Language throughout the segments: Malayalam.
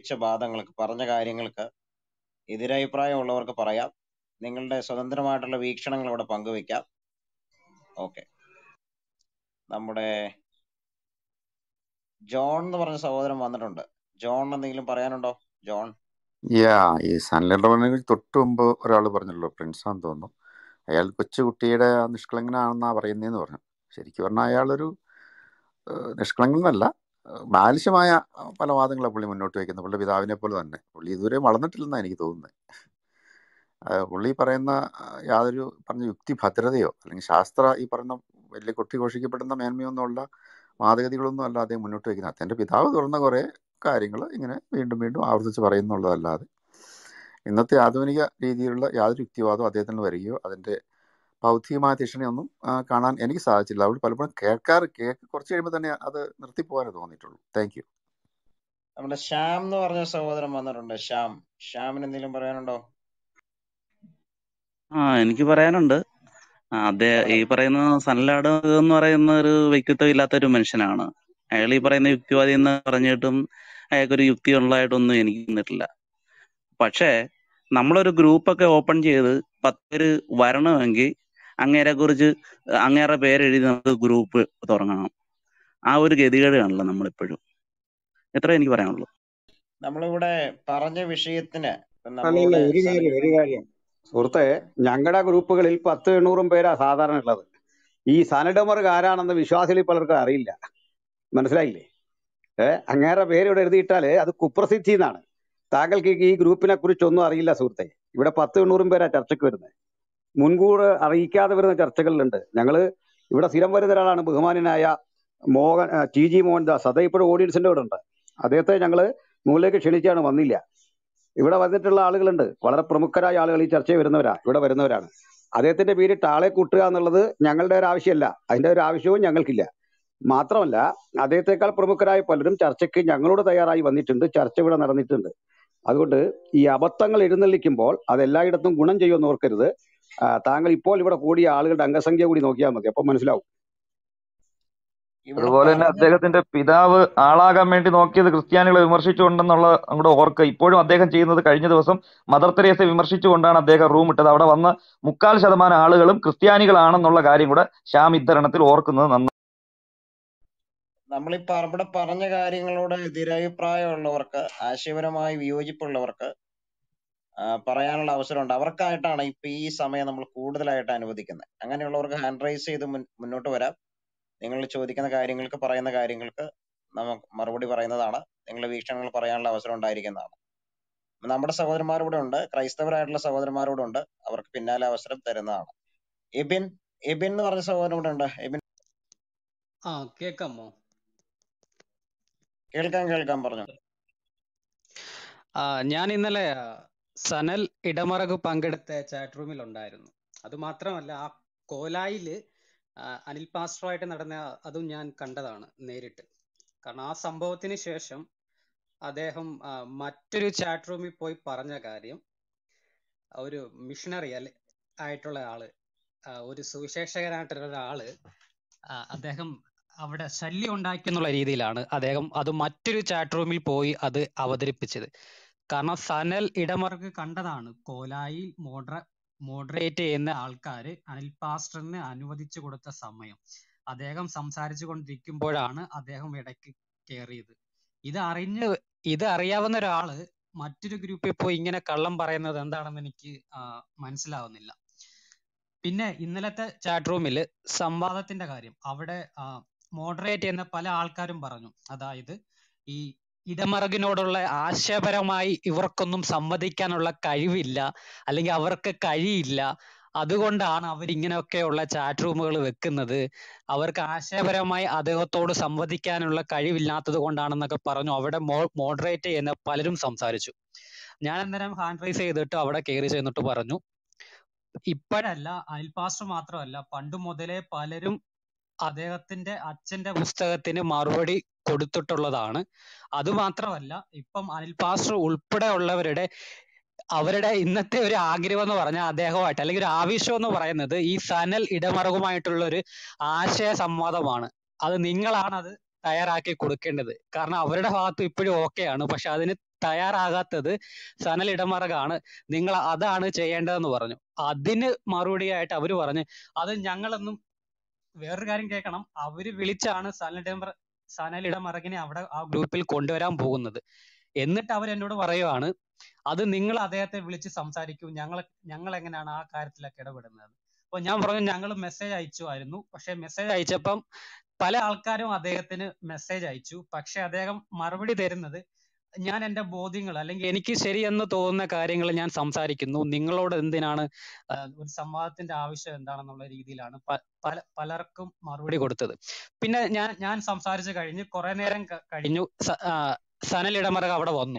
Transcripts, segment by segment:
ഉന്നയിച്ച വാദങ്ങൾക്ക് പറഞ്ഞ കാര്യങ്ങൾക്ക് എതിരഭിപ്രായമുള്ളവർക്ക് പറയാം നിങ്ങളുടെ സ്വതന്ത്രമായിട്ടുള്ള വീക്ഷണങ്ങൾ ഇവിടെ പങ്കുവെക്കാം ഓക്കെ നമ്മുടെ ജോൺ എന്ന് പറഞ്ഞ സഹോദരൻ വന്നിട്ടുണ്ട് ജോൺ എന്തെങ്കിലും പറയാനുണ്ടോ ജോൺ യാ ഈ സൺലൈൻ തൊട്ട് മുമ്പ് ഒരാൾ പറഞ്ഞല്ലോ പ്രിൻസാന്ന് തോന്നുന്നു അയാൾ കൊച്ചുകുട്ടിയുടെ നിഷ്കളങ്കനാണെന്നാ പറയുന്നതെന്ന് പറഞ്ഞു ശരിക്കും പറഞ്ഞാൽ അയാളൊരു ഏഹ്, നിഷ്കളങ്കനല്ല ഏഹ്, ബാലിശമായ പല വാദങ്ങളാണ് പുള്ളി മുന്നോട്ട് വയ്ക്കുന്നത് പുള്ളി പിതാവിനെ പോലെ തന്നെ പുള്ളി ഇതുവരെ വളർന്നിട്ടില്ലെന്നാണ് എനിക്ക് തോന്നുന്നത് ഏഹ്, പുള്ളി പറയുന്ന ഏഹ്, യാതൊരു പറഞ്ഞ യുക്തി ഭദ്രതയോ അല്ലെങ്കിൽ ശാസ്ത്ര ഈ പറയുന്ന വലിയ കൊട്ടിഘോഷിക്കപ്പെടുന്ന മേന്മയൊന്നുമുള്ള വാദഗതികളൊന്നും അല്ല അദ്ദേഹം മുന്നോട്ട് വയ്ക്കുന്നത് അദ്ദേഹൻ്റെ പിതാവ് തുറന്ന കുറേ കാര്യങ്ങൾ ഇങ്ങനെ വീണ്ടും വീണ്ടും ആവർത്തിച്ച് പറയുന്നുള്ളതല്ലാതെ ഇന്നത്തെ ആധുനിക രീതിയിലുള്ള യാതൊരു യുക്തിവാദവും അദ്ദേഹത്തിന് വരികയോ അതിൻ്റെ ഭൗതികമായ തീക്ഷണയൊന്നും ആ, കാണാൻ എനിക്ക് സാധിച്ചില്ല അതുകൊണ്ട് പലപ്പോഴും കേൾക്കാറ് കേൾക്ക് കുറച്ച് കഴിയുമ്പോൾ തന്നെ അത് നിർത്തിപ്പോകാനേ തോന്നിയിട്ടുള്ളൂ താങ്ക് യു നമ്മുടെ ശ്യാം എന്ന് പറഞ്ഞ സഹോദരൻ വന്നിട്ടുണ്ട് ശ്യാം ശ്യാമിന് എന്തെങ്കിലും പറയാനുണ്ടോ ആ എനിക്ക് പറയാനുണ്ട് ആ, അദ്ദേഹം ഈ പറഞ്ഞോ പറയുന്ന സൻലാഡ് എന്ന് പറയുന്ന ഒരു വ്യക്തിത്വം ഇല്ലാത്ത ഒരു മനുഷ്യനാണ് അയാൾ ഈ പറയുന്ന യുക്തിവാദി എന്ന് പറഞ്ഞിട്ടും അയാൾക്കൊരു യുക്തി ഉള്ളതായിട്ടൊന്നും എനിക്ക് തോന്നിയിട്ടില്ല പക്ഷേ നമ്മളൊരു ഗ്രൂപ്പൊക്കെ ഓപ്പൺ ചെയ്ത് പത്ത് പേര് വരണമെങ്കിൽ അങ്ങേരെ കുറിച്ച് അങ്ങേറെ പേരെഴുതി നമുക്ക് ഗ്രൂപ്പ് തുടങ്ങണം ആ ഒരു ഗതികേട് കാണില്ല നമ്മളിപ്പോഴും ഇത്ര എനിക്ക് പറയാനുള്ളൂ നമ്മളിവിടെ പറഞ്ഞ വിഷയത്തിന് ഇപ്പൊ അല്ല അല്ല നമ്മളിവിടെ ഒരു കാര്യം ഒരു സനലിനെ കാര്യം സുഹൃത്തെ ഞങ്ങളുടെ ഗ്രൂപ്പുകളിൽ പത്ത് എണ്ണൂറും പേരാ സാധാരണ ഉള്ളത് ഈ സനഡമർക്ക് ആരാണെന്ന് വിശ്വാസികളിൽ പലർക്കും അറിയില്ല മനസ്സിലായില്ലേ ഏഹ് അങ്ങേറെ പേര് ഇവിടെ എഴുതിയിട്ടാല് അത് കുപ്രസിദ്ധി എന്നാണ് താങ്കൾക്ക് ഈ ഗ്രൂപ്പിനെ കുറിച്ചൊന്നും അറിയില്ല സുഹൃത്തെ ഇവിടെ പത്ത് എണ്ണൂറും പേരാ ചർച്ചയ്ക്ക് വരുന്നത് മുൻകൂർ അറിയിക്കാതെ വരുന്ന ചർച്ചകളിലുണ്ട് ഞങ്ങള് ഇവിടെ സ്ഥിരം വരുന്ന ഒരാളാണ് ബഹുമാനായ മോഹൻ ആ, ടി ജി മോഹൻദാസ് അദ്ദേഹം ഇപ്പോഴും ഓഡിയൻസിന്റെ ഇവിടെ ഉണ്ട് അദ്ദേഹത്തെ ഞങ്ങള് മുകളിലേക്ക് ക്ഷണിച്ചാണ് വന്നില്ല ഇവിടെ വന്നിട്ടുള്ള ആളുകളുണ്ട് വളരെ പ്രമുഖരായ ആളുകൾ ഈ ചർച്ചയിൽ വരുന്നവരാ ഇവിടെ വരുന്നവരാണ് അദ്ദേഹത്തിന്റെ പേരിട്ട് ആളെ കൂട്ടുക എന്നുള്ളത് ഞങ്ങളുടെ ഒരു ആവശ്യമല്ല അതിന്റെ ഒരു ആവശ്യവും ഞങ്ങൾക്കില്ല മാത്രമല്ല അദ്ദേഹത്തെക്കാൾ പ്രമുഖരായ പലരും ചർച്ചയ്ക്ക് ഞങ്ങളോട് തയ്യാറായി വന്നിട്ടുണ്ട് ചർച്ച ഇവിടെ നടന്നിട്ടുണ്ട് അതുകൊണ്ട് ഈ അബദ്ധങ്ങൾ എഴുന്നള്ളിക്കുമ്പോൾ അത് എല്ലായിടത്തും ഗുണം ചെയ്യുമെന്ന് ഓർക്കരുത് ആ, താങ്കൾ ഇപ്പോൾ ഇവിടെ കൂടിയ ആളുകളുടെ അംഗസംഖ്യ കൂടി നോക്കിയാൽ മതി അപ്പൊ മനസ്സിലാവും ഇവിടെ അതുപോലെ തന്നെ പറഞ്ഞ അദ്ദേഹത്തിന്റെ പിതാവ് ആളാകാൻ വേണ്ടി നോക്കിയത് ക്രിസ്ത്യാനികളെ വിമർശിച്ചുകൊണ്ടെന്നുള്ള അങ്ങോട്ട് ഓർക്കുക ഇപ്പോഴും അദ്ദേഹം ചെയ്യുന്നത് കഴിഞ്ഞ ദിവസം മദർ തെരേസയെ വിമർശിച്ചുകൊണ്ടാണ് അദ്ദേഹം റൂം ഇട്ടത് അവിടെ വന്ന മുക്കാൽ ശതമാനം ആളുകളും ക്രിസ്ത്യാനികളാണെന്നുള്ള കാര്യം കൂടെ ശ്യാം ഇത്തരണത്തിൽ ഓർക്കുന്നത് നന്നായി നമ്മളിപ്പോ ഇവിടെ പറഞ്ഞ കാര്യങ്ങളോട് എതിരഭിപ്രായമുള്ളവർക്ക് ആശയപരമായി വിയോജിപ്പുള്ളവർക്ക് ആ, പറയാനുള്ള അവസരമുണ്ട് അവർക്കായിട്ടാണ് ഇപ്പൊ ഈ സമയം നമ്മൾ കൂടുതലായിട്ട് അനുവദിക്കുന്നത് അങ്ങനെയുള്ളവർക്ക് ഹാൻഡ് റൈസ് ചെയ്ത് മുൻ- മുന്നോട്ട് വരാം നിങ്ങൾ ചോദിക്കുന്ന കാര്യങ്ങൾക്ക് പറയുന്ന കാര്യങ്ങൾക്ക് നമുക്ക് മറുപടി പറയുന്നതാണ് നിങ്ങളുടെ വീക്ഷണങ്ങൾ പറയാനുള്ള അവസരം ഉണ്ടായിരിക്കുന്നതാണ് നമ്മുടെ സഹോദരന്മാരിവിടെ ഉണ്ട് ക്രൈസ്തവരായിട്ടുള്ള സഹോദരന്മാരോട് ഉണ്ട് അവർക്ക് പിന്നാലെ അവസരം തരുന്നതാണ് എബിൻ എബിൻ എന്ന് പറഞ്ഞ സഹോദരൻ ഇവിടെ ഉണ്ട് എബിൻ ആ കേക്കാമോ കേൾക്കാൻ കേൾക്കാൻ പറഞ്ഞു ആ ഞാൻ ഇന്നലെ ആ, സനൽ ഇടമറക് പങ്കെടുത്ത ചാറ്റ് റൂമിൽ ഉണ്ടായിരുന്നു അത് മാത്രമല്ല ആ കോലായില് ആ, അനിൽ പാസ്റ്ററുമായിട്ട് നടന്ന അതും ഞാൻ കണ്ടതാണ് നേരിട്ട് കാരണം ആ സംഭവത്തിന് ശേഷം അദ്ദേഹം ആ, മറ്റൊരു ചാറ്റ് റൂമിൽ പോയി പറഞ്ഞ കാര്യം ഒരു മിഷണറി അല്ലെ ആയിട്ടുള്ള ആള് ആ, ഒരു സുവിശേഷകനായിട്ടുള്ള ഒരാള് ആ, അദ്ദേഹം അവിടെ ശല്യം ഉണ്ടാക്കി എന്നുള്ള രീതിയിലാണ് അദ്ദേഹം അത് മറ്റൊരു ചാറ്റ് റൂമിൽ പോയി അത് അവതരിപ്പിച്ചത് കാരണം സനൽ ഇടമറുക്ക് കണ്ടതാണ് കോലായിൽ മോഡറ മോഡറേറ്റ് ചെയ്യുന്ന ആൾക്കാര് അനിൽ പാസ്റ്ററിന് അനുവദിച്ചു കൊടുത്ത സമയം അദ്ദേഹം സംസാരിച്ചു കൊണ്ടിരിക്കുമ്പോഴാണ് അദ്ദേഹം ഇടയ്ക്ക് കയറിയത് ഇത് അറിഞ്ഞ് ഇത് അറിയാവുന്ന ഒരാള് മറ്റൊരു ഗ്രൂപ്പിൽ പോയി ഇങ്ങനെ കള്ളം പറയുന്നത് എന്താണെന്ന് എനിക്ക് ആ, മനസ്സിലാവുന്നില്ല പിന്നെ ഇന്നലത്തെ ചാറ്റ് റൂമിൽ സംവാദത്തിന്റെ കാര്യം അവിടെ മോഡറേറ്റ് ചെയ്യുന്ന പല ആൾക്കാരും പറഞ്ഞു അതായത് ഈ ഇടമറുകിനോടുള്ള ആശയപരമായി ഇവർക്കൊന്നും സംവദിക്കാനുള്ള കഴിവില്ല അല്ലെങ്കിൽ അവർക്ക് കഴിയില്ല അതുകൊണ്ടാണ് അവർ ഇങ്ങനെയൊക്കെയുള്ള ചാറ്റ് റൂമുകൾ വെക്കുന്നത് അവർക്ക് ആശയപരമായി അദ്ദേഹത്തോട് സംവദിക്കാനുള്ള കഴിവില്ലാത്തത് കൊണ്ടാണെന്നൊക്കെ പറഞ്ഞു അവിടെ മോ മോഡറേറ്റ് ചെയ്യുന്ന പലരും സംസാരിച്ചു ഞാൻ അന്നേരം ഹാൻഡ് റൈസ് ചെയ്തിട്ട് അവിടെ കയറി ചെന്നിട്ട് പറഞ്ഞു ഇപ്പോഴല്ല അനിൽ പാസ്റ്റർ മാത്രമല്ല പണ്ട് മുതലേ പലരും അദ്ദേഹത്തിന്റെ അച്ഛന്റെ പുസ്തകത്തിന് മറുപടി കൊടുത്തിട്ടുള്ളതാണ് അതുമാത്രമല്ല ഇപ്പം അനിൽ പാസ്റ്റർ ഉൾപ്പെടെ ഉള്ളവരുടെ അവരുടെ ഇന്നത്തെ ഒരു ആഗ്രഹം എന്ന് പറഞ്ഞാൽ അദ്ദേഹമായിട്ട് അല്ലെങ്കിൽ ഒരു ആവശ്യം എന്ന് പറയുന്നത് ഈ സനൽ ഇടമറുകുമായിട്ടുള്ള ഒരു ആശയ സംവാദമാണ് അത് നിങ്ങളാണ് അത് തയ്യാറാക്കി കൊടുക്കേണ്ടത് കാരണം അവരുടെ ഭാഗത്ത് ഇപ്പോഴും ഓക്കെയാണ് പക്ഷെ അതിന് തയ്യാറാകാത്തത് സനൽ ഇടമറകാണ് നിങ്ങൾ അതാണ് ചെയ്യേണ്ടതെന്ന് പറഞ്ഞു അതിന് മറുപടിയായിട്ട് അവര് പറഞ്ഞു അത് ഞങ്ങളൊന്നും വേറൊരു കാര്യം കേൾക്കണം അവര് വിളിച്ചാണ് സനൽ ഇടമറ സനൽ ഇടമറകിനെ അവിടെ ആ ഗ്രൂപ്പിൽ കൊണ്ടുവരാൻ പോകുന്നത് എന്നിട്ട് അവർ എന്നോട് പറയുവാണ് അത് നിങ്ങൾ അദ്ദേഹത്തെ വിളിച്ച് സംസാരിക്കൂ ഞങ്ങൾ ഞങ്ങൾ എങ്ങനെയാണ് ആ കാര്യത്തിലൊക്കെ ഇടപെടുന്നത് അപ്പൊ ഞാൻ പറഞ്ഞു ഞങ്ങൾ മെസ്സേജ് അയച്ചുമായിരുന്നു പക്ഷെ മെസ്സേജ് അയച്ചപ്പം പല ആൾക്കാരും അദ്ദേഹത്തിന് മെസ്സേജ് അയച്ചു പക്ഷെ അദ്ദേഹം മറുപടി തരുന്നത് ഞാൻ എന്റെ ബോധ്യങ്ങൾ അല്ലെങ്കിൽ എനിക്ക് ശരിയെന്ന് തോന്നുന്ന കാര്യങ്ങൾ ഞാൻ സംസാരിക്കുന്നു നിങ്ങളോട് എന്തിനാണ് ആഹ് ഒരു സംവാദത്തിന്റെ ആവശ്യം എന്താണെന്നുള്ള രീതിയിലാണ് പ- പല പലർക്കും മറുപടി കൊടുത്തത് പിന്നെ ഞാൻ ഞാൻ സംസാരിച്ച് കഴിഞ്ഞ് കുറെ നേരം ക- കഴിഞ്ഞു സ- ആഹ് സനൽ ഇടമറക അവിടെ വന്നു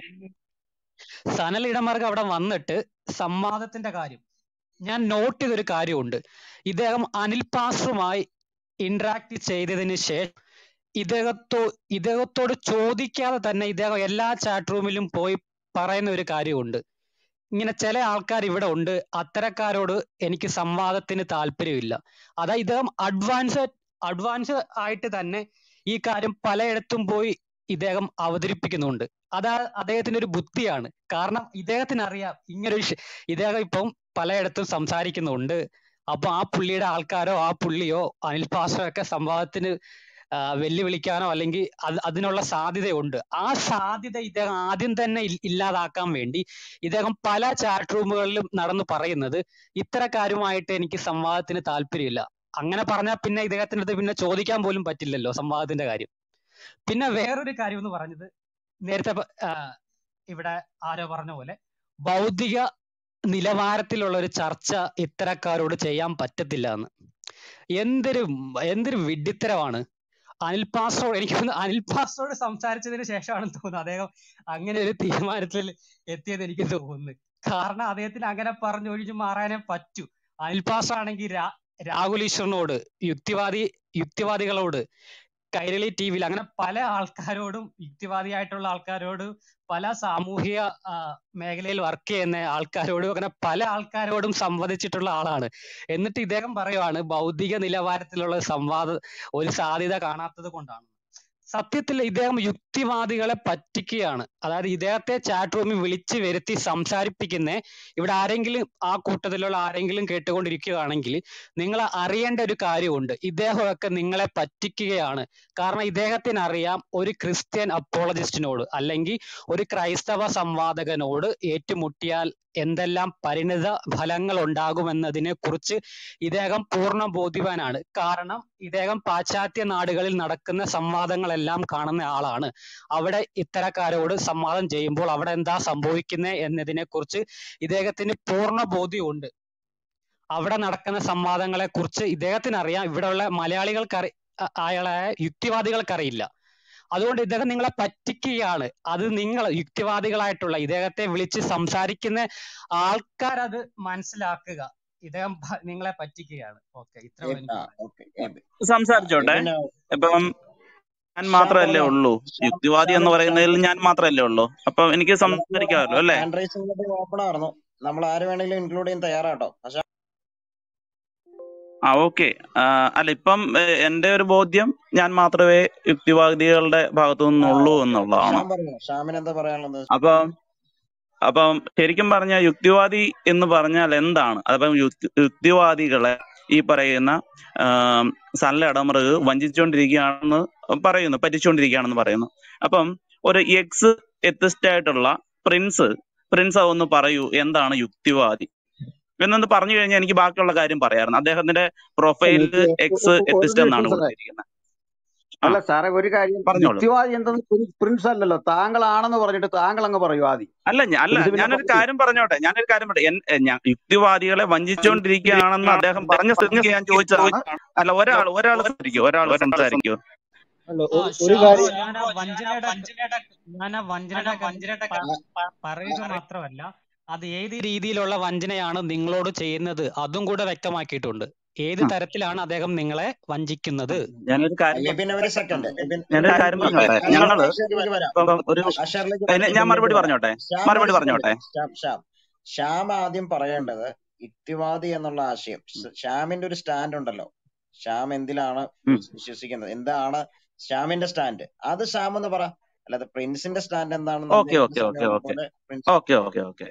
സനൽ ഇടമറക അവിടെ വന്നിട്ട് സംവാദത്തിന്റെ കാര്യം ഞാൻ നോട്ട് ചെയ്തൊരു കാര്യമുണ്ട് ഇദ്ദേഹം അനിൽ പാസ്റ്ററുമായി ഇന്ററാക്ട് ചെയ്തതിന് ശേഷം ഇദ്ദേഹത്തോ ഇദ്ദേഹത്തോട് ചോദിക്കാതെ തന്നെ ഇദ്ദേഹം എല്ലാ ചാറ്റ് റൂമിലും പോയി പറയുന്ന ഒരു കാര്യമുണ്ട് ഇങ്ങനെ ചില ആൾക്കാർ ഇവിടെ ഉണ്ട് അത്തരക്കാരോട് എനിക്ക് സംവാദത്തിന് താല്പര്യമില്ല അതായത് ഇദ്ദേഹം അഡ്വാൻസ് അഡ്വാൻസ് ആയിട്ട് തന്നെ ഈ കാര്യം പലയിടത്തും പോയി ഇദ്ദേഹം അവതരിപ്പിക്കുന്നുണ്ട് അതാ അദ്ദേഹത്തിന്റെ ഒരു ബുദ്ധിയാണ് കാരണം ഇദ്ദേഹത്തിന് അറിയാം ഇങ്ങനെ ഒരു ഷ- ഇദ്ദേഹം ഇപ്പം പലയിടത്തും സംസാരിക്കുന്നുണ്ട് അപ്പൊ ആ പുള്ളിയുടെ ആൾക്കാരോ ആ പുള്ളിയോ അനിൽ പാസ്റ്ററോ ഒക്കെ സംവാദത്തിന് ആ, വെല്ലുവിളിക്കാനോ അല്ലെങ്കിൽ അത് അതിനുള്ള സാധ്യതയുണ്ട് ആ സാധ്യത ഇദ്ദേഹം ആദ്യം തന്നെ ഇൽ- ഇല്ലാതാക്കാൻ വേണ്ടി ഇദ്ദേഹം പല ചാറ്റ് റൂമുകളിലും നടന്ന് പറയുന്നത് ഇത്തരക്കാരുമായിട്ട് എനിക്ക് സംവാദത്തിന് താല്പര്യമില്ല അങ്ങനെ പറഞ്ഞാൽ പിന്നെ ഇദ്ദേഹത്തിന്റെ അടുത്ത് പിന്നെ ചോദിക്കാൻ പോലും പറ്റില്ലല്ലോ സംവാദത്തിന്റെ കാര്യം പിന്നെ വേറൊരു കാര്യം എന്ന് പറഞ്ഞത് നേരത്തെ പ- ആ, ഇവിടെ ആരോ പറഞ്ഞ പോലെ ബൗദ്ധിക നിലവാരത്തിലുള്ള ഒരു ചർച്ച ഇത്തരക്കാരോട് ചെയ്യാൻ പറ്റത്തില്ല എന്ന് എന്തൊരു എന്തൊരു വിഡ്ഢിത്തരമാണ് അനിൽ പാസ്റ്ററോട് എനിക്ക് തോന്നുന്നു അനിൽ പാസ്റ്ററോട് സംസാരിച്ചതിന് ശേഷമാണെന്ന് തോന്നുന്നു അദ്ദേഹം അങ്ങനെ ഒരു തീരുമാനത്തിൽ എത്തിയത് എനിക്ക് തോന്നുന്നു കാരണം അദ്ദേഹത്തിന് അങ്ങനെ പറഞ്ഞൊഴിഞ്ഞു മാറാനേ പറ്റൂ അനിൽ പാസ്റ്റർ ആണെങ്കിൽ രാ രാഹുൽ ഈശ്വറിനോട് യുക്തിവാദി യുക്തിവാദികളോട് കൈരളി ടി വിയിൽ അങ്ങനെ പല ആൾക്കാരോടും യുക്തിവാദിയായിട്ടുള്ള ആൾക്കാരോട് പല സാമൂഹിക ആ, മേഖലയിൽ വർക്ക് ചെയ്യുന്ന ആൾക്കാരോടും അങ്ങനെ പല ആൾക്കാരോടും സംവദിച്ചിട്ടുള്ള ആളാണ് എന്നിട്ട് ഇദ്ദേഹം പറയുവാണ് ബൗദ്ധിക നിലവാരത്തിലുള്ള സംവാദ ഒരു സാധ്യത കാണാത്തത് കൊണ്ടാണ് സത്യത്തിൽ ഇദ്ദേഹം യുക്തിവാദികളെ പറ്റിക്കുകയാണ് അതായത് ഇദ്ദേഹത്തെ ചാറ്റ് റൂമിൽ വിളിച്ചു വരുത്തി സംസാരിപ്പിക്കുന്ന ഇവിടെ ആരെങ്കിലും ആ കൂട്ടത്തിലുള്ള ആരെങ്കിലും കേട്ടുകൊണ്ടിരിക്കുകയാണെങ്കിൽ നിങ്ങൾ അറിയേണ്ട ഒരു കാര്യമുണ്ട് ഇദ്ദേഹമൊക്കെ നിങ്ങളെ പറ്റിക്കുകയാണ് കാരണം ഇദ്ദേഹത്തിന് അറിയാം ഒരു ക്രിസ്ത്യൻ അപ്പോളജിസ്റ്റിനോട് അല്ലെങ്കിൽ ഒരു ക്രൈസ്തവ സംവാദകനോട് ഏറ്റുമുട്ടിയാൽ എന്തെല്ലാം പരിണിത ഫലങ്ങൾ ഉണ്ടാകുമെന്നതിനെ കുറിച്ച് ഇദ്ദേഹം പൂർണ്ണ ബോധ്യവാനാണ് കാരണം ഇദ്ദേഹം പാശ്ചാത്യ നാടുകളിൽ നടക്കുന്ന സംവാദങ്ങളെല്ലാം കാണുന്ന ആളാണ് അവിടെ ഇത്തരക്കാരോട് സംവാദം ചെയ്യുമ്പോൾ അവിടെ എന്താ സംഭവിക്കുന്നത് എന്നതിനെ കുറിച്ച് ഇദ്ദേഹത്തിന് പൂർണ്ണ ബോധ്യമുണ്ട് അവിടെ നടക്കുന്ന സംവാദങ്ങളെ കുറിച്ച് ഇദ്ദേഹത്തിന് അറിയാം ഇവിടെയുള്ള മലയാളികൾക്ക് അറി അ- അയാളെ യുക്തിവാദികൾക്കറിയില്ല അതുകൊണ്ട് ഇദ്ദേഹം നിങ്ങളെ പറ്റിക്കുകയാണ് അത് നിങ്ങൾ യുക്തിവാദികളായിട്ടുള്ള ഇദ്ദേഹത്തെ വിളിച്ച് സംസാരിക്കുന്ന ആൾക്കാരത് മനസ്സിലാക്കുക ഇദ്ദേഹം ഭ- നിങ്ങളെ പറ്റിക്കുകയാണ് ഓക്കെ ഇത്ര ഏ- എനിക്ക് ആ പറയാം ഓക്കെ എബി ആ സംസാരിച്ചോട്ടെ എബിന് ഇപ്പം ഞാൻ ശ്യാം മാത്രമല്ലേ പറഞ്ഞോ ഉള്ളൂ ശ്യാം യുക്തിവാദി ശ്യാം എന്ന് ശ്യാം പറയുന്നതിൽ ഞാൻ മാത്രമല്ലേ ഉള്ളൂ അപ്പൊ എനിക്ക് അല്ല നമ്മള് സംസാരിക്കാമല്ലോ അല്ലേ ഹാൻഡ് റൈസിംഗ് ഓപ്പൺ ആയിരുന്നു നമ്മൾ ആര് വേണമെങ്കിലും ഇൻക്ലൂഡ് ചെയ്യാൻ തയ്യാറാട്ടോ പക്ഷെ ആ ഓക്കെ അല്ല ഇപ്പം ഏഹ്, എന്റെ ഒരു ബോധ്യം ഞാൻ മാത്രമേ യുക്തിവാദികളുടെ ഭാഗത്തു ആ നിന്നുള്ളൂ ഓക്കെ എന്നുള്ളതാണ് ശ്യാം പറഞ്ഞു ശ്യാമിന് എന്താ പറയാനുള്ളത് അപ്പം അപ്പം ശരിക്കും പറഞ്ഞ യുക്തിവാദി എന്ന് പറഞ്ഞാൽ എന്താണ് അതപ്പം യുക്തി യുക്തിവാദികളെ ഈ പറയുന്ന ആം, സല്ല ഇടമറുക് വഞ്ചിച്ചുകൊണ്ടിരിക്കുകയാണെന്ന് പറയുന്നു പറ്റിച്ചുകൊണ്ടിരിക്കുകയാണെന്ന് പറയുന്നു അപ്പം ഒരു എക്സ് എത്തിസ്റ്റ് ആയിട്ടുള്ള പ്രിൻസ് പ്രിൻസ് ഒന്ന് പറയൂ എന്താണ് യുക്തിവാദി എന്നൊന്ന് പറഞ്ഞു കഴിഞ്ഞാൽ എനിക്ക് ബാക്കിയുള്ള കാര്യം പറയാമായിരുന്നു അദ്ദേഹത്തിന്റെ പ്രൊഫൈലിൽ എനിക്ക് എക്സ് ഒ- ഒ- ഒരു എത്തിസ്റ്റ് എന്നാണ് നിമിഷം സാറേ കൊടുത്തിരിക്കുന്നത് ആ അല്ല സാറേ ഒരു കാര്യം പറഞ്ഞോളൂ യുക്തിവാദി എന്തെന്ന് പ്രിൻ- പ്രിൻസ് അല്ലല്ലോ താങ്കളാണെന്ന് പറഞ്ഞിട്ട് താങ്കൾ അങ്ങ് പറയൂ ആദ്യം അല്ല ഞ- അല്ല പ്രിൻസ് പിന്നെ ഞാനൊരു പറയൂ കാര്യം പറഞ്ഞോട്ടെ ഞാനൊരു കാര്യം പറയട്ടെ എൻ- എ, ഞാൻ യുക്തിവാദികളെ വഞ്ചിച്ചുകൊണ്ടിരിക്കുകയാണെന്ന് അദ്ദേഹം പറഞ്ഞ സ്ഥിതിക്ക് ഞാൻ ചോദിച്ചതാണ് അല്ല ഒരാൾ ഒരാൾ സംസാരിക്കൂ ഒരാൾ സംസാരിക്കൂ അല്ല ആ ഒരു ഒരു ഷാ കാര്യം ഞാൻ ആ വഞ്ചനയുടെ ഞാൻ ആ വഞ്ചനയുടെ കാര്യം പ- പ- പറയുക മാത്രമല്ല അത് ഏത് രീതിയിലുള്ള വഞ്ചനയാണ് നിങ്ങളോട് ചെയ്യുന്നത് അതും കൂടെ വ്യക്തമാക്കിയിട്ടുണ്ട് ഏത് ആ, തരത്തിലാണ് അദ്ദേഹം നിങ്ങളെ വഞ്ചിക്കുന്നത് ഞാനൊരു കാര്യം പറ- എബിൻ ഒരു സെക്കൻഡ് എബിൻ ഒരു ഞാനൊരു കാര്യം കാര്യം ചെയ്യ് പറഞ്ഞോട്ടെ ഞാൻ ഞങ്ങള് അഷറിലേക്ക് വരാം ഇപ്പം ഒരു അഷറിലേക്ക് അതിന് വരാം ഞാൻ എബിനിലേക്ക് മറുപടി വരാം പറഞ്ഞോട്ടെ ശ്യാം മറുപടി ഒരു സെക്കൻഡ് പറഞ്ഞോട്ടെ ശ്യാം ശ്യാം ശ്യാം ആദ്യം പറയേണ്ടത് യുക്തിവാദി എന്നുള്ള ആശയം സ് ശ്യാമിന്റെ ഒരു സ്റ്റാൻഡ് ഉണ്ടല്ലോ ശ്യാം എന്തിലാണ് ഉം. വിശ്വസിക്കുന്നത് എന്താണ് ശ്യാമിന്റെ സ്റ്റാൻഡ് അത് ശ്യാം എന്ന് പറ അല്ലാതെ പ്രിൻസിന്റെ സ്റ്റാൻഡ് എന്താണെന്ന് ഓക്കെ അദ്ദേഹത്തിന്റെ ഓക്കെ ഓക്കെ സമയം ഓക്കെ പോലെ പ്രിൻസ് ഓക്കെ ഓക്കെ ഓക്കെ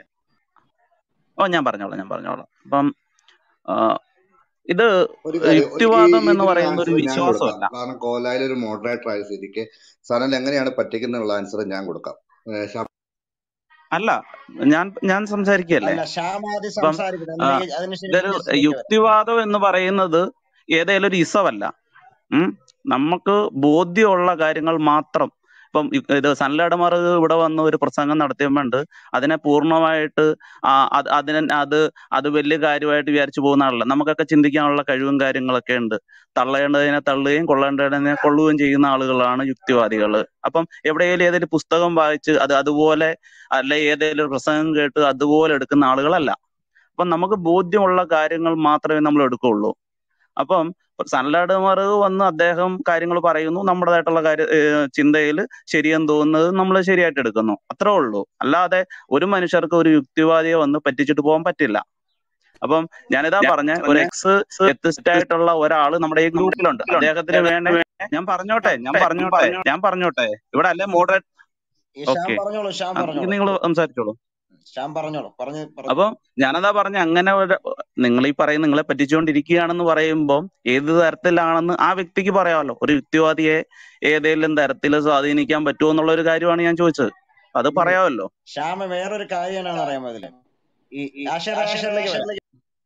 ഓ ഞാൻ പറഞ്ഞോളാം ഞാൻ പറഞ്ഞോളാം അപ്പം ആ, ഇത് ഒരു കാര്യം ഒരു ഈ യുക്തിവാദം എന്ന് ഇതിനൊരു പറയുന്ന ഒരു ആൻസർ ഞാൻ കൊടുക്കാം വിശ്വാസമല്ല കാരണം കോലായിൽ ഒരു മോഡറേറ്റർ ആയ സ്ഥിതിക്ക് സനൽ എങ്ങനെയാണ് പറ്റിക്കുന്നുള്ള ആൻസർ ഞാൻ കൊടുക്കാം ഏഹ് ഷാ- അല്ല ഞാൻ ഞാൻ സംസാരിക്കുകയല്ലേ അല്ല ശ്യാം ആദ്യം അപ്പം സംസാരിക്കട്ടെ ആ, എന്നിട്ട് അതിനുശേഷം ഇതൊരു ജസ്റ്റിലേക്ക് വരാം യുക്തിവാദം എന്ന് പറയുന്നത് ഏതേലും ഒരു ഇസമല്ല ഉം നമുക്ക് ബോധ്യമുള്ള കാര്യങ്ങൾ മാത്രം ഇപ്പം ഇ- ഇത് സൺലൈഡമാർ ഇവിടെ വന്ന് ഒരു പ്രസംഗം നടത്തിയപ്പോണ്ട് അതിനെ പൂർണ്ണമായിട്ട് ആ അത് അതിനെ അത് അത് വലിയ കാര്യമായിട്ട് വിചാരിച്ചു പോകുന്ന ആളല്ല നമുക്കൊക്കെ ചിന്തിക്കാനുള്ള കഴിവും കാര്യങ്ങളൊക്കെ ഉണ്ട് തള്ളേണ്ടതിനെ തള്ളുകയും കൊള്ളേണ്ടതിനെ കൊള്ളുകയും ചെയ്യുന്ന ആളുകളാണ് യുക്തിവാദികൾ അപ്പം എവിടെയെങ്കിലും ഏതെങ്കിലും പുസ്തകം വായിച്ച് അത് അതുപോലെ അല്ലെ ഏതെങ്കിലും പ്രസംഗം കേട്ട് അതുപോലെ എടുക്കുന്ന ആളുകളല്ല അപ്പം നമുക്ക് ബോധ്യമുള്ള കാര്യങ്ങൾ മാത്രമേ നമ്മൾ എടുക്കുള്ളൂ അപ്പം സൺലൈഡമാർ വന്ന് അദ്ദേഹം കാര്യങ്ങൾ പറയുന്നു നമ്മുടേതായിട്ടുള്ള കാര്യ ചിന്തയിൽ ശരിയെന്ന് തോന്നുന്നത് നമ്മൾ ശരിയായിട്ട് എടുക്കുന്നു അത്രേ ഉള്ളൂ അല്ലാതെ ഒരു മനുഷ്യർക്ക് ഒരു യുക്തിവാദിയെ വന്ന് പറ്റിച്ചിട്ട് പോകാൻ പറ്റില്ല അപ്പം ഞാനിതാ പറഞ്ഞ ഒരു എക്സ് എത്തിസ്റ്റ് ആയിട്ടുള്ള ഒരാള് നമ്മുടെ ഈ ഗ്രൂപ്പിലുണ്ട് അദ്ദേഹത്തിന് വേണ്ട ഞാൻ പറഞ്ഞോട്ടെ ഞാൻ പറഞ്ഞോട്ടെ ഞാൻ പറഞ്ഞോട്ടെ ഇവിടെ അല്ലേ മോഡറേറ്റ് ഈ ശ്യാം ഓക്കെ പറഞ്ഞോളൂ ശ്യാം പറഞ്ഞോളൂ നിങ്ങൾ സംസാരിച്ചോളൂ ശ്യാം പറഞ്ഞോളൂ പറഞ്ഞു പറഞ്ഞു അപ്പം ഞാനതാ പറഞ്ഞ അങ്ങനെ ഒരു നിങ്ങൾ ഈ പറയും നിങ്ങളെ പറ്റിച്ചുകൊണ്ടിരിക്കുകയാണെന്ന് പറയുമ്പോൾ ഏത് തരത്തിലാണെന്ന് ആ വ്യക്തിക്ക് പറയാമല്ലോ ഒരു യുക്തിവാദിയെ ഏതെങ്കിലും തരത്തിൽ സ്വാധീനിക്കാൻ പറ്റുമോ എന്നുള്ള ഒരു കാര്യമാണ് ഞാൻ ചോദിച്ചത് അത് ഇല്ല പറയാമല്ലോ ശ്യാമ വേറൊരു കാര്യം എന്നാന്ന് അറിയാമോ ഇതില് ഈ ആശയർ ആശയറിലേക്ക് വരാം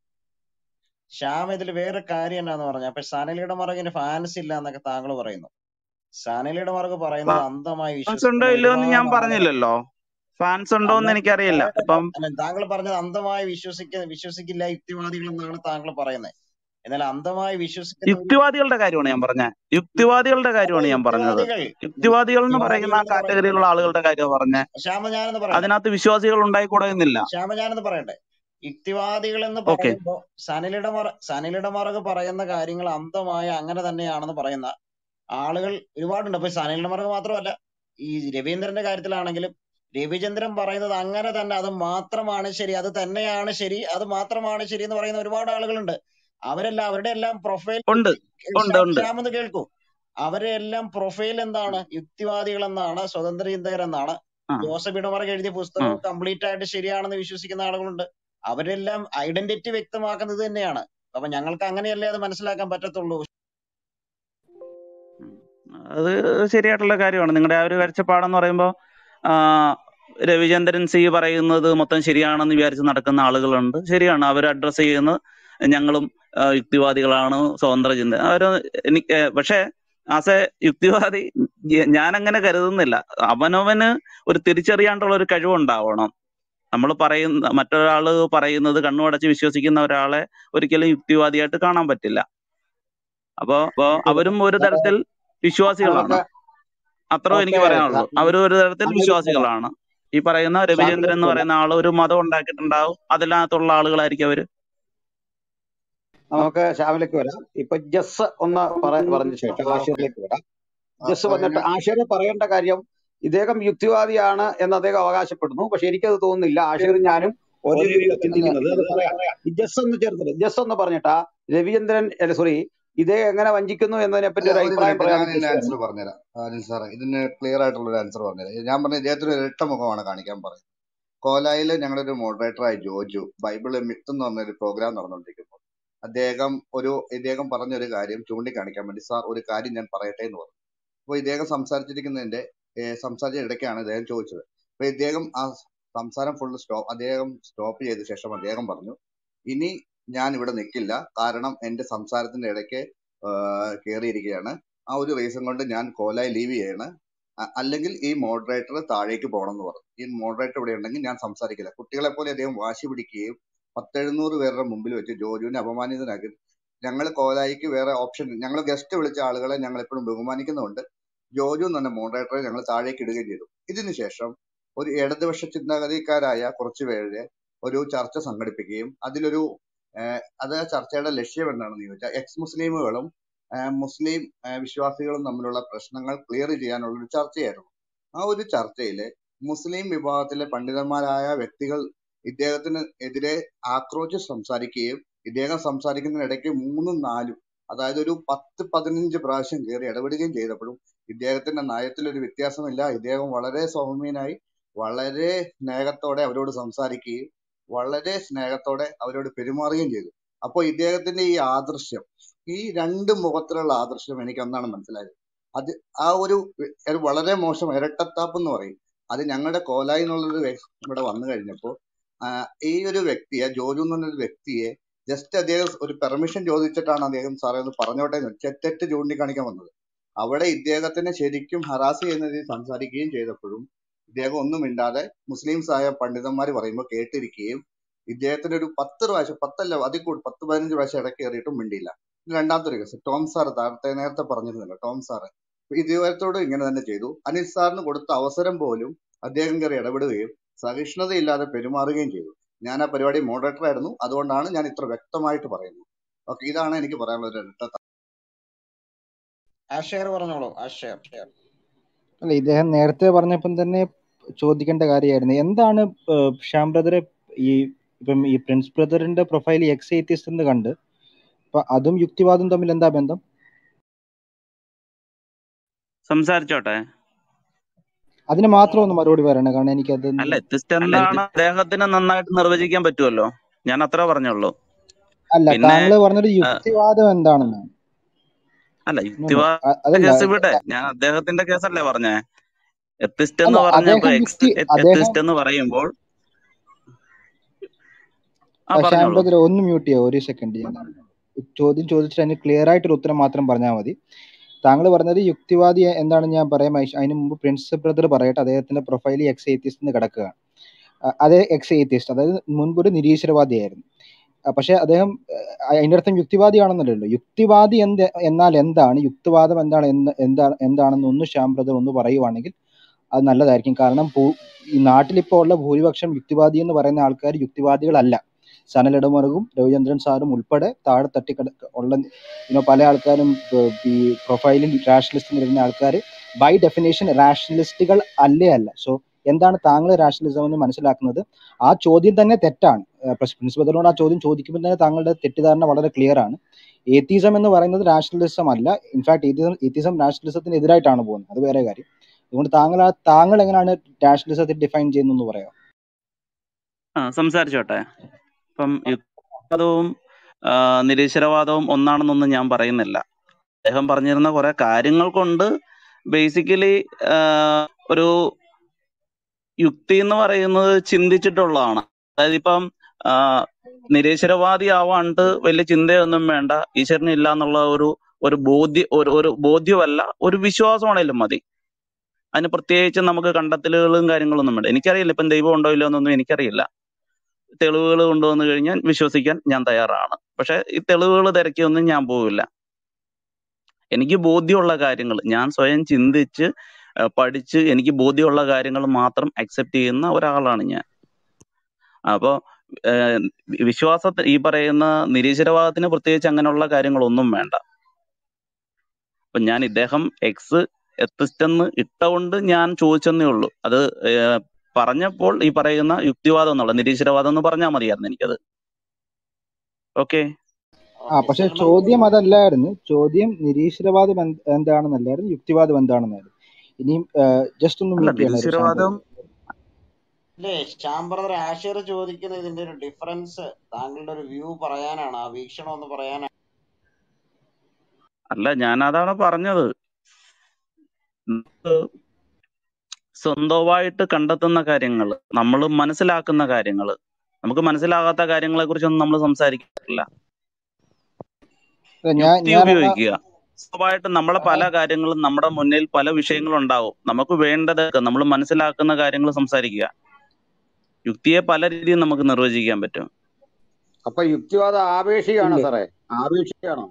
ശ്യാം ഇതിൽ വേറൊരു കാര്യം എന്നാന്ന് പറഞ്ഞ അപ്പൊ സനലിയുടെ മറകിന് ഫാൻസ് ഇല്ല എന്നൊക്കെ താങ്കൾ പറയുന്നു സനലിയുടെ മറക് പറയുന്നത് അന്ധമായി ഫാൻസ് ഉണ്ടോ വിശ്വസിക്കുന്ന ഇല്ലയോ എന്ന് ഞാൻ ഒരുപാട് ആളുകൾ പറഞ്ഞില്ലല്ലോ ഫാൻസ് ഉണ്ടോ എന്ന് അല്ല എനിക്കറിയില്ല പറയട്ടെ ഇപ്പം അല്ല താങ്കൾ പറഞ്ഞത് അന്ധമായി വിശ്വസിക്ക വിശ്വസിക്കില്ല യുക്തിവാദികൾ എന്നാണ് താങ്കൾ പറയുന്നത് എന്നാൽ അന്ധമായി വിശ്വസിക്കുന്ന ഒരു യുക്തിവാദികളുടെ കാര്യമാണ് ഞാൻ പറഞ്ഞത് യുക്തിവാദികളുടെ അതെ കാര്യമാണ് ഞാൻ പറഞ്ഞത് യുക്തിവാദികൾ യുക്തിവാദികൾ എന്ന് പറയുന്ന യുക്തിവാദികൾ ആ എന്ന് പറയുന്നത് കാറ്റഗറിയിലുള്ള ആളുകളുടെ കാര്യമാണ് പറഞ്ഞത് ശ്യാമ ഞാനെന്ന് പറയട്ടെ അതിനകത്ത് വിശ്വാസികൾ ഉണ്ടായിക്കൂടെ എന്നില്ല ശ്യാമ ഞാനെന്ന് പറയട്ടെ യുക്തിവാദികൾ എന്ന് ഓക്കെ പറയുമ്പോ സനിലിയുടെ മറ സനിലിയുടെ മറക് പറയുന്ന കാര്യങ്ങൾ അന്ധമായ അങ്ങനെ തന്നെയാണെന്ന് പറയുന്ന ആളുകൾ ഒരുപാടുണ്ട് അപ്പൊ സനിലിന്റെ മറക് മാത്രമല്ല ഈ രവീന്ദ്രന്റെ കാര്യത്തിലാണെങ്കിലും രവിചന്ദ്രൻ പറയുന്നത് അങ്ങനെ തന്നെ അത് മാത്രമാണ് ശരി അത് തന്നെയാണ് ശരി അത് മാത്രമാണ് ശരി എന്ന് പറയുന്ന ഒരുപാട് ആളുകളുണ്ട് അവരെല്ലാം അവരുടെ എല്ലാം പ്രൊഫൈൽ ഉണ്ട് ഉണ്ട് ഉണ്ട് ശ്യാമെന്ന് കേൾക്കൂ അവരെ എല്ലാം പ്രൊഫൈൽ എന്താണ് യുക്തിവാദികൾ എന്നാണ് സ്വതന്ത്ര ചിന്തകർ എന്നാണ് ആ ജോസഫ് ഇടമറക്ക് എഴുതിയ ആ പുസ്തകം കംപ്ലീറ്റ് ആയിട്ട് ശരിയാണെന്ന് വിശ്വസിക്കുന്ന ആളുകളുണ്ട് അവരെല്ലാം ഐഡന്റിറ്റി വ്യക്തമാക്കുന്നത് ഇത് തന്നെയാണ് അപ്പൊ ഞങ്ങൾക്ക് അങ്ങനെയല്ലേ അത് മനസ്സിലാക്കാൻ പറ്റത്തുള്ളൂ ഉം. അത് ശരിയായിട്ടുള്ള കാര്യമാണ് നിങ്ങളുടെ ആ ഒരു കാഴ്ചപ്പാടെന്ന് പറയുമ്പോൾ രവിചന്ദ്രൻ സി പറയുന്നത് മൊത്തം ശരിയാണെന്ന് വിചാരിച്ച് നടക്കുന്ന ആളുകളുണ്ട് ശരിയാണ് അവർ അഡ്രസ്സ് ചെയ്യുന്നത് ഞങ്ങളും ആ, യുക്തിവാദികളാണ് സ്വതന്ത്ര ചിന്ത അവർ എനിക്ക് പക്ഷേ ആസ് എ യുക്തിവാദി ഞാൻ അങ്ങനെ കരുതുന്നില്ല അവനവന് ഒരു തിരിച്ചറിയാണ്ടുള്ള ഒരു കഴിവുണ്ടാവണം നമ്മൾ പറയുന്ന മറ്റൊരാള് പറയുന്നത് കണ്ണുമടച്ച് വിശ്വസിക്കുന്ന ഒരാളെ ഒരിക്കലും യുക്തിവാദിയായിട്ട് കാണാൻ പറ്റില്ല അപ്പോ അപ്പോ അവരും ഒരു തരത്തിൽ വിശ്വാസികളാണ് നമുക്ക് അത്ര എനിക്ക് ഓക്കെ പറയാനുള്ളൂ അവർ ഒരു തരത്തിൽ വിശ്വാസികളാണ് ഈ പറയുന്ന രവിചന്ദ്രൻ എന്ന് പറയുന്ന ആള് ഒരു മതം ഉണ്ടാക്കിയിട്ടുണ്ടാവും അതിനകത്തുള്ള ആളുകളായിരിക്കും അവര് നമുക്ക് ശ്യാമിലേക്ക് വരാം ഇപ്പൊ ജസ് ഒന്ന് പറ- പറഞ്ഞ ശേഷം ഓക്കെ ആഷിറിലേക്ക് വരാം ആ, ജസ് ആ, വന്നിട്ട് ഞാൻ ആഷിർ പറയേണ്ട കാര്യം ഇദ്ദേഹം യുക്തിവാദിയാണ് എന്ന് അദ്ദേഹം അവകാശപ്പെടുന്നു പക്ഷെ എനിക്കത് തോന്നുന്നില്ല ആഷിർ ഞാനും ഒരേ രീതിയിൽ അല്ല ചിന്തിക്കുന്നത് അത് ഇത് പറയാം ഈ ജസ് ഒന്ന് ചേർത്തിട്ട് ജസ് ഒന്ന് പറഞ്ഞിട്ടാ രവീന്ദ്രൻ അല്ല സോറി ഇതേ എങ്ങനെ വഞ്ചിക്കുന്നു എന്നതിനെ പറ്റി അല്ല ഒരു ഒരു അഭിപ്രായം മിനിറ്റ് ഞാൻ പറയാൻ ഇതിന്റെ ജസ് ആൻസർ വരണം പറഞ്ഞുതരാം അനിൽ സാറേ ഇതിന് ക്ലിയർ ആയിട്ടുള്ള ഒരു ആൻസർ പറഞ്ഞുതരാം ഞാൻ പറഞ്ഞ ഇദ്ദേഹത്തിന് ഒരു ഇരട്ട മുഖമാണ് കാണിക്കാൻ പറയുന്നത് കോലായിൽ ഞങ്ങളൊരു മോഡറേറ്ററായി ജോജു ബൈബിള് മിത്ത് എന്ന് പറഞ്ഞൊരു പ്രോഗ്രാം നടന്നുകൊണ്ടിരിക്കുമ്പോൾ അദ്ദേഹം ഒരു ഇദ്ദേഹം പറഞ്ഞ ഒരു കാര്യം ചൂണ്ടിക്കാണിക്കാൻ വേണ്ടി സാർ ഒരു കാര്യം ഞാൻ പറയട്ടെ എന്ന് പറഞ്ഞു അപ്പോൾ ഇദ്ദേഹം സംസാരിച്ചിരിക്കുന്നതിന്റെ ഏഹ്, സംസാരിച്ച ഇടയ്ക്കാണ് ഇദ്ദേഹം ചോദിച്ചത് അപ്പൊ ഇദ്ദേഹം ആ സംസാരം ഫുള്ള് സ്റ്റോപ്പ് അദ്ദേഹം സ്റ്റോപ്പ് ചെയ്ത ശേഷം അദ്ദേഹം പറഞ്ഞു ഇനി ഞാൻ ഇവിടെ നിൽക്കില്ല കാരണം എന്റെ സംസാരത്തിന്റെ ഇടയ്ക്ക് കയറിയിരിക്കുകയാണ് ആ ഒരു റീസൺ കൊണ്ട് ഞാൻ കോലായി ലീവ് ചെയ്യാണ് അ- അല്ലെങ്കിൽ ഈ മോഡറേറ്റർ താഴേക്ക് പോകണം എന്ന് പറഞ്ഞു ഈ മോഡറേറ്റർ ഇവിടെ ഉണ്ടെങ്കിൽ ഞാൻ സംസാരിക്കില്ല കുട്ടികളെ പോലെ അദ്ദേഹം വാശി പിടിക്കുകയും പത്തെഴുന്നൂറ് പേരുടെ മുമ്പിൽ വെച്ച് ജോജുവിനെ അപമാനിതനാക്കി ഞങ്ങൾ കോലായിക്ക് വേറെ ഓപ്ഷൻ ഞങ്ങൾ ഗസ്റ്റ് വിളിച്ച ആളുകളെ ഞങ്ങൾ എപ്പോഴും ബഹുമാനിക്കുന്നുണ്ട് ജോജു എന്ന് പറഞ്ഞ മോഡറേറ്ററെ ഞങ്ങൾ താഴേക്ക് ഇടുകയും ചെയ്തു ഇതിനുശേഷം ഒരു ഇടതുപക്ഷ ചിന്താഗതിക്കാരായ കുറച്ച് പേര് ഒരു ചർച്ച സംഘടിപ്പിക്കുകയും അതിലൊരു ഏഹ്, അത് ആ ചർച്ചയുടെ ലക്ഷ്യം എന്താണെന്ന് ചോദിച്ചാൽ എക്സ് മുസ്ലിമുകളും ആഹ് മുസ്ലിം ആഹ് വിശ്വാസികളും തമ്മിലുള്ള പ്രശ്നങ്ങൾ ക്ലിയർ ചെയ്യാനുള്ള ഒരു ചർച്ചയായിരുന്നു ആ ഒരു ചർച്ചയില് മുസ്ലിം വിഭാഗത്തിലെ പണ്ഡിതന്മാരായ വ്യക്തികൾ ഇദ്ദേഹത്തിന് എതിരെ ആക്രോശിച്ച് സംസാരിക്കുകയും ഇദ്ദേഹം സംസാരിക്കുന്നതിനിടയ്ക്ക് മൂന്നും നാലും അതായത് ഒരു പത്ത് പതിനഞ്ച് പ്രാവശ്യം കയറി ഇടപെടുകയും ചെയ്തപ്പോഴും ഇദ്ദേഹത്തിന്റെ നയത്തിൽ ഒരു വ്യത്യാസമില്ല ഇദ്ദേഹം വളരെ സൗമ്യനായി വളരെ സ്നേഹത്തോടെ അവരോട് സംസാരിക്കുകയും വളരെ സ്നേഹത്തോടെ അവരോട് പെരുമാറുകയും ചെയ്തു അപ്പോൾ ഇദ്ദേഹത്തിന്റെ ഈ ആദർശം ഈ രണ്ട് മുഖത്തിലുള്ള ആദർശം എനിക്ക് ഒന്നാണ് മനസ്സിലായത് അത് ആ ഒരു ഒരു വളരെ മോശം ഇരട്ടത്താപ്പ് എന്ന് പറയും അത് ഞങ്ങളുടെ കോലായി എന്നുള്ളൊരു വ്യ- ഇവിടെ വന്നു കഴിഞ്ഞപ്പോൾ ഈ ഒരു വ്യക്തിയെ ജോജു എന്ന് പറഞ്ഞൊരു വ്യക്തിയെ ജസ്റ്റ് അദ്ദേഹം ഒരു പെർമിഷൻ ചോദിച്ചിട്ടാണ് അദ്ദേഹം സാറേ ഒന്ന് പറഞ്ഞോട്ടെ എന്ന് തെ- തെറ്റ് ചൂണ്ടിക്കാണിക്കാൻ വന്നത് അവിടെ ഇദ്ദേഹത്തിനെ ശരിക്കും ഹറാസ് ചെയ്യുന്ന രീതിയിൽ സംസാരിക്കുകയും ചെയ്തപ്പോഴും ഇദ്ദേഹം ഒന്നും മിണ്ടാതെ മുസ്ലിംസ് ആയ പണ്ഡിതന്മാർ പറയുമ്പോൾ കേട്ടിരിക്കുകയും ഇദ്ദേഹത്തിന് ഒരു പത്ത് പ്രാവശ്യം പത്തല്ല അതിൽ കൂടുതൽ പത്ത് പതിനഞ്ച് പ്രാവശ്യം ഇടയ്ക്ക് കയറിയിട്ടും മിണ്ടിയില്ല ഇത് രണ്ടാമത്തെ ഒരു കേസ് ടോം സാർ നേരത്തെ നേരത്തെ പറഞ്ഞിരുന്നല്ലോ ടോം സാറ് ഇദ്ദേഹത്തോട് ഇങ്ങനെ തന്നെ ചെയ്തു അനിൽ സാറിന് കൊടുത്ത അവസരം പോലും അദ്ദേഹം കയറി ഇടപെടുകയും സഹിഷ്ണുതയില്ലാതെ പെരുമാറുകയും ചെയ്തു ഞാൻ ആ പരിപാടി മോഡറേറ്റർ ആയിരുന്നു അതുകൊണ്ടാണ് ഞാൻ ഇത്ര വ്യക്തമായിട്ട് പറയുന്നത് ഓക്കെ ഇതാണ് എനിക്ക് പറയാനുള്ള ഒരു ഇരട്ട ആഷേർ പറഞ്ഞോളൂ ആഷേർ അല്ല ഇദ്ദേഹം നേരത്തെ പറഞ്ഞപ്പം തന്നെ ചോദിക്കേണ്ട കാര്യമായിരുന്നു എന്താണ് ഏഹ് ശ്യാം ബ്രദറെ ഈ ഇപ്പം ഈ പ്രിൻസ് ബ്രദറിന്റെ പ്രൊഫൈൽ എക്സ് എയ്റ്റിസ്റ്റ് എന്ന് കണ്ട് അപ്പൊ അതും യുക്തിവാദം തമ്മിൽ എന്താ ബന്ധം സംസാരിച്ചോട്ടെ അതിന് മാത്രം ഒന്ന് മറുപടി പറയണം കാരണം എനിക്ക് അല്ല അതൊന്ന് എത്തിസ്റ്റ് എന്താണ് അദ്ദേഹത്തിന് നന്നായിട്ട് നിർവചിക്കാൻ പറ്റുമല്ലോ ഞാൻ അത്ര പറഞ്ഞുള്ളൂ അല്ല പിന്നെ താങ്കൾ പറഞ്ഞൊരു ആ, യുക്തിവാദം എന്താണെന്നാണ് അല്ല No, no. യുക്തിവാദ അ- അതല്ല കേസ് ഇവിടെ ഞാൻ അദ്ദേഹത്തിന്റെ കേസല്ലേ പറഞ്ഞേ എത്തിസ്റ്റ് അല്ല എന്ന് പറഞ്ഞപ്പോ അദ്ദേഹം എക്സ് യുക്തി അദ്ദേഹം എത്തിസ്റ്റ് എന്ന് പറയുമ്പോൾ ആ ശ്യാം പറഞ്ഞോളൂ ബ്രദർ ഒന്ന് മ്യൂട്ട് ചെയ്യാം ഒരു സെക്കൻഡ് ഞാൻ ചോദ്യം ചോദിച്ചിട്ട് അതിന് ക്ലിയർ ആയിട്ടൊരു ഉത്തരം മാത്രം പറഞ്ഞാൽ മതി താങ്കൾ പറഞ്ഞത് യുക്തിവാദി എന്താണെന്ന് ഞാൻ പറയാം അയ്- അതിന് മുമ്പ് പ്രിൻസ് ബ്രദർ പറയട്ടെ അദ്ദേഹത്തിന്റെ പ്രൊഫൈൽ എക്സ് എയ്ത്തിസ്റ്റ് എന്ന് കിടക്കുകയാണ് അ- അതേ എക്സ് എയ്ത്തിസ്റ്റ് അതായത് മുൻപ് ഒരു നിരീശ്വരവാദിയായിരുന്നു അഹ് പക്ഷെ അദ്ദേഹം അഹ് അതിന്റെ അർത്ഥം യുക്തിവാദിയാണെന്നല്ലല്ലോ യുക്തിവാദി എന്ത് എന്നാൽ എന്താണ് യുക്തിവാദം എന്താണ് എന്ന് എന്താണ് എന്താണെന്ന് ഒന്ന് ശ്യാം ബ്രദർ ഒന്ന് പറയുവാണെങ്കിൽ അത് നല്ലതായിരിക്കും കാരണം ഭൂ- ഈ നാട്ടിലിപ്പോൾ ഉള്ള ഭൂരിപക്ഷം യുക്തിവാദി എന്ന് പറയുന്ന ആൾക്കാർ യുക്തിവാദികളല്ല സനൽ ഇടമറുകും രവിചന്ദ്രൻ സാറും ഉൾപ്പെടെ താഴെ തട്ടിക്കട ഉള്ള ഇനോ പല ആൾക്കാരും ഏർ ഈ പ്രൊഫൈലിൽ റാഷണലിസ്റ്റ് വരുന്ന ആൾക്കാർ ബൈ ഡെഫിനേഷൻ റാഷണലിസ്റ്റുകൾ അല്ലേ അല്ല സോ എന്താണ് താങ്കൾ റാഷണലിസം എന്ന് മനസ്സിലാക്കുന്നത് ആ ചോദ്യം തന്നെ തെറ്റാണ് പ്രിൻസിപ്പലിനോട് ആ ചോദ്യം ചോദിക്കുമ്പോൾ തന്നെ താങ്കളുടെ തെറ്റിദ്ധാരണ വളരെ ക്ലിയർ ആണ് ഏത്തീസം എന്ന് പറയുന്നത് രാഷണലിസം അല്ല ഇൻഫാക്ട് ഏത്തീസം ഏത്തീസം രാഷണലിസത്തിന് എതിരായിട്ടാണ് പോകുന്നത് അത് വേറെ കാര്യം അതുകൊണ്ട് താങ്കൾ ആ താങ്കൾ എങ്ങനെയാണ് രാഷണലിസത്തെ ഡിഫൈൻ ചെയ്യുന്നതെന്ന് പറയാം ആ സംസാരിച്ചോട്ടെ ഇപ്പം യുക്തിവാദവും ആ, നിരീശ്വരവാദവും ഒന്നാണെന്നൊന്നും ഞാൻ പറയുന്നില്ല അദ്ദേഹം പറഞ്ഞിരുന്ന കുറെ കാര്യങ്ങൾ കൊണ്ട് ബേസിക്കലി ഒരു യുക്തി എന്ന് പറയുന്നത് ചിന്തിച്ചിട്ടുള്ളതാണ് അതായത് ഇപ്പം ആ, നിരീശ്വരവാദി ആവാണ്ട് വലിയ ചിന്തയൊന്നും വേണ്ട ഈശ്വരൻ ഇല്ല എന്നുള്ള ഒരു ഒരു ബോധ്യ ഒരു ഒരു ബോധ്യമല്ല ഒരു വിശ്വാസമാണേലും മതി അതിന് പ്രത്യേകിച്ച് നമുക്ക് കണ്ടെത്തലുകളും കാര്യങ്ങളൊന്നും വേണ്ട എനിക്കറിയില്ല ഇപ്പം ദൈവം ഉണ്ടോ ഇല്ലയോ എന്നൊന്നും എനിക്കറിയില്ല തെളിവുകൾ കൊണ്ടുവന്നു കഴിഞ്ഞാൽ വിശ്വസിക്കാൻ ഞാൻ തയ്യാറാണ് പക്ഷെ ഈ തെളിവുകൾ തിരക്കിയൊന്നും ഞാൻ പോവില്ല എനിക്ക് ബോധ്യമുള്ള കാര്യങ്ങൾ ഞാൻ സ്വയം ചിന്തിച്ച് ആ, പഠിച്ച് എനിക്ക് ബോധ്യമുള്ള കാര്യങ്ങൾ മാത്രം അക്സെപ്റ്റ് ചെയ്യുന്ന ഒരാളാണ് ഞാൻ അപ്പോ ഏഹ്, വിശ്വാസത്തെ ഈ പറയുന്ന നിരീശ്വരവാദത്തിന് പ്രത്യേകിച്ച് അങ്ങനെയുള്ള കാര്യങ്ങളൊന്നും വേണ്ട അപ്പൊ ഞാൻ ഇദ്ദേഹം എക്സ് എത്തിസ്റ്റ് എന്ന് ഇട്ടുകൊണ്ട് ഞാൻ ചോദിച്ചെന്നേ ഉള്ളൂ അത് ഏഹ്, പറഞ്ഞപ്പോൾ ഈ പറയുന്ന യുക്തിവാദം എന്നുള്ള നിരീശ്വരവാദം എന്ന് പറഞ്ഞാൽ മതിയായിരുന്നു എനിക്കത് ഓക്കെ ആ ഓക്കെ പക്ഷെ സൽമാൻ ചോദ്യം അതല്ലായിരുന്നു ചോദ്യം നിരീശ്വരവാദം എന്ത് എന്താണെന്നല്ലായിരുന്നു യുക്തിവാദം എന്താണെന്നായിരുന്നു ഇനിയും ജസ്റ്റ് ഒന്ന് അല്ല മ്യൂട്ട് ചെയ്യണം ഒരു ശ്യാം നിരീശ്വരവാദം ബ്രദർ ഇല്ലേ ശ്യാം ബ്രദർ ആഷേർ ചോദിക്കുന്ന ഇതിന്റെ ഒരു ഡിഫറൻസ് താങ്കളുടെ ഒരു വ്യൂ പറയാനാണ് ആ വീക്ഷണം ഒന്ന് പറയാനാണ് അല്ല ഞാൻ അതാണ് പറഞ്ഞത് നമുക്ക് സ്വന്തമായിട്ട് കണ്ടെത്തുന്ന കാര്യങ്ങൾ നമ്മൾ മനസ്സിലാക്കുന്ന കാര്യങ്ങൾ നമുക്ക് മനസ്സിലാകാത്ത കാര്യങ്ങളെ കുറിച്ചൊന്നും നമ്മൾ സംസാരിക്കാറില്ല അല്ല, ഞാൻ യുക്തി ഞാൻ എന്നാ ഉപയോഗിക്കുക സ്വന്തമായിട്ട് നമ്മളെ പല കാര്യങ്ങളും നമ്മുടെ മുന്നിൽ പല വിഷയങ്ങളും ഉണ്ടാവും നമുക്ക് വേണ്ടതൊക്കെ നമ്മൾ മനസ്സിലാക്കുന്ന കാര്യങ്ങൾ സംസാരിക്കുക യുക്തിയെ പല രീതിയിൽ നമുക്ക് നിർവചിക്കാൻ പറ്റും അപ്പൊ യുക്തിവാദം ആപേക്ഷികമാണോ ഇല്ലേ സാറേ ആപേക്ഷികമാണോ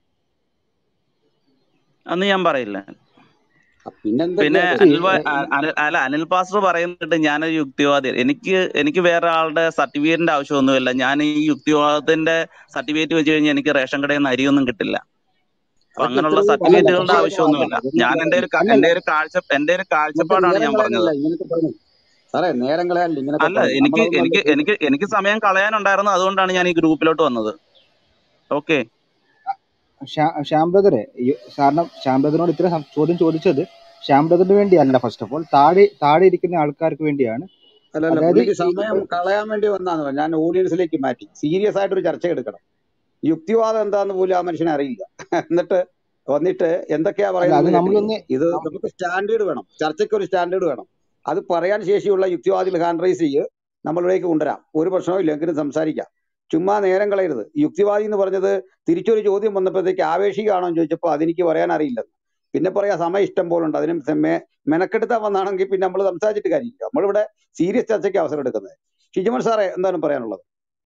അന്ന് ഞാൻ പറയില്ല പിന്നെ പിന്നെന്തൊക്കെയാ see, അനിൽ വാ- ഏ, അ- അനിൽ അല്ല അനിൽ പാസ്റ്റർ പറയുന്നിട്ട് ഞാനൊരു യുക്തിവാദി എനിക്ക് എനിക്ക് വേറെ ആളുടെ സർട്ടിഫിക്കറ്റിന്റെ ആവശ്യമൊന്നുമില്ല ഞാൻ ഈ യുക്തിവാദത്തിന്റെ സർട്ടിഫിക്കറ്റ് വെച്ച് കഴിഞ്ഞാൽ എനിക്ക് റേഷൻ കടയിൽ നിന്ന് അരിയൊന്നും കിട്ടില്ല അപ്പൊ അതൊക്കെ അങ്ങനെയുള്ള എത്രയോ അല്ലല്ല സർട്ടിഫിക്കറ്റുകളുടെ പക്ഷെ ആവശ്യമൊന്നുമില്ല അതൊന്നും ഞാൻ എന്റെ ഒരു ക- അല്ലല്ല എന്റെ ഒരു കാഴ്ച എന്റെ ഒരു നമുക്ക് കാഴ്ചപ്പാടാണ് നേരം ഞാൻ പറഞ്ഞത് കളയാനല്ല ഇങ്ങനത്തെ പറഞ്ഞു സാറേ നേരം കളയാനല്ല ഇങ്ങനത്തെ അല്ല പറഞ്ഞു എനിക്ക് നമ്മളതൊന്നും എനിക്ക് അല്ല എനിക്ക് എനിക്ക് സമയം കളയാനുണ്ടായിരുന്നു അതുകൊണ്ടാണ് ഞാൻ ഈ ഗ്രൂപ്പിലോട്ട് വന്നത് ഓക്കെ ശ്യാ- ശ്യാം ബ്രദറെ ഈ കാരണം ശ്യാം ബ്രദറിനോട് ഇത്ര സം- ചോദ്യം ചോദിച്ചത് ശ്യാം ബ്രദറിന് വേണ്ടിയല്ല ഫസ്റ്റ് ഓഫ് ഓൾ താഴെ താഴെ ഇരിക്കുന്ന ആൾക്കാർക്ക് വേണ്ടിയാണ് അല്ലല്ല അതായത് പുള്ളിക്ക് ഈ സമയം കളയാൻ വേണ്ടി വന്നാന്ന് ഞാൻ ഓഡിയൻസിലേക്ക് മാറ്റി സീരിയസ് ആയിട്ട് ഒരു ചർച്ച എടുക്കണം യുക്തിവാദം എന്താന്ന് പോലും ആ മനുഷ്യനെ അറിയില്ല എന്നിട്ട് വന്നിട്ട് എന്തൊക്കെയാ അല്ല അത് പറയുന്നത് കേട്ടില്ലേ നമ്മളൊന്ന് ഇത് നമുക്ക് സ്റ്റാൻഡേർഡ് വേണം ചർച്ചയ്ക്ക് ഒരു സ്റ്റാൻഡേർഡ് വേണം അത് പറയാൻ ശേഷിയുള്ള യുക്തിവാദികൾ ഹാൻഡ് റൈസ് ചെയ്യ് നമ്മളിലേക്ക് കൊണ്ടുവരാം ഒരു പ്രശ്നവും ഇല്ല എങ്കിലും സംസാരിക്കാം ചുമ്മാ നേരം കളയരുത് യുക്തിവാദി എന്ന് പറഞ്ഞത് തിരിച്ചൊരു ചോദ്യം വന്നപ്പോഴത്തേക്ക് ആവേശികമാണോ എന്ന് ചോദിച്ചപ്പോൾ അതെനിക്ക് പറയാൻ അറിയില്ല പിന്നെ പറയാ സമയം ഇഷ്ടം പോലെ ഉണ്ട് അതിന് മെ- മെനക്കെടുത്താൻ വന്നാണെങ്കിൽ പിന്നെ നമ്മൾ സംസാരിച്ചിട്ട് കാര്യമില്ല നമ്മളിവിടെ സീരിയസ് ചർച്ചയ്ക്ക് അവസരം എടുക്കുന്നത് ഷിജുമൻ സാറേ എന്താണ് പറയാനുള്ളത്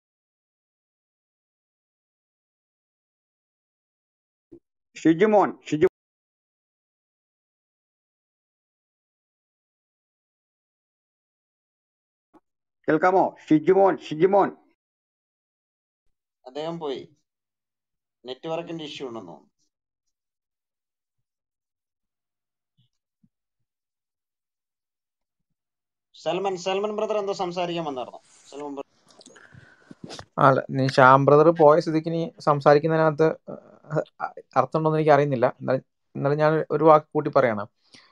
ഷിജുമോൻ ഷിജു കേൾക്കാമോ ഷിജുമോൻ ഷിജുമോൻ അദ്ദേഹം പോയി നെറ്റ്വർക്കിന്റെ ഇഷ്യൂ ഉണ്ടെന്ന് തോന്നുന്നു സൽമൻ സൽമൻ ബ്രദർ എന്തോ സംസാരിക്കാൻ വന്നായിരുന്നോ സൽമൻ ബ്രദർ അല്ല നീ ശ്യാം ബ്രദർ പോയ സ്ഥിതിക്ക് നീ സംസാരിക്കുന്നതിനകത്ത് അർത്ഥമുണ്ടോന്ന് എനിക്ക് അറിയുന്നില്ല എന്നാലും എന്നാലും ഞാൻ ഒരു വാക്ക് കൂട്ടി പറയണം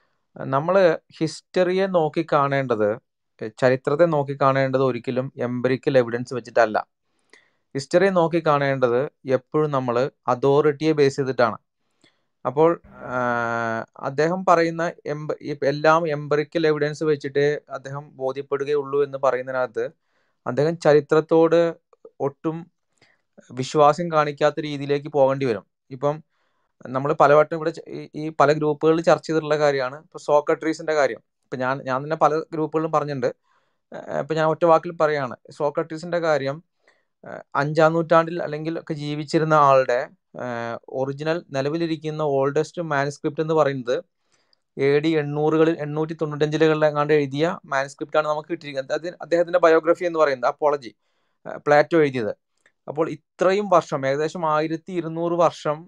നമ്മൾ ഹിസ്റ്ററിയെ നോക്കി കാണേണ്ടത് ചരിത്രത്തെ നോക്കി കാണേണ്ടത് ഒരിക്കലും എംപറിക്കൽ എവിഡൻസ് വെച്ചിട്ടല്ല ഹിസ്റ്ററിയെ നോക്കി കാണേണ്ടത് എപ്പോഴും നമ്മൾ അതോറിറ്റിയെ ബേസ് ചെയ്തിട്ടാണ് അപ്പോൾ ആഹ്, അദ്ദേഹം പറയുന്ന എംബ ഈ എല്ലാം എംപറിക്കൽ എവിഡൻസ് വെച്ചിട്ട് അദ്ദേഹം ബോധ്യപ്പെടുകയുള്ളൂ എന്ന് പറയുന്നതിനകത്ത് അദ്ദേഹം ചരിത്രത്തോട് ഒട്ടും വിശ്വാസം കാണിക്കാത്ത രീതിയിലേക്ക് പോകേണ്ടി വരും ഇപ്പം നമ്മൾ പലവട്ടം ഇവിടെ ച- ഈ ഈ പല ഗ്രൂപ്പുകളിൽ ചർച്ച ചെയ്തിട്ടുള്ള കാര്യമാണ് ഇപ്പൊ സോക്രട്ടീസിന്റെ കാര്യം ഇപ്പൊ ഞാൻ ഞാൻ തന്നെ പല ഗ്രൂപ്പുകളിലും പറഞ്ഞിട്ടുണ്ട് ഏഹ് ഇപ്പൊ ഞാൻ ഒറ്റ വാക്കിൽ പറയാണ് സോക്രട്ടീസിന്റെ കാര്യം ഏഹ് അഞ്ചാം നൂറ്റാണ്ടിൽ അല്ലെങ്കിൽ ഒക്കെ ജീവിച്ചിരുന്ന ആളുടെ ഒറിജിനൽ നിലവിലിരിക്കുന്ന ഓൾഡസ്റ്റ് മാനുസ്ക്രിപ്റ്റ് എന്ന് പറയുന്നത് എ ഡി എണ്ണൂറുകളിൽ എണ്ണൂറ്റി തൊണ്ണൂറ്റഞ്ചിലുകളിൽ എങ്ങാണ്ട് എഴുതിയ മാനുസ്ക്രിപ്റ്റ് ആണ് നമുക്ക് കിട്ടിയിരിക്കുന്നത് അത് അദ്ദേഹത്തിന്റെ ബയോഗ്രഫി എന്ന് പറയുന്നത് അപ്പോളജി പ്ലാറ്റോ എഴുതിയത് അപ്പോൾ ഇത്രയും വർഷം ഏകദേശം ആയിരത്തി ഇരുന്നൂറ് വർഷം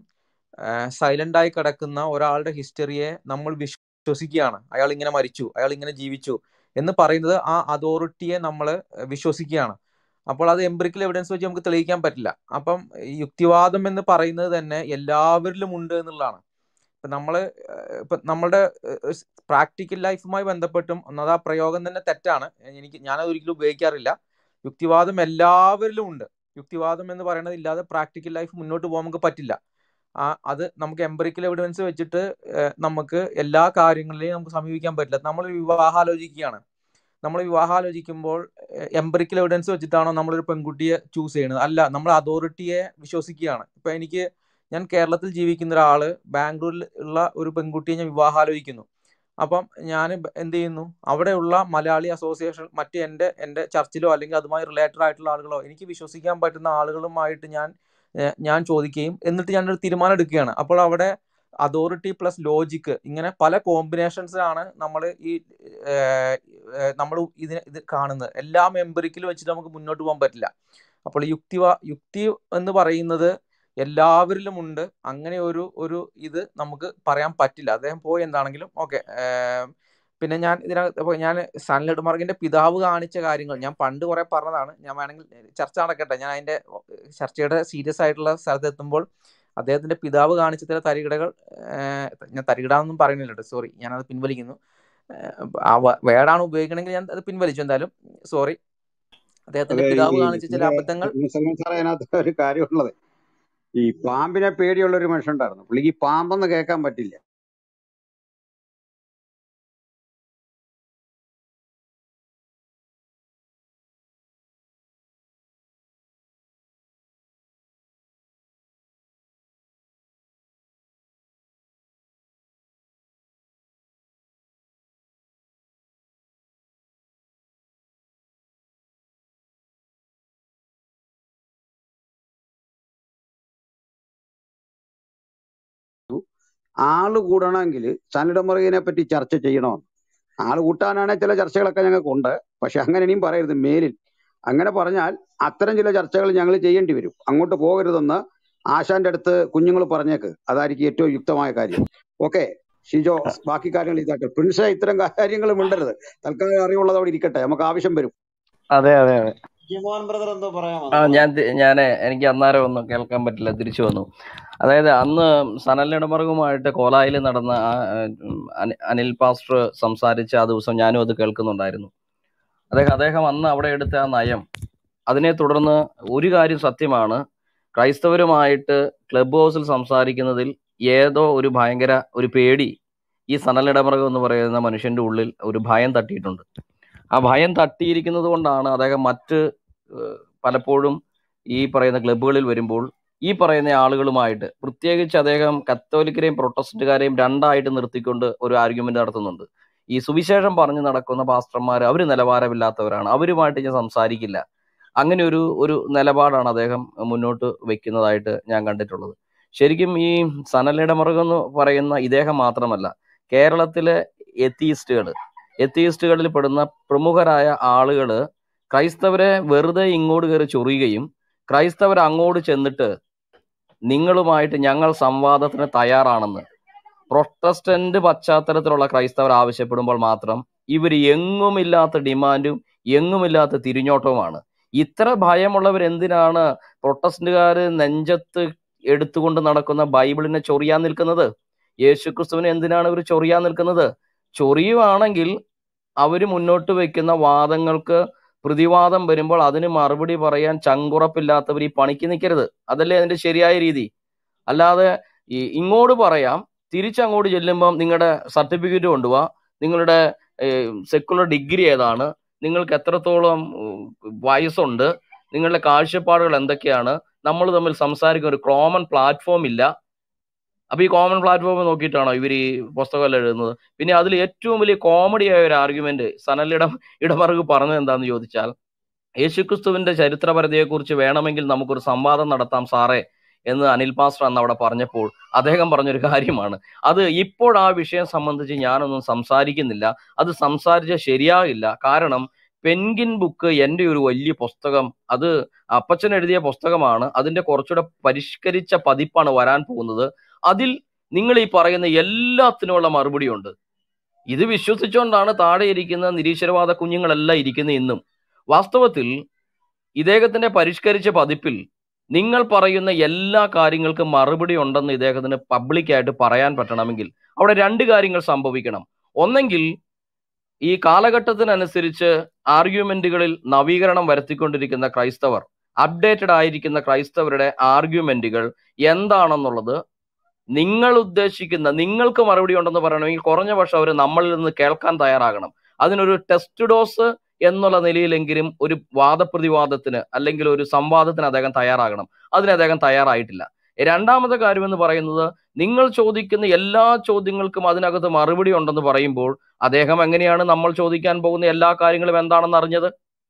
സൈലന്റ് ആയി കിടക്കുന്ന ഒരാളുടെ ഹിസ്റ്ററിയെ നമ്മൾ വിശ്വസിക്കുകയാണ് അയാൾ ഇങ്ങനെ മരിച്ചു അയാൾ ഇങ്ങനെ ജീവിച്ചു എന്ന് പറയുന്നത് ആ അതോറിറ്റിയെ നമ്മൾ വിശ്വസിക്കുകയാണ് അപ്പോൾ അത് എംപിറിക്കൽ എവിഡൻസ് വെച്ച് നമുക്ക് തെളിയിക്കാൻ പറ്റില്ല അപ്പം ഈ യുക്തിവാദം എന്ന് പറയുന്നത് തന്നെ എല്ലാവരിലും ഉണ്ട് എന്നുള്ളതാണ് ഇപ്പൊ നമ്മള് ഏഹ് ഇപ്പൊ നമ്മുടെ പ്രാക്ടിക്കൽ ലൈഫുമായി ബന്ധപ്പെട്ടും ഒന്നത് ആ പ്രയോഗം തന്നെ തെറ്റാണ് എനിക്ക് ഞാനത് ഒരിക്കലും ഉപയോഗിക്കാറില്ല യുക്തിവാദം എല്ലാവരിലും ഉണ്ട് യുക്തിവാദം എന്ന് പറയുന്നത് ഇല്ലാതെ പ്രാക്ടിക്കൽ ലൈഫ് മുന്നോട്ട് പോകാൻ നമുക്ക് പറ്റില്ല ആ അത് നമുക്ക് എംപറിക്കൽ എവിഡൻസ് വെച്ചിട്ട് ഏഹ് നമുക്ക് എല്ലാ കാര്യങ്ങളിലെയും നമുക്ക് സമീപിക്കാൻ പറ്റില്ല നമ്മൾ വിവാഹാലോചിക്കുകയാണ് നമ്മൾ വിവാഹാലോചിക്കുമ്പോൾ എംപറിക്കൽ എവിഡൻസ് വെച്ചിട്ടാണോ നമ്മളൊരു പെൺകുട്ടിയെ ചൂസ് ചെയ്യുന്നത് അല്ല നമ്മൾ അതോറിറ്റിയെ വിശ്വസിക്കുകയാണ് ഇപ്പൊ എനിക്ക് ഞാൻ കേരളത്തിൽ ജീവിക്കുന്ന ഒരാള് ബാംഗ്ലൂരിൽ ഉള്ള ഒരു പെൺകുട്ടിയെ ഞാൻ വിവാഹാലോചിക്കുന്നു അപ്പം ഞാൻ എന്ത് ചെയ്യുന്നു അവിടെയുള്ള മലയാളി അസോസിയേഷൻ മറ്റ് എൻ്റെ എൻ്റെ ചർച്ചിലോ അല്ലെങ്കിൽ അതുമായി റിലേറ്റഡ് ആയിട്ടുള്ള ആളുകളോ എനിക്ക് വിശ്വസിക്കാൻ പറ്റുന്ന ആളുകളുമായിട്ട് ഞാൻ ഏഹ് ഞാൻ ചോദിക്കുകയും എന്നിട്ട് ഞാനൊരു തീരുമാനം എടുക്കുകയാണ് അപ്പോൾ അവിടെ അതോറിറ്റി പ്ലസ് ലോജിക്ക് ഇങ്ങനെ പല കോമ്പിനേഷൻസിലാണ് നമ്മൾ ഈ നമ്മൾ ഇതിന് ഇത് കാണുന്നത് എല്ലാം എംപറിക്കൽ വെച്ചിട്ട് നമുക്ക് മുന്നോട്ട് പോകാൻ പറ്റില്ല അപ്പോൾ യുക്തി യുക്തി എന്ന് പറയുന്നത് എല്ലാവരിലും ഉണ്ട് അങ്ങനെ ഒരു ഒരു ഇത് നമുക്ക് പറയാൻ പറ്റില്ല അദ്ദേഹം പോയി എന്താണെങ്കിലും ഓക്കെ പിന്നെ ഞാൻ ഇതിനകത്ത് ഇപ്പൊ ഞാൻ സൺലൈഡ് മാർഗിന്റെ പിതാവ് കാണിച്ച കാര്യങ്ങൾ ഞാൻ പണ്ട് കുറെ പറഞ്ഞതാണ് ഞാൻ വേണമെങ്കിൽ ചർച്ച നടക്കട്ടെ ഞാൻ അതിന്റെ ചർച്ചയുടെ സീരിയസ് ആയിട്ടുള്ള സ്ഥലത്ത് എത്തുമ്പോൾ അദ്ദേഹത്തിന്റെ പിതാവ് കാണിച്ച ചില തരികിടകൾ ഏഹ് ഞാൻ തരികിടാന്നൊന്നും പറയുന്നില്ല സോറി ഞാനത് പിൻവലിക്കുന്നു ഏഹ് ആ വേർഡാണ് ഉപയോഗിക്കണമെങ്കിൽ ഞാൻ അത് പിൻവലിച്ചു എന്തായാലും സോറി അദ്ദേഹത്തിന്റെ അതെ പിതാവ് ഈ കാണിച്ച ചില ഇവിടെ അബദ്ധങ്ങൾ മുസൽമാൻ സാറേ അതിനകത്ത് ഒരു കാര്യമുള്ളത് ഈ പാമ്പിനെ പേടിയുള്ള ഒരു മനുഷ്യൻ ഉണ്ടായിരുന്നു പുള്ളിക്ക് ഈ പാമ്പെന്ന് കേൾക്കാൻ പറ്റില്ല ആള് കൂടണമെങ്കിൽ സനഡമറിയനെ പറ്റി ചർച്ച ചെയ്യണമെന്ന് ആള് കൂട്ടാനാണെങ്കിൽ ചില ചർച്ചകളൊക്കെ ഞങ്ങൾക്ക് ഉണ്ട് പക്ഷെ അങ്ങനെ ഇനിയും പറയരുത് മേലിൽ അങ്ങനെ പറഞ്ഞാൽ അത്തരം ചില ചർച്ചകൾ ഞങ്ങൾ ചെയ്യേണ്ടി വരും അങ്ങോട്ട് പോകരുതെന്ന് ആശാന്റെ അടുത്ത് കുഞ്ഞുങ്ങൾ പറഞ്ഞേക്ക് അതായിരിക്കും ഏറ്റവും യുക്തമായ കാര്യം ഓക്കെ ഷിജോ ബാക്കി കാര്യങ്ങൾ ഇതാട്ടെ പ്രിൻസെ ഇത്തരം കാര്യങ്ങൾ മിണ്ടരുത് തൽക്കാലം അറിവുള്ളത് അവിടെ ഇരിക്കട്ടെ നമുക്ക് ആവശ്യം വരും അതെ അതെ അതെ ജിമോൻ ബ്രദർ എന്തോ പറയാൻ ആ വന്നു ഞാൻ പറഞ്ഞു ഞാൻ എനിക്ക് അന്നേരം ഒന്നും കേൾക്കാൻ പറ്റില്ല തിരിച്ചു വന്നു അതായത് അന്ന് സനൽ ഇടമറുകുമായിട്ട് കോലായിൽ നടന്ന ആ, ഉം, അനി- അനിൽ പാസ്റ്റർ സംസാരിച്ച ആ ദിവസം ഞാനും അത് കേൾക്കുന്നുണ്ടായിരുന്നു അദ്ദേഹം അദ്ദേഹം അന്ന് അവിടെ എടുത്ത ആ നയം അതിനെ തുടർന്ന് ഒരു കാര്യം സത്യമാണ് ക്രൈസ്തവരുമായിട്ട് ക്ലബ് ഹൗസിൽ സംസാരിക്കുന്നതിൽ ഏതോ ഒരു ഭയങ്കര ഒരു പേടി ഈ സനൽ ഇടമറുകം എന്ന് പറയുന്ന മനുഷ്യന്റെ ഉള്ളിൽ ഒരു ഭയം തട്ടിയിട്ടുണ്ട് ആ ഭയം തട്ടിയിരിക്കുന്നത് കൊണ്ടാണ് അദ്ദേഹം മറ്റ് ഏഹ്, പലപ്പോഴും ഈ പറയുന്ന ക്ലബ്ബുകളിൽ വരുമ്പോൾ ഈ പറയുന്ന ആളുകളുമായിട്ട് പ്രത്യേകിച്ച് അദ്ദേഹം കത്തോലിക്കരെയും പ്രൊട്ടസ്റ്റന്റുകാരെയും രണ്ടായിട്ട് നിർത്തിക്കൊണ്ട് ഒരു ആർഗ്യുമെന്റ് നടത്തുന്നുണ്ട് ഈ സുവിശേഷം പറഞ്ഞു നടക്കുന്ന പാസ്റ്റർമാർ അവർ നിലവാരമില്ലാത്തവരാണ് അവരുമായിട്ട് ഞാൻ സംസാരിക്കില്ല അങ്ങനെ ഒരു ഒരു നിലപാടാണ് അദ്ദേഹം മുന്നോട്ട് വെക്കുന്നതായിട്ട് ഞാൻ കണ്ടിട്ടുള്ളത് ശരിക്കും ഈ സനലയുടെ മറുകം എന്ന് പറയുന്ന ഇദ്ദേഹം മാത്രമല്ല കേരളത്തിലെ എത്തീസ്റ്റുകൾ എത്തീസ്റ്റുകളിൽ പെടുന്ന പ്രമുഖരായ ആളുകൾ ക്രൈസ്തവരെ വെറുതെ ഇങ്ങോട്ട് കയറി ചൊറിയുകയും ക്രൈസ്തവർ അങ്ങോട്ട് ചെന്നിട്ട് നിങ്ങളുമായിട്ട് ഞങ്ങൾ സംവാദത്തിന് തയ്യാറാണെന്ന് പ്രൊട്ടസ്റ്റന്റ് പശ്ചാത്തലത്തിലുള്ള ക്രൈസ്തവർ ആവശ്യപ്പെടുമ്പോൾ മാത്രം ഇവർ എങ്ങുമില്ലാത്ത ഡിമാൻഡും എങ്ങുമില്ലാത്ത തിരിഞ്ഞോട്ടവുമാണ് ഇത്ര ഭയമുള്ളവർ എന്തിനാണ് പ്രൊട്ടസ്റ്റന്റുകാർ നെഞ്ചത്ത് എടുത്തുകൊണ്ട് നടക്കുന്ന ബൈബിളിനെ ചൊറിയാൻ നിൽക്കുന്നത് യേശുക്രിസ്തുവിനെ എന്തിനാണ് ഇവർ ചൊറിയാൻ നിൽക്കുന്നത് ചൊറിയുവാണെങ്കിൽ അവർ മുന്നോട്ട് വെക്കുന്ന വാദങ്ങൾക്ക് പ്രതിവാദം വരുമ്പോൾ അതിന് മറുപടി പറയാൻ ചങ്കുറപ്പില്ലാത്തവർ ഈ പണിക്ക് നിൽക്കരുത് അതല്ലേ അതിന്റെ ശരിയായ രീതി അല്ലാതെ ഈ ഇങ്ങോട്ട് പറയാം തിരിച്ചങ്ങോട്ട് ചെല്ലുമ്പം നിങ്ങളുടെ സർട്ടിഫിക്കറ്റ് കൊണ്ടുപോവാ നിങ്ങളുടെ സെക്കുലർ ഡിഗ്രി ഏതാണ് നിങ്ങൾക്ക് എത്രത്തോളം ഉം, വയസ്സുണ്ട് നിങ്ങളുടെ കാഴ്ചപ്പാടുകൾ എന്തൊക്കെയാണ് നമ്മൾ തമ്മിൽ സംസാരിക്കുന്ന ഒരു കോമൺ പ്ലാറ്റ്ഫോം ഇല്ല അപ്പൊ ഈ കോമൺ പ്ലാറ്റ്ഫോം നോക്കിയിട്ടാണോ ഇവർ ഈ പുസ്തകം എഴുതുന്നത് പിന്നെ അതിൽ ഏറ്റവും വലിയ കോമഡി ആയ ഒരു ആർഗ്യുമെന്റ് സനലിടം ഇടമറുക് പറഞ്ഞത് എന്താന്ന് ചോദിച്ചാൽ യേശുക്രിസ്തുവിന്റെ ചരിത്രപരതയെക്കുറിച്ച് വേണമെങ്കിൽ നമുക്കൊരു സംവാദം നടത്താം സാറേ എന്ന് അനിൽ പാസ്റ്റർ അന്ന് അവിടെ പറഞ്ഞപ്പോൾ അദ്ദേഹം പറഞ്ഞൊരു കാര്യമാണ് അത് ഇപ്പോൾ ആ വിഷയം സംബന്ധിച്ച് ഞാനൊന്നും സംസാരിക്കുന്നില്ല അത് സംസാരിച്ചാൽ ശരിയാകില്ല കാരണം പെൻഗിൻ ബുക്ക് എൻ്റെ ഒരു വലിയ പുസ്തകം അത് അപ്പച്ചൻ എഴുതിയ പുസ്തകമാണ് അതിന്റെ കുറച്ചുകൂടെ പരിഷ്കരിച്ച പതിപ്പാണ് വരാൻ പോകുന്നത് അതിൽ നിങ്ങൾ ഈ പറയുന്ന എല്ലാത്തിനുമുള്ള മറുപടിയുണ്ട് ഇത് വിശ്വസിച്ചുകൊണ്ടാണ് താഴെ ഇരിക്കുന്ന നിരീശ്വരവാദ കുഞ്ഞുങ്ങളെല്ലാം ഇരിക്കുന്നത് ഇന്നും വാസ്തവത്തിൽ ഇദ്ദേഹത്തിന്റെ പരിഷ്കരിച്ച പതിപ്പിൽ നിങ്ങൾ പറയുന്ന എല്ലാ കാര്യങ്ങൾക്കും മറുപടി ഉണ്ടെന്ന് ഇദ്ദേഹത്തിന് പബ്ലിക്കായിട്ട് പറയാൻ പറ്റണമെങ്കിൽ അവിടെ രണ്ട് കാര്യങ്ങൾ സംഭവിക്കണം ഒന്നെങ്കിൽ ഈ കാലഘട്ടത്തിനനുസരിച്ച് ആർഗ്യുമെന്റുകളിൽ നവീകരണം വരുത്തിക്കൊണ്ടിരിക്കുന്ന ക്രൈസ്തവർ അപ്ഡേറ്റഡ് ആയിരിക്കുന്ന ക്രൈസ്തവരുടെ ആർഗ്യുമെന്റുകൾ എന്താണെന്നുള്ളത് നിങ്ങൾ ഉദ്ദേശിക്കുന്ന നിങ്ങൾക്ക് മറുപടി ഉണ്ടെന്ന് പറയണമെങ്കിൽ കുറഞ്ഞ പക്ഷം അവർ നമ്മളിൽ നിന്ന് കേൾക്കാൻ തയ്യാറാകണം അതിനൊരു ടെസ്റ്റ് ഡോസ് എന്നുള്ള നിലയിലെങ്കിലും ഒരു വാദപ്രതിവാദത്തിന് അല്ലെങ്കിൽ ഒരു സംവാദത്തിന് അദ്ദേഹം തയ്യാറാകണം അതിന് അദ്ദേഹം തയ്യാറായിട്ടില്ല രണ്ടാമത്തെ കാര്യം എന്ന് പറയുന്നത് നിങ്ങൾ ചോദിക്കുന്ന എല്ലാ ചോദ്യങ്ങൾക്കും അതിനകത്ത് മറുപടി ഉണ്ടെന്ന് പറയുമ്പോൾ അദ്ദേഹം എങ്ങനെയാണ് നമ്മൾ ചോദിക്കാൻ പോകുന്ന എല്ലാ കാര്യങ്ങളും എന്താണെന്ന് അറിഞ്ഞത്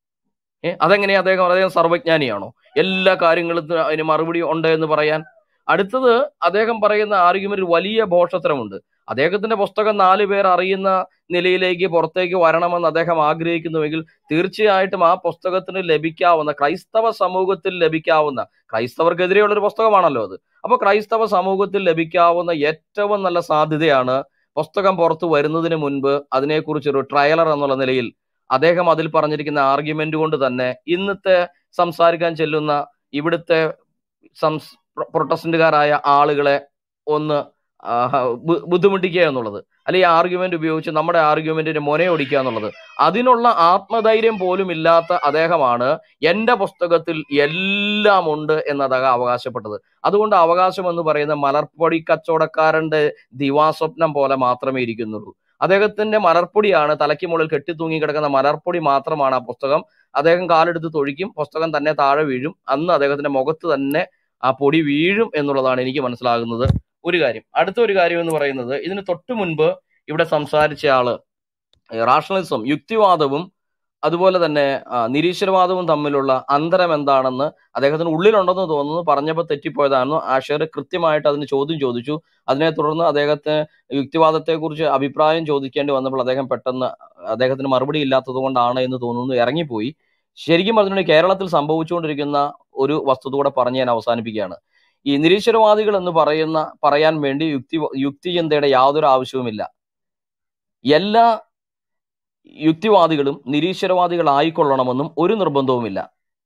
ഏ അതെങ്ങനെയാ അദ്ദേഹം അദ്ദേഹം സർവജ്ഞാനിയാണോ എല്ലാ കാര്യങ്ങളും അതിന് മറുപടി ഉണ്ട് എന്ന് പറയാൻ അടുത്തത് അദ്ദേഹം പറയുന്ന ആർഗ്യുമെന്റ് വലിയ ഭോഷത്തരമുണ്ട് അദ്ദേഹത്തിന്റെ പുസ്തകം നാല് പേർ അറിയുന്ന നിലയിലേക്ക് പുറത്തേക്ക് വരണമെന്ന് അദ്ദേഹം ആഗ്രഹിക്കുന്നുവെങ്കിൽ തീർച്ചയായിട്ടും ആ പുസ്തകത്തിന് ലഭിക്കാവുന്ന ക്രൈസ്തവ സമൂഹത്തിൽ ലഭിക്കാവുന്ന ക്രൈസ്തവർക്കെതിരെയുള്ള ഒരു പുസ്തകമാണല്ലോ അത് അപ്പൊ ക്രൈസ്തവ സമൂഹത്തിൽ ലഭിക്കാവുന്ന ഏറ്റവും നല്ല സാധ്യതയാണ് പുസ്തകം പുറത്തു വരുന്നതിന് മുൻപ് അതിനെക്കുറിച്ചൊരു ട്രയലർ എന്നുള്ള നിലയിൽ അദ്ദേഹം അതിൽ പറഞ്ഞിരിക്കുന്ന ആർഗ്യുമെന്റ് കൊണ്ട് തന്നെ ഇന്നത്തെ സംസാരിക്കാൻ ചെല്ലുന്ന ഇവിടുത്തെ സംസ് പ്രൊട്ടസ്റ്റന്റുകാരായ ആളുകളെ ഒന്ന് ആ, ബു- ബുദ്ധിമുട്ടിക്കുക എന്നുള്ളത് അല്ലെങ്കിൽ ആർഗ്യുമെന്റ് ഉപയോഗിച്ച് നമ്മുടെ ആർഗ്യുമെന്റിന് മൊനയൊടിക്കുക എന്നുള്ളത് അതിനുള്ള ആത്മധൈര്യം പോലും ഇല്ലാത്ത അദ്ദേഹമാണ് എന്റെ പുസ്തകത്തിൽ എല്ലാം ഉണ്ട് എന്ന് അദ്ദേഹം അവകാശപ്പെട്ടത് അതുകൊണ്ട് അവകാശം എന്ന് പറയുന്ന മലർപ്പൊടി കച്ചവടക്കാരന്റെ ദിവാസ്വപ്നം പോലെ മാത്രമേ ഇരിക്കുന്നുള്ളൂ അദ്ദേഹത്തിന്റെ മലർപ്പൊടിയാണ് തലയ്ക്ക് മുകളിൽ കെട്ടിത്തൂങ്ങി കിടക്കുന്ന മലർപ്പൊടി മാത്രമാണ് ആ പുസ്തകം അദ്ദേഹം കാലെടുത്ത് തൊഴിക്കും പുസ്തകം തന്നെ താഴെ വീഴും അന്ന് അദ്ദേഹത്തിന്റെ മുഖത്ത് തന്നെ ആ പൊടി വീഴും എന്നുള്ളതാണ് എനിക്ക് മനസ്സിലാകുന്നത് ഒരു കാര്യം അടുത്ത ഒരു കാര്യം എന്ന് പറയുന്നത് ഇതിന് തൊട്ട് മുൻപ് ഇവിടെ സംസാരിച്ച ആള് റാഷണലിസം യുക്തിവാദവും അതുപോലെ തന്നെ ആ, നിരീശ്വരവാദവും തമ്മിലുള്ള അന്തരം എന്താണെന്ന് അദ്ദേഹത്തിന് ഉള്ളിലുണ്ടെന്ന് തോന്നുന്നു പറഞ്ഞപ്പോൾ തെറ്റിപ്പോയതാണെന്ന് ആഷർ കൃത്യമായിട്ട് അതിന് ചോദ്യം ചോദിച്ചു അതിനെ തുടർന്ന് അദ്ദേഹത്തെ യുക്തിവാദത്തെക്കുറിച്ച് അഭിപ്രായം ചോദിക്കേണ്ടി വന്നപ്പോൾ അദ്ദേഹം പെട്ടെന്ന് അദ്ദേഹത്തിന് മറുപടി ഇല്ലാത്തത് കൊണ്ടാണ് എന്ന് തോന്നുന്നു ഇറങ്ങിപ്പോയി ശരിക്കും പറഞ്ഞിട്ടുണ്ടെങ്കിൽ കേരളത്തിൽ സംഭവിച്ചുകൊണ്ടിരിക്കുന്ന ഒരു വസ്തുത കൂടെ പറഞ്ഞ് ഞാൻ അവസാനിപ്പിക്കുകയാണ് ഈ നിരീശ്വരവാദികൾ എന്ന് പറയുന്ന പറയാൻ വേണ്ടി യുക്തി യുക്തിചിന്തയുടെ യാതൊരു ആവശ്യവുമില്ല എല്ലാ യുക്തിവാദികളും നിരീശ്വരവാദികളായിക്കൊള്ളണമെന്നും ഒരു നിർബന്ധവുമില്ല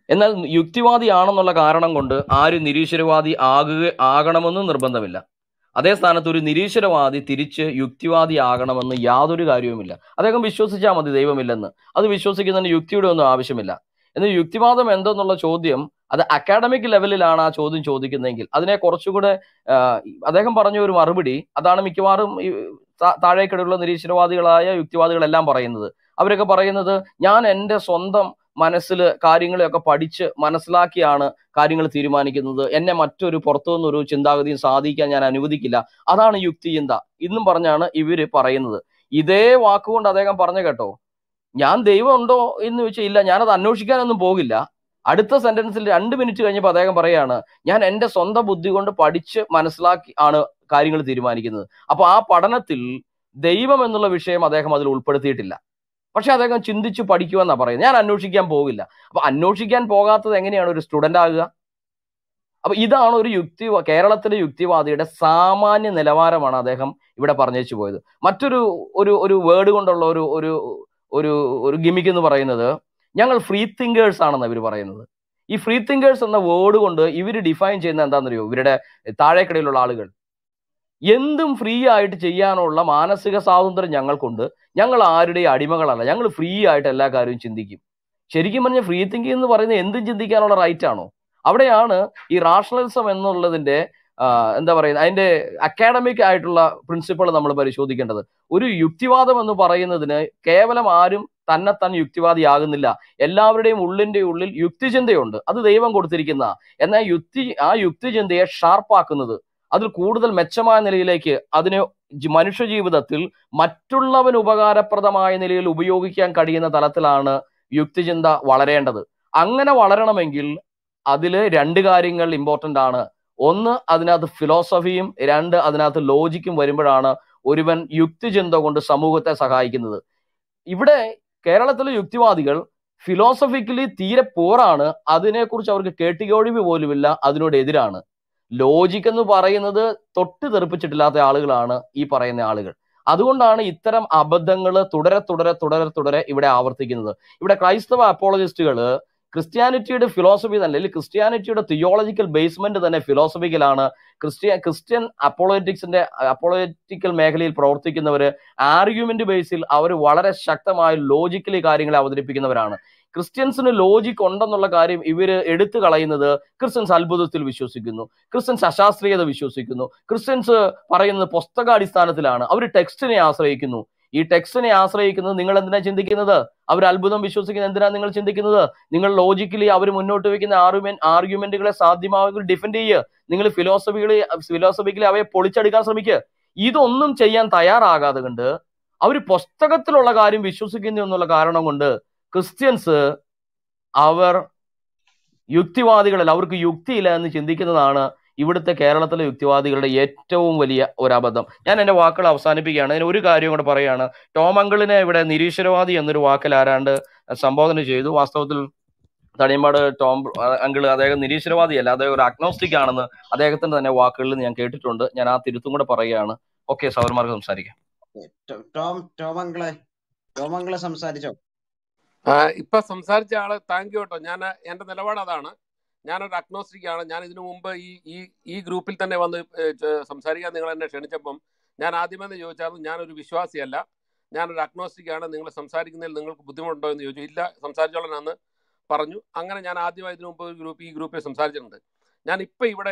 എന്നാൽ യുക്തിവാദിയാണെന്നുള്ള കാരണം കൊണ്ട് ആരും നിരീശ്വരവാദി ആകുക ആകണമെന്നും നിർബന്ധമില്ല അതേ സ്ഥാനത്ത് ഒരു നിരീശ്വരവാദി തിരിച്ച് യുക്തിവാദി ആകണമെന്ന് യാതൊരു കാര്യവുമില്ല അദ്ദേഹം വിശ്വസിച്ചാൽ മതി ദൈവമില്ലെന്ന് അത് വിശ്വസിക്കുന്നതിന് യുക്തിയുടെ ഒന്നും ആവശ്യമില്ല എന്നാൽ യുക്തിവാദം എന്തെന്നുള്ള ചോദ്യം അത് അക്കാഡമിക് ലെവലിലാണ് ആ ചോദ്യം ചോദിക്കുന്നതെങ്കിൽ അതിനെ കുറച്ചുകൂടെ ആ, അദ്ദേഹം പറഞ്ഞ ഒരു മറുപടി അതാണ് മിക്കവാറും ഈ താ- താഴേക്കിടയിലുള്ള നിരീശ്വരവാദികളായ യുക്തിവാദികളെല്ലാം പറയുന്നത് അവരൊക്കെ പറയുന്നത് ഞാൻ എൻ്റെ സ്വന്തം മനസ്സിൽ കാര്യങ്ങളെയൊക്കെ പഠിച്ച് മനസ്സിലാക്കിയാണ് കാര്യങ്ങൾ തീരുമാനിക്കുന്നത് എന്നെ മറ്റൊരു പുറത്തുനിന്നൊരു ചിന്താഗതിയും സാധിക്കാൻ ഞാൻ അനുവദിക്കില്ല അതാണ് യുക്തി ചിന്ത ഇന്നും പറഞ്ഞാണ് ഇവര് പറയുന്നത് ഇതേ വാക്കുകൊണ്ട് അദ്ദേഹം പറഞ്ഞു കേട്ടോ ഞാൻ ദൈവം ഉണ്ടോ എന്ന് ചോദിച്ചാൽ ഇല്ല ഞാനത് അന്വേഷിക്കാനൊന്നും പോകില്ല അടുത്ത സെന്റൻസിൽ രണ്ട് മിനിറ്റ് കഴിഞ്ഞപ്പോൾ അദ്ദേഹം പറയാണ് ഞാൻ എൻ്റെ സ്വന്തം ബുദ്ധി കൊണ്ട് പഠിച്ച് മനസ്സിലാക്കി ആണ് കാര്യങ്ങൾ തീരുമാനിക്കുന്നത് അപ്പൊ ആ പഠനത്തിൽ ദൈവം എന്നുള്ള വിഷയം അദ്ദേഹം അതിൽ ഉൾപ്പെടുത്തിയിട്ടില്ല പക്ഷെ അദ്ദേഹം ചിന്തിച്ചു പഠിക്കുമെന്നാ പറയുന്നത് ഞാൻ അന്വേഷിക്കാൻ പോകില്ല അപ്പൊ അന്വേഷിക്കാൻ പോകാത്തത് എങ്ങനെയാണ് ഒരു സ്റ്റുഡന്റ് ആകുക അപ്പൊ ഇതാണ് ഒരു യുക്തി കേരളത്തിലെ യുക്തിവാദിയുടെ സാമാന്യ നിലവാരമാണ് അദ്ദേഹം ഇവിടെ പറഞ്ഞു പോയത് മറ്റൊരു ഒരു ഒരു വേർഡ് കൊണ്ടുള്ള ഒരു ഒരു ഒരു ഒരു ഗിമിക് എന്ന് പറയുന്നത് ഞങ്ങൾ ഫ്രീ തിങ്കേഴ്സ് ആണെന്ന് ഇവർ പറയുന്നത് ഈ ഫ്രീ തിങ്കേഴ്സ് എന്ന വേർഡ് കൊണ്ട് ഇവർ ഡിഫൈൻ ചെയ്യുന്ന എന്താണെന്നറിയോ ഇവരുടെ താഴേക്കിടയിലുള്ള ആളുകൾ എന്തും ഫ്രീ ആയിട്ട് ചെയ്യാനുള്ള മാനസിക സ്വാതന്ത്ര്യം ഞങ്ങൾക്കുണ്ട് ഞങ്ങൾ ആരുടെയും അടിമകളല്ല ഞങ്ങൾ ഫ്രീ ആയിട്ട് എല്ലാ കാര്യവും ചിന്തിക്കും ശരിക്കും പറഞ്ഞ ഫ്രീ തിങ്കിങ് എന്ന് പറയുന്നത് എന്തും ചിന്തിക്കാനുള്ള റൈറ്റ് ആണോ അവിടെയാണ് ഈ റാഷണലിസം എന്നുള്ളതിന്റെ ആ, എന്താ പറയുന്നത് അതിന്റെ അക്കാഡമിക് ആയിട്ടുള്ള പ്രിൻസിപ്പിൾ നമ്മൾ പരിശോധിക്കേണ്ടത് ഒരു യുക്തിവാദം എന്ന് പറയുന്നതിന് കേവലം ആരും തന്നെത്താൻ യുക്തിവാദിയാകുന്നില്ല എല്ലാവരുടെയും ഉള്ളിന്റെ ഉള്ളിൽ യുക്തിചിന്തയുണ്ട് അത് ദൈവം കൊടുത്തിരിക്കുന്ന എന്നാൽ യുക്തി ആ യുക്തിചിന്തയെ ഷാർപ്പാക്കുന്നത് അതിൽ കൂടുതൽ മെച്ചമായ നിലയിലേക്ക് അതിനെ ജി- മനുഷ്യ ജീവിതത്തിൽ മറ്റുള്ളവന് ഉപകാരപ്രദമായ നിലയിൽ ഉപയോഗിക്കാൻ കഴിയുന്ന തലത്തിലാണ് യുക്തിചിന്ത വളരേണ്ടത് അങ്ങനെ വളരണമെങ്കിൽ അതിൽ രണ്ട് കാര്യങ്ങൾ ഇമ്പോർട്ടന്റ് ആണ് ഒന്ന് അതിനകത്ത് ഫിലോസഫിയും രണ്ട് അതിനകത്ത് ലോജിക്കും വരുമ്പോഴാണ് ഒരുവൻ യുക്തിചിന്ത കൊണ്ട് സമൂഹത്തെ സഹായിക്കുന്നത് ഇവിടെ കേരളത്തിലെ യുക്തിവാദികൾ ഫിലോസഫിക്കലി തീരെ പോറാണ് അതിനെക്കുറിച്ച് അവർക്ക് കേട്ടുകേഴ്വി പോലുമില്ല അതിനോട് എതിരാണ് ലോജിക് എന്ന് പറയുന്നത് തൊട്ട് തെറിപ്പിച്ചിട്ടില്ലാത്ത ആളുകളാണ് ഈ പറയുന്ന ആളുകൾ അതുകൊണ്ടാണ് ഇത്തരം അബദ്ധങ്ങൾ തുടരെ തുടരെ തുടരെ തുടരെ ഇവിടെ ആവർത്തിക്കുന്നത് ഇവിടെ ക്രൈസ്തവ അപ്പോളജിസ്റ്റുകൾ ക്രിസ്ത്യാനിറ്റിയുടെ ഫിലോസഫി തന്നെ അല്ലെങ്കിൽ ക്രിസ്ത്യാനിറ്റിയുടെ തിയോളജിക്കൽ ബേസ്മെന്റ് തന്നെ ഫിലോസഫിക്കലാണ് ക്രിസ്ത്യ ക്രിസ്ത്യൻ അപ്പോളജറ്റിക്സിന്റെ അപ്പോളജറ്റിക്കൽ മേഖലയിൽ പ്രവർത്തിക്കുന്നവര് ആർഗ്യുമെന്റ് ബേസിൽ അവർ വളരെ ശക്തമായ ലോജിക്കലി കാര്യങ്ങളെ അവതരിപ്പിക്കുന്നവരാണ് ക്രിസ്ത്യൻസിന് ലോജിക് ഉണ്ടെന്നുള്ള കാര്യം ഇവര് എടുത്തു കളയുന്നത് ക്രിസ്ത്യൻസ് അത്ഭുതത്തിൽ വിശ്വസിക്കുന്നു ക്രിസ്ത്യൻസ് അശാസ്ത്രീയത വിശ്വസിക്കുന്നു ക്രിസ്ത്യൻസ് പറയുന്നത് പുസ്തകാടിസ്ഥാനത്തിലാണ് അവർ ടെക്സ്റ്റിനെ ആശ്രയിക്കുന്നു ഈ ടെക്സ്റ്റിനെ ആശ്രയിക്കുന്നത് നിങ്ങൾ എന്തിനാ ചിന്തിക്കുന്നത് അവർ അത്ഭുതം വിശ്വസിക്കുന്നത് എന്തിനാ നിങ്ങൾ ചിന്തിക്കുന്നത് നിങ്ങൾ ലോജിക്കലി അവർ മുന്നോട്ട് വെക്കുന്ന ആർഗ്യുമെന്റ് ആർഗ്യുമെന്റുകളെ സാധ്യമാവുമെങ്കിൽ ഡിഫെൻഡ് ചെയ്യുക നിങ്ങൾ ഫിലോസഫികളെ ഫിലോസഫിക്കലി അവയെ പൊളിച്ചെടുക്കാൻ ശ്രമിക്കുക ഇതൊന്നും ചെയ്യാൻ തയ്യാറാകാതെ കൊണ്ട് അവർ പുസ്തകത്തിലുള്ള കാര്യം വിശ്വസിക്കുന്നു എന്നുള്ള കാരണം കൊണ്ട് ക്രിസ്ത്യൻസ് അവർ യുക്തിവാദികളല്ല അവർക്ക് യുക്തിയില്ല എന്ന് ചിന്തിക്കുന്നതാണ് ഇവിടുത്തെ കേരളത്തിലെ യുക്തിവാദികളുടെ ഏറ്റവും വലിയ ഒരു അബദ്ധം ഞാൻ എന്റെ വാക്കുകൾ അവസാനിപ്പിക്കുകയാണ് അതിന് ഒരു കാര്യം കൂടെ പറയുകയാണ് ടോം അങ്കിളിനെ ഇവിടെ നിരീശ്വരവാദി എന്നൊരു വാക്കിൽ ആരാണ്ട് സംബോധന ചെയ്തു വാസ്തവത്തിൽ തണിയമ്പാട് ടോം അങ്കിള് അദ്ദേഹം നിരീശ്വരവാദിയല്ല അദ്ദേഹം ഒരു അഗ്നോസ്റ്റിക് ആണെന്ന് അദ്ദേഹത്തിന്റെ തന്നെ വാക്കുകളിൽ ഞാൻ കേട്ടിട്ടുണ്ട് ഞാൻ ആ തിരുത്തും കൂടെ പറയുകയാണ് ഓക്കെ സൗരമാർക്ക് സംസാരിക്കാം ടോ- ടോം ടോമങ്കളെ ടോമങ്കളെ സംസാരിച്ചോ ആ, ഇപ്പൊ സംസാരിച്ച ആള് താങ്ക് യു കേട്ടോ ഞാൻ എന്റെ നിലപാട് അതാണ് ഞാനൊരു അഗ്നോസ്റ്റിക് ആണ് ഞാൻ ഇതിനു മുമ്പ് ഈ ഈ ഈ ഗ്രൂപ്പിൽ തന്നെ വന്ന് ഏ, ചെ- സംസാരിക്കാൻ നിങ്ങൾ എന്നെ ക്ഷണിച്ചപ്പം ഞാൻ ആദ്യമേ ചോദിച്ചായിരുന്നു ഞാനൊരു വിശ്വാസിയല്ല ഞാനൊരു അഗ്നോസ്റ്റിക് ആണ് നിങ്ങൾ സംസാരിക്കുന്നതിൽ നിങ്ങൾക്ക് ബുദ്ധിമുട്ടുണ്ടോ എന്ന് ചോദിച്ചു ഇല്ല സംസാരിച്ചോളാൻ അന്ന് പറഞ്ഞു അങ്ങനെ ഞാൻ ആദ്യമായി ഇതിനു മുമ്പ് ഒരു ഗ്രൂപ്പ് ഈ ഗ്രൂപ്പിൽ സംസാരിച്ചിട്ടുണ്ട് ഞാൻ ഇപ്പൊ ഇവിടെ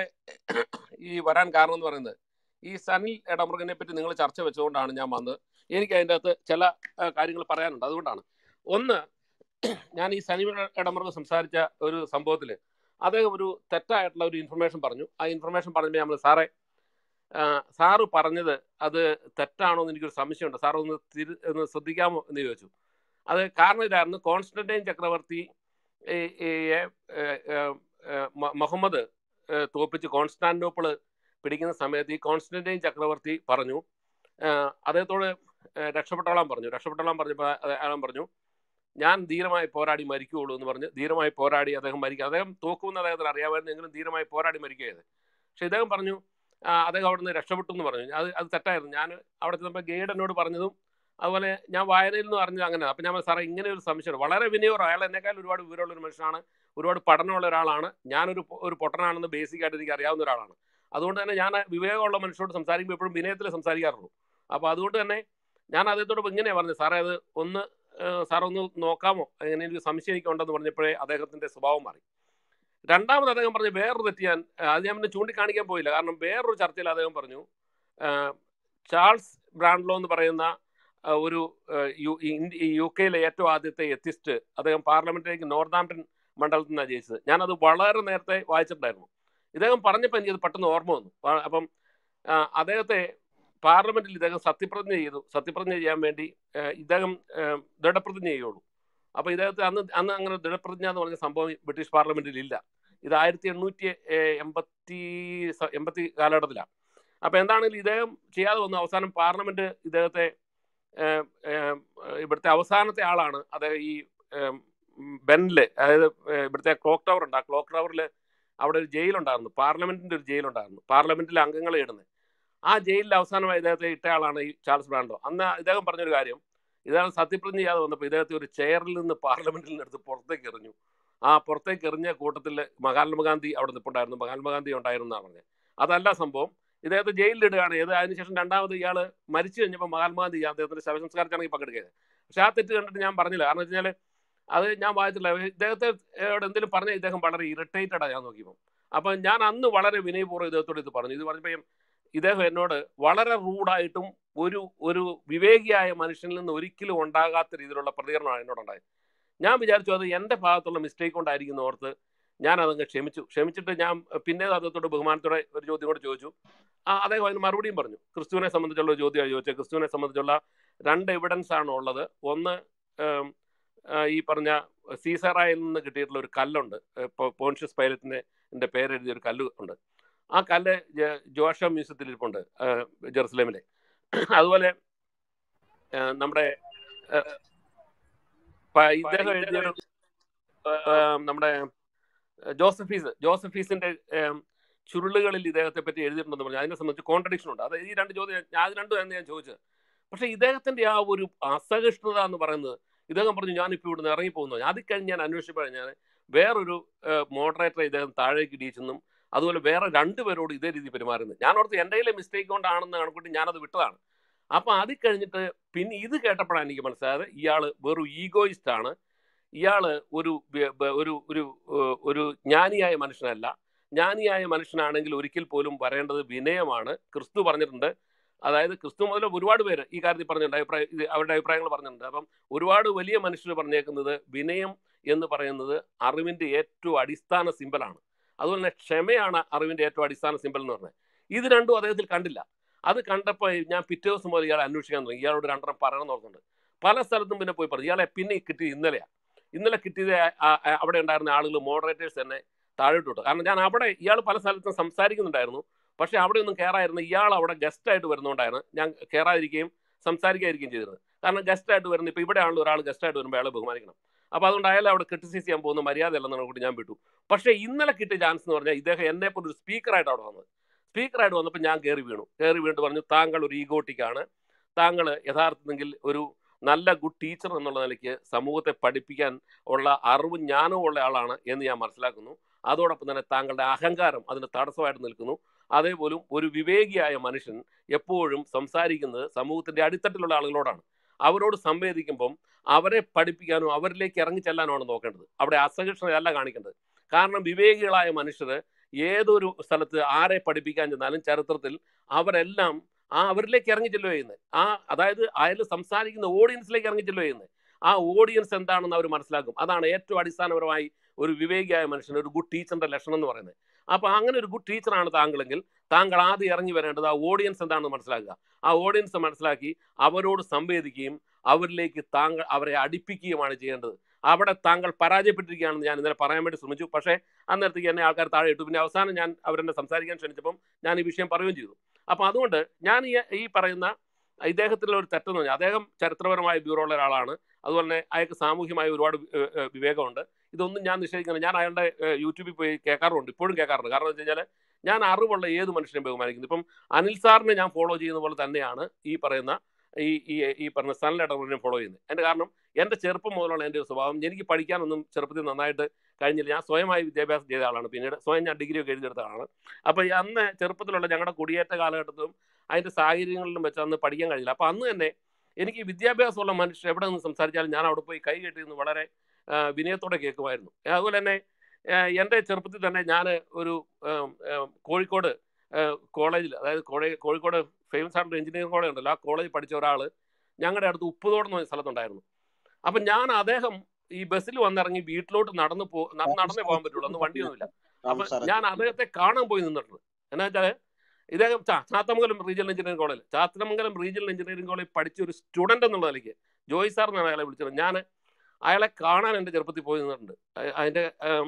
ഈ വരാൻ കാരണം എന്ന് പറയുന്നത് ഈ സനിൽ എടമുറുകനെ പറ്റി നിങ്ങൾ ചർച്ച വെച്ചുകൊണ്ടാണ് ഞാൻ വന്നത് എനിക്ക് അതിൻ്റെ അകത്ത് ചില കാര്യങ്ങൾ പറയാനുണ്ട് അതുകൊണ്ടാണ് ഒന്ന് ഞാൻ ഈ സനി ഇടമറുക സംസാരിച്ച ഒരു സംഭവത്തിൽ അദ്ദേഹം ഒരു തെറ്റായിട്ടുള്ള ഒരു ഇൻഫർമേഷൻ പറഞ്ഞു ആ ഇൻഫർമേഷൻ പറഞ്ഞപ്പോൾ നമ്മൾ സാറേ ആ, സാറ് പറഞ്ഞത് അത് തെറ്റാണോ എന്ന് എനിക്കൊരു സംശയമുണ്ട് സാർ ഒന്ന് തിരു ഒന്ന് ശ്രദ്ധിക്കാമോ എന്ന് ചോദിച്ചു അത് കാരണം ഇതായിരുന്നു കോൺസ്റ്റന്റൈൻ ചക്രവർത്തി ഈ ഈ, ഏ, ഏ, ഏ, ഏ, മ- മുഹമ്മദ് ഏ, തോപ്പിച്ച് കോൺസ്റ്റാന്റിനോപ്പിൾ പിടിക്കുന്ന സമയത്ത് ഈ കോൺസ്റ്റന്റൈൻ ചക്രവർത്തി പറഞ്ഞു ആ, അദ്ദേഹത്തോട് ഏ, രക്ഷപ്പെട്ടോളാൻ പറഞ്ഞു രക്ഷപ്പെട്ടോളാൻ പറഞ്ഞപ്പോൾ അയാളും പറഞ്ഞു ഞാൻ ധീരമായി പോരാടി മരിക്കുകയുള്ളൂ എന്ന് പറഞ്ഞ് ധീരമായി പോരാടി അദ്ദേഹം മരിക്കുക അദ്ദേഹം തോക്കുമെന്ന് അദ്ദേഹത്തിന് അറിയാമായിരുന്നു എങ്കിലും ധീരമായി പോരാടി മരിക്കുകയത് പക്ഷെ ഇദ്ദേഹം പറഞ്ഞു ആ, അദ്ദേഹം അവിടുന്ന് രക്ഷപ്പെട്ടു എന്ന് പറഞ്ഞു അത് അത് തെറ്റായിരുന്നു ഞാൻ അവിടെ ചെന്നപ്പോൾ ഗൈഡ് എന്നോട് പറഞ്ഞതും അതുപോലെ ഞാൻ വായനയിൽ നിന്ന് അറിഞ്ഞത് അങ്ങനെ അപ്പം ഞാൻ പറഞ്ഞു, സാറേ ഇങ്ങനെ ഒരു സംശയം വളരെ വിനയോറം അയാൾ എന്നെക്കാൾ ഒരുപാട് വിവരമുള്ള ഒരു മനുഷ്യനാണ് ഒരുപാട് പഠനമുള്ള ഒരാളാണ് ഞാനൊരു പൊ- ഒരു പൊട്ടനാണെന്ന് ബേസിക് ആയിട്ട് എനിക്ക് അറിയാവുന്ന ഒരാളാണ് അതുകൊണ്ട് തന്നെ ഞാൻ വിവേകമുള്ള മനുഷ്യരോട് സംസാരിക്കുമ്പോൾ എപ്പോഴും വിനയത്തിൽ സംസാരിക്കാറുള്ളൂ അപ്പോൾ അതുകൊണ്ട് തന്നെ ഞാൻ അദ്ദേഹത്തോട് ഇങ്ങനെയാണ് പറഞ്ഞത് സാറേ അത് ഒന്ന് ഏഹ്, സാർ ഒന്ന് നോക്കാമോ അങ്ങനെ എനിക്ക് സംശയം എനിക്ക് ഉണ്ടെന്ന് പറഞ്ഞപ്പോഴേ അദ്ദേഹത്തിന്റെ സ്വഭാവം മാറി രണ്ടാമത് അദ്ദേഹം പറഞ്ഞു വേറൊരു തെറ്റ് ഞാൻ ആ, അത് ഞാൻ പിന്നെ ചൂണ്ടിക്കാണിക്കാൻ പോയില്ല കാരണം വേറൊരു ചർച്ചയിൽ അദ്ദേഹം പറഞ്ഞു ആ, ചാൾസ് ബ്രാൻഡ്ലോ എന്ന് പറയുന്ന ആ, ഒരു ആ, യു- ഇന്ത്യ- ഈ യു കെയിലെ ഏറ്റവും ആദ്യത്തെ എത്തിസ്റ്റ് അദ്ദേഹം പാർലമെന്റിലേക്ക് നോർത്താംപ്ടൺ മണ്ഡലത്തിൽ നിന്നാണ് ജയിച്ചത് ഞാനത് വളരെ നേരത്തെ വായിച്ചിട്ടുണ്ടായിരുന്നു ഇദ്ദേഹം പറഞ്ഞപ്പോൾ എനിക്കത് പെട്ടെന്ന് ഓർമ്മ വന്നു ആ, അപ്പം ആ, അദ്ദേഹത്തെ പാർലമെന്റിൽ ഇദ്ദേഹം സത്യപ്രതിജ്ഞ ചെയ്തു സത്യപ്രതിജ്ഞ ചെയ്യാൻ വേണ്ടി ആ, ഇദ്ദേഹം ആ, ദൃഢപ്രതിജ്ഞ ചെയ്യുള്ളൂ അപ്പോൾ ഇദ്ദേഹത്തെ അന്ന് അന്ന് അങ്ങനെ ദൃഢപ്രതിജ്ഞ എന്ന് പറഞ്ഞ സംഭവം ബ്രിട്ടീഷ് പാർലമെന്റിൽ ഇല്ല ഇത് ആയിരത്തി എണ്ണൂറ്റി എൺപത്തി സ- എൺപത്തി കാലഘട്ടത്തിലാണ് അപ്പോൾ എന്താണെങ്കിലും ഇദ്ദേഹം ചെയ്യാതെ വന്നു അവസാനം പാർലമെന്റ് ഇദ്ദേഹത്തെ ഏം, ഏം, ഇവിടുത്തെ അവസാനത്തെ ആളാണ് അദ്ദേഹം ഈ ഏം, ഉം, ബെന്നില് അതായത് ഏ, ഇവിടുത്തെ ക്ലോക്ക് ടവർ ഉണ്ട് ആ ക്ലോക്ക് ടവറിൽ അവിടെ ഒരു ജയിലുണ്ടായിരുന്നു പാർലമെന്റിന്റെ ഒരു ജയിലുണ്ടായിരുന്നു പാർലമെന്റിലെ അംഗങ്ങളെ ഇടുന്നത് ആ ജയിലിൽ അവസാനമായി ഇദ്ദേഹത്തെ ഇട്ട ആളാണ് ഈ ചാൾസ് ബ്രാൻഡോ അന്ന് ഇദ്ദേഹം പറഞ്ഞൊരു കാര്യം ഇദ്ദേഹം സത്യപ്രതിജ്ഞ ചെയ്യാതെ വന്നപ്പോൾ ഇദ്ദേഹത്തെ ഒരു ചെയറിൽ നിന്ന് പാർലമെന്റിൽ നിന്ന് എടുത്ത് പുറത്തേക്ക് എറിഞ്ഞു ആ പുറത്തേക്ക് എറിഞ്ഞ കൂട്ടത്തിൽ മഹാത്മാഗാന്ധി അവിടെ നിൽപ്പുണ്ടായിരുന്നു മഹാത്മാഗാന്ധി ഉണ്ടായിരുന്നാണ് പറഞ്ഞത് അതല്ല സംഭവം ഇദ്ദേഹത്തെ ജയിലിലിടുകയാണ് ചെയ്ത് അതിനുശേഷം രണ്ടാമത് ഇയാൾ മരിച്ചു കഴിഞ്ഞപ്പോൾ മഹാത്മാഗാന്ധി അദ്ദേഹത്തിന്റെ ശവസംസ്കാര ചടങ്ങിൽ പങ്കെടുക്കുക പക്ഷെ ആ തെറ്റ് കണ്ടിട്ട് ഞാൻ പറഞ്ഞില്ല കാരണം വെച്ച് കഴിഞ്ഞാൽ അത് ഞാൻ വായിച്ചില്ല ഇദ്ദേഹത്തെ എന്തെങ്കിലും പറഞ്ഞാൽ ഇദ്ദേഹം വളരെ ഇറിറ്റേറ്റഡാണ് ഞാൻ നോക്കിയപ്പോൾ അപ്പം ഞാൻ അന്ന് വളരെ വിനയപൂർവ്വം ഇദ്ദേഹത്തോട് ഇത് പറഞ്ഞു ഇത് പറഞ്ഞപ്പോൾ ഇദ്ദേഹം എന്നോട് വളരെ റൂഡായിട്ടും ഒരു ഒരു വിവേകിയായ മനുഷ്യനിൽ നിന്ന് ഒരിക്കലും ഉണ്ടാകാത്ത രീതിയിലുള്ള പ്രതികരണമാണ് എന്നോടുണ്ടായത് ഞാൻ വിചാരിച്ചു അത് എൻ്റെ ഭാഗത്തുള്ള മിസ്റ്റേക്ക് കൊണ്ടായിരിക്കും എന്ന് ഓർത്ത് ഞാൻ അതങ്ങ് ക്ഷമിച്ചു ക്ഷമിച്ചിട്ട് ഞാൻ പിന്നെ അദ്ദേഹത്തോട് ബഹുമാനത്തോടെ ഒരു ചോദ്യം കൂടെ ചോദിച്ചു ആ അദ്ദേഹം അതിന് മറുപടിയും പറഞ്ഞു ക്രിസ്തുവിനെ സംബന്ധിച്ചുള്ള ഒരു ചോദ്യമാണ് ചോദിച്ചത് ക്രിസ്തുവിനെ സംബന്ധിച്ചുള്ള രണ്ട് എവിഡൻസ് ആണ് ഉള്ളത് ഒന്ന് ഏം, ആ, ഈ പറഞ്ഞ സീസറായിൽ നിന്ന് കിട്ടിയിട്ടുള്ള ഒരു കല്ലുണ്ട് ഇപ്പോൾ പോൺഷ്യസ് പൈലറ്റിന്റെ പേരെഴുതിയ ഒരു കല്ല് ഉണ്ട് ആ കല്ല് ജ- ജോഷ മ്യൂസിയത്തിൽ ഇരിപ്പുണ്ട് ആ, ജെറുസലേമിലെ അതുപോലെ ആ, നമ്മുടെ ആ, പ- ഇദ്ദേഹം എഴുതിയൊരു ആ, നമ്മുടെ ജോസഫീസ് ജോസഫീസിന്റെ ഏം, ചുരുളുകളിൽ ഇദ്ദേഹത്തെ പറ്റി എഴുതിയിട്ടുണ്ടെന്ന് പറഞ്ഞു അതിനെ സംബന്ധിച്ച് കോൺട്രഡിക്ഷൻ ഉണ്ട് അത് ഈ രണ്ട് ചോദ്യം ഞാൻ അത് രണ്ടും എന്ന് ഞാൻ ചോദിച്ചത് പക്ഷേ ഇദ്ദേഹത്തിന്റെ ആ ഒരു അസഹിഷ്ണുത എന്ന് പറയുന്നത് ഇദ്ദേഹം പറഞ്ഞു ഞാനിപ്പോൾ ഇവിടുന്ന് ഇറങ്ങി പോകുന്നു അത് കഴിഞ്ഞ് ഞാൻ അന്വേഷിച്ചപ്പോൾ ഞാൻ വേറൊരു മോഡറേറ്ററെ ഇദ്ദേഹം താഴേക്ക് ഇടിച്ചെന്നും അതുപോലെ വേറെ രണ്ടുപേരോട് ഇതേ രീതി പെരുമാറുന്നത് ഞാൻ ഓർത്ത് എൻ്റെ കയ്യിലെ മിസ്റ്റേക്ക് കൊണ്ടാണെന്ന് കണക്കൂട്ടി ഞാനത് വിട്ടതാണ് അപ്പൊ അത് കഴിഞ്ഞിട്ട് പിന്നെ ഇത് കേട്ടപ്പോഴാണ് എനിക്ക് മനസ്സിലായത് ഇയാള് വെറും ഈഗോയിസ്റ്റ് ആണ് ഇയാള് ഒരു വ്യ- ബ- ഒരു ഒരു ഏഹ്, ഒരു ജ്ഞാനിയായ മനുഷ്യനല്ല ജ്ഞാനിയായ മനുഷ്യനാണെങ്കിൽ ഒരിക്കൽ പോലും വരേണ്ടത് വിനയമാണ് ക്രിസ്തു പറഞ്ഞിട്ടുണ്ട് അതായത് ക്രിസ്തു മുതൽ ഒരുപാട് പേര് ഈ കാര്യത്തിൽ പറഞ്ഞിട്ടുണ്ട് അഭിപ്രായ ഇത് അവരുടെ അഭിപ്രായങ്ങൾ പറഞ്ഞിട്ടുണ്ട് അപ്പം ഒരുപാട് വലിയ മനുഷ്യർ പറഞ്ഞേക്കുന്നത് വിനയം എന്ന് പറയുന്നത് അറിവിന്റെ ഏറ്റവും അടിസ്ഥാന സിമ്പലാണ് അതുപോലെ തന്നെ ക്ഷമയാണ് അറിവിന്റെ ഏറ്റവും അടിസ്ഥാന സിമ്പൽ എന്ന് പറഞ്ഞത് ഇത് രണ്ടും അദ്ദേഹത്തിൽ കണ്ടില്ല അത് കണ്ടപ്പോൾ ഞാൻ പിറ്റേ ദിവസം മുതൽ ഇയാളെ അന്വേഷിക്കാൻ തുടങ്ങി ഇയാളോട് രണ്ടെണ്ണം പറയണം നോക്കുന്നുണ്ട് പല സ്ഥലത്തും പിന്നെ പോയി പറഞ്ഞു ഇയാളെ പിന്നെ കിട്ടി ഇന്നലെയാണ് ഇന്നലെ കിട്ടിയത് ആ- ആ- അവിടെ ഉണ്ടായിരുന്ന ആളുകൾ മോഡറേറ്റേഴ്സ് തന്നെ താഴോട്ട് വിട്ടു കാരണം ഞാൻ അവിടെ ഇയാൾ പല സ്ഥലത്തും സംസാരിക്കുന്നുണ്ടായിരുന്നു പക്ഷെ അവിടെ ഒന്നും കയറായിരുന്നു ഇയാൾ അവിടെ ഗസ്റ്റ് ആയിട്ട് വരുന്നതുകൊണ്ടായിരുന്നു ഞാൻ കയറാതിരിക്കുകയും സംസാരിക്കാതിരിക്കുകയും ചെയ്തിരുന്നത് കാരണം ഗസ്റ്റ് ആയിട്ട് വരുന്ന ഇപ്പോൾ ഇവിടെ ആണല്ലോ ഒരാൾ ഗസ്റ്റ് ആയിട്ട് വരുമ്പോൾ അയാളെ ബഹുമാനിക്കണം അപ്പോൾ അതുകൊണ്ട് അയാളെ അവിടെ ക്രിട്ടിസൈസ് ചെയ്യാൻ പോകുന്ന മര്യാദ അല്ലെന്നാണ് കൂടി ഞാൻ വിട്ടു പക്ഷേ ഇന്നലെ കിട്ടിയ ചാൻസ് എന്ന് പറഞ്ഞാൽ ഇദ്ദേഹം എന്നെ പോലെ ഒരു സ്പീക്കറായിട്ട് അവിടെ വന്നത് സ്പീക്കറായിട്ട് വന്നപ്പോൾ ഞാൻ കയറി വീണു കയറി വീണിട്ട് പറഞ്ഞു താങ്കൾ ഒരു ഈഗോട്ടിക്കാണ് താങ്കൾ യഥാർത്ഥത്തിൽ ഒരു നല്ല ഗുഡ് ടീച്ചർ എന്നുള്ള നിലയ്ക്ക് സമൂഹത്തെ പഠിപ്പിക്കാൻ ഉള്ള അറിവും ജ്ഞാനവും ഉള്ള ആളാണ് എന്ന് ഞാൻ മനസ്സിലാക്കുന്നു അതോടൊപ്പം തന്നെ താങ്കളുടെ അഹങ്കാരം അതിന് തടസ്സമായിട്ട് നിൽക്കുന്നു അതേപോലും ഒരു വിവേകിയായ മനുഷ്യൻ എപ്പോഴും സംസാരിക്കുന്നത് സമൂഹത്തിന്റെ അടിത്തട്ടിലുള്ള ആളുകളോടാണ് അവരോട് സംവേദിക്കുമ്പം അവരെ പഠിപ്പിക്കാനോ അവരിലേക്ക് ഇറങ്ങി ചെല്ലാനുമാണ് നോക്കേണ്ടത് അവിടെ അസഹിഷ്ണുതയല്ല കാണിക്കേണ്ടത് കാരണം വിവേകികളായ മനുഷ്യർ ഏതൊരു സ്ഥലത്ത് ആരെ പഠിപ്പിക്കാൻ ചെന്നാലും ചരിത്രത്തിൽ അവരെല്ലാം ആ അവരിലേക്ക് ഇറങ്ങി ചെല്ലുക ചെയ്യുന്നത് ആ അതായത് അയാൾ സംസാരിക്കുന്ന ഓഡിയൻസിലേക്ക് ഇറങ്ങി ചെല്ലുക ചെയ്യുന്നത് ആ ഓഡിയൻസ് എന്താണെന്ന് അവർ മനസ്സിലാക്കും അതാണ് ഏറ്റവും അടിസ്ഥാനപരമായി ഒരു വിവേകിയായ മനുഷ്യൻ ഒരു ഗുഡ് ടീച്ചറിന്റെ ലക്ഷണം എന്ന് പറയുന്നത് അപ്പൊ അങ്ങനെ ഒരു ഗുഡ് ടീച്ചറാണ് താങ്കളെങ്കിൽ താങ്കൾ ആദ്യം ഇറങ്ങി വരേണ്ടത് ആ ഓഡിയൻസ് എന്താണെന്ന് മനസ്സിലാക്കുക ആ ഓഡിയൻസ് മനസ്സിലാക്കി അവരോട് സംവേദിക്കുകയും അവരിലേക്ക് താങ്കൾ അവരെ അടുപ്പിക്കുകയുമാണ് ചെയ്യേണ്ടത് അവിടെ താങ്കൾ പരാജയപ്പെട്ടിരിക്കുകയാണെന്ന് ഞാൻ ഇന്നലെ പറയാൻ വേണ്ടി ശ്രമിച്ചു പക്ഷേ അന്നേരത്തേക്ക് എന്നെ ആൾക്കാർ താഴെ ഇട്ടു പിന്നെ അവസാനം ഞാൻ അവരെന്നെ സംസാരിക്കാൻ ക്ഷണിച്ചപ്പം ഞാൻ ഈ വിഷയം പറയുകയും ചെയ്തു അപ്പോൾ അതുകൊണ്ട് ഞാൻ ഈ ഈ പറയുന്ന ഇദ്ദേഹത്തിലുള്ള ഒരു തെറ്റെന്ന് പറഞ്ഞാൽ അദ്ദേഹം ചരിത്രപരമായ ബ്യൂറോ ഉള്ള ഒരാളാണ് അതുപോലെ തന്നെ അയാൾക്ക് സാമൂഹ്യമായ ഒരുപാട് ഏഹ്, ഏഹ്, വിവേകമുണ്ട് ഇതൊന്നും ഞാൻ നിഷേധിക്കുന്നത് ഞാൻ അയാളുടെ ഏഹ്, യൂട്യൂബിൽ പോയി കേൾക്കാറുണ്ട് ഇപ്പോഴും കേൾക്കാറുണ്ട് കാരണം എന്ന് വെച്ച് കഴിഞ്ഞാൽ ഞാൻ അറിവുള്ള ഏത് മനുഷ്യനെയും ബഹുമാനിക്കുന്നു ഇപ്പം അനിൽ സാറിനെ ഞാൻ ഫോളോ ചെയ്യുന്ന പോലെ തന്നെയാണ് ഈ പറയുന്ന ഈ ഈ ഈ പറഞ്ഞ സൺ ലെറ്ററിനെ ഫോളോ ചെയ്യുന്നത് എൻ്റെ കാരണം എൻ്റെ ചെറുപ്പം മുതലുള്ള എൻ്റെ ഒരു സ്വഭാവം എനിക്ക് പഠിക്കാനൊന്നും ചെറുപ്പത്തിൽ നന്നായിട്ട് കഴിഞ്ഞില്ല ഞാൻ സ്വയമായി വിദ്യാഭ്യാസം ചെയ്ത ആളാണ് പിന്നീട് സ്വയം ഞാൻ ഡിഗ്രി ഒക്കെ എഴുതിയെടുത്ത ആളാണ് അപ്പോൾ ഈ അന്ന് ചെറുപ്പത്തിലുള്ള ഞങ്ങളുടെ കുടിയേറ്റ കാലഘട്ടത്തിലും അതിൻ്റെ സാഹചര്യങ്ങളിലും വെച്ച് അന്ന് പഠിക്കാൻ കഴിഞ്ഞില്ല അപ്പോൾ അന്ന് തന്നെ എനിക്ക് ഈ വിദ്യാഭ്യാസമുള്ള മനുഷ്യർ എവിടെ നിന്ന് സംസാരിച്ചാലും ഞാൻ അവിടെ പോയി കൈ കെട്ടിയിരുന്ന് വളരെ ആ, വിനയത്തോടെ കേൾക്കുമായിരുന്നു അതുപോലെ തന്നെ ആ, എൻ്റെ ചെറുപ്പത്തിൽ തന്നെ ഞാൻ ഒരു ഉം, ഉം, കോഴിക്കോട് കോളേജിൽ അതായത് കോഴി- കോഴിക്കോട് ഫേമസ് ആയിട്ടുള്ള എഞ്ചിനീയറിംഗ് കോളേജ് ഉണ്ടല്ലോ ആ കോളേജിൽ പഠിച്ച ഒരാൾ ഞങ്ങളുടെ അടുത്ത് ഉപ്പുതോട് എന്ന് പറഞ്ഞ സ്ഥലത്തുണ്ടായിരുന്നു അപ്പം ഞാൻ അദ്ദേഹം ഈ ബസ്സിൽ വന്നിറങ്ങി വീട്ടിലോട്ട് നടന്നു പോ നട- നടന്നേ പോകാൻ പറ്റുള്ളൂ അന്ന് വണ്ടിയൊന്നുമില്ല അപ്പൊ ഞാൻ അദ്ദേഹത്തെ കാണാൻ പോയി നിന്നിട്ടുണ്ട് എന്നാ വെച്ചാൽ ഇദ്ദേഹം ചാ- ചാത്തമംഗലം റീജിയണൽ എഞ്ചിനീയറിംഗ് കോളേജിൽ ചാത്തമംഗലം റീജിയണൽ എഞ്ചിനീയറിംഗ് കോളേജ് പഠിച്ച ഒരു സ്റ്റുഡന്റ് എന്നുള്ള നിലയ്ക്ക് ജോയ് സാർ എന്നാണ് അയാളെ വിളിച്ചത് ഞാൻ അയാളെ കാണാൻ എൻ്റെ ചെറുപ്പത്തിൽ പോയി നിന്നിട്ടുണ്ട് അ- അതിന്റെ ആം,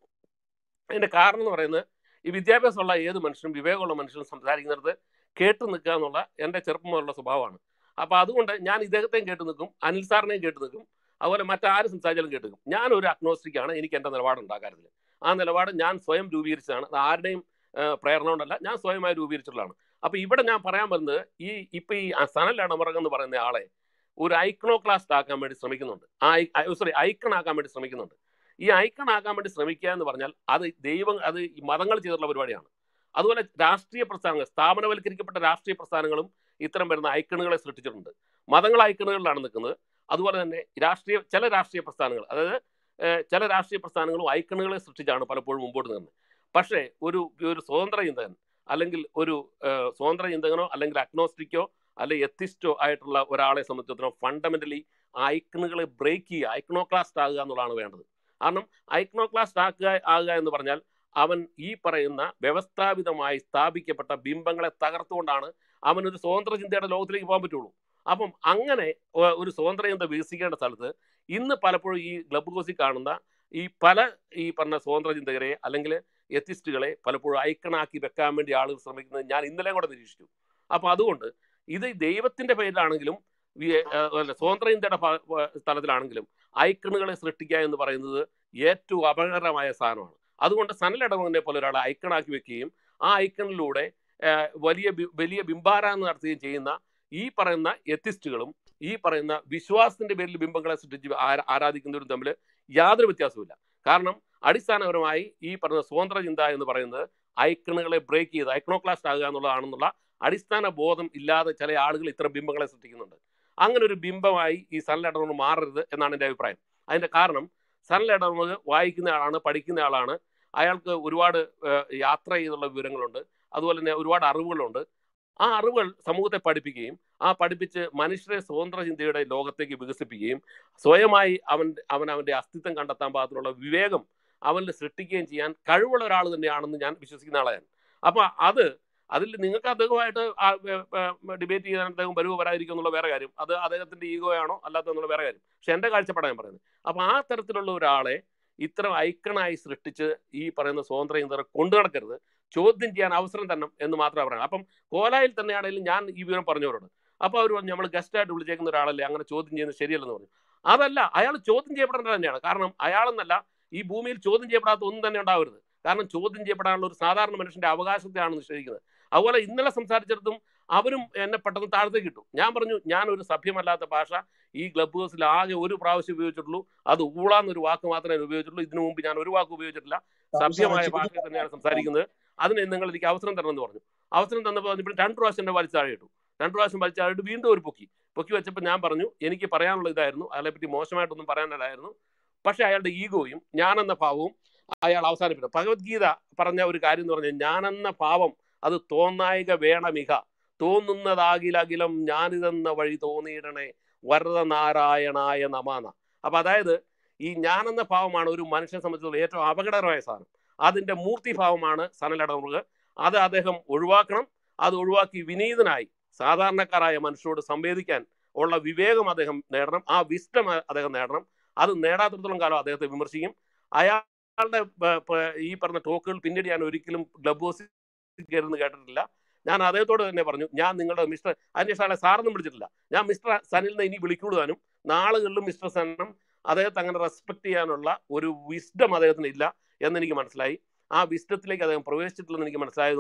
അതിന്റെ കാരണം എന്ന് പറയുന്നത് ഈ വിദ്യാഭ്യാസമുള്ള ഏത് മനുഷ്യനും വിവേകമുള്ള മനുഷ്യനും സംസാരിക്കുന്നിടത്ത് കേട്ട് നിൽക്കുക എന്നുള്ള എൻ്റെ ചെറുപ്പം മുതലുള്ള സ്വഭാവമാണ് അപ്പോൾ അതുകൊണ്ട് ഞാൻ ഇദ്ദേഹത്തെയും കേട്ട് നിൽക്കും അനിൽ സാറിനെയും കേട്ട് നിൽക്കും അതുപോലെ മറ്റാര് സംസാരിച്ചാലും കേട്ട് നിൽക്കും ഞാൻ ഒരു agnostic ആണ് എനിക്ക് എൻ്റെ നിലപാടുണ്ട് ആ കാര്യത്തിൽ ആ നിലപാട് ഞാൻ സ്വയം രൂപീകരിച്ചതാണ് അത് ആരുടെയും ആ, പ്രേരണ കൊണ്ടല്ല ഞാൻ സ്വയമായി രൂപീകരിച്ചിട്ടുള്ളതാണ് അപ്പോൾ ഇവിടെ ഞാൻ പറയാൻ വരുന്നത് ഈ ഇപ്പം ഈ സനൽ അടമറകം എന്ന് പറയുന്ന ആളെ ഒരു ഐക്കണോ ക്ലാസ്റ്റ് ആക്കാൻ വേണ്ടി ശ്രമിക്കുന്നുണ്ട് ആ സോറി ഐക്കൺ ആക്കാൻ വേണ്ടി ശ്രമിക്കുന്നുണ്ട് ഈ ഐക്കൺ ആക്കാൻ വേണ്ടി ശ്രമിക്കുക എന്ന് പറഞ്ഞാൽ അത് ദൈവം അത് ഈ മതങ്ങൾ ചെയ്തിട്ടുള്ള പരിപാടിയാണ് അതുപോലെ രാഷ്ട്രീയ പ്രസ്ഥാനങ്ങൾ സ്ഥാപനവൽക്കരിക്കപ്പെട്ട രാഷ്ട്രീയ പ്രസ്ഥാനങ്ങളും ഇത്തരം വരുന്ന ഐക്കണുകളെ സൃഷ്ടിച്ചിട്ടുണ്ട് മതങ്ങൾ ഐക്കണുകളിലാണ് നിൽക്കുന്നത് അതുപോലെ തന്നെ രാഷ്ട്രീയ ചില രാഷ്ട്രീയ പ്രസ്ഥാനങ്ങൾ അതായത് ഏഹ്, ചില രാഷ്ട്രീയ പ്രസ്ഥാനങ്ങളും ഐക്കണുകളെ സൃഷ്ടിച്ചാണ് പലപ്പോഴും മുമ്പോട്ട് നിൽക്കുന്നത് പക്ഷേ ഒരു ഒരു സ്വതന്ത്ര ചിന്തകൻ അല്ലെങ്കിൽ ഒരു ഏഹ്, സ്വതന്ത്ര ചിന്തകനോ അല്ലെങ്കിൽ അഗ്നോസ്റ്റിക്കോ അല്ലെങ്കിൽ എത്തിസ്റ്റോ ആയിട്ടുള്ള ഒരാളെ സംബന്ധിച്ചിടത്തോളം ഫണ്ടമെന്റലി ഐക്കണുകളെ ബ്രേക്ക് ചെയ്യുക ഐക്കണോക്ലാസ്റ്റ് ആകുക എന്നുള്ളതാണ് വേണ്ടത് കാരണം ഐക്കണോക്ലാസ്റ്റ് ആക്കുക ആകുക എന്ന് പറഞ്ഞാൽ അവൻ ഈ പറയുന്ന വ്യവസ്ഥാപിതമായി സ്ഥാപിക്കപ്പെട്ട ബിംബങ്ങളെ തകർത്തുകൊണ്ടാണ് അവൻ ഒരു സ്വതന്ത്ര ചിന്തയുടെ ലോകത്തിലേക്ക് പോകാൻ പറ്റുള്ളൂ അപ്പം അങ്ങനെ ഒ- ഒരു സ്വതന്ത്ര ചിന്ത വികസിക്കേണ്ട സ്ഥലത്ത് ഇന്ന് പലപ്പോഴും ഈ ക്ലബ് ഹൗസിൽ കാണുന്ന ഈ പല ഈ പറഞ്ഞ സ്വതന്ത്ര ചിന്തകരെ അല്ലെങ്കിൽ എത്തിസ്റ്റുകളെ പലപ്പോഴും ഐക്കണാക്കി വെക്കാൻ വേണ്ടി ആളുകൾ ശ്രമിക്കുന്നത് ഞാൻ ഇന്നലെ കൂടെ നിരീക്ഷിച്ചു അപ്പോൾ അതുകൊണ്ട് ഇത് ദൈവത്തിന്റെ പേരിലാണെങ്കിലും വി- ഏഹ് അല്ല, സ്വതന്ത്ര ചിന്തയുടെ ഭ- ഭ- സ്ഥലത്തിലാണെങ്കിലും ഐക്കണുകളെ സൃഷ്ടിക്കുക എന്ന് പറയുന്നത് ഏറ്റവും അപകടകരമായ സാധനമാണ് അതുകൊണ്ട് സനലടവനെ പോലെ ഒരാളെ ഐക്കണാക്കി വെക്കുകയും ആ ഐക്കണിലൂടെ ഏഹ്, വലിയ ബി- വലിയ ബിംബാരാധന നടത്തുകയും ചെയ്യുന്ന ഈ പറയുന്ന എത്തിസ്റ്റുകളും ഈ പറയുന്ന വിശ്വാസത്തിന്റെ പേരിൽ ബിംബങ്ങളെ സൃഷ്ടിച്ച് ആരാ- ആരാധിക്കുന്നവരും തമ്മിൽ യാതൊരു വ്യത്യാസവുമില്ല കാരണം അടിസ്ഥാനപരമായി ഈ പറഞ്ഞ സ്വതന്ത്ര ചിന്ത എന്ന് പറയുന്നത് ഐക്കണുകളെ ബ്രേക്ക് ചെയ്ത് ഐക്കണോക്ലാസ്റ്റ് ആകുക എന്നുള്ളതാണെന്നുള്ള അടിസ്ഥാന ബോധം ഇല്ലാതെ ചില ആളുകൾ ഇത്തരം ബിംബങ്ങളെ സൃഷ്ടിക്കുന്നുണ്ട് അങ്ങനെ ഒരു ബിംബമായി ഈ സൺലൈഡർ മാറരുത് എന്നാണ് എൻ്റെ അഭിപ്രായം അതിന്റെ കാരണം സൺലൈഡർ വായിക്കുന്ന ആളാണ് പഠിക്കുന്ന ആളാണ് അയാൾക്ക് ഒരുപാട് ഏഹ്, യാത്ര ചെയ്തുള്ള വിവരങ്ങളുണ്ട് അതുപോലെ തന്നെ ഒരുപാട് അറിവുകളുണ്ട് ആ അറിവുകൾ സമൂഹത്തെ പഠിപ്പിക്കുകയും ആ പഠിപ്പിച്ച് മനുഷ്യരെ സ്വതന്ത്ര ചിന്തയുടെ ലോകത്തേക്ക് വികസിപ്പിക്കുകയും സ്വയമായി അവൻ അവൻ അവന്റെ അസ്തിത്വം കണ്ടെത്താൻ പാകത്തിലുള്ള വിവേകം അവനിൽ സൃഷ്ടിക്കുകയും ചെയ്യാൻ കഴിവുള്ള ഒരാൾ തന്നെയാണെന്ന് ഞാൻ വിശ്വസിക്കുന്ന ആളാണ് അപ്പൊ അത് അതിൽ നിങ്ങൾക്ക് അദ്ദേഹമായിട്ട് ഡിബേറ്റ് ചെയ്യാൻ അദ്ദേഹം വരുവോ വരാതിരിക്കും എന്നുള്ള വേറെ കാര്യം അത് അദ്ദേഹത്തിന്റെ ഈഗോ ആണോ അല്ലാത്ത എന്നുള്ള വേറെ കാര്യം പക്ഷെ എന്റെ കാഴ്ചപ്പാടാണ് ഞാൻ പറയുന്നത് അപ്പൊ ആ തരത്തിലുള്ള ഒരാളെ ഇത്തരം ഐക്കണായി സൃഷ്ടിച്ച് ഈ പറയുന്ന സ്വതന്ത്ര ചിന്തകരെ കൊണ്ടു നടക്കരുത് ചോദ്യം ചെയ്യാൻ അവസരം തന്നെ എന്ന് മാത്രമേ പറയാം അപ്പം കോലായിൽ തന്നെയാണെങ്കിലും ഞാൻ ഈ വിവരം പറഞ്ഞവരോട് അപ്പോൾ അവർ പറഞ്ഞു നമ്മൾ ഗസ്റ്റായിട്ട് വിളിച്ചേക്കുന്ന ഒരാളല്ലേ അങ്ങനെ ചോദ്യം ചെയ്യുന്നത് ശരിയല്ലെന്ന് പറഞ്ഞു അതല്ല അയാൾ ചോദ്യം ചെയ്യപ്പെടേണ്ടത് തന്നെയാണ് കാരണം അയാളെന്നല്ല ഈ ഭൂമിയിൽ ചോദ്യം ചെയ്യപ്പെടാത്ത ഒന്നും തന്നെ ഉണ്ടാവരുത് കാരണം ചോദ്യം ചെയ്യപ്പെടാനുള്ള ഒരു സാധാരണ മനുഷ്യന്റെ അവകാശത്തെയാണ് നിഷേധിക്കുന്നത് അതുപോലെ ഇന്നലെ സംസാരിച്ചിടത്തും അവരും എന്നെ പെട്ടെന്ന് താഴത്തേക്ക് ഇട്ടു ഞാൻ പറഞ്ഞു ഞാൻ ഒരു സഭ്യമല്ലാത്ത ഭാഷ ഈ ക്ലബ് ഹൗസിൽ ആകെ ഒരു പ്രാവശ്യം ഉപയോഗിച്ചിട്ടുള്ളൂ അത് ഊളാന്നൊരു വാക്ക് മാത്രമേ ഞാൻ ഉപയോഗിച്ചിട്ടുള്ളൂ ഇതിനു മുമ്പ് ഞാൻ ഒരു വാക്ക് ഉപയോഗിച്ചിട്ടില്ല സഭ്യമായ ഭാഷയിൽ തന്നെയാണ് സംസാരിക്കുന്നത് അതിന് നിങ്ങൾ എനിക്ക് അവസരം തരണമെന്ന് പറഞ്ഞു അവസരം തന്നപ്പോൾ ഇപ്പോൾ രണ്ട് പ്രാവശ്യം എന്നെ വലിച്ചാഴെ ഇട്ടു രണ്ട് പ്രാവശ്യം വലിച്ചാഴിട്ട് വീണ്ടും ഒരു പൊക്കി പൊക്കി വെച്ചപ്പോൾ ഞാൻ പറഞ്ഞു എനിക്ക് പറയാനുള്ള ഇതായിരുന്നു അയാളെപ്പറ്റി മോശമായിട്ടൊന്നും പറയാനില്ലായിരുന്നു പക്ഷെ അയാളുടെ ഈഗോയും ഞാനെന്ന ഭാവവും അയാൾ അവസാനിപ്പിച്ചു ഭഗവത്ഗീത പറഞ്ഞ ഒരു കാര്യം എന്ന് പറഞ്ഞാൽ ഞാനെന്ന ഭാവം അത് തോന്നായിക വേണമിക തോന്നുന്നതാകിലകിലം ഞാനിതെന്ന വഴി തോന്നിയിടണേ വരദ നാരായണായ നമാന അപ്പൊ അതായത് ഈ ഞാനെന്ന ഭാവമാണ് ഒരു മനുഷ്യനെ സംബന്ധിച്ചുള്ള ഏറ്റവും അപകടകരമായ സാധനം അതിന്റെ മൂർത്തിഭാവമാണ് സനലടമുക അത് അദ്ദേഹം ഒഴിവാക്കണം അത് ഒഴിവാക്കി വിനീതനായി സാധാരണക്കാരായ മനുഷ്യരോട് സംവേദിക്കാൻ ഉള്ള വിവേകം അദ്ദേഹം നേടണം ആ വിസ്റ്റം അദ്ദേഹം നേടണം അത് നേടാത്തിടത്തോളം കാലം അദ്ദേഹത്തെ വിമർശിക്കും അയാളുടെ പ- പ- ഈ പറഞ്ഞ ടോക്കുകൾ പിന്നീട് ഞാൻ ഒരിക്കലും ക്ലബ് ഹൗസിൽ കയറുന്ന കേട്ടിട്ടില്ല ഞാൻ അദ്ദേഹത്തോട് തന്നെ പറഞ്ഞു ഞാൻ നിങ്ങളുടെ മിസ്റ്റർ അതിനുശേഷം അയാളെ സാറൊന്നും വിളിച്ചിട്ടില്ല ഞാൻ മിസ്റ്റർ സനിലിനെ ഇനി വിളിക്കുള്ളതാനും നാളുകളിലും മിസ്റ്റർ സനും അദ്ദേഹത്തെ അങ്ങനെ റെസ്പെക്ട് ചെയ്യാനുള്ള ഒരു വിസ്ഡം അദ്ദേഹത്തിന് ഇല്ല എന്നെനിക്ക് മനസ്സിലായി ആ വിസ്ഡത്തിലേക്ക് അദ്ദേഹം പ്രവേശിച്ചിട്ടില്ലെന്ന് എനിക്ക് മനസ്സിലായതുകൊണ്ട്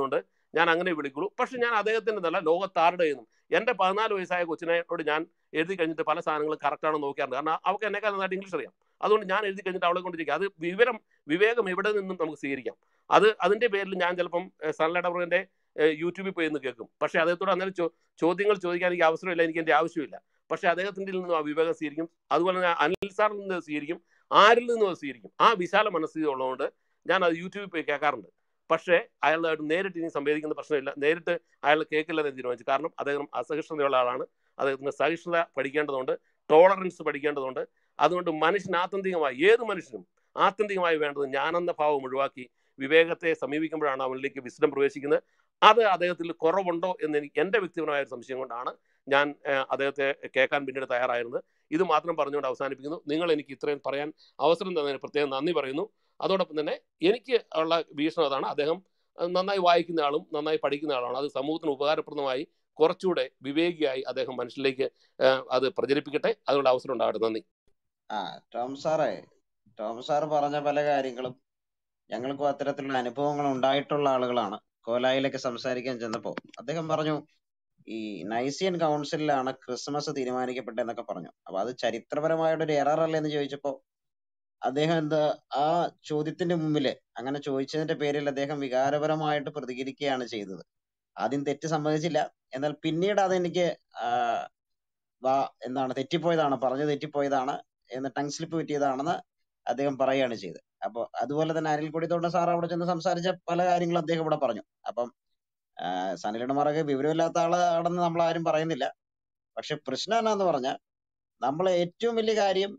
ഞാൻ അങ്ങനെ വിളിക്കുള്ളൂ പക്ഷെ ഞാൻ അദ്ദേഹത്തിൻ്റെ നല്ല ലോകത്താരുടെ എന്നും എൻ്റെ പതിനാല് വയസ്സായ കൊച്ചിനോട് ഞാൻ എഴുതി കഴിഞ്ഞിട്ട് പല സാധനങ്ങളും കറക്റ്റാണെന്ന് നോക്കാറുണ്ട് കാരണം അവൾക്ക് എന്നെക്കാൾ നന്നായിട്ട് ഇംഗ്ലീഷ് അറിയാം അതുകൊണ്ട് ഞാൻ എഴുതി കഴിഞ്ഞിട്ട് അവളെ കൊണ്ടിരിക്കുക അത് വിവരം വിവേകം എവിടെ നിന്നും നമുക്ക് സ്വീകരിക്കാം അത് അതിൻ്റെ പേരിൽ ഞാൻ ചിലപ്പം സൺലൈഡവറിൻ്റെ യൂട്യൂബിൽ പോയി നിന്ന് കേൾക്കും പക്ഷേ അദ്ദേഹത്തോട് അന്നേരം ചോ ചോദ്യങ്ങൾ ചോദിക്കാൻ എനിക്ക് അവസരമില്ല എനിക്ക് എൻ്റെ ആവശ്യമില്ല പക്ഷേ അദ്ദേഹത്തിൻ്റെ നിന്നും ആ വിവേകം സ്വീകരിക്കും അതുപോലെ തന്നെ അനിൽ സാറിൽ നിന്ന് സ്വീകരിക്കും ആരിൽ നിന്നും അത് സ്വീകരിക്കും ആ വിശാല മനസ്ഥിതി ഉള്ളതുകൊണ്ട് ഞാൻ അത് യൂട്യൂബിൽ പോയി കേൾക്കാറുണ്ട് പക്ഷേ അയാളുമായിട്ട് നേരിട്ട് ഇനി സംവേദിക്കുന്ന പ്രശ്നമില്ല നേരിട്ട് അയാൾ കേൾക്കില്ലെന്ന് തീരുമാനിച്ചു കാരണം അദ്ദേഹം അസഹിഷ്ണുതയുള്ള ആളാണ് അദ്ദേഹത്തിന് സഹിഷ്ണുത പഠിക്കേണ്ടതുണ്ട് ടോളറൻസ് പഠിക്കേണ്ടതുണ്ട് അതുകൊണ്ട് മനുഷ്യൻ ആത്യന്തികമായി ഏത് മനുഷ്യനും ആത്യന്തികമായി വേണ്ടത് ഞാനെന്ന ഭാവം ഒഴിവാക്കി വിവേകത്തെ സമീപിക്കുമ്പോഴാണ് അവനിലേക്ക് വിസ്ഡം പ്രവേശിക്കുന്നത് അത് അദ്ദേഹത്തിൽ കുറവുണ്ടോ എന്ന് എനിക്ക് എൻ്റെ വ്യക്തിപരമായ ഒരു സംശയം കൊണ്ടാണ് ഞാൻ ഏഹ്, അദ്ദേഹത്തെ കേൾക്കാൻ പിന്നീട് തയ്യാറായിരുന്നത് ഇത് മാത്രം പറഞ്ഞുകൊണ്ട് അവസാനിപ്പിക്കുന്നു നിങ്ങൾ എനിക്ക് ഇത്രയും പറയാൻ അവസരം തന്നതിന് പ്രത്യേകം നന്ദി പറയുന്നു അതോടൊപ്പം തന്നെ എനിക്ക് ഉള്ള വീക്ഷണം അതാണ് അദ്ദേഹം അഹ് നന്നായി വായിക്കുന്ന ആളും നന്നായി പഠിക്കുന്ന ആളാണ് അത് സമൂഹത്തിന് ഉപകാരപ്രദമായി കുറച്ചുകൂടെ വിവേകിയായി അദ്ദേഹം മനുഷ്യരിലേക്ക് ഏഹ്, അത് പ്രചരിപ്പിക്കട്ടെ അതിനുള്ള അവസരം ഉണ്ടാകട്ടെ നന്ദി ആ ടോം സാറേ ടോം സാർ പറഞ്ഞ പല കാര്യങ്ങളും ഞങ്ങൾക്കും അത്തരത്തിലുള്ള അനുഭവങ്ങൾ ഉണ്ടായിട്ടുള്ള ആളുകളാണ് കോലായിലേക്ക് സംസാരിക്കാൻ ചെന്നപ്പോ അദ്ദേഹം പറഞ്ഞു ഈ നൈസിയൻ കൗൺസിലിലാണ് ക്രിസ്മസ് തീരുമാനിക്കപ്പെട്ടതെന്നൊക്കെ പറഞ്ഞു അപ്പൊ അത് ചരിത്രപരമായിട്ട് ഒരു എറർ അല്ലേ എന്ന് ചോദിച്ചപ്പോ അദ്ദേഹം എന്താ ആ ചോദ്യത്തിന്റെ മുമ്പില് അങ്ങനെ ചോദിച്ചതിന്റെ പേരിൽ അദ്ദേഹം വികാരപരമായിട്ട് പ്രതികരിക്കുകയാണ് ചെയ്തത് ആദ്യം തെറ്റ് സമ്മതിച്ചില്ല എന്നാൽ പിന്നീട് അതെനിക്ക് ആ, വാ എന്താണ് തെറ്റിപ്പോയതാണ് പറഞ്ഞു തെറ്റിപ്പോയതാണ് എന്ന് ടങ് സ്ലിപ്പ് പറ്റിയതാണെന്ന് അദ്ദേഹം പറയുകയാണ് ചെയ്തത് അപ്പൊ അതുപോലെ തന്നെ അനിൽ കൊടിത്തോട്ട സാർ അവിടെ ചെന്ന് സംസാരിച്ച പല കാര്യങ്ങളും അദ്ദേഹം ഇവിടെ പറഞ്ഞു അപ്പം സനിലിന്റെ മറകെ വിവരമില്ലാത്ത ആളാണെന്ന് നമ്മൾ ആരും പറയുന്നില്ല പക്ഷെ പ്രശ്നം എന്നാന്ന് പറഞ്ഞാൽ നമ്മൾ ഏറ്റവും വലിയ കാര്യം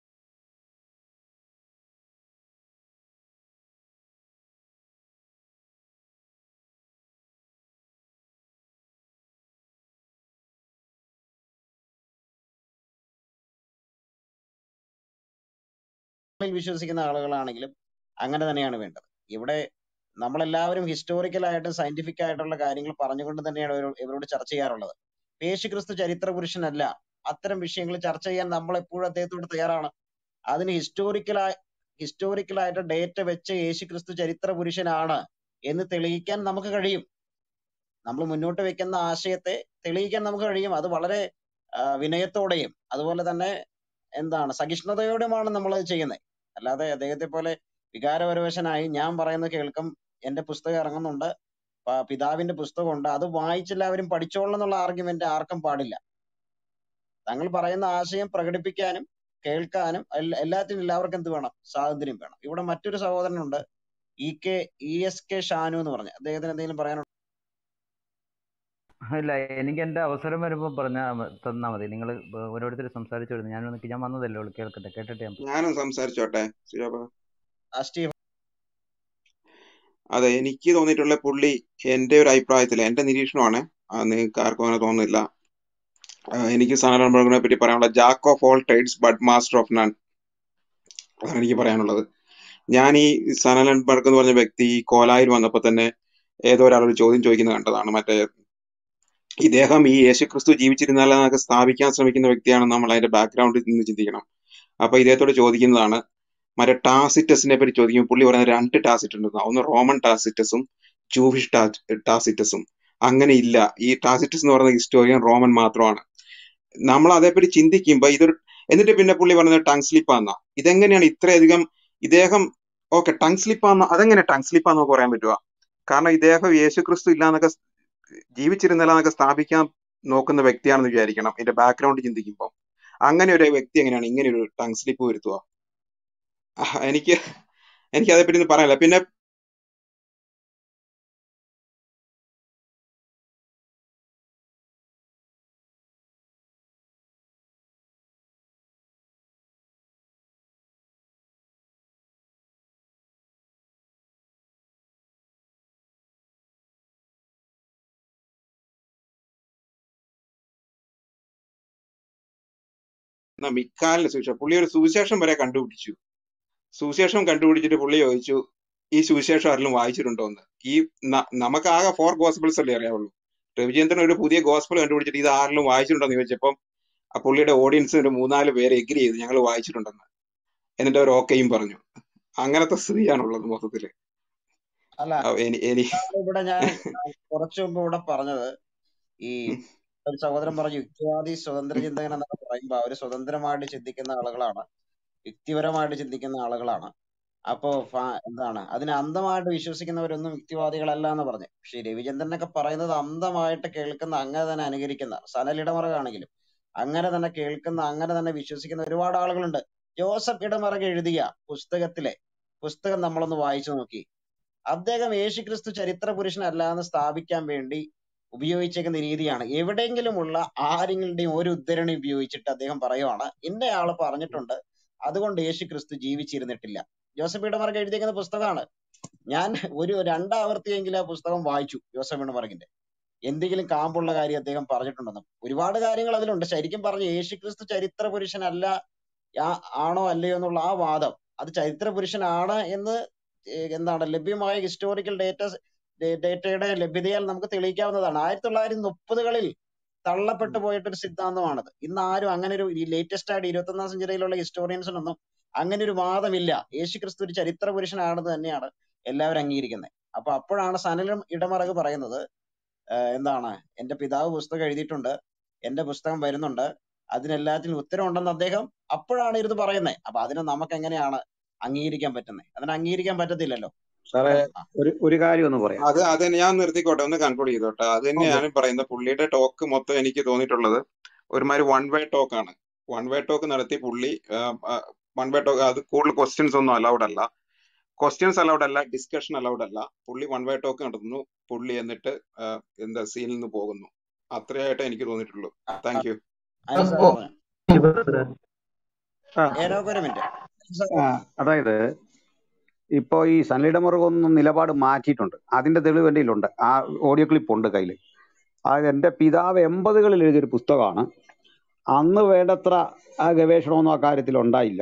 ിൽ വിശ്വസിക്കുന്ന ആളുകളാണെങ്കിലും അങ്ങനെ തന്നെയാണ് വേണ്ടത് ഇവിടെ നമ്മളെല്ലാവരും ഹിസ്റ്റോറിക്കൽ ആയിട്ടും സയന്റിഫിക് ആയിട്ടുള്ള കാര്യങ്ങൾ പറഞ്ഞുകൊണ്ട് തന്നെയാണ് ഇവരോ- ഇവരോട് ചർച്ച ചെയ്യാറുള്ളത് യേശു ക്രിസ്തു ചരിത്ര പുരുഷനല്ല അത്തരം വിഷയങ്ങൾ ചർച്ച ചെയ്യാൻ നമ്മൾ എപ്പോഴും അദ്ദേഹത്തോട് തയ്യാറാണ് അതിന് ഹിസ്റ്റോറിക്കലായി ഹിസ്റ്റോറിക്കലായിട്ട് ഡേറ്റ വെച്ച് യേശു ക്രിസ്തു ചരിത്ര പുരുഷനാണ് എന്ന് തെളിയിക്കാൻ നമുക്ക് കഴിയും നമ്മൾ മുന്നോട്ട് വെക്കുന്ന ആശയത്തെ തെളിയിക്കാൻ നമുക്ക് കഴിയും അത് വളരെ ആ, വിനയത്തോടെയും അതുപോലെ തന്നെ എന്താണ് സഹിഷ്ണുതയോടെയുമാണ് നമ്മൾ അത് ചെയ്യുന്നത് അല്ലാതെ അദ്ദേഹത്തെ പോലെ വികാരപരവശനായി ഞാൻ പറയുന്നത് കേൾക്കും എന്റെ പുസ്തകം ഇറങ്ങുന്നുണ്ട് പ- പിതാവിന്റെ പുസ്തകമുണ്ട് അത് വായിച്ചെല്ലാവരും പഠിച്ചോളണം എന്നുള്ള ആർഗ്യുമെന്റ് ആർക്കും പാടില്ല തങ്ങൾ പറയുന്ന ആശയം പ്രകടിപ്പിക്കാനും കേൾക്കാനും എല്ലാ- എല്ലാത്തിനും എല്ലാവർക്കും എന്ത് വേണം സ്വാതന്ത്ര്യം വേണം ഇവിടെ മറ്റൊരു സഹോദരനുണ്ട് E K E S K Shanu എന്ന് പറഞ്ഞ അദ്ദേഹത്തിന് എന്തെങ്കിലും പറയാനുണ്ടോ ഇല്ല എനിക്ക് എൻ്റെ അവസരം വരുമ്പോൾ പറഞ്ഞാൽ തന്നാൽ മതി നിങ്ങൾ ഓരോരുത്തർ സംസാരിച്ചു വരുന്നു ഞാനൊന്ന് ഞാൻ വന്നതല്ലേ ഉള്ളൂ കേൾക്കട്ടെ കേട്ടിട്ട് ഞാൻ പറയാം. ഞാനും സംസാരിച്ചോട്ടെ സുജാബ ആ സ്റ്റീവ് അതെ എനിക്ക് തോന്നിയിട്ടുള്ള പുള്ളി എന്റെ ഒരു അഭിപ്രായത്തിൽ എന്റെ നിരീക്ഷണമാണ് ആ, നിങ്ങൾക്ക് ആർക്കും അങ്ങനെ തോന്നുന്നില്ല ആ, എനിക്ക് സനലംബർഗിനെ പറ്റി പറയാനുള്ള jack of all trades but master of none അതാണ് എനിക്ക് പറയാനുള്ളത് ഞാൻ ഈ സനലൻബർഗ് എന്ന് പറഞ്ഞ വ്യക്തി ഈ കോലായിൽ വന്നപ്പോ തന്നെ ഏതോ ഒരാൾ ഒരു ചോദ്യം ചോദിക്കുന്നത് കണ്ടതാണ് മറ്റേ ഇദ്ദേഹം ഈ യേശുക്രിസ്തു ജീവിച്ചിരുന്നാലെന്നൊക്കെ സ്ഥാപിക്കാൻ ശ്രമിക്കുന്ന വ്യക്തിയാണെന്ന് നമ്മൾ അതിന്റെ ബാക്ക്ഗ്രൗണ്ടിൽ നിന്ന് ചിന്തിക്കണം അപ്പൊ ഇദ്ദേഹത്തോട് ചോദിക്കുന്നതാണ് മറ്റേ ടാസിറ്റസിനെ പറ്റി ചോദിക്കുമ്പോൾ പുള്ളി പറയുന്നത് രണ്ട് ടാസിറ്റ് ഉണ്ട് ഒന്ന് റോമൻ ടാസിറ്റസും ജൂവിഷ് ടാ- ടാസിറ്റസും അങ്ങനെ ഇല്ല ഈ ടാസിറ്റസ് എന്ന് പറയുന്ന ഹിസ്റ്റോറിയൻ റോമൻ മാത്രമാണ് നമ്മൾ അതേപ്പറ്റി ചിന്തിക്കുമ്പോ ഇതൊരു എന്നിട്ട് പിന്നെ പുള്ളി പറഞ്ഞത് ടങ് സ്ലിപ്പാന്ന ഇതെങ്ങനെയാണ് ഇത്രയധികം ഇദ്ദേഹം ഓക്കെ ടങ് സ്ലിപ്പാന്ന അതെങ്ങനെ ടങ് സ്ലിപ്പാന്ന് നമുക്ക് പറയാൻ പറ്റുക കാരണം ഇദ്ദേഹം യേശുക്രിസ്തു ഇല്ലാന്നൊക്കെ സ് ജീവിച്ചിരുന്നില്ലെന്നൊക്കെ സ്ഥാപിക്കാൻ നോക്കുന്ന വ്യക്തിയാണെന്ന് വിചാരിക്കണം ഇതിന്റെ ബാക്ക്ഗ്രൗണ്ട് ചിന്തിക്കുമ്പോൾ അങ്ങനെ ഒരു വ്യക്തി എങ്ങനെയാണ് ഇങ്ങനെ ഒരു ടങ് സ്ലിപ്പ് വരുത്തുക ആഹ് എനിക്ക് എനിക്ക് അതേപ്പറ്റി ഒന്നും പറയാനില്ല പിന്നെ എന്നാ മിക്കാലിന്റെ സുവിശേഷം പുള്ളി ഒരു സുവിശേഷം വരെ കണ്ടുപിടിച്ചു സുവിശേഷം കണ്ടുപിടിച്ചിട്ട് പുള്ളി ചോദിച്ചു ഈ സുവിശേഷം ആരെങ്കിലും വായിച്ചിട്ടുണ്ടോ എന്ന് ഈ ന- നമുക്ക് ആകെ ഫോർ ഗോസ്പിൾസ് അല്ലേ അറിയാവുള്ളൂ രവിചന്ദ്രൻ ഒരു പുതിയ ഗോസ്പിൾ കണ്ടുപിടിച്ചിട്ട് ഇത് ആരെങ്കിലും വായിച്ചിട്ടുണ്ടോ എന്ന് ചോദിച്ചപ്പം ആ പുള്ളിയുടെ ഓഡിയൻസ് ഒരു മൂന്നാല് പേര് എഗ്രി ചെയ്തു ഞങ്ങൾ വായിച്ചിട്ടുണ്ടെന്ന് എന്നിട്ട് അവർ ഓക്കെയും പറഞ്ഞു അങ്ങനത്തെ സ്ഥിതിയാണുള്ളത് മൊത്തത്തില് അല്ല ആ, എനി എനി ഇവിടെ ഞാൻ കുറച്ചു മുമ്പ് ഇവിടെ പറഞ്ഞത് ഈ ഉം, ഒരു സഹോദരൻ പറഞ്ഞു യുക്തിവാദി സ്വതന്ത്ര ചിന്തകൻ എന്നൊക്കെ പറയുമ്പോൾ അവര് സ്വതന്ത്രമായിട്ട് ചിന്തിക്കുന്ന ആളുകളാണ് യുക്തിപരമായിട്ട് ചിന്തിക്കുന്ന ആളുകളാണ് അപ്പോ ഫ- എന്താണ് അതിനെ അന്ധമായിട്ട് വിശ്വസിക്കുന്നവരൊന്നും യുക്തിവാദികളല്ല എന്ന് പറഞ്ഞു പക്ഷെ രവിചന്ദ്രനൊക്കെ പറയുന്നത് അന്ധമായിട്ട് കേൾക്കുന്ന അങ്ങനെ തന്നെ അനുകരിക്കുന്ന സനൽ ഇടമറകാണെങ്കിലും അങ്ങനെ തന്നെ കേൾക്കുന്ന അങ്ങനെ തന്നെ വിശ്വസിക്കുന്ന ഒരുപാട് ആളുകളുണ്ട് ജോസഫ് ഇടമറക എഴുതിയ പുസ്തകത്തിലെ പുസ്തകം നമ്മളൊന്ന് വായിച്ചു നോക്കി അദ്ദേഹം യേശുക്രിസ്തു ചരിത്ര പുരുഷനല്ല എന്ന് സ്ഥാപിക്കാൻ വേണ്ടി ഉപയോഗിച്ചേക്കുന്ന രീതിയാണ് എവിടെയെങ്കിലുമുള്ള ആരെങ്ങളുടെയും ഒരു ഉദ്ധരണി ഉപയോഗിച്ചിട്ട് അദ്ദേഹം പറയുവാണ് ഇന്നയാള് പറഞ്ഞിട്ടുണ്ട് അതുകൊണ്ട് യേശുക്രിസ്തു ജീവിച്ചിരുന്നിട്ടില്ല ജോസഫ് ഇടമറക് എഴുതിയിരിക്കുന്ന പുസ്തകമാണ് ഞാൻ ഒരു രണ്ടാവർത്തിയെങ്കിലും ആ പുസ്തകം വായിച്ചു ജോസഫ് ഇടമറകിന്റെ എന്തെങ്കിലും കാമ്പുള്ള കാര്യം അദ്ദേഹം പറഞ്ഞിട്ടുണ്ടെന്ന് ഒരുപാട് കാര്യങ്ങൾ അതിലുണ്ട് ശരിക്കും പറഞ്ഞു യേശുക്രിസ്തു ചരിത്ര പുരുഷനല്ല ആ- ആണോ അല്ലയോ എന്നുള്ള ആ വാദം അത് ചരിത്ര പുരുഷനാണ് എന്ന് ഏഹ് എന്താണ് ലഭ്യമായ ഹിസ്റ്റോറിക്കൽ ഡേറ്റ ഡേറ്റയുടെ ലഭ്യതയാൽ നമുക്ക് തെളിയിക്കാവുന്നതാണ് ആയിരത്തി തൊള്ളായിരത്തി മുപ്പതുകളിൽ തള്ളപ്പെട്ടു പോയിട്ടൊരു സിദ്ധാന്തമാണത് ഇന്ന് ആരും അങ്ങനെ ഒരു ലേറ്റസ്റ്റ് ആയിട്ട് ഇരുപത്തി ഒന്നാം സെഞ്ചുറിയിലുള്ള ഹിസ്റ്റോറിയൻസിനൊന്നും അങ്ങനെ ഒരു വാദമില്ല യേശുക്രിസ്തു ഒരു ചരിത്ര പുരുഷനാണെന്ന് തന്നെയാണ് എല്ലാവരും അംഗീകരിക്കുന്നത് അപ്പൊ അപ്പോഴാണ് സനലും ഇടമറക് പറയുന്നത് ആഹ് എന്താണ് എന്റെ പിതാവ് പുസ്തകം എഴുതിയിട്ടുണ്ട് എന്റെ പുസ്തകം വരുന്നുണ്ട് അതിനെല്ലാത്തിനും ഉത്തരവുണ്ടെന്ന് അദ്ദേഹം അപ്പോഴാണ് ഇരുന്ന് പറയുന്നത് അപ്പൊ അതിനെ നമുക്ക് എങ്ങനെയാണ് അംഗീകരിക്കാൻ പറ്റുന്നത് അതിനെ അംഗീകരിക്കാൻ പറ്റത്തില്ലല്ലോ സാറേ ആ. ഒരു ഒരു കാര്യം ഒന്ന് പറയാം അത് അത് ഞാൻ നിർത്തിക്കോട്ടെ ഒന്ന് കൺക്ലൂഡ് ചെയ്തോട്ടെ അത് ഓക്കെ തന്നെയാണ് പറയുന്നത് പുള്ളിയുടെ ടോക്ക് മൊത്തം എനിക്ക് തോന്നിയിട്ടുള്ളത് ഒരുമാതിരി വൺ വേ ടോക്ക് ആണ് വൺ വേ ടോക്ക് നടത്തി പുള്ളി വൺ വേ ടോക്ക് അത് കൂടുതൽ ക്വസ്റ്റ്യൻസ് ഒന്നും അലൗഡ് അല്ല ക്വസ്റ്റ്യൻസ് അലൗഡ് അല്ല ഡിസ്കഷൻ അലൗഡ് അല്ല പുള്ളി വൺ വേ ടോക്ക് നടത്തുന്നു പുള്ളി എന്നിട്ട് ആ, എന്താ സീനിൽ നിന്ന് പോകുന്നു അത്രയായിട്ടേ എനിക്ക് തോന്നിയിട്ടുള്ളൂ താങ്ക് യു അനിൽ സാർ ഓ പറഞ്ഞു ആ ഏനോക്ക് ഒരു മിനിറ്റ് അനിൽ സാർ ആ, അതായത് ഇപ്പോ ഈ സണ്ണിയുടെ മുറുകൊന്നും നിലപാട് മാറ്റിയിട്ടുണ്ട് അതിന്റെ തെളിവ് എൻ്റെ കയ്യിലുണ്ട് ആ ഓഡിയോ ക്ലിപ്പ് ഉണ്ട് കയ്യിൽ അതായത് എൻ്റെ പിതാവ് എൺപതുകളിൽ എഴുതിയൊരു പുസ്തകമാണ് അന്ന് വേണ്ടത്ര ആ ഗവേഷണമൊന്നും ആ കാര്യത്തിൽ ഉണ്ടായില്ല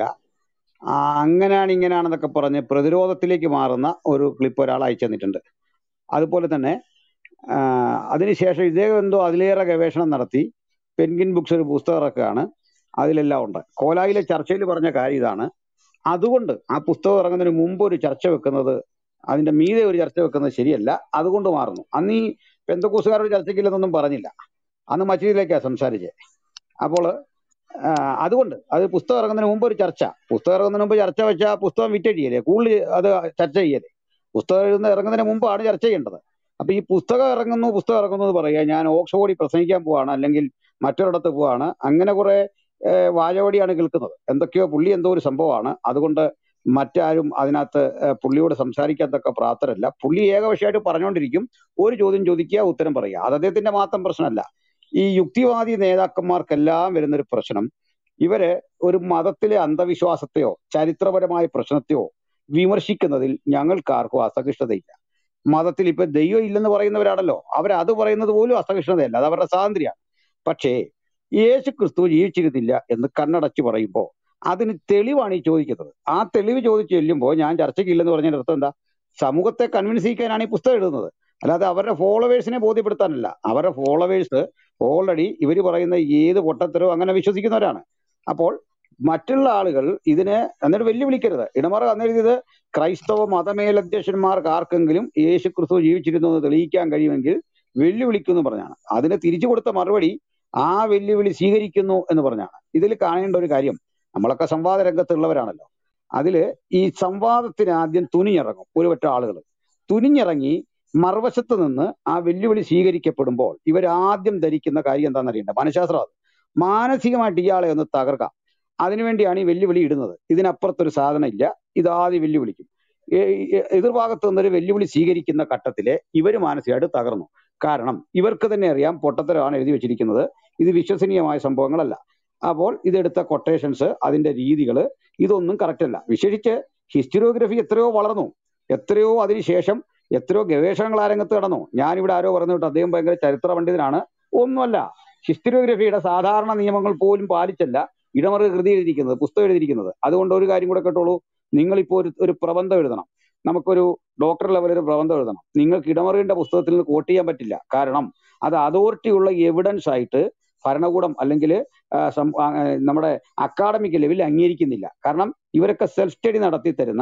ആ, അങ്ങനെയാണ് ഇങ്ങനെയാണെന്നൊക്കെ പറഞ്ഞ് പ്രതിരോധത്തിലേക്ക് മാറുന്ന ഒരു ക്ലിപ്പ് ഒരാൾ അയച്ചു തന്നിട്ടുണ്ട് അതുപോലെ തന്നെ ആ, അതിനുശേഷം ഇദ്ദേഹം എന്തോ അതിലേറെ ഗവേഷണം നടത്തി പെൻഗിൻ ബുക്സ് ഒരു പുസ്തകം ഇറക്കുകയാണ് അതിലെല്ലാം ഉണ്ട് കോലായിലെ ചർച്ചയിൽ പറഞ്ഞ കാര്യം ഇതാണ് അതുകൊണ്ട് ആ പുസ്തകം ഇറങ്ങുന്നതിന് മുമ്പ് ഒരു ചർച്ച വെക്കുന്നത് അതിന്റെ മീതെ ഒരു ചർച്ച വെക്കുന്നത് ശരിയല്ല അതുകൊണ്ട് മാറുന്നു അന്ന് ഈ പെന്തക്കോസുകാരോട് ചർച്ചയ്ക്കില്ലെന്നൊന്നും പറഞ്ഞില്ല അന്ന് മറ്റീതിലേക്കാണ് സംസാരിച്ചത് അപ്പോൾ ആ, അതുകൊണ്ട് അത് പുസ്തകം ഇറങ്ങുന്നതിന് മുമ്പ് ഒരു ചർച്ച പുസ്തകം ഇറങ്ങുന്നതിന് മുമ്പ് ചർച്ച വെച്ചാൽ പുസ്തകം വിറ്റഴിയല്ലേ കൂടുതൽ അത് ചർച്ച ചെയ്യല്ലേ പുസ്തകം എഴുതുന്ന ഇറങ്ങുന്നതിന് മുമ്പാണ് ചർച്ച ചെയ്യേണ്ടത് അപ്പൊ ഈ പുസ്തകം ഇറങ്ങുന്നു പുസ്തകം ഇറങ്ങുന്നു എന്ന് പറയുക ഞാൻ ഓക്സ്ഫോർഡിൽ പ്രസംഗിക്കാൻ പോവാണ് അല്ലെങ്കിൽ മറ്റൊരിടത്ത് പോവാണ് അങ്ങനെ കുറെ ഏഹ്, വാചകവടിയാണ് കേൾക്കുന്നത് എന്തൊക്കെയോ പുള്ളി എന്തോ ഒരു സംഭവമാണ് അതുകൊണ്ട് മറ്റാരും അതിനകത്ത് ഏഹ്, പുള്ളിയോട് സംസാരിക്കാത്തൊക്കെ പ്രാപ്തരല്ല പുള്ളി ഏകപക്ഷമായിട്ട് പറഞ്ഞുകൊണ്ടിരിക്കും ഒരു ചോദ്യം ചോദിക്കുക ഉത്തരം പറയുക അത് അദ്ദേഹത്തിന്റെ മാത്രം പ്രശ്നമല്ല ഈ യുക്തിവാദി നേതാക്കന്മാർക്കെല്ലാം വരുന്നൊരു പ്രശ്നം ഇവര് ഒരു മതത്തിലെ അന്ധവിശ്വാസത്തെയോ ചരിത്രപരമായ പ്രശ്നത്തെയോ വിമർശിക്കുന്നതിൽ ഞങ്ങൾക്കാർക്കും അസഹിഷ്ണുതയില്ല മതത്തിൽ ഇപ്പൊ ദൈവം ഇല്ലെന്ന് പറയുന്നവരാണല്ലോ അവർ അത് പറയുന്നത് പോലും അസഹിഷ്ണുതയല്ല അത് അവരുടെ സ്വാതന്ത്ര്യമാണ് പക്ഷേ യേശു ക്രിസ്തു ജീവിച്ചിരുന്നില്ല എന്ന് കണ്ണടച്ച് പറയുമ്പോൾ അതിന് തെളിവാണ് ഈ ചോദിക്കുന്നത് ആ തെളിവ് ചോദിച്ചു ചെല്ലുമ്പോൾ ഞാൻ ചർച്ചയ്ക്ക് ഇല്ലെന്ന് പറഞ്ഞതിന്റെ അർത്ഥം എന്താ സമൂഹത്തെ കൺവിൻസ് ചെയ്യിക്കാനാണ് ഈ പുസ്തകം എഴുതുന്നത് അല്ലാതെ അവരുടെ ഫോളോവേഴ്സിനെ ബോധ്യപ്പെടുത്താനല്ല അവരുടെ ഫോളോവേഴ്സ് ഓൾറെഡി ഇവർ പറയുന്ന ഏത് പൊട്ടത്തരവും അങ്ങനെ വിശ്വസിക്കുന്നവരാണ് അപ്പോൾ മറ്റുള്ള ആളുകൾ ഇതിനെ എന്നിട്ട് വെല്ലുവിളിക്കരുത് ഇടമറ അന്നെഴുതിയത് ക്രൈസ്തവ മതമേലധ്യക്ഷന്മാർക്ക് ആർക്കെങ്കിലും യേശു ക്രിസ്തു ജീവിച്ചിരുന്നു എന്ന് തെളിയിക്കാൻ കഴിയുമെങ്കിൽ വെല്ലുവിളിക്കുന്നു പറഞ്ഞാണ് അതിന് തിരിച്ചു കൊടുത്ത മറുപടി ആ വെല്ലുവിളി സ്വീകരിക്കുന്നു എന്ന് പറഞ്ഞാണ് ഇതിൽ കാണേണ്ട ഒരു കാര്യം നമ്മളൊക്കെ സംവാദ രംഗത്തുള്ളവരാണല്ലോ അതില് ഈ സംവാദത്തിന് ആദ്യം തുനിഞ്ഞിറങ്ങും ഒരു പറ്റം ആളുകൾ തുനിഞ്ഞിറങ്ങി മറുവശത്ത് നിന്ന് ആ വെല്ലുവിളി സ്വീകരിക്കപ്പെടുമ്പോൾ ഇവർ ആദ്യം ധരിക്കുന്ന കാര്യം എന്താണെന്ന് അറിയണ്ട മനഃശാസ്ത്രം അത് മാനസികമായിട്ട് ഇയാളെ ഒന്ന് തകർക്കാം അതിനുവേണ്ടിയാണ് ഈ വെല്ലുവിളി ഇടുന്നത് ഇതിനപ്പുറത്തൊരു സാധനം ഇല്ല ഇതാദ്യം വെല്ലുവിളിക്കും ഏ- ഏ- എതിർഭാഗത്ത് നിന്നൊരു വെല്ലുവിളി സ്വീകരിക്കുന്ന ഘട്ടത്തിലെ ഇവർ മാനസികമായിട്ട് തകർന്നു കാരണം ഇവർക്ക് തന്നെ അറിയാം പൊട്ടത്തരമാണ് എഴുതി വെച്ചിരിക്കുന്നത് ഇത് വിശ്വസനീയമായ സംഭവങ്ങളല്ല അപ്പോൾ ഇതെടുത്ത കൊട്ടേഷൻസ് അതിന്റെ രീതികൾ ഇതൊന്നും കറക്റ്റ് അല്ല വിശേഷിച്ച് ഹിസ്റ്ററിയോഗ്രഫി എത്രയോ വളർന്നു എത്രയോ അതിനുശേഷം എത്രയോ ഗവേഷണങ്ങൾ ആ രംഗത്ത് കടന്നു ഞാനിവിടെ ആരോ പറഞ്ഞു കേട്ടോ അദ്ദേഹം ഭയങ്കര ചരിത്ര പണ്ഡിതനാണ് ഒന്നുമല്ല ഹിസ്റ്ററിയോഗ്രഫിയുടെ സാധാരണ നിയമങ്ങൾ പോലും പാലിച്ചല്ല ഇടമറുക കൃതി എഴുതിയിരിക്കുന്നത് പുസ്തകം എഴുതിയിരിക്കുന്നത് അതുകൊണ്ട് ഒരു കാര്യം കൂടെ കേട്ടോളൂ നിങ്ങളിപ്പോൾ ഒരു ഒരു പ്രബന്ധം എഴുതണം നമുക്കൊരു ഡോക്ടർ ലെവൽ ഒരു പ്രബന്ധം എഴുതണം നിങ്ങൾക്ക് ഇടമറുകിന്റെ പുസ്തകത്തിൽ നിന്ന് കോട്ട് ചെയ്യാൻ പറ്റില്ല കാരണം അത് അതോറിറ്റി ഉള്ള എവിഡൻസ് ആയിട്ട് ഭരണകൂടം അല്ലെങ്കിൽ നമ്മുടെ അക്കാഡമിക് ലെവലിൽ അംഗീകരിക്കുന്നില്ല കാരണം ഇവരൊക്കെ സെൽഫ് സ്റ്റഡി നടത്തി തരുന്ന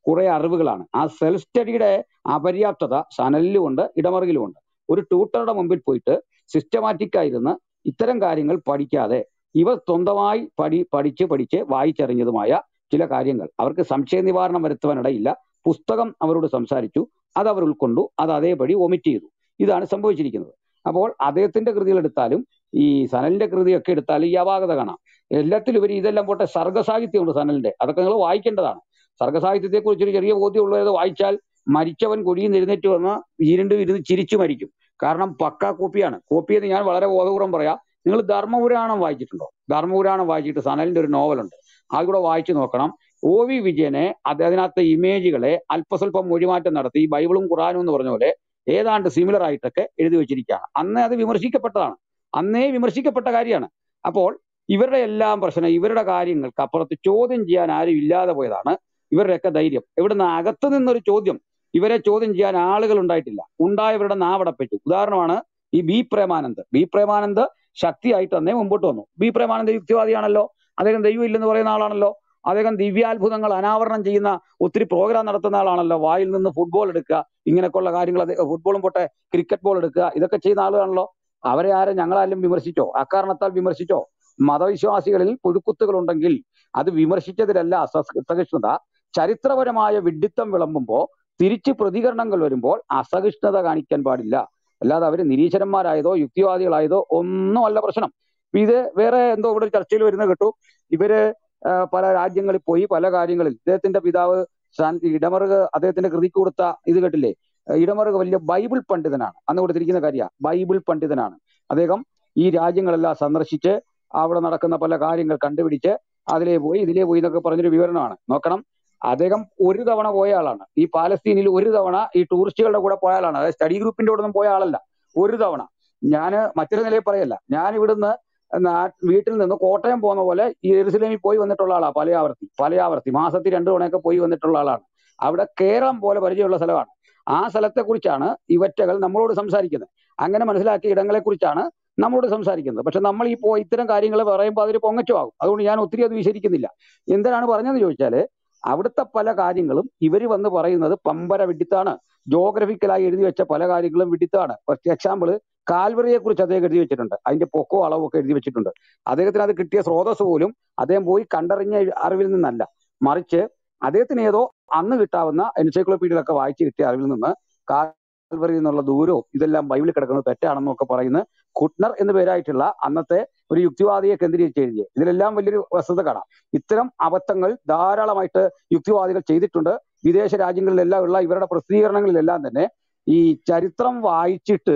കുറെ അറിവുകളാണ് ആ സെൽഫ് സ്റ്റഡിയുടെ അപര്യാപ്തത സനലിലും ഉണ്ട് ഇടമറുകിലും ഉണ്ട് ഒരു ട്യൂട്ടറുടെ മുമ്പിൽ പോയിട്ട് സിസ്റ്റമാറ്റിക് ആയിരുന്ന് ഇത്തരം കാര്യങ്ങൾ പഠിക്കാതെ ഇവർ സ്വന്തമായി പഠി പഠിച്ച് പഠിച്ച് വായിച്ചറിഞ്ഞതുമായ ചില കാര്യങ്ങൾ അവർക്ക് സംശയ നിവാരണം വരുത്തുവാനിടയില്ല പുസ്തകം അവരോട് സംസാരിച്ചു അത് അവർ ഉൾക്കൊണ്ടു അത് അതേപടി ഒമിറ്റ് ചെയ്തു ഇതാണ് സംഭവിച്ചിരിക്കുന്നത് അപ്പോൾ അദ്ദേഹത്തിന്റെ കൃതികൾ എടുത്താലും ഈ സനലിന്റെ കൃതിയൊക്കെ എടുത്താലും ഈ അപാകത കാണാം എല്ലാത്തിലും ഇവർ ഇതെല്ലാം പോട്ടെ സർഗസാഹിത്യമുണ്ട് സനലിന്റെ അതൊക്കെ നിങ്ങൾ വായിക്കേണ്ടതാണ് സർഗസാഹിത്യത്തെ കുറിച്ച് ഒരു ചെറിയ ബോധ്യമുള്ളത് വായിച്ചാൽ മരിച്ചവൻ കുഴിയിൽ നിന്ന് എഴുന്നേറ്റ് വന്ന വീണ്ടും ഇരുന്ന് ചിരിച്ചു മരിക്കും കാരണം പക്ക കോപ്പിയാണ് കോപ്പി എന്ന് ഞാൻ വളരെ ബോധപൂർവ്വം പറയാം നിങ്ങൾ ധർമ്മപുരാണം വായിച്ചിട്ടുണ്ടോ ധർമ്മപുരാണം വായിച്ചിട്ട് സനലിന്റെ ഒരു നോവലുണ്ട് അത് കൂടെ വായിച്ചു നോക്കണം ഒ വി വിജയനെ അത് അതിനകത്തെ ഇമേജുകളെ അല്പസ്വല്പം മൊഴിമാറ്റം നടത്തി ഈ ബൈബിളും ഖുറാനും എന്ന് പറഞ്ഞ പോലെ ഏതാണ്ട് സിമിലർ ആയിട്ടൊക്കെ എഴുതി വെച്ചിരിക്കുകയാണ് അന്നേ അത് വിമർശിക്കപ്പെട്ടതാണ് അന്നേ വിമർശിക്കപ്പെട്ട കാര്യമാണ് അപ്പോൾ ഇവരുടെ എല്ലാം പ്രശ്നം ഇവരുടെ കാര്യങ്ങൾക്ക് അപ്പുറത്ത് ചോദ്യം ചെയ്യാൻ ആരും ഇല്ലാതെ പോയതാണ് ഇവരുടെയൊക്കെ ധൈര്യം ഇവിടുന്ന് അകത്ത് നിന്നൊരു ചോദ്യം ഇവരെ ചോദ്യം ചെയ്യാൻ ആളുകൾ ഉണ്ടായിട്ടില്ല ഉണ്ടായവരുടെ നാവടപ്പിച്ചു ഉദാഹരണമാണ് ഈ ബി പ്രേമാനന്ദ് ബി പ്രേമാനന്ദ് ശക്തിയായിട്ട് തന്നെ മുമ്പോട്ട് വന്നു ബി പ്രേമാനന്ദ് യുക്തിവാദിയാണല്ലോ അദ്ദേഹം ദൈവം ഇല്ലെന്ന് പറയുന്ന ആളാണല്ലോ അദ്ദേഹം ദിവ്യാത്ഭുതങ്ങൾ അനാവരണം ചെയ്യുന്ന ഒത്തിരി പ്രോഗ്രാം നടത്തുന്ന ആളാണല്ലോ വായിൽ നിന്ന് ഫുട്ബോൾ എടുക്കുക ഇങ്ങനെയൊക്കെയുള്ള കാര്യങ്ങൾ അത് ഫുട്ബോളും പോട്ടെ ക്രിക്കറ്റ് ബോൾ എടുക്കുക ഇതൊക്കെ ചെയ്യുന്ന ആളുകളാണല്ലോ അവരെ ആരും ഞങ്ങളാരും വിമർശിച്ചോ അക്കാരണത്താൽ വിമർശിച്ചോ മതവിശ്വാസികളിൽ പുഴുക്കുത്തുകൾ ഉണ്ടെങ്കിൽ അത് വിമർശിച്ചതിലല്ല അസ- അസഹിഷ്ണുത ചരിത്രപരമായ വിഡ്ഢിത്തം വിളമ്പുമ്പോൾ തിരിച്ച് പ്രതികരണങ്ങൾ വരുമ്പോൾ അസഹിഷ്ണുത കാണിക്കാൻ പാടില്ല അല്ലാതെ അവര് നിരീശ്വരന്മാരായതോ യുക്തിവാദികളായതോ ഒന്നുമല്ല പ്രശ്നം ഇപ്പൊ ഇത് വേറെ എന്തോ ഇവിടെ ഒരു ചർച്ചയിൽ വരുന്ന കേട്ടു ഇവര് ആ, പല രാജ്യങ്ങളിൽ പോയി പല കാര്യങ്ങളിൽ ഇദ്ദേഹത്തിന്റെ പിതാവ് സാൻ- ഇടമറുക അദ്ദേഹത്തിന്റെ കൃതിക്ക് കൊടുത്ത ഇത് കേട്ടില്ലേ ഇടമറുക വലിയ ബൈബിൾ പണ്ഡിതനാണ് അന്ന് കൊടുത്തിരിക്കുന്ന കാര്യ ബൈബിൾ പണ്ഡിതനാണ് അദ്ദേഹം ഈ രാജ്യങ്ങളെല്ലാം സന്ദർശിച്ച് അവിടെ നടക്കുന്ന പല കാര്യങ്ങൾ കണ്ടുപിടിച്ച് അതിലേ പോയി ഇതിലേ പോയി എന്നൊക്കെ പറഞ്ഞൊരു വിവരണമാണ് നോക്കണം അദ്ദേഹം ഒരു തവണ പോയ ആളാണ് ഈ പാലസ്തീനിൽ ഒരു തവണ ഈ ടൂറിസ്റ്റുകളുടെ കൂടെ പോയ ആളാണ് അതായത് സ്റ്റഡി ഗ്രൂപ്പിന്റെ കൂടെ ഒന്നും പോയ ആളല്ല ഒരു തവണ ഞാന് മറ്റൊരു നിലയിൽ പറയല്ല ഞാൻ ഇവിടുന്ന് നാ- വീട്ടിൽ നിന്ന് കോട്ടയം പോകുന്ന പോലെ ഈ എരുസലേമിൽ പോയി വന്നിട്ടുള്ള ആളാണ് പലയാവർത്തി പലയാവർത്തി മാസത്തിൽ രണ്ടു തവണയൊക്കെ പോയി വന്നിട്ടുള്ള ആളാണ് അവിടെ കേരളം പോലെ പരിചയമുള്ള സ്ഥലമാണ് ആ സ്ഥലത്തെ കുറിച്ചാണ് ഇവറ്റകൾ നമ്മളോട് സംസാരിക്കുന്നത് അങ്ങനെ മനസ്സിലാക്കിയ ഇടങ്ങളെ കുറിച്ചാണ് നമ്മളോട് സംസാരിക്കുന്നത് പക്ഷെ നമ്മൾ ഈ പോ ഇത്തരം കാര്യങ്ങൾ പറയുമ്പോൾ അതൊരു പൊങ്ങച്ചമാകും അതുകൊണ്ട് ഞാൻ ഒത്തിരി അത് വിശദീകരിക്കുന്നില്ല എന്തിനാണ് പറഞ്ഞതെന്ന് ചോദിച്ചാല് അവിടുത്തെ പല കാര്യങ്ങളും ഇവർ വന്ന് പറയുന്നത് പമ്പര വിഡിത്താണ് ജോഗ്രഫിക്കലായി എഴുതി വെച്ച പല കാര്യങ്ങളും വിഡിത്താണ് ഫോർ എക്സാമ്പിൾ കാൽവറിയെ കുറിച്ച് അദ്ദേഹം എഴുതി വെച്ചിട്ടുണ്ട് അതിന്റെ പൊക്കോ അളവും ഒക്കെ എഴുതി വെച്ചിട്ടുണ്ട് അദ്ദേഹത്തിന് അത് കിട്ടിയ സ്രോതസ് പോലും അദ്ദേഹം പോയി കണ്ടറിഞ്ഞ അറിവിൽ നിന്നല്ല മറിച്ച് അദ്ദേഹത്തിന് ഏതോ അന്ന് കിട്ടാവുന്ന എൻസൈക്ലോപീഡിയയിലൊക്കെ വായിച്ച് കിട്ടിയ അറിവിൽ നിന്ന് കാൽവറി എന്നുള്ള ദൂരവും ഇതെല്ലാം ബൈബിളിൽ കിടക്കുന്നത് തെറ്റാണെന്നൊക്കെ പറയുന്ന കുട്ട്നർ എന്ന പേരായിട്ടുള്ള അന്നത്തെ ഒരു യുക്തിവാദിയെ കേന്ദ്രീകരിച്ച് എഴുതിയ ഇതിലെല്ലാം വലിയൊരു വസ്തുത കാണാം ഇത്തരം അബദ്ധങ്ങൾ ധാരാളമായിട്ട് യുക്തിവാദികൾ ചെയ്തിട്ടുണ്ട് വിദേശ രാജ്യങ്ങളിലെല്ലാം ഉള്ള ഇവരുടെ പ്രസിദ്ധീകരണങ്ങളിലെല്ലാം തന്നെ ഈ ചരിത്രം വായിച്ചിട്ട്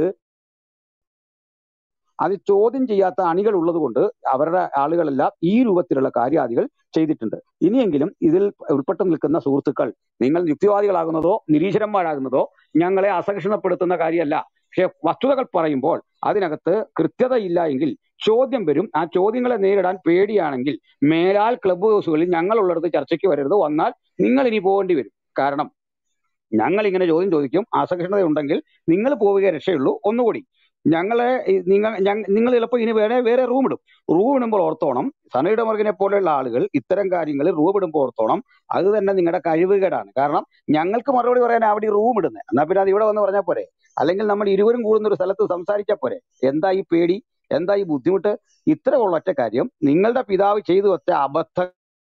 അത് ചോദ്യം ചെയ്യാത്ത അണികൾ ഉള്ളത് കൊണ്ട് അവരുടെ ആളുകളെല്ലാം ഈ രൂപത്തിലുള്ള കാര്യാദികൾ ചെയ്തിട്ടുണ്ട് ഇനിയെങ്കിലും ഇതിൽ ഉൾപ്പെട്ടു നിൽക്കുന്ന സുഹൃത്തുക്കൾ നിങ്ങൾ യുക്തിവാദികളാകുന്നതോ നിരീശ്വരന്മാരാകുന്നതോ ഞങ്ങളെ അസഹിഷ്ണുപ്പെടുത്തുന്ന കാര്യമല്ല പക്ഷെ വസ്തുതകൾ പറയുമ്പോൾ അതിനകത്ത് കൃത്യതയില്ല എങ്കിൽ ചോദ്യം വരും ആ ചോദ്യങ്ങളെ നേരിടാൻ പേടിയാണെങ്കിൽ മേലാൽ ക്ലബ് ഹൗസുകളിൽ ഞങ്ങളുള്ളിടത്ത് ചർച്ചയ്ക്ക് വരരുത് വന്നാൽ നിങ്ങൾ ഇനി പോകേണ്ടി വരും കാരണം ഞങ്ങൾ ഇങ്ങനെ ചോദ്യം ചോദിക്കും അസഹിഷ്ണുത ഉണ്ടെങ്കിൽ നിങ്ങൾ പോവുകയെ രക്ഷയുള്ളൂ ഒന്നുകൂടി ഞങ്ങളെ ഈ നിങ്ങൾ ഞങ്ങ- നിങ്ങൾ ചിലപ്പോൾ ഇനി വേറെ വേറെ റൂം ഇടും റൂം ഇടുമ്പോൾ ഓർത്തോണം സനയുടെ മർഗിനെ പോലെയുള്ള ആളുകൾ ഇത്തരം കാര്യങ്ങൾ റൂം ഇടുമ്പോൾ ഓർത്തോണം അത് തന്നെ നിങ്ങളുടെ കഴിവുകേടാണ് കാരണം ഞങ്ങൾക്ക് മറുപടി പറയാൻ അവിടെ റൂം ഇടുന്നത് എന്നാ പിന്നെ അത് ഇവിടെ വന്ന് പറഞ്ഞാൽ പോരെ അല്ലെങ്കിൽ നമ്മൾ ഇരുവരും കൂടുന്ന ഒരു സ്ഥലത്ത് സംസാരിച്ചാൽ പോരെ എന്താ ഈ പേടി എന്താ ഈ ബുദ്ധിമുട്ട് ഇത്രയുള്ള ഒറ്റ കാര്യം നിങ്ങളുടെ പിതാവ് ചെയ്തു വെച്ച അബദ്ധ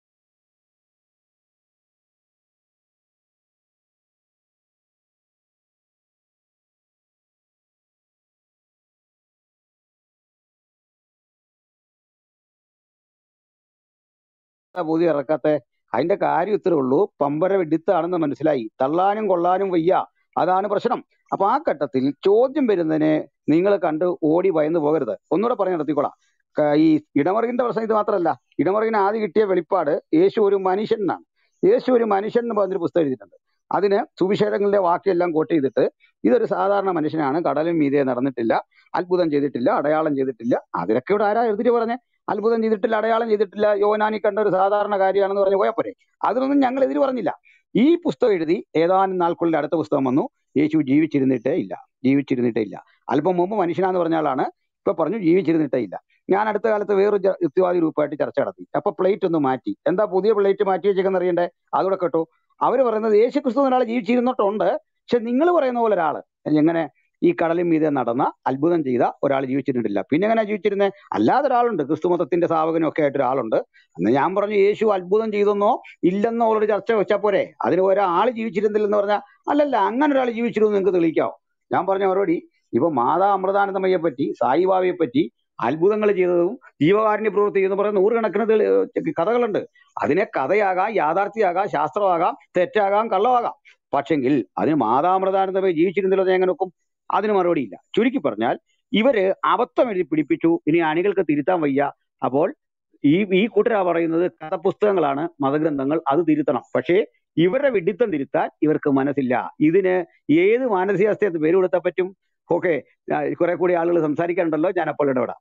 ബോധി ഇറക്കാത്ത അതിന്റെ കാര്യം ഇത്രേ ഉള്ളൂ പമ്പര വെഡിത്താണെന്ന് മനസ്സിലായി തള്ളാനും കൊള്ളാനും വയ്യ അതാണ് പ്രശ്നം അപ്പൊ ആ ഘട്ടത്തിൽ ചോദ്യം വരുന്നതിനെ നിങ്ങൾ കണ്ട് ഓടി ഭയന്ന് പോകരുത് ഒന്നുകൂടെ പറഞ്ഞു നിർത്തിക്കോളാം ക- ഈ ഇടമറിന്റെ പ്രശ്നം ഇത് മാത്രമല്ല ഇടമറിന് ആദ്യം കിട്ടിയ വെളിപ്പാട് യേശു ഒരു മനുഷ്യൻ എന്നാണ് യേശു ഒരു മനുഷ്യൻ എന്ന് പറഞ്ഞൊരു പുസ്തകം എഴുതിയിട്ടുണ്ട് അതിന് സുവിശേഷങ്ങളിലെ വാക്കെല്ലാം കോട്ട് ചെയ്തിട്ട് ഇതൊരു സാധാരണ മനുഷ്യനാണ് കടലും മീതെ നടന്നിട്ടില്ല അത്ഭുതം ചെയ്തിട്ടില്ല അടയാളം ചെയ്തിട്ടില്ല അതിലൊക്കെ ഇവിടെ ആരാ എഴുതിട്ട് പറഞ്ഞേ അത്ഭുതം ചെയ്തിട്ടില്ല അടയാളം ചെയ്തിട്ടില്ല യോനാനി കണ്ട ഒരു സാധാരണ കാര്യമാണെന്ന് പറഞ്ഞ് പോയാൽ പോരെ അതിനൊന്നും ഞങ്ങൾ എതിര് പറഞ്ഞില്ല ഈ പുസ്തകം എഴുതി ഏതാനും നാൾക്കുള്ളിൽ അടുത്ത പുസ്തകം വന്നു യേശു ജീവിച്ചിരുന്നിട്ടേ ഇല്ല ജീവിച്ചിരുന്നിട്ടേ ഇല്ല അല്പം മുമ്പ് മനുഷ്യനാന്ന് പറഞ്ഞ ആളാണ് ഇപ്പൊ പറഞ്ഞു ജീവിച്ചിരുന്നിട്ടേ ഇല്ല ഞാൻ അടുത്ത കാലത്ത് വേറൊരു ജ- യുക്തിവാദി ഗ്രൂപ്പായിട്ട് ചർച്ച നടത്തി അപ്പൊ പ്ലേറ്റ് ഒന്ന് മാറ്റി എന്താ പുതിയ പ്ലേറ്റ് മാറ്റി വെച്ചേക്കെന്ന് അറിയണ്ടേ അതുകൂടെ കേട്ടോ അവർ പറയുന്നത് യേശു ക്രിസ്തു ഒരാൾ ജീവിച്ചിരുന്നിട്ടുണ്ട് പക്ഷെ നിങ്ങൾ പറയുന്ന പോലെ ഒരാള് എങ്ങനെ ഈ കടലിൽ മീതെ നടന്ന അത്ഭുതം ചെയ്ത ഒരാൾ ജീവിച്ചിട്ടുണ്ടില്ല പിന്നെ എങ്ങനെ ജീവിച്ചിരുന്നത് അല്ലാതെ ഒരാളുണ്ട് ക്രിസ്തു മതത്തിന്റെ സ്ഥാപകനും ഒക്കെ ആയിട്ട് ഒരാളുണ്ട് അന്ന് ഞാൻ പറഞ്ഞു യേശു അത്ഭുതം ചെയ്തെന്നോ ഇല്ലെന്നോ ഉള്ളൊരു ചർച്ച വെച്ചാൽ പോരെ അതിന് ഒരാൾ ജീവിച്ചിരുന്നില്ലെന്ന് പറഞ്ഞാൽ അല്ലല്ല അങ്ങനെ ഒരാൾ ജീവിച്ചിരുന്നു നിങ്ങൾക്ക് തെളിയിക്കാവോ ഞാൻ പറഞ്ഞ മറുപടി ഇപ്പൊ മാതാ അമൃതാനന്ദമയെ പറ്റി സായിബാബയെ പറ്റി അത്ഭുതങ്ങൾ ചെയ്തതും ജീവകാരുണ്യ പ്രവൃത്തി എന്ന് പറയുന്ന നൂറുകണക്കിന് തെളി- കഥകളുണ്ട് അതിനെ കഥയാകാം യാഥാർത്ഥ്യമാകാം ശാസ്ത്രമാകാം തെറ്റാകാം കള്ളമാകാം പക്ഷെങ്കിൽ അതിന് മാതാമൃതാനന്ദമയെ ജീവിച്ചിരുന്നില്ലോ എന്ന് എങ്ങനെ നോക്കും അതിന് മറുപടിയില്ല ചുരുക്കി പറഞ്ഞാൽ ഇവര് അബദ്ധം എഴുതി പിടിപ്പിച്ചു ഇനി അണികൾക്ക് തിരുത്താൻ വയ്യ അപ്പോൾ ഈ ഈ കൂട്ടരാ പറയുന്നത് കഥപുസ്തകങ്ങളാണ് മതഗ്രന്ഥങ്ങൾ അത് തിരുത്തണം പക്ഷേ ഇവരുടെ വിഡിത്തം തിരുത്താൻ ഇവർക്ക് മനസ്സില്ല ഇതിന് ഏത് മാനസികാവസ്ഥയെന്ന് പേര് കൊടുത്താൽ പറ്റും ഓക്കെ കുറെ കൂടി ആളുകൾ സംസാരിക്കാനുണ്ടല്ലോ ഞാൻ അപ്പോൾ ഇടപെടാം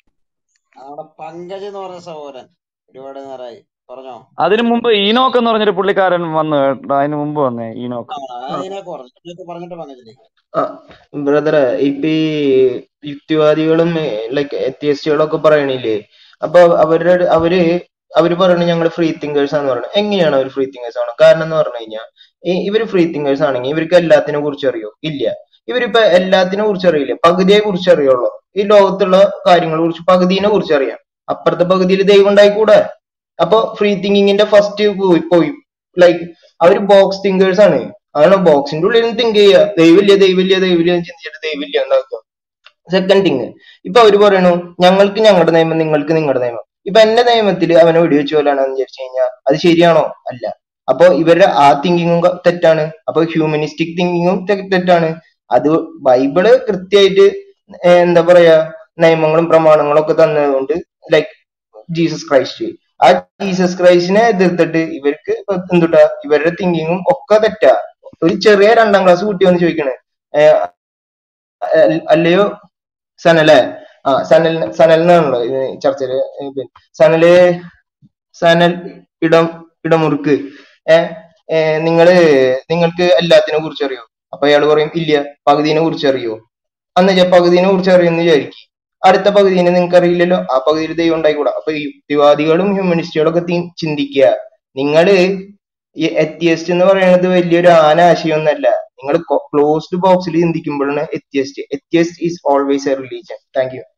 നമ്മുടെ പങ്കജ് എന്ന് പറഞ്ഞ സഹോദരൻ ഒരുപാട് നേരമായി പറഞ്ഞോ അതിനു മുമ്പ് ഈനോക്ക് എന്ന് പറഞ്ഞൊരു പുള്ളിക്കാരൻ വന്നു കേട്ടോ അതിന് മുമ്പ് വന്നേ ഈനോക്ക് ആ ആ അതിനൊക്കെ പറഞ്ഞു ഇതിനൊക്കെ പറഞ്ഞിട്ട് പങ്കജിലേക്ക് ആ ബ്രദറെ ഇപ്പൊ ഈ യുക്തിവാദികളും ലൈക്ക് എത്തിയസ്റ്റുകളൊക്കെ പറയണില്ലേ അപ്പൊ അവരുടെ അവര് അവര് പറയണ ഞങ്ങൾ ഫ്രീ തിങ്കേഴ്സ് ആണെന്ന് പറയുന്നത് എങ്ങനെയാണ് അവർ ഫ്രീ തിങ്കേഴ്സ് ആണ് കാരണം എന്ന് പറഞ്ഞു കഴിഞ്ഞാൽ ഇവര് ഫ്രീ തിങ്കേഴ്സ് ആണെങ്കിൽ ഇവർക്ക് എല്ലാത്തിനെ കുറിച്ച് അറിയോ ഇല്ല ഇവരിപ്പോ എല്ലാത്തിനെ കുറിച്ച് അറിയില്ല പകുതിയെ കുറിച്ച് അറിയുള്ളൂ ഈ ലോകത്തുള്ള കാര്യങ്ങളെ കുറിച്ച് പകുതിനെ കുറിച്ച് അറിയാം അപ്പുറത്തെ പകുതിയിൽ ദൈവം ഉണ്ടായിക്കൂടെ അപ്പൊ ഫ്രീ തിങ്കിങ്ങിന്റെ ഫസ്റ്റ് പോയി പോയി ലൈക്ക് അവര് ബോക്സ് തിങ്കേഴ്സ് ആണ് അതാണ് ബോക്സിന്റെ ഉള്ളിൽ നിന്ന് തിങ്ക് ചെയ്യുക ദൈവമില്ല ദൈവമില്ല ദൈവമില്ല എന്ന് ചിന്തിച്ചിട്ട് ദൈവമില്ല ഉണ്ടാക്കുക സെക്കൻഡ് തിങ് ഇപ്പൊ അവര് പറയണു ഞങ്ങൾക്ക് ഞങ്ങളുടെ നിയമം നിങ്ങൾക്ക് നിങ്ങളുടെ നിയമം ഇപ്പൊ എന്റെ നിയമത്തിൽ അവനെ വെടിവെച്ച് കൊല്ലാണെന്ന് വിചാരിച്ചു കഴിഞ്ഞാൽ അത് ശരിയാണോ അല്ല അപ്പൊ ഇവരുടെ ആ തിങ്കിങ്ങും തെറ്റാണ് അപ്പൊ ഹ്യൂമനിസ്റ്റിക് തിങ്കിങ്ങും തെറ്റാണ് അത് ബൈബിള് കൃത്യമായിട്ട് ഏർ എന്താ പറയാ നിയമങ്ങളും പ്രമാണങ്ങളും ഒക്കെ തന്നതുകൊണ്ട് ലൈക്ക് ജീസസ് ക്രൈസ്റ്റ് ആ ജീസസ് ക്രൈസ്റ്റിനെ എതിർത്തിട്ട് ഇവർക്ക് ഇപ്പൊ എന്തുട്ടാ ഇവരുടെ തിങ്കിങ്ങും ഒക്കെ തെറ്റാ ഒരു ചെറിയ രണ്ടാം ക്ലാസ് കുട്ടി വന്ന് ചോദിക്കണേ ഏർ അൽ- അല്ലയോ സനലെ ആ സനൽ സനൽ എന്നാണല്ലോ ഇത് ചർച്ചയില് ഏർ പിന്നെ സനല് സനൽ ഇടം ഇടമുറുക്ക് ഏ ഏ, നിങ്ങള് നിങ്ങൾക്ക് എല്ലാത്തിനെ കുറിച്ച് അറിയോ അപ്പൊ അയാൾ പറയും ഇല്ല പകുതിനെ കുറിച്ച് അറിയോ അന്ന് വെച്ചാ പകുതിനെ കുറിച്ച് അറിയുമെന്ന് വിചാരിക്കും അടുത്ത പകുതിനെ നിങ്ങൾക്ക് അറിയില്ലല്ലോ ആ പകുതിയിൽ ദൈവം ഉണ്ടായിക്കൂടാ അപ്പൊ ഈ യുക്തിവാദികളും ഹ്യൂമനിസ്റ്റുകളും ഒക്കെ തി- ചിന്തിക്കുക നിങ്ങള് ഈ എത്തിയസ്റ്റ് എന്ന് പറയുന്നത് വലിയൊരു ആന ആശയമൊന്നല്ല നിങ്ങൾ ക്ലോസ്ഡ് ബോക്സിൽ ചിന്തിക്കുമ്പോഴാണ് atheist atheist is always a religion thank you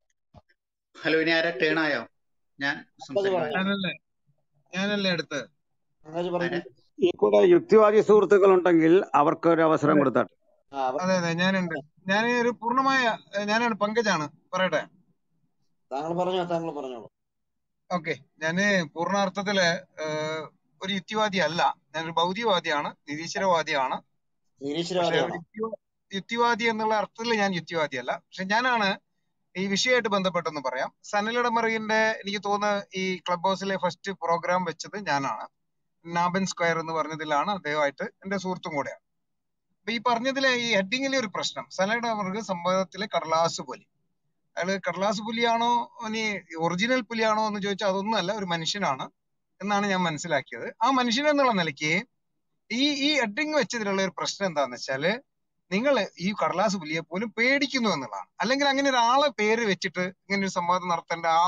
hello ഇനി ആരാ ടേൺ ആയോ ഞാൻ പങ്കജ് സംസാരിക്കണം പറഞ്ഞു ഞാനല്ലേ ഞാനല്ലേ അടുത്ത് പങ്കജ് പറഞ്ഞു ആരാ ഈ കൂടെ യുക്തിവാദി സുഹൃത്തുക്കൾ ഉണ്ടെങ്കിൽ അവർക്ക് ഒരു അവസരം അതെ കൊടുത്താട്ടെ ആ അവ- അതെ അതെ ഞാനുണ്ട് ഞാൻ ഒരു പൂർണ്ണമായ ഏ, ഞാനാണ് പങ്കജാണ് പറയട്ടെ താങ്കൾ പറഞ്ഞോ താങ്കൾ പറഞ്ഞോളൂ ഓക്കെ ഞാന് പൂർണ്ണാർത്ഥത്തില് ഏഹ്, ഒരു യുക്തിവാദി അല്ല ഞാനൊരു ഭൗതികവാദിയാണ് നിരീശ്വരവാദിയാണ് പക്ഷെ ഒരു നിരീശ്വരവാദിയാണോ യുക്തിവാ യുക്തിവാദി എന്നുള്ള അർത്ഥത്തിൽ ഞാൻ യുക്തിവാദിയല്ല പക്ഷെ ഞാനാണ് ഈ വിഷയമായിട്ട് ബന്ധപ്പെട്ടെന്ന് പറയാം സനലിടമറിന്റെ എനിക്ക് തോന്നുന്നു ഈ ക്ലബ് ഹൗസിലെ ഫസ്റ്റ് പ്രോഗ്രാം വെച്ചത് ഞാനാണ് നാബൻ സ്ക്വയർ എന്ന് പറഞ്ഞതിലാണ് അദ്ദേഹമായിട്ട് എന്റെ സുഹൃത്തും കൂടെയാണ് അപ്പൊ ഈ പറഞ്ഞതിലെ ഈ ഹെഡിങ്ങിലെ ഒരു പ്രശ്നം സനലിടമർക്ക് സംഭവത്തിലെ കടലാസ് പുലി അയാള് കടലാസ് പുലിയാണോ ഇനി ഒറിജിനൽ പുലിയാണോ എന്ന് ചോദിച്ചാൽ അതൊന്നും അല്ല ഒരു മനുഷ്യനാണ് എന്നാണ് ഞാൻ മനസ്സിലാക്കിയത് ആ മനുഷ്യൻ എന്നുള്ള നിലയ്ക്ക് ഈ ഈ ഹെഡിങ് വെച്ചതിലുള്ള ഒരു പ്രശ്നം എന്താന്ന് വെച്ചാല് നിങ്ങൾ ഈ കടലാസ് പുലിയെ പോലും പേടിക്കുന്നു എന്നുള്ളതാണ് അല്ലെങ്കിൽ അങ്ങനെ ഒരാളെ പേര് വെച്ചിട്ട് ഇങ്ങനെ ഒരു സംവാദം നടത്തേണ്ട ആ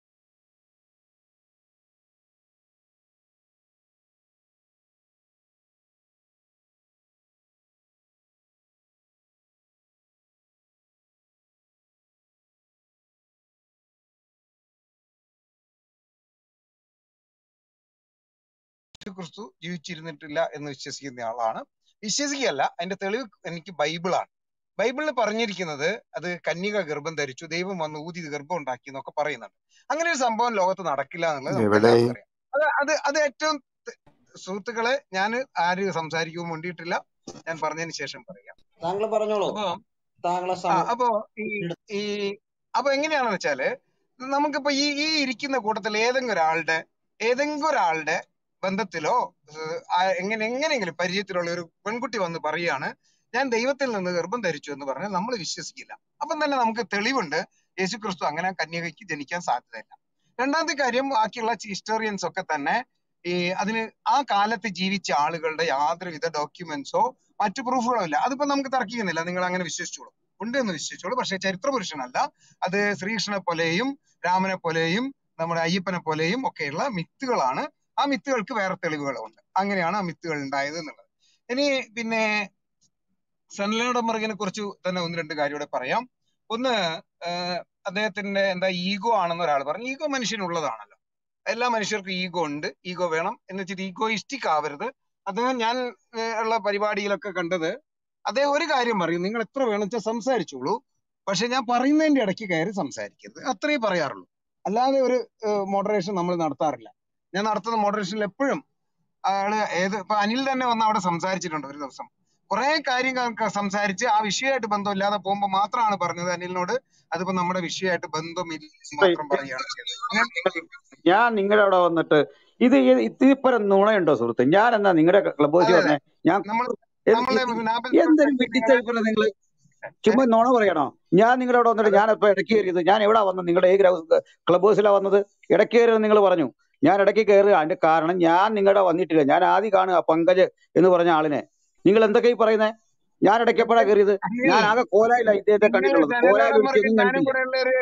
ക്രിസ്തു ജീവിച്ചിരുന്നിട്ടില്ല എന്ന് വിശ്വസിക്കുന്ന ആളാണ് വിശ്വസിക്കുകയല്ല അതിന്റെ തെളിവ് എനിക്ക് ബൈബിളാണ് ബൈബിളിൽ പറഞ്ഞിരിക്കുന്നത് അത് കന്യക ഗർഭം ധരിച്ചു ദൈവം വന്ന് ഊതി ഗർഭം ഉണ്ടാക്കി എന്നൊക്കെ പറയുന്നുണ്ട് അങ്ങനെ ഒരു സംഭവം ലോകത്ത് നടക്കില്ല എന്നുള്ളത് നമുക്ക് എവിടെ എല്ലാവർക്കും അറിയാം അത് അത് അത് ഏറ്റവും ത- സുഹൃത്തുക്കളെ ഞാൻ ആര് സംസാരിക്കുമ്പോൾ വേണ്ടിയിട്ടില്ല ഞാൻ പറഞ്ഞതിന് ശേഷം പറയാം താങ്കൾ പറഞ്ഞോളൂ അപ്പൊ താങ്കളെ ആ സമയം അപ്പൊ ഈ ഈ അപ്പൊ എങ്ങനെയാണെന്ന് വെച്ചാല് നമുക്കിപ്പോ ഈ ഈ ഇരിക്കുന്ന കൂട്ടത്തിൽ ഏതെങ്കിലും ഒരാളുടെ ഏതെങ്കിലും ഒരാളുടെ ബന്ധത്തിലോ ഏഹ്, ആ എങ്ങനെ എങ്ങനെയെങ്കിലും പരിചയത്തിലുള്ള ഒരു പെൺകുട്ടി വന്ന് പറയാണ് ഞാൻ ദൈവത്തിൽ നിന്ന് ഗർഭം ധരിച്ചു എന്ന് പറഞ്ഞാൽ നമ്മൾ വിശ്വസിക്കില്ല അപ്പം തന്നെ നമുക്ക് തെളിവുണ്ട് യേശുക്രിസ്തു അങ്ങനെ കന്യകയ്ക്ക് ജനിക്കാൻ സാധ്യതയില്ല രണ്ടാമത്തെ കാര്യം ബാക്കിയുള്ള ഹിസ്റ്റോറിയൻസ് ഒക്കെ തന്നെ ഈ അതിന് ആ കാലത്ത് ജീവിച്ച ആളുകളുടെ യാതൊരുവിധ ഡോക്യുമെന്റ്സോ മറ്റു പ്രൂഫുകളോ ഇല്ല അതിപ്പോ നമുക്ക് തർക്കിക്കുന്നില്ല നിങ്ങൾ അങ്ങനെ വിശ്വസിച്ചോളൂ ഉണ്ട് എന്ന് വിശ്വസിച്ചോളൂ പക്ഷെ ചരിത്ര പുരുഷനല്ല അത് ശ്രീകൃഷ്ണനെ പോലെയും രാമനെ പോലെയും നമ്മുടെ അയ്യപ്പനെ പോലെയും ഒക്കെയുള്ള മിത്തുകളാണ് ആ മിത്തുകൾക്ക് വേറെ തെളിവുകളുണ്ട് അങ്ങനെയാണ് ആ മിത്തുകൾ ഉണ്ടായത് എന്നുള്ളത് ഇനി പിന്നെ സൺലൈഡ് മറുകിനെ കുറിച്ച് തന്നെ ഒന്ന് രണ്ട് കാര്യം കൂടെ പറയാം ഒന്ന് ആഹ് അദ്ദേഹത്തിന്റെ എന്താ ഈഗോ ആണെന്ന് ഒരാൾ പറഞ്ഞു ഈഗോ മനുഷ്യനുള്ളതാണല്ലോ എല്ലാ മനുഷ്യർക്കും ഈഗോ ഉണ്ട് ഈഗോ വേണം എന്ന് വെച്ചിട്ട് ഈഗോയിസ്റ്റിക് ആവരുത് അദ്ദേഹം ഞാൻ ഏഹ്, ഉള്ള പരിപാടിയിലൊക്കെ കണ്ടത് അദ്ദേഹം ഒരു കാര്യം പറയും നിങ്ങൾ എത്ര വേണം വെച്ചാൽ സംസാരിച്ചോളൂ പക്ഷെ ഞാൻ പറയുന്നതിന്റെ ഇടയ്ക്ക് കയറി സംസാരിക്കരുത് അത്രേ പറയാറുള്ളൂ അല്ലാതെ ഒരു മോഡറേഷൻ നമ്മൾ നടത്താറില്ല ഞാൻ നടത്തുന്ന മോഡറേഷനിൽ എപ്പോഴും ആള് ഏത് ഇപ്പൊ അനിൽ തന്നെ വന്ന് അവിടെ സംസാരിച്ചിട്ടുണ്ട് ഒരു ദിവസം കുറെ കാര്യങ്ങൾ സംസാരിച്ച് ആ വിഷയമായിട്ട് ബന്ധമില്ലാതെ പോകുമ്പോൾ മാത്രമാണ് പറഞ്ഞത് അനിലിനോട് അതിപ്പോ നമ്മുടെ വിഷയമായിട്ട് ബന്ധമില്ല എന്ന് മാത്രം പറയുകയാണ് ചെയ്തത് അങ്ങനെ ഞാൻ നിങ്ങളുടെ അവിടെ വന്നിട്ട് ഇത് ഈ- ഇതിപ്പരം നുണയുണ്ടോ സുഹൃത്ത് ഞാൻ എന്നാ നിങ്ങളുടെ ക്ലബ് ഹൗസിൽ അതെ അതെ വന്നേ ഞാൻ നമ്മൾ എന്ത് നമ്മളുടെ ഇത് നാബൽ എന്തൊരു നിങ്ങളെ വിഡിത്തരം നിങ്ങൾ ചുമ്മാ നുണ പറയണോ ഞാൻ നിങ്ങളുടെ അവിടെ വന്നിട്ട് അതെ ഞാൻ ഇപ്പൊ ഇടയ്ക്ക് കയറിയത് ഞാൻ എവിടാ വന്നത് നിങ്ങളുടെ ഏത് ക്ലബ് ഹൗസിലാ വന്നത് ഇടയ്ക്ക് കയറിയത് നിങ്ങൾ പറഞ്ഞു ഞാൻ ഇടയ്ക്ക് കയറുക അതിന്റെ കാരണം ഞാൻ നിങ്ങളുടെ വന്നിട്ടില്ല ഞാൻ ആദ്യം കാണുക പങ്കജ് എന്ന് പറഞ്ഞ ആളിനെ നിങ്ങൾ എന്തൊക്കെ ഈ പറയുന്നേ ഞാൻ ഇടയ്ക്ക് എപ്പോഴാ കയറിയത് അനിൽ ഞാൻ ആകെ കോലായില ഇദ്ദേഹത്തെ നിങ്ങൾ കണ്ടിട്ടുള്ളത് കോലായിൽ ജനതാദൾ ഒരിക്കലും ഞാനും കണ്ടിട്ടില്ല കൂടെ ഉള്ള ഒരു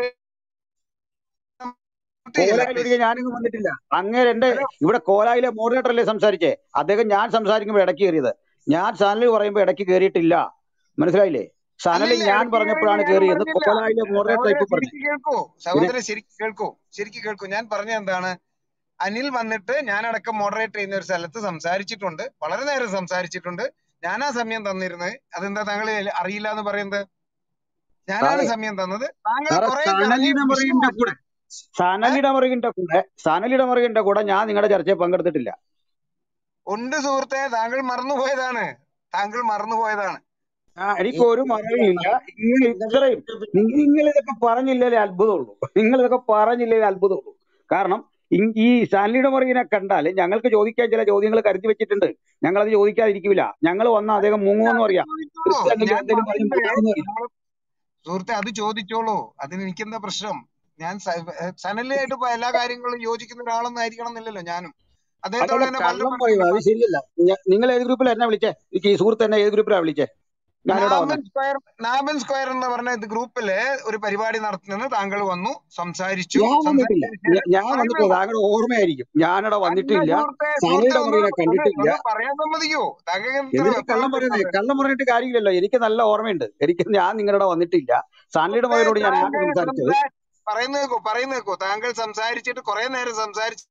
ചെയ്യില്ല കോലായിൽ പ്ലീസ് ഒരിക്കൽ ഞാനൊന്നും വന്നിട്ടില്ല അങ്ങേര് എന്റെ ഹലോ ഇവിടെ കോലായിലെ മോഡറേറ്റർ അല്ലേ സംസാരിച്ചേ അദ്ദേഹം ഞാൻ സംസാരിക്കുമ്പോൾ ഇടയ്ക്ക് കയറിയത് ഞാൻ സനലിൽ പറയുമ്പോൾ ഇടയ്ക്ക് കയറിയിട്ടില്ല മനസ്സിലായില്ലേ സനലിൽ അല്ലല്ല ഞാൻ ഇടയ്ക്ക് കയറിയെന്ന് പറഞ്ഞപ്പോഴാണ് ഞാനും കയറിയത് പറഞ്ഞില്ല കോലായിലെ മോഡറേറ്റർ സഹോദരൻ ഇപ്പൊ പറഞ്ഞു ശരിക്ക് കേൾക്കൂ പിന്നെ സഹോദരൻ ശരിക്ക് കേൾക്കൂ ശരിക്ക് കേൾക്കൂ ഞാൻ പറഞ്ഞ എന്താണ് അനിൽ വന്നിട്ട് ഞാനടക്കം മോഡറേറ്റ് ചെയ്യുന്ന ഒരു സ്ഥലത്ത് സംസാരിച്ചിട്ടുണ്ട് വളരെ നേരം സംസാരിച്ചിട്ടുണ്ട് ഞാൻ ആ സമയം തന്നിരുന്നത് അതെന്താ താങ്കൾ അറിയില്ല എന്ന് പറയുന്നത് ഞാനാണ് സാറേ സമയം തന്നത് താങ്കൾ സാറേ കുറെ പറഞ്ഞ് സനലിയുടെ വിഷയം മറുകിന്റെ മാറ്റി കൂടെ ഏ? സനലിയുടെ മറുകിന്റെ കൂടെ സനലിയുടെ മറുകിന്റെ കൂടെ ഞാൻ നിങ്ങളുടെ ചർച്ചയിൽ പങ്കെടുത്തിട്ടില്ല ഉണ്ട് സുഹൃത്തെ താങ്കൾ മറന്നുപോയതാണ് താങ്കൾ മറന്നുപോയതാണ് ആ, എനിക്ക് ഒരു മറവിയില്ല നിങ്ങൾ ഇത്രയും നിങ്ങൾ ഇതൊക്കെ പറഞ്ഞില്ലേ അത്ഭുതമുള്ളൂ നിങ്ങൾ ഇതൊക്കെ പറഞ്ഞില്ലേ അത്ഭുതമുള്ളൂ കാരണം ഇ- ഈ സാലറിയുടെ മുറകിനെ കണ്ടാൽ ഞങ്ങൾക്ക് ചോദിക്കാൻ ചില ചോദ്യങ്ങൾ കരുതി വെച്ചിട്ടുണ്ട് ഞങ്ങൾ അത് ചോദിക്കാതിരിക്കില്ല ഞങ്ങൾ വന്ന അദ്ദേഹം അല്ല മുങ്ങുമെന്ന് അത് പറയാം ചോദിച്ചോളൂ ക്രിസ്ത്യാനികൾ ഞാൻ എന്തെങ്കിലും പറഞ്ഞ് പറയുന്നത് മുങ്ങുമെന്ന് അറിയാം നമ്മൾ സുഹൃത്തെ അത് ചോദിച്ചോളൂ അതിന് എനിക്കെന്താ പ്രശ്നം ഞാൻ സ- ഏഹ് സനലിയായിട്ട് ഇപ്പൊ എല്ലാ കാര്യങ്ങളും യോജിക്കുന്ന ഒരാളൊന്നും ആയിരിക്കണം എന്നില്ലല്ലോ ഞാനും അദ്ദേഹത്തോട് അതവിടെ തന്നെ പലരും കള്ളം പറയുക അത് പറഞ്ഞിട്ടുണ്ട് ശരിയല്ല ഞ- നിങ്ങൾ ഏത് ഗ്രൂപ്പിലാണ് എന്നെ വിളിച്ചേ എനിക്ക് ഈ സുഹൃത്ത് എന്നെ ഏത് ഗ്രൂപ്പിലാണ് വിളിച്ചേ ഞാനിവിടെ വന്നേ നാബൻ സ്ക്വയർ നാബൻ സ്ക്വയർ എന്ന് പറഞ്ഞ ഇത് ഗ്രൂപ്പില് ഒരു പരിപാടി നടത്തുന്നത് താങ്കൾ വന്നു സംസാരിച്ചു ഞാൻ വന്നിട്ടില്ല സംസാരിച്ചതിന് ഞ- ശേഷം ഞാൻ വന്നിട്ടില്ല പറയുന്നു താങ്കളുടെ ഓർമ്മയായിരിക്കും ഞാനിവിടെ അല്ല വന്നിട്ടില്ല സുഹൃത്തെ സുഹൃത്തെ സനലിയുടെ ഒന്ന് മുറിനെ ഒന്ന് കണ്ടിട്ടില്ല ഒന്ന് പറയാൻ സമ്മതിക്കോ താങ്കൾ ഇത്ര എന്തിനാ കള്ളം വെപ്രാളം പറയുന്നേ വരുന്നത് കള്ളം പറഞ്ഞിട്ട് കാര്യമില്ലല്ലോ എനിക്ക് നല്ല ഓർമ്മയുണ്ട് എനിക്ക് ഞാൻ നിങ്ങളുടെ വന്നിട്ടില്ല സനലിയുടെ സുഹൃത്തെ മകനോട് ഞാൻ ആകെ താങ്കൾ സംസാരിച്ചത് സംസാ പറയുന്ന കേക്കോ പറയുന്ന കേക്കോ താങ്കൾ സംസാരിച്ചിട്ട് കുറെ നേരം സംസാരിച്ച്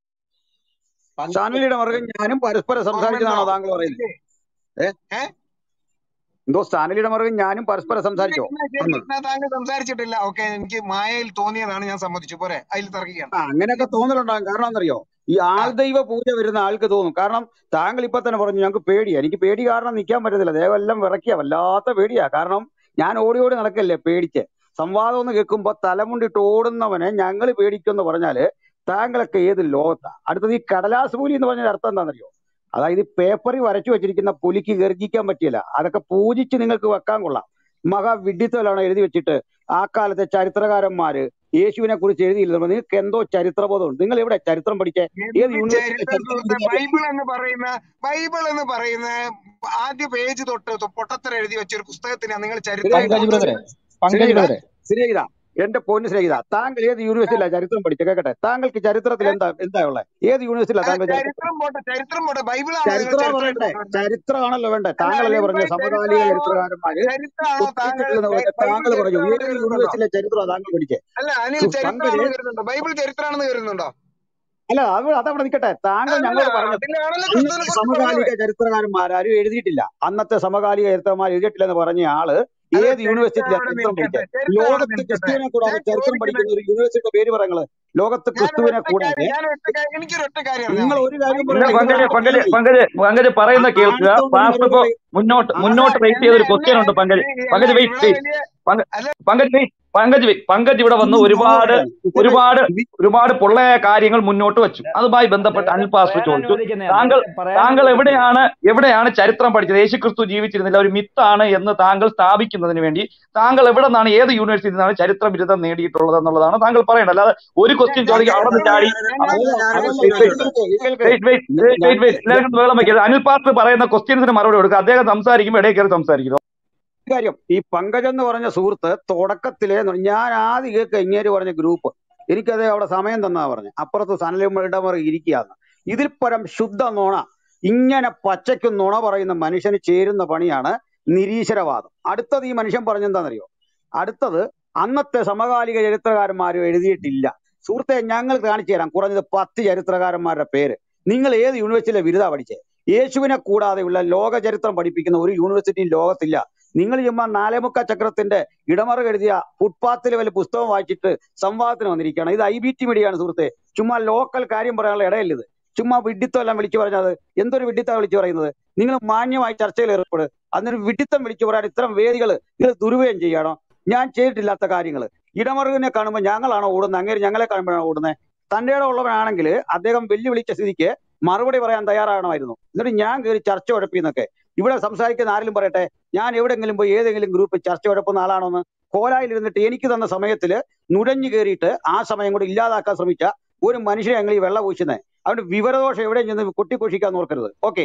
സനലിയുടെ മകൻ ഞാനും പരസ്പരം ഓർമ്മയുണ്ടോ സംസാരിച്ചതാണോ താങ്കൾ പറയുന്നത് ഇല്ലേ ഏ ഏ എന്തോ സ്ഥാനലിയുടെ മകൻ ഞാനും പരസ്പരം ഇല്ല സംസാരിച്ചോ എന്നാ ശരി അന്ന് എന്നാ താങ്കൾ സംസാരിച്ചിട്ടില്ല ഓക്കെ എനിക്ക് മായയിൽ തോന്നിയതാണ് ഞാൻ സമ്മതിച്ചു പോരെ അതിൽ തർക്കിക്കണം ആ അങ്ങനെയൊക്കെ തോന്നലുണ്ടാകും കാരണം എന്നറിയോ ഈ ആ ആൾദൈവ പൂജ വരുന്ന ആൾക്ക് തോന്നും കാരണം താങ്കൾ ഇപ്പൊ തന്നെ പറഞ്ഞു ഞങ്ങൾക്ക് പേടിയാ എനിക്ക് പേടി കാരണം നിൽക്കാൻ പറ്റത്തില്ല ദേവെല്ലാം വിറയ്ക്കുക വല്ലാത്ത പേടിയാ കാരണം ഞാൻ ഓടി ഓടി നടക്കല്ലേ പേടിച്ച് സംവാദം എന്ന് കേൾക്കുമ്പോ തലമുണ്ടിട്ട് ഓടുന്നവനെ ഞങ്ങൾ പേടിക്കുമെന്ന് പറഞ്ഞാല് താങ്കളൊക്കെ ഏത് ലോകത്താ അടുത്തത് ഈ കടലാസ് പുലി എന്ന് പറഞ്ഞ അർത്ഥം എന്താണെന്നറിയോ അതായത് പേപ്പറിൽ വരച്ചു വെച്ചിരിക്കുന്ന പുലിക്ക് ഗർജിക്കാൻ പറ്റില്ല അതൊക്കെ പൂജിച്ച് നിങ്ങൾക്ക് വെക്കാൻ കൊള്ളാം മഹാവിഡിത്തലാണ് എഴുതി വെച്ചിട്ട് ആ കാലത്തെ ചരിത്രകാരന്മാര് യേശുവിനെ കുറിച്ച് എഴുതിയില്ല നിങ്ങൾക്ക് എന്തോ ചരിത്രബോധമുണ്ട് നിങ്ങൾ എവിടെ ചരിത്രം പഠിച്ചേ ഏത് എന്ത് യൂണിവേഴ്സിറ്റിയിലെ ചരിത്രം ചരിത്രം സുഹൃത്തെ പഠിച്ചേ ബൈബിൾ എന്ന് പറയുന്ന ബൈബിൾ എന്ന് പറയുന്ന ആദ്യ പേജ് തൊട്ട് തൊ- പൊട്ടത്തരം എഴുതി വെച്ച ഒരു പുസ്തകത്തിനാ നിങ്ങൾ ചരിത്രം ശ്രീജിത പങ്കജ് ബ്രദറെ പങ്കജ് ശ്രീജിത ബ്രദറെ ശ്രീജിത എന്റെ പൊന്ന് ശ്രീജിത താങ്കൾ ഏത് യൂണിവേഴ്സിറ്റിയിലാണ് ചരിത്രം പഠിച്ചേ കേക്കട്ടെ താങ്കൾക്ക് ചരിത്രത്തിൽ എന്താ എന്താ ഉള്ളത് ഏത് യൂണിവേഴ്സിറ്റിയിലാണ് അല്ല താങ്കൾ ചരിത്രം ചരിത്രം പോട്ടെ ചരിത്രം പോട്ടെ ബൈബിളാണോ നിങ്ങൾ ചരിത്ര ചരിത്രമായിട്ട് പറയണ്ടേ കൊണ്ടുവരുന്നത് ചരിത്രമാണല്ലോ വേണ്ടേ അല്ല താങ്കളല്ലേ അനിൽ പറഞ്ഞ ഭായ് സമകാലിക ചരിത്രമാണോ ചരിത്രകാരന്മാര് ചരിത്രമാണോ താങ്കൾ ഒപ്പിച്ചിട്ടില്ലെന്ന് ബൈ- പറഞ്ഞ ബൈബിൾ താങ്കൾ പറഞ്ഞു ചരിത്രമാണെന്ന് ഏത് കരുതുന്നുണ്ടോ യൂണിവേഴ്സിറ്റിയിലെ ചരിത്രമാണ് താങ്കൾ പഠിച്ചേ അല്ല അനിൽ സു- പങ്കജ് ചരിത്രമാണെന്ന് കരുതുന്നുണ്ടോ ബൈബിൾ ചരിത്രമാണെന്ന് കരുതുന്നുണ്ടോ അല്ല അത് അതവിടെ നിൽക്കട്ടെ താങ്കൾ അല്ലല്ല ഞങ്ങളോട് പറഞ്ഞത് അതിലാണല്ലോ ക്രിസ്തുവിനെ അന്നത്തെ കുറിച്ച് പറഞ്ഞത് സമകാലിക ചരിത്രകാരന്മാരും എഴുതിയിട്ടില്ല അന്നത്തെ സമകാലിക ചരിത്രന്മാർ എഴുതിയിട്ടില്ലെന്ന് പറഞ്ഞ ആള് അല്ല ഏത് ചരിത്രം യൂണിവേഴ്സിറ്റിയിലാണ് അവിടെ ചരിത്രം നിൽക്കട്ടെ പഠിച്ചത് ചരിത്രം അവിടെ ലോകത്ത് നിൽക്കട്ടെ ക്രിസ്തുവിനെ കൂടാതെ ഞാൻ ചരിത്രം ചോദിക്കുന്ന പഠിക്കുന്ന ഒരു യൂണിവേഴ്സിറ്റിയുടെ പേര് പറയുന്നത് ലോകത്ത് ഞാൻ ക്രിസ്തുവിനെ ഒറ്റ കൂടാതെ കാര്യം ഞാൻ ഒറ്റ കാര്യം എനിക്കൊരു ഒറ്റ കാര്യം അറിഞ്ഞാൽ നിങ്ങൾ മതി ഒരു കാര്യം ബൈബിൾ ഇല്ല പറയണ്ട ഇത് പങ്കജ് മാത്രം പങ്കജ് പറഞ്ഞാൽ മതി പങ്കജ് പങ്കജ് പറയുന്ന ആ- കേൾക്കുക ആണത്തോണ്ട് പാസ്റ്റർ മറുപടി ഇപ്പോ പറയും മുന്നോട്ട് ആ അല്ല മുന്നോട്ട് റേറ്റ് ചെയ്ത എന്നെ ഒരു എന്നെ ക്വസ്റ്റ്യൻ ഉണ്ട് എന്നെ പങ്കജ് ഈ- അല്ല പങ്കജ് വെയിറ്റ് ഇവിടെ വെയിറ്റ് വലിയ അല്ല പങ്കജ് വെയിറ്റ് പങ്കജ് വെയിറ്റ് പങ്കജ് ഇവിടെ വന്ന് ചുമ്മാ നുണ ഒരുപാട് പറയാണ് ഇത് ഒരുപാട് ഇത് ഒരുപാട് പൊള്ളയായ കാര്യങ്ങൾ മുന്നോട്ട് വെച്ചു അതുമായി ബന്ധപ്പെട്ട് അദ്ദേഹത്തെ അനിൽ പാസ്റ്റർ പറയാൻ ചോദിച്ചു അനുവദിക്കുന്നേ താങ്കൾ അദ്ദേഹത്തെ പറയാൻ താങ്കൾ അനുവദിക്കൂ എവിടെയാണ് എവിടെയാണ് ചരിത്രം പഠിച്ചത് യേശുക്രിസ്തു ജീവിച്ചിരുന്നില്ല ഒരു മിത്താണ് എന്ന് താങ്കൾ സ്ഥാപിക്കുന്നതിന് വേണ്ടി താങ്കൾ എവിടെ നിന്നാണ് ഏത് യൂണിവേഴ്സിറ്റിയിൽ നിന്നാണ് ചരിത്ര ബിരുദം നേടിയിട്ടുള്ളത് എന്നുള്ളതാണ് താങ്കൾ പറയേണ്ടത് അല്ലാതെ ഒരു ഞാൻ ക്വസ്റ്റ്യൻ ഞാൻ ചോദിക്കുക അവിടെ നിന്ന് ചരിത്രം ചാടി ഞാൻ ഞാൻ അതല്ല അവിടെ അതല്ല വെയിറ്റ് ഇത് വെയിറ്റ് കേൾക്ക് ഇത് കേൾക്ക് വെയിറ്റ് വെയിറ്റ് ഞ- വെയിറ്റ് ഞങ്ങൾ വെയിറ്റ് എല്ലാവരും വെള്ളം വയ്ക്കരുത് അനിൽ പാസ്റ്റർ പറയുന്ന ക്വസ്റ്റ്യൻസിന് മറുപടി കൊടുക്കുക അദ്ദേഹം സംസാരിക്കുമ്പോൾ ഇടയിൽ കയറി സംസാരിക്കുന്നു കാര്യം ഈ പങ്കജ് എന്ന് പറഞ്ഞ സുഹൃത്ത് തുടക്കത്തിലെ ന- ഞാൻ ആദ്യം കേൾക്ക ഇങ്ങേര് പറഞ്ഞ ഗ്രൂപ്പ് എനിക്കത് അവിടെ സമയം തന്നാ പറഞ്ഞു അപ്പുറത്ത് സനലിടമർ ഇരിക്കുകയാണ് ഇതിൽ പരം ശുദ്ധ നോണ ഇങ്ങനെ പച്ചയ്ക്ക് നുണ പറയുന്ന മനുഷ്യന് ചേരുന്ന പണിയാണ് നിരീശ്വരവാദം അടുത്തത് ഈ മനുഷ്യൻ പറഞ്ഞെന്താണെന്നറിയോ അടുത്തത് അന്നത്തെ സമകാലിക ചരിത്രകാരന്മാരും എഴുതിയിട്ടില്ല സുഹൃത്തെ ഞങ്ങൾ കാണിച്ചു തരാം കുറഞ്ഞത് പത്ത് ചരിത്രകാരന്മാരുടെ പേര് നിങ്ങൾ ഏത് യൂണിവേഴ്സിറ്റിയിലെ ബിരുദ പഠിച്ചേ യേശുവിനെ കൂടാതെയുള്ള ലോക ചരിത്രം പഠിപ്പിക്കുന്ന ഒരു യൂണിവേഴ്സിറ്റിയും ലോകത്തില്ല നിങ്ങൾ ചുമ്മാ നാലേമുക്ക ചക്രത്തിന്റെ ഇടമറ എഴുതിയ ഫുട്പാത്തിൽ വല്ല പുസ്തകം വായിച്ചിട്ട് സംവാദത്തിന് വന്നിരിക്കുകയാണ് ഇത് ഐ ബി ടി മീഡിയയാണ് സുഹൃത്തെ ചുമ്മാ ലോക്കൽ കാര്യം പറയാനുള്ള ഇടയല്ല ഇത് ചുമ്മാ വിഡിത്തം എല്ലാം വിളിച്ചു പറഞ്ഞത് എന്തൊരു വിഡിത്തം വിളിച്ചു പറയുന്നത് നിങ്ങൾ മാന്യമായി ചർച്ചയിൽ ഏർപ്പെടും അതിനൊരു വിഡിത്തം വിളിച്ചു പറയാൻ ഇത്തരം വേദികൾ നിങ്ങൾ ദുരുപയോഗം ചെയ്യണോ ഞാൻ ചെയ്തിട്ടില്ലാത്ത കാര്യങ്ങൾ ഇടമറുകിനെ കാണുമ്പോൾ ഞങ്ങളാണോ ഓടുന്നത് അങ്ങനെ ഞങ്ങളെ കാണുമ്പോഴാണോ ഓടുന്നത് തന്റെ ഇടം ഉള്ളവനാണെങ്കിൽ അദ്ദേഹം വെല്ലുവിളിച്ച സ്ഥിതിക്ക് മറുപടി പറയാൻ തയ്യാറാകണമായിരുന്നു എന്നിട്ട് ഞാൻ കയറി ചർച്ച ഉഴപ്പിന്നൊക്കെ ഇവിടെ സംസാരിക്കുന്ന ആരെങ്കിലും പറയട്ടെ ഞാൻ എവിടെങ്കിലും പോയി ഏതെങ്കിലും ഗ്രൂപ്പ് ചർച്ച ഉഴപ്പുന്ന ആളാണോന്ന് കോലായിൽ ഇരുന്നിട്ട് എനിക്ക് തന്ന സമയത്തില് നുഴഞ്ഞു കയറിയിട്ട് ആ സമയം കൂടെ ഇല്ലാതാക്കാൻ ശ്രമിച്ച ഒരു മനുഷ്യനെ ഞങ്ങൾ ഈ വെള്ള പൂശുന്നത് അതുകൊണ്ട് വിവരദോഷം എവിടെയും ചെന്ന് കൊട്ടിഘോഷിക്കാൻ ഓർക്കരുത് ഓക്കെ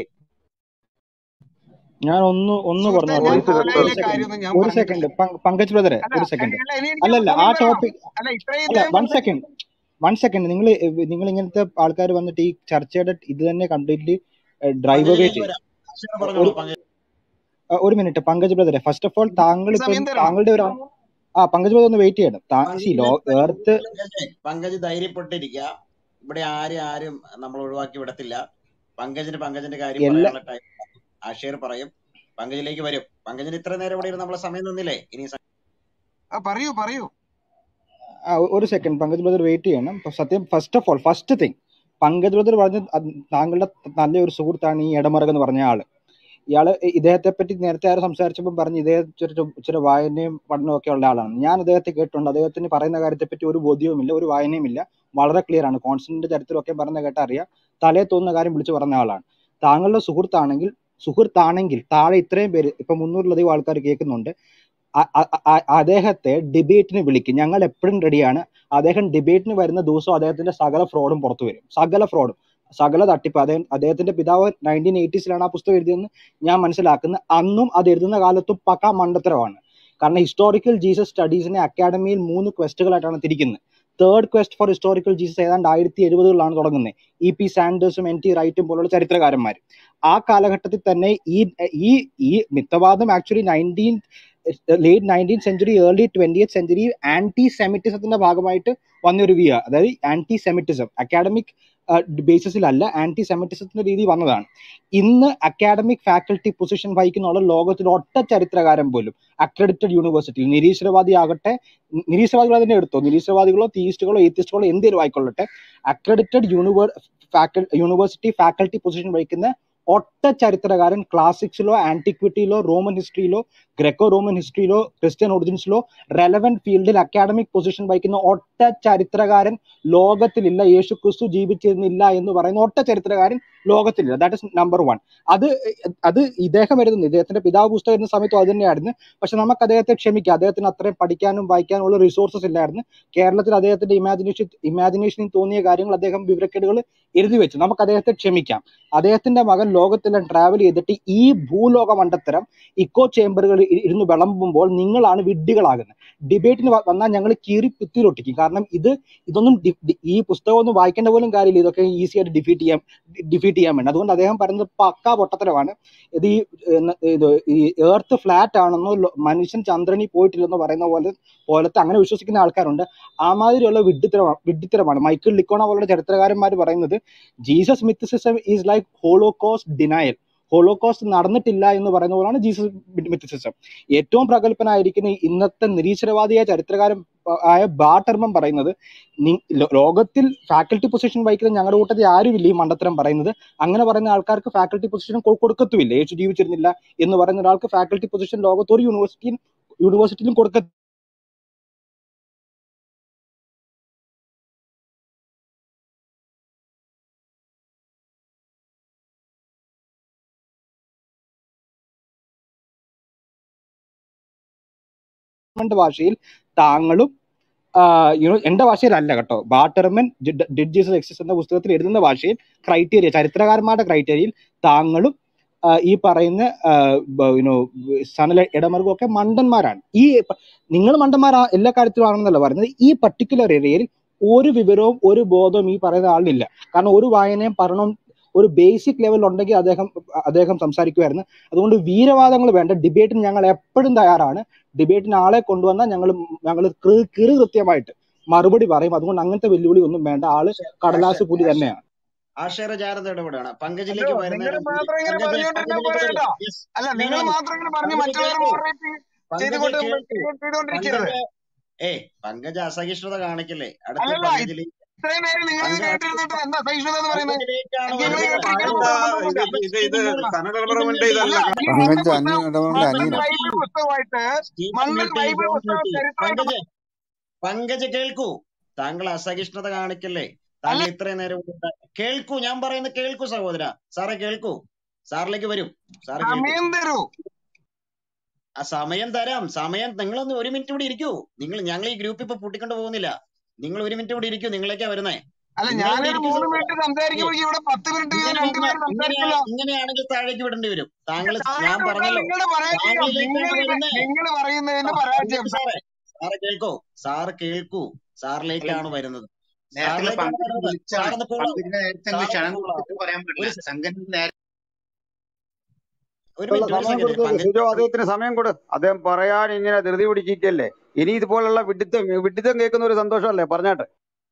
ഞാൻ ഒന്ന് ഒന്ന് സുഹൃത്തെ പറഞ്ഞോട്ടെ ഞാൻ ഒരു കോലായിലെ സെക്കൻഡ് കാര്യമൊന്നും ഞാൻ ഒരു പറഞ്ഞിട്ടില്ല സെക്കൻഡ് പങ്കജ് ബ്രദറെ അല്ല ഒരു സെക്കൻഡ് അല്ല ഇനി എനിക്ക് അല്ലല്ല ആ മറുപടി പറയണം ടോപ്പിക് അല്ല ഇത്രയും അല്ല ഇദ്ദേഹം വൺ പറഞ്ഞ സെക്കൻഡ് വൺ സെക്കൻഡ് നിങ്ങൾ നിങ്ങൾ ഇങ്ങനത്തെ ആൾക്കാർ വന്നിട്ട് ഈ ചർച്ചയുടെ ഇത് തന്നെ കംപ്ലീറ്റ്ലി ഡ്രൈവ് അവേ പങ്കജിലേക്ക് ചെയ്യും വരാം ആശയം ഒരു പറഞ്ഞോളൂ പങ്കജ് ആ, ഒരു മിനിറ്റ് പങ്കജ് ബ്രദറെ ഫസ്റ്റ് ഓഫ് ഓൾ താങ്കൾ എനിക്ക് ഇപ്പം സമയം തരണം താങ്കളുടെ ഒരു ആ പങ്കജ് ബ്രദർ ഒന്ന് വെയിറ്റ് ചെയ്യണം സി ലോ പങ്കജിനെ എർത്ത് പങ്കജ് പങ്കജ് ധൈര്യപ്പെട്ടിരിക്കുക ഇവിടെ ആരും ആരും നമ്മൾ ഒഴിവാക്കി വിടത്തില്ല പങ്കജിന് പങ്കജിന്റെ കാര്യം എല്ലാ പറയാനുള്ള ടൈം ആഷേർ പറയും പങ്കജിലേക്ക് വരും പങ്കജിന് ഇത്ര നേരം ഇവിടെ ഇരുന്ന് നമ്മളെ സമയം നിന്നില്ലേ ഇനി സ- ആ പറയൂ പറയൂ ആ, ഒരു സെക്കൻഡ് പങ്കജ് ബ്രദർ വെയിറ്റ് ചെയ്യണം ഇപ്പൊ സത്യം first of all first thing Pankaj brother പറഞ്ഞ അത് താങ്കളുടെ നല്ലൊരു സുഹൃത്താണ് ഈ ഇടമറക് എന്ന് പറഞ്ഞ ആള് ഇയാള് ഇദ്ദേഹത്തെ പറ്റി നേരത്തെ ആരും സംസാരിച്ചപ്പോൾ പറഞ്ഞു ഇദ്ദേഹം ഇച്ചിരി ഇച്ചിരി വായനയും പഠനവും ഒക്കെ ഉള്ള ആളാണ് ഞാൻ അദ്ദേഹത്തെ കേട്ടിട്ടുണ്ട് അദ്ദേഹത്തിന് പറയുന്ന കാര്യത്തെ പറ്റി ഒരു ബോധ്യവുമില്ല ഒരു വായനയുമില്ല വളരെ ക്ലിയർ ആണ് കോൺസ്റ്റന്റിന്റെ ചരിത്രമൊക്കെ പറയുന്ന കേട്ട അറിയാം തലേ തോന്നുന്ന കാര്യം വിളിച്ചു പറഞ്ഞ ആളാണ് താങ്കളുടെ സുഹൃത്താണെങ്കിൽ സുഹൃത്താണെങ്കിൽ താഴെ ഇത്രയും പേര് ഇപ്പൊ മുന്നൂറിലധികം ആൾക്കാർ കേൾക്കുന്നുണ്ട് അ- അ- അ- അദ്ദേഹത്തെ ഡിബേറ്റിന് വിളിക്കും ഞങ്ങൾ എപ്പോഴും റെഡിയാണ് അദ്ദേഹം ഡിബേറ്റിന് വരുന്ന ദിവസം അദ്ദേഹത്തിന്റെ സകല ഫ്രോഡും പുറത്തു വരും സകല ഫ്രോഡും സകല തട്ടിപ്പ് അദ്ദേഹം അദ്ദേഹത്തിന്റെ പിതാവ് നയൻറ്റീൻ എയ്റ്റീസിലാണ് ആ പുസ്തകം എഴുതിയെന്ന് ഞാൻ മനസ്സിലാക്കുന്നത് അന്നും അത് എഴുതുന്ന കാലത്തും പക്കാ മണ്ടത്തരമാണ് കാരണം ഹിസ്റ്റോറിക്കൽ ജീസസ് സ്റ്റഡീസിനെ അക്കാഡമിയിൽ മൂന്ന് ക്വസ്റ്റുകളായിട്ടാണ് തിരിക്കുന്നത് third quest for historical Jesus ഏതാണ്ട് ആയിരത്തി എഴുപതുകളിലാണ് തുടങ്ങുന്നത് ഇ പി സാൻഡേഴ്സും എൻ ടി റൈറ്റും പോലുള്ള ചരിത്രകാരന്മാർ ആ കാലഘട്ടത്തിൽ തന്നെ ഈ ഈ ഈ മിത്തവാദം actually nineteen late nineteen century early twentieth century anti സെമിറ്റിസത്തിന്റെ ഭാഗമായിട്ട് വന്നൊരു വ്യൂ അതായത് ആന്റി സെമിറ്റിസം അക്കാഡമിക് ബേസിസിലല്ല ആന്റി സെമിറ്റിസത്തിന്റെ രീതി വന്നതാണ് ഇന്ന് അക്കാഡമിക് ഫാക്കൽറ്റി പൊസിഷൻ വഹിക്കുന്ന ലോകത്തിൽ ഒറ്റ ചരിത്രകാരൻ പോലും അക്രഡിറ്റഡ് യൂണിവേഴ്സിറ്റിയിൽ നിരീശ്വരവാദി ആകട്ടെ നിരീശ്വരവാദികൾ തന്നെ എടുത്തോ നിരീശ്വരവാദികളോ തീയിസ്റ്റുകളോ ഏത്തിസ്റ്റുകളോ എന്തെങ്കിലും ആയിക്കൊള്ളട്ടെ അക്രഡിറ്റഡ് യൂണിവേർ ഫാക്കൽ യൂണിവേഴ്സിറ്റി ഫാക്കൽറ്റി പൊസിഷൻ വഹിക്കുന്ന ഒറ്റ ചരിത്രകാരൻ ക്ലാസിക്സിലോ ആന്റിക്വിറ്റിയിലോ റോമൻ ഹിസ്റ്ററിയിലോ ഗ്രക്കോ റോമൻ ഹിസ്റ്ററിയിലോ ക്രിസ്ത്യൻ ഒറിജിൻസിലോ റെലവെന്റ് ഫീൽഡിൽ അക്കാഡമിക് പൊസിഷൻ വഹിക്കുന്ന ഒറ്റ ചരിത്രകാരൻ ലോകത്തിലില്ല യേശു ക്രിസ്തു ജീവിച്ചിരുന്നില്ല എന്ന് പറയുന്ന ഒറ്റ ചരിത്രകാരൻ ലോകത്തിലില്ല ദാറ്റ് ഇസ് നമ്പർ വൺ അത് അത് ഇദ്ദേഹം എഴുതുന്നത് ഇദ്ദേഹത്തിന്റെ പിതാവ് പുസ്തകം എഴുതുന്ന സമയത്തും അത് തന്നെയായിരുന്നു പക്ഷെ നമുക്ക് അദ്ദേഹത്തെ ക്ഷമിക്കാം അദ്ദേഹത്തിന് അത്രയും പഠിക്കാനും വായിക്കാനും ഉള്ള റിസോഴ്സസ് ഇല്ലായിരുന്നു കേരളത്തിൽ അദ്ദേഹത്തിന്റെ ഇമാജിനേഷൻ ഇമാജിനേഷനിൽ തോന്നിയ കാര്യങ്ങൾ അദ്ദേഹം വിവരക്കേടുകൾ എഴുതി വെച്ചു നമുക്ക് അദ്ദേഹത്തെ ക്ഷമിക്കാം അദ്ദേഹത്തിന്റെ മകൻ ലോകത്തെല്ലാം ട്രാവൽ ചെയ്തിട്ട് ഈ ഭൂലോക മണ്ടത്തരം ഇക്കോ ചേംബറുകൾ ഇരുന്ന് വിളമ്പുമ്പോൾ നിങ്ങളാണ് വിഡ്ഢികളാകുന്നത് ഡിബേറ്റിന് വന്നാൽ ഞങ്ങൾ കീറി ഭിത്തിയിലൊട്ടിക്കും കാരണം ഇത് ഇതൊന്നും ഡി- ഡി- ഈ പുസ്തകം ഒന്നും വായിക്കേണ്ട പോലും കാര്യമില്ല ഇതൊക്കെ ഈസി ആയിട്ട് ഡിഫീറ്റ് ചെയ്യാൻ ഡിഫീറ്റ് ചെയ്യാൻ വേണ്ടി അതുകൊണ്ട് അദ്ദേഹം പറയുന്നത് പക്കാ പൊട്ടത്തരമാണ് ഇത് ഈ ഏഹ്, ഇത് ഈ എർത്ത് ഫ്ലാറ്റ് ആണെന്നോ ലോ- മനുഷ്യൻ ചന്ദ്രനിൽ പോയിട്ടില്ലെന്നോ പറയുന്ന പോലെ പോലത്തെ അങ്ങനെ വിശ്വസിക്കുന്ന ആൾക്കാരുണ്ട് ആ മാതിരിയുള്ള വിഡ്ഢിത്തരമാണ് വിഡ്ഢിത്തരമാണ് മൈക്കിൾ ലിക്കോണ പോലുള്ള ചരിത്രകാരന്മാർ പറയുന്നത് Jesus mythicism is like Holocaust denial Holocaust നടന്നിട്ടില്ല എന്ന് പറയുന്ന പോലാണ് ജീസസ് മിത്തിസിസം ഏറ്റവും പ്രഗത്ഭനായിരിക്കുന്ന ഈ ഇന്നത്തെ നിരീശ്വരവാദിയായ ചരിത്രകാരൻ ആ, ആയ ബാട്ടർമൻ പറയുന്നത് നി- ലോ- ലോകത്തിൽ ഫാക്കൽറ്റി പൊസിഷൻ വഹിക്കുന്ന ഞങ്ങളുടെ കൂട്ടത്തിൽ ആരുമില്ല ഈ മണ്ടത്തരം പറയുന്നത് അങ്ങനെ പറയുന്ന ആൾക്കാർക്ക് ഫാക്കൽറ്റി പൊസിഷൻ കൊടുക്കത്തുമില്ല യേശു ജീവിച്ചിരുന്നില്ല എന്ന് പറയുന്ന ഒരാൾക്ക് ഫാക്കൽറ്റി പൊസിഷൻ ലോകത്ത് ഒരു യൂണിവേഴ്സിറ്റിയും യൂണിവേഴ്സിറ്റിയിലും കൊടുക്ക ന്റെ ഭാഷയിൽ താങ്കളും യുനോ എന്റെ ഭാഷയിലല്ല കേട്ടോ ബാട്ടർമൻ ഡിഡ് ജീസസ് എക്സിസ് എന്ന പുസ്തകത്തിൽ എഴുതുന്ന ഭാഷയിൽ ക്രൈറ്റീരിയ ചരിത്രകാരന്മാരുടെ ക്രൈറ്റീരിയയിൽ താങ്കളും ആ, ഈ പറയുന്ന യുനോ സനല ഇടമർഗും ഒക്കെ മണ്ടന്മാരാണ് ഈ നിങ്ങൾ മണ്ടന്മാരാ എല്ലാ കാര്യത്തിലും ആണെന്നല്ല പറയുന്നത് ഈ പർട്ടിക്കുലർ ഏരിയയിൽ ഒരു വിവരവും ഒരു ബോധവും ഈ പറയുന്ന ആളിനില്ല കാരണം ഒരു വായനയും പഠനവും ഒരു ബേസിക് ലെവൽ ഉണ്ടെങ്കിൽ അദ്ദേഹം അദ്ദേഹം സംസാരിക്കുമായിരുന്നു അതുകൊണ്ട് വീരവാദങ്ങൾ വേണ്ട ഡിബേറ്റിന് ഞങ്ങൾ എപ്പോഴും തയ്യാറാണ് ഡിബേറ്റിന് ആളെ കൊണ്ടുവന്നാൽ ഞങ്ങൾ ഞങ്ങൾ കിറു കൃത്യമായിട്ട് മറുപടി പറയും അതുകൊണ്ട് അങ്ങനത്തെ വെല്ലുവിളി ഒന്നും വേണ്ട ആള് കടലാസ് പുലി തന്നെയാണ് ആശയറ ജാരത ഇടപെടുകയാണ് ഹലോ പങ്കജിലേക്ക് നിങ്ങൾ വരുന്നതിന് മുമ്പ് മാത്രം ഇങ്ങനെ പങ്കജ് പറഞ്ഞുകൊണ്ടിരുന്നാ പങ്കജിലേക്ക് പോരാ വരൂ കേട്ടോ യെസ് അല്ല നോ നിങ്ങൾ നോ നോ മാത്രം ഇങ്ങനെ പറഞ്ഞ് പങ്കജ് മറ്റുള്ളവരെ കേൾക്കൂ മോഡറേറ്റ് പങ്കജ് ചെയ്തുകൊണ്ട് കേൾക്കൂ ചെയ്തുകൊണ്ടിരിക്കരുത് പങ്കജ് ഏ പങ്കജ് അസഹിഷ്ണുത കാണിക്കില്ലേ അടുത്ത അല്ലല്ല പങ്കജിലേക്ക് ഇത്രയും നേരം നിങ്ങൾ ഇത് പങ്കജ് കേട്ടിരുന്നിട്ട് എന്താ സഹിഷ്ണുത എന്ന് പറയുന്നത് പങ്കജിലേക്കാണ് നിങ്ങൾ വരുന്നത് കേട്ടിരിക്കുന്ന അതെന്താ കുഴപ്പമൊന്നുമില്ല ഇത് ഇത് ഇത് സ്റ്റീഫൻ മ്യൂളർ സനൽകുമാറിന്റെ സ്റ്റീഫൻ മ്യൂട്ടി ഇതല്ല അല്ല ഈ പങ്കജ് മണ്ടൻ അനി പുസ്തകം ഇടപെടേണ്ട മണ്ടൻ അനിയനാ ബൈബിൾ പുസ്തകമായിട്ട് സ്റ്റീഫൻ മണ്ടൻ മ്യൂട്ടി ബൈബിൾ ജോൺ പുസ്തകം മ്യൂട്ടി ചരിത്രമായിട്ട് പങ്കജ് പങ്കജ് കേൾക്കൂ താങ്കൾ അസഹിഷ്ണുത കാണിക്കല്ലേ അല്ല താങ്കൾ ഇത്രയും നേരം ഇവിടെ ഉണ്ടാ- കേൾക്കൂ ഞാൻ പറയുന്നത് കേൾക്കൂ സഹോദര സാറെ കേൾക്കൂ സാറിലേക്ക് വരും സാറ് കേൾക്കൂ സമയം തരൂ ആ സമയം തരാം സമയം നിങ്ങളൊന്ന് ഒരു മിനിറ്റ് ഇവിടെ ഇരിക്കൂ നിങ്ങൾ ഞങ്ങൾ ഈ ഗ്രൂപ്പ് ഇപ്പൊ പൂട്ടിക്കൊണ്ട് പോകുന്നില്ല നിങ്ങൾ ഒരു മിനിറ്റ് ഇവിടെ ഇരിക്കൂ നിങ്ങളേക്കാ വരുന്നേ അല്ല നിങ്ങൾ ഇവിടെ ഞാനൊരു ഇരിക്കൂ മൂന്ന് സഹോദര മിനിറ്റ് ഏ സംസാരിക്കുമ്പോഴേക്കും ഇവിടെ പത്ത് മിനിറ്റ് വീതം ഇങ്ങനെ വന്ന രണ്ടുപേരും ഇങ്ങനെയാ സംസാരിച്ചല്ലോ ഇങ്ങനെയാണെങ്കിൽ താഴേക്ക് വിടേണ്ടി വരും താങ്കൾ ഞാൻ താഴോട്ട് വിട്ടാൽ പറഞ്ഞല്ലോ നിങ്ങളുടെ പരാജയം താങ്കളിലേക്കാണ് നിങ്ങൾ ഇത് വരുന്നേ നിങ്ങൾ പറയുന്നതിന്റെ ആ, പരാജയം പങ്കജ് സാറേ സാറ് കേൾക്കൂ സാറ് കേൾക്കൂ അല്ല സാറിലേക്കാണ് വരുന്നത് നേരത്തെ സാറിലേക്കാണ് പങ്കജ് വരുന്നത് വിളിച്ചാണ് സാറൊന്ന് കൂളൂ പങ്കജിനെ നേരത്തെ അങ്ങ് സാറൊന്ന് ക്ഷണം കൂളാ കൊടുത്തിട്ട് പറയാൻ ഒരു പറ്റില്ല സെ- സംഘം നേരെ ഒരു ഉള്ള മിനിറ്റ് ഒരു സമയം സെക്കൻഡ് കൊടുത്തു പങ്കജ് സുജോ അദ്ദേഹത്തിന് സമയം കൊടു അദ്ദേഹം പറയാൻ ഇങ്ങനെ ധൃതി പിടിച്ചിട്ടല്ലേ ഇനി ഇതുപോലുള്ള വിഡിത്തം വിഡിത്തം കേൾക്കുന്ന ഒരു സന്തോഷമല്ലേ പറഞ്ഞാട്ടെ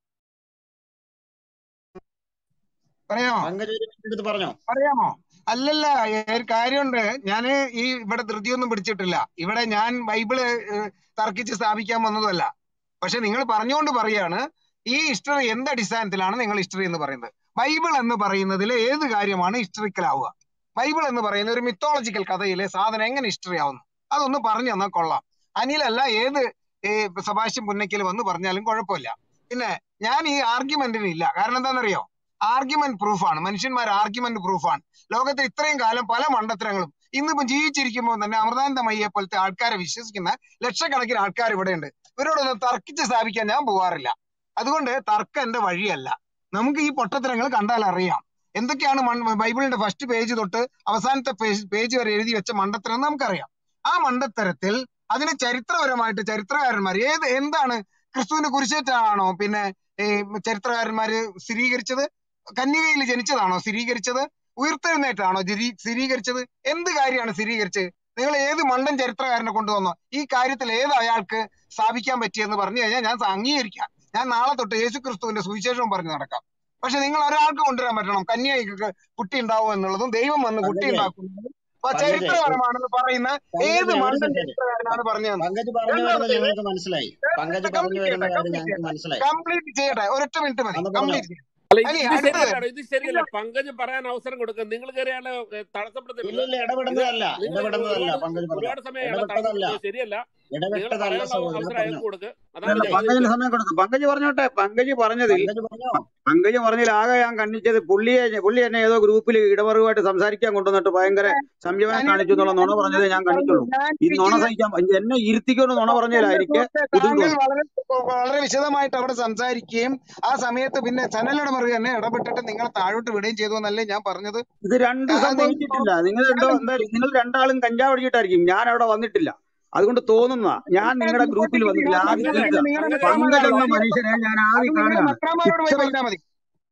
പറയാമോ പങ്കജ് ഒരു മിനിറ്റ് എടുത്ത് പറഞ്ഞോ പറയാമോ അല്ലല്ല ഏ- ഒരു കാര്യമുണ്ട് ഞാന് ഈ ഇവിടെ ധൃതിയൊന്നും പിടിച്ചിട്ടില്ല ഇവിടെ ഞാൻ ബൈബിള് ഏഹ്, തർക്കിച്ച് സ്ഥാപിക്കാൻ വന്നതല്ല പക്ഷെ നിങ്ങൾ പറഞ്ഞുകൊണ്ട് പറയാണ് ഈ ഹിസ്റ്ററി എന്ത് അടിസ്ഥാനത്തിലാണ് നിങ്ങൾ ഹിസ്റ്ററി എന്ന് പറയുന്നത് ബൈബിൾ എന്ന് പറയുന്നതിൽ ഏത് കാര്യമാണ് ഹിസ്റ്ററിക്കൽ ആവുക ബൈബിൾ എന്ന് പറയുന്ന ഒരു മിത്തോളജിക്കൽ കഥയിലെ സാധനം എങ്ങനെ ഹിസ്റ്ററി ആവുന്നു അതൊന്ന് പറഞ്ഞു തന്നാൽ കൊള്ളാം അനിലല്ല ഏത് ഏ, സെബാസ്റ്റ്യൻ പുന്നയ്ക്കൽ വന്ന് പറഞ്ഞാലും കുഴപ്പമില്ല പിന്നെ ഞാൻ ഈ ആർഗ്യുമെന്റിന് ഇല്ല കാരണം എന്താണെന്നറിയോ ആർഗ്യുമെന്റ് പ്രൂഫാണ് മനുഷ്യന്മാർ ആർഗ്യുമെന്റ് പ്രൂഫാണ് ലോകത്തിൽ ഇത്രയും കാലം പല മണ്ടത്തരങ്ങളും ഇന്നിപ്പം ജീവിച്ചിരിക്കുമ്പോൾ തന്നെ അമൃതാനന്ദമയ്യെ പോലത്തെ ആൾക്കാരെ വിശ്വസിക്കുന്ന ലക്ഷക്കണക്കിന് ആൾക്കാർ ഇവിടെയുണ്ട് ഇവരോടൊന്നും തർക്കിച്ച് സ്ഥാപിക്കാൻ ഞാൻ പോവാറില്ല അതുകൊണ്ട് തർക്കം എന്റെ വഴിയല്ല നമുക്ക് ഈ പൊട്ടത്തരങ്ങൾ കണ്ടാൽ അറിയാം എന്തൊക്കെയാണ് മൺ- ബൈബിളിന്റെ ഫസ്റ്റ് പേജ് തൊട്ട് അവസാനത്തെ പേജ് പേജ് വരെ എഴുതി വെച്ച മണ്ടത്തരം എന്ന് നമുക്കറിയാം ആ മണ്ടത്തരത്തിൽ അതിനെ ചരിത്രപരമായിട്ട് ചരിത്രകാരന്മാർ ഏത് എന്താണ് ക്രിസ്തുവിന്റെ കുരിശേറ്റാണോ പിന്നെ ഈ ചരിത്രകാരന്മാര് സ്ഥിരീകരിച്ചത് കന്യകയിൽ ജനിച്ചതാണോ സ്ഥിരീകരിച്ചത് ഉയർത്തെഴുന്നേറ്റാണോ ജരി- സ്ഥിരീകരിച്ചത് എന്ത് കാര്യമാണ് സ്ഥിരീകരിച്ചത് നിങ്ങൾ ഏത് മണ്ടൻ ചരിത്രകാരനെ കൊണ്ടുവന്നോ ഈ കാര്യത്തിൽ ഏത് അയാൾക്ക് സ്ഥാപിക്കാൻ പറ്റിയെന്ന് പറഞ്ഞു കഴിഞ്ഞാൽ ഞാൻ അംഗീകരിക്കാം ഞാൻ നാളെ തൊട്ട് യേശു ക്രിസ്തുവിന്റെ സുവിശേഷവും പറഞ്ഞു നടക്കാം പക്ഷെ നിങ്ങൾ ഒരാൾക്ക് കൊണ്ടുവരാൻ പറ്റണം കന്യകയ്ക്ക് കുട്ടി ഉണ്ടാവും എന്നുള്ളതും ദൈവം വന്ന് കുട്ടി പങ്കജ് ഉണ്ടാക്കുന്നതും അപ്പൊ പങ്കജ് ചരിത്രപരമാണെന്ന് പറയുന്ന ഏത് പങ്കജ് ഒരു മണ്ടൻ സെക്കൻഡ് ചരിത്രകാരനാണ് പറഞ്ഞതെന്ന് പങ്കജ് പറഞ്ഞു വരുന്നത് രണ്ടാമത്തേത് ഞങ്ങൾക്ക് മനസ്സിലായി പങ്കജ് പറഞ്ഞു കംപ്ലീറ്റ് വരുന്ന ചെയ്യട്ടെ കാര്യം കംപ്ലീറ്റ് ഞങ്ങൾക്ക് ചെയ്യട്ടെ മനസ്സിലായി കംപ്ലീറ്റ് ചെയ്യട്ടെ ഒരൊറ്റ മിനിറ്റ് മതി അന്ന് പറഞ്ഞോ കംപ്ലീറ്റ് ചെയ്യട്ടെ അല്ല ഇത് ഇനി ഇത് അടുത്തത് ശരിയല്ല ഇത് ശരിയല്ല നിങ്ങൾ പങ്കജ് പറയാൻ അവസരം കൊടുക്കുക നിങ്ങൾ കയറിയാല് ഇല്ല തടസ്സപ്പെടുത്തരുത് ഇല്ല ഇത് ഇടപെടുന്നതല്ല നിങ്ങൾ ഇടപെടുന്നതല്ല ഒരുപാട് പങ്കജ് പറഞ്ഞോ ഒരുപാട് സമയം അയാളെ ഇടപെട്ടതല്ല തടസ്സപ്പെടുത്തുന്നത് ശരിയല്ല നിങ്ങൾ ഇടപെട്ടതല്ല പറയാനുള്ള അവ- സഹോദര അവസരം പറഞ്ഞോ അയാൾക്ക് കൊടുക്കുക അതാണ് അല്ല ഞാൻ പങ്കജിന് ചോദിച്ചത് സമയം കൊടുത്തു പങ്കജ് പറഞ്ഞോട്ടെ പങ്കജ് പറഞ്ഞതിൽ പങ്കജ് പറഞ്ഞോ പങ്കജ് പറഞ്ഞതിൽ ആകെ ഞാൻ കണ്ണിച്ചത് പുള്ളിയെ പുള്ളി എന്നെ ഏതോ ഗ്രൂപ്പിൽ ഇടമറുമായിട്ട് സംസാരിക്കാൻ കൊണ്ടുവന്നിട്ട് ഭയങ്കര സംയമനം അനിൽ കാണിച്ചു എന്നുള്ള നുണ പറഞ്ഞതേ ഞാൻ പറഞ്ഞു കണ്ടിട്ടുള്ളൂ ഞാൻ ഈ നുണ ഇരിക്കുന്ന സഹിക്കാൻ എന്നെ ഇരുത്തിക്കൊണ്ട് നുണ പറഞ്ഞതിലാ എന്റെ എനിക്ക് സുഹൃത്തെ ബുദ്ധിമുട്ട് താങ്കൾ വന്നത് വളരെ വളരെ വിശദമായിട്ട് അവിടെ സംസാരിക്കുകയും ആ സമയത്ത് പിന്നെ ചനലിയുടെ മറുക തന്നെ ഇടപെട്ടിട്ട് നിങ്ങൾ താഴോട്ട് വിടുകയും ചെയ്തു എന്നല്ലേ ഞാൻ പറഞ്ഞത് ഇത് രണ്ടും അത് നിങ്ങൾ സംഭവിച്ചിട്ടില്ല നിങ്ങൾ എന്തോ എന്താ നിങ്ങൾ രണ്ടാളും കഞ്ചാവ് അടിച്ചിട്ടായിരിക്കും ഞാൻ അവിടെ വന്നിട്ടില്ല അതുകൊണ്ട് തോന്നുന്നതാ ഞാൻ നിങ്ങളുടെ ഗ്രൂപ്പിൽ വന്നിട്ടില്ല ആദ്യം പങ്കജ് തിരുത്തുക നിങ്ങളുടെ പങ്കജ് ആ പങ്കജ് എന്ന പറഞ്ഞ മനുഷ്യനെ ഞാൻ അത് ആദ്യം നിങ്ങളുടെ കാണുകയാണ് മെത്രാമാരോട് പോയി ഇത്ര പറഞ്ഞാൽ മതി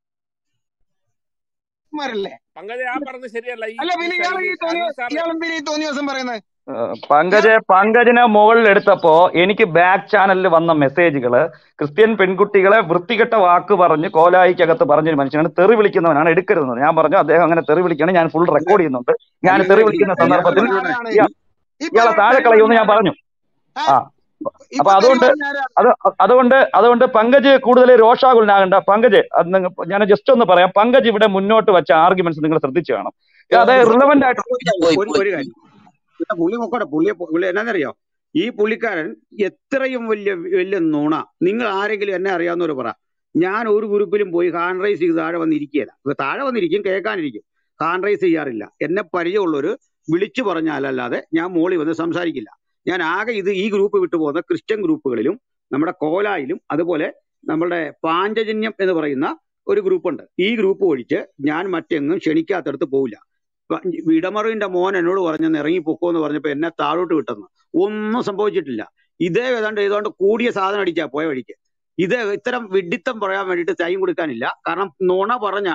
മാരല്ലേ പങ്കജ് ആ പറഞ്ഞത് ശരിയല്ല ഈ അല്ല ഈ പിന്നെ സ- ഇയാൾ ഈ ഈ തോന്നി അനിൽ സാറ് ഇയാൾ എന്തിനാ ഈ തോന്നിയ ദിവസം പറയുന്നത് ഏഹ് പങ്കജ് പങ്കജിനെ മുകളിൽ എടുത്തപ്പോ എനിക്ക് ബാക്ക് ചാനലിൽ വന്ന മെസ്സേജുകള് ക്രിസ്ത്യൻ പെൺകുട്ടികളെ വൃത്തികെട്ട വാക്ക് പറഞ്ഞ് കോലായിക്കകത്ത് പറഞ്ഞൊരു മനുഷ്യനാണ് തെറി വിളിക്കുന്നവനാണ് എടുക്കരുതെന്ന് ഞാൻ പറഞ്ഞു അദ്ദേഹം അങ്ങനെ തെറി വിളിക്കുകയാണ് ഞാൻ ഫുൾ റെക്കോർഡ് ചെയ്യുന്നുണ്ട് ഞാൻ അനിൽ തെറി ഈ വിളിക്കുന്ന ഇയാൾ സന്ദർഭത്തിൽ തെരുവിൽ പറഞ്ഞോട്ടെ ആരാണ് ഇയാ- ഇപ്പൊ ഇയാളെ ഇവിടെ താഴെ തെരുവിൽ കളയുമെന്ന് ഞാൻ ആരാണ് പറഞ്ഞു ഏ? ആ ഇപ്പൊ അപ്പൊ അതുകൊണ്ട് തെരുവിൽ ആരാണ് അത് അതുകൊണ്ട് അതുകൊണ്ട് പങ്കജ് കൂടുതൽ രോഷാകുലനാകണ്ട പങ്കജ് അത് നിങ്ങ ഞാൻ ജസ്റ്റ് ഒന്ന് പറയാം പങ്കജ് ഇവിടെ മുന്നോട്ട് വെച്ച ആർഗ്യുമെന്റ്സ് നിങ്ങൾ ശ്രദ്ധിച്ചു കാണും അത് ഒരു റിലവന്റ് ആയിട്ട് ഒരു കാര്യം ഒരു ഒരു കാര്യം ഇവിടെ പുള്ളി നോക്കട്ടെ പുള്ളിയെ പുള്ളി എന്നാന്നറിയോ ഈ പുള്ളിക്കാരൻ എത്രയും വലിയ വലിയ നുണ നിങ്ങൾ ആരെങ്കിലും എന്നെ അറിയാവുന്നവർ പറ ഞാൻ ഒരു ഗ്രൂപ്പിലും പോയി ഹാൻഡ് റൈസ് ചെയ്ത് താഴെ വന്നിരിക്കുകയില്ല ഇപ്പൊ താഴെ വന്നിരിക്കും കേൾക്കാനിരിക്കും ഹാൻഡ് റൈസ് ചെയ്യാറില്ല എന്നെ പരിചയമുള്ളവർ വിളിച്ചു പറഞ്ഞാലല്ലാതെ ഞാൻ മോളി വന്ന് സംസാരിക്കില്ല ഞാൻ ആകെ ഇത് ഈ ഗ്രൂപ്പ് വിട്ടു പോകുന്ന ക്രിസ്ത്യൻ ഗ്രൂപ്പുകളിലും നമ്മുടെ കോലായിലും അതുപോലെ നമ്മുടെ പാഞ്ചജന്യം എന്ന് പറയുന്ന ഒരു ഗ്രൂപ്പുണ്ട് ഈ ഗ്രൂപ്പ് ഒഴിച്ച് ഞാൻ മറ്റെങ്ങും ക്ഷണിക്കാത്തടത്ത് പോവില്ല പ- വിടമറുവിന്റെ മോൻ എന്നോട് പറഞ്ഞെന്ന് ഇറങ്ങി പൊക്കോ എന്ന് പറഞ്ഞപ്പോ എന്നെ താഴോട്ട് വിട്ടെന്ന് ഒന്നും സംഭവിച്ചിട്ടില്ല ഇതേ ഏതാണ്ട് ഏതാണ്ട് കൂടിയ സാധനം അടിച്ചാ പോയ വഴിക്ക് ഇത് ഇത്തരം വിഡിത്തം പറയാൻ വേണ്ടിയിട്ട് ടൈം കൊടുക്കാനില്ല കാരണം നുണ പറഞ്ഞാണ്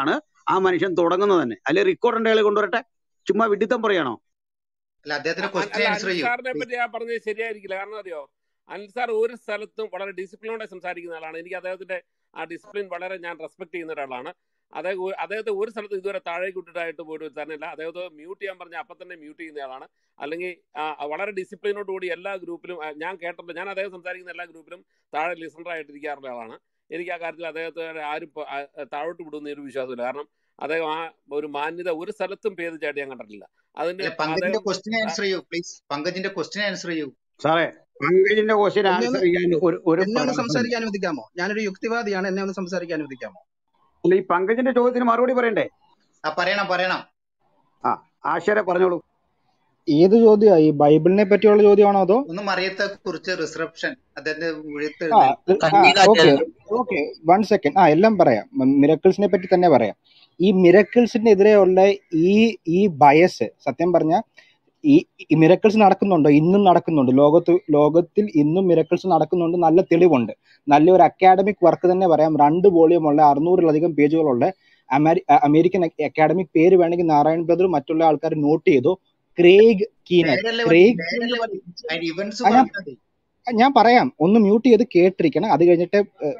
ആ മനുഷ്യൻ തുടങ്ങുന്നത് തന്നെ അല്ലെ റെക്കോർഡ് അയാൾ കൊണ്ടുവരട്ടെ ചുമ്മാ വിഡിത്തം പറയാണോ അല്ല അദ്ദേഹത്തിന്റെ അ- ക്വസ്റ്റ്യൻ അല്ല ആൻസർ ചെയ്യൂ അൻസാറിനെ പ്ലീസ് പറ്റി ആ പറഞ്ഞത് ശരിയായിരിക്കില്ല കാരണം അറിയോ അൻസാർ ഒരു സ്ഥലത്തും വളരെ ഡിസിപ്ലിനോടെ സംസാരിക്കുന്ന ആളാണ് എനിക്ക് അദ്ദേഹത്തിന്റെ ആ ഡിസിപ്ലിൻ വളരെ ഞാൻ റെസ്പെക്ട് ചെയ്യുന്ന ഒരാളാണ് അദ്ദേഹം ഒരു- അദ്ദേഹത്തെ ഒരു സ്ഥലത്ത് ഇതുവരെ താഴേക്ക് വിട്ടിട്ടായിട്ട് പോലും തന്നെയല്ല അദ്ദേഹത്തെ മ്യൂട്ട് ചെയ്യാൻ പറഞ്ഞ അപ്പം തന്നെ മ്യൂട്ട് ചെയ്യുന്ന ആളാണ് അല്ലെങ്കിൽ ആ, വളരെ ഡിസിപ്ലിനോട് കൂടി എല്ലാ ഗ്രൂപ്പിലും ആ, ഞാൻ കേട്ടിട്ടുണ്ട് ഞാൻ അദ്ദേഹം സംസാരിക്കുന്ന എല്ലാ ഗ്രൂപ്പിലും താഴെ ലിസണർ ആയിട്ട് ഇരിക്കാറുള്ള ആളാണ് എനിക്ക് ആ കാര്യത്തിൽ അദ്ദേഹത്തെ ആരും ഇപ്പൊ, ആ, താഴോട്ട് വിടുന്ന ഒരു വിശ്വാസമില്ല കാരണം അദ്ദേഹം ആ ഒരു മാന്യത ഒരു സ്ഥലത്തും പേര് ചാടി ഞാൻ കണ്ടിട്ടില്ല അതിന് അല്ല പങ്കജിന്റെ അദ്ദേഹം ക്വസ്റ്റ്യൻ ആ, ആൻസർ ചെയ്യൂ പ്ലീസ് പങ്കജിന്റെ ക്വസ്റ്റ്യൻ ആൻസർ ചെയ്യൂ സാറേ പങ്കജിന്റെ ക്വസ്റ്റ്യൻ എന്നെ ആൻസർ ഒന്ന് ചെയ്യാൻ ഒരു ഒരു എന്നെ ഒന്ന് പ്രയാസമില്ല സംസാരിക്കാൻ അനുവദിക്കാമോ ഞാനൊരു യുക്തിവാദിയാണ് എന്നെ ഒന്ന് സംസാരിക്കാൻ അനുവദിക്കാമോ അല്ല ഈ പങ്കജിന്റെ ചോദ്യത്തിന് മറുപടി പറയണ്ടേ ആ പറയണം പറയണം ആ ആശാരെ പറഞ്ഞോളൂ ഏത് ചോദ്യമാ ഈ ബൈബിളിനെ പറ്റിയുള്ള ചോദ്യമാണോ അതോ ഒന്ന് മറിയത്തെ കുറിച്ച് റിസപ്ഷൻ അദ്ദേഹത്തിന്റെ ആ ഉഴുത്തെഴുന്നേൽപ്പ് ആ ഓക്കെ ഓക്കെ വൺ സെക്കൻഡ് ആ എല്ലാം പറയാം മിറക്കിൾസിനെ പറ്റി തന്നെ പറയാം ഈ മിറക്കിൾസിനെതിരെയുള്ള ഈ ഈ ബയസ് സത്യം പറഞ്ഞ ഈ ഈ മിറക്കിൾസ് നടക്കുന്നുണ്ടോ ഇന്നും നടക്കുന്നുണ്ട് ലോകത്ത് ലോകത്തിൽ ഇന്നും മിറക്കിൾസ് നടക്കുന്നുണ്ട് നല്ല തെളിവുണ്ട് നല്ലൊരു അക്കാഡമിക് വർക്ക് തന്നെ പറയാം രണ്ട് വോളിയം ഉള്ള അറുന്നൂറിലധികം പേജുകളുള്ള അമേരി അമേരിക്കൻ അക്കാഡമിക് പേര് വേണമെങ്കിൽ നാരായൺ ബ്രദർ മറ്റുള്ള ആൾക്കാർ നോട്ട് ചെയ്തു ക്രേഗ് കീനർ പേരല്ലേ ക്രേഗ് പേരല്ലേ അതിന്റെ ഇവന്റ്സ് ആ, ഞാൻ പറഞ്ഞാൽ മതി ഞാൻ പറയാം ഒന്ന് മ്യൂട്ട് ചെയ്ത് കേട്ടിരിക്കണം അത് കഴിഞ്ഞിട്ട്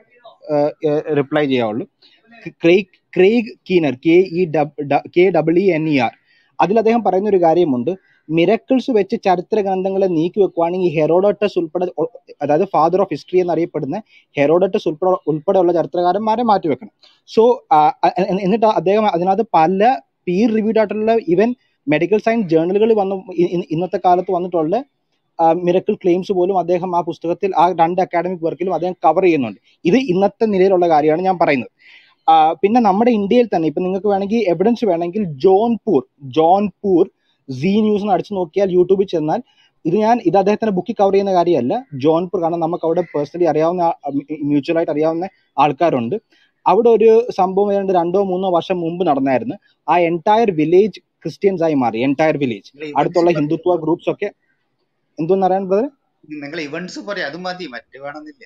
റിപ്ലൈ ചെയ്യാവുള്ളൂ Craig Craig Keener K E K double E N E R അതിൽ അദ്ദേഹം പറയുന്ന ഒരു കാര്യമുണ്ട് മിറക്കിൾസ് വെച്ച് ചരിത്ര ഗ്രന്ഥങ്ങളെ നീക്കി വെക്കുവാണെങ്കിൽ ഹെറോഡോട്ടസ് ഉൾപ്പെടെ ഒ- അതായത് ഫാദർ ഓഫ് ഹിസ്റ്ററി എന്നറിയപ്പെടുന്ന ഹെറോഡോട്ടസ് ഉൾപ്പെടെ ഉൾപ്പെടെയുള്ള ചരിത്രകാരന്മാരെ മാറ്റി വെക്കണം സോ എന്നിട്ട് അദ്ദേഹം അതിനകത്ത് പല പീർ റിവ്യൂഡ് ആയിട്ടുള്ള ഈവൻ മെഡിക്കൽ സയൻസ് ജേർണലുകൾ വന്നു ഇ- ഇ- ഇന്നത്തെ കാലത്ത് വന്നിട്ടുള്ള മിറക്കിൾ ക്ലെയിംസ് പോലും അദ്ദേഹം ആ പുസ്തകത്തിൽ ആ രണ്ട് അക്കാഡമിക് വർക്കിലും അദ്ദേഹം കവർ ചെയ്യുന്നുണ്ട് ഇത് ഇന്നത്തെ നിലയിലുള്ള കാര്യമാണ് ഞാൻ പറയുന്നത് ആ, പിന്നെ നമ്മുടെ ഇന്ത്യയിൽ തന്നെ ഇപ്പൊ നിങ്ങൾക്ക് വേണമെങ്കിൽ എവിഡൻസ് വേണമെങ്കിൽ ജോൺപൂർ ജോൺപൂർ സി ന്യൂസ് എന്ന് അടിച്ചു നോക്കിയാൽ യൂട്യൂബിൽ ചെന്നാൽ ഇത് ഞാൻ ഇത് അദ്ദേഹത്തിന്റെ ബുക്കിൽ കവർ ചെയ്യുന്ന കാര്യമല്ല ജോൺപൂർ കാരണം നമുക്ക് അവിടെ പേഴ്സണലി അറിയാവുന്ന മ്യൂച്വൽ ആയിട്ട് അറിയാവുന്ന ആൾക്കാരുണ്ട് അവിടെ ഒരു സംഭവം ഏതാണ്ട് രണ്ടോ മൂന്നോ വർഷം മുമ്പ് നടന്നായിരുന്നു ആ എൻറ്റയർ വില്ലേജ് ക്രിസ്ത്യൻസ് ആയി മാറി എൻറ്റയർ വില്ലേജ് നിങ്ങൾ ഇവന്റ്സ് അടുത്തുള്ള പറയൂ ഹിന്ദുത്വ ഗ്രൂപ്പ്സ് ഒക്കെ എന്തോന്ന് അറിയാൻ ബ്രദർ നിങ്ങൾ ഇവന്റ്സ് പറയും അത് മതി മറ്റു വേണമെന്നില്ല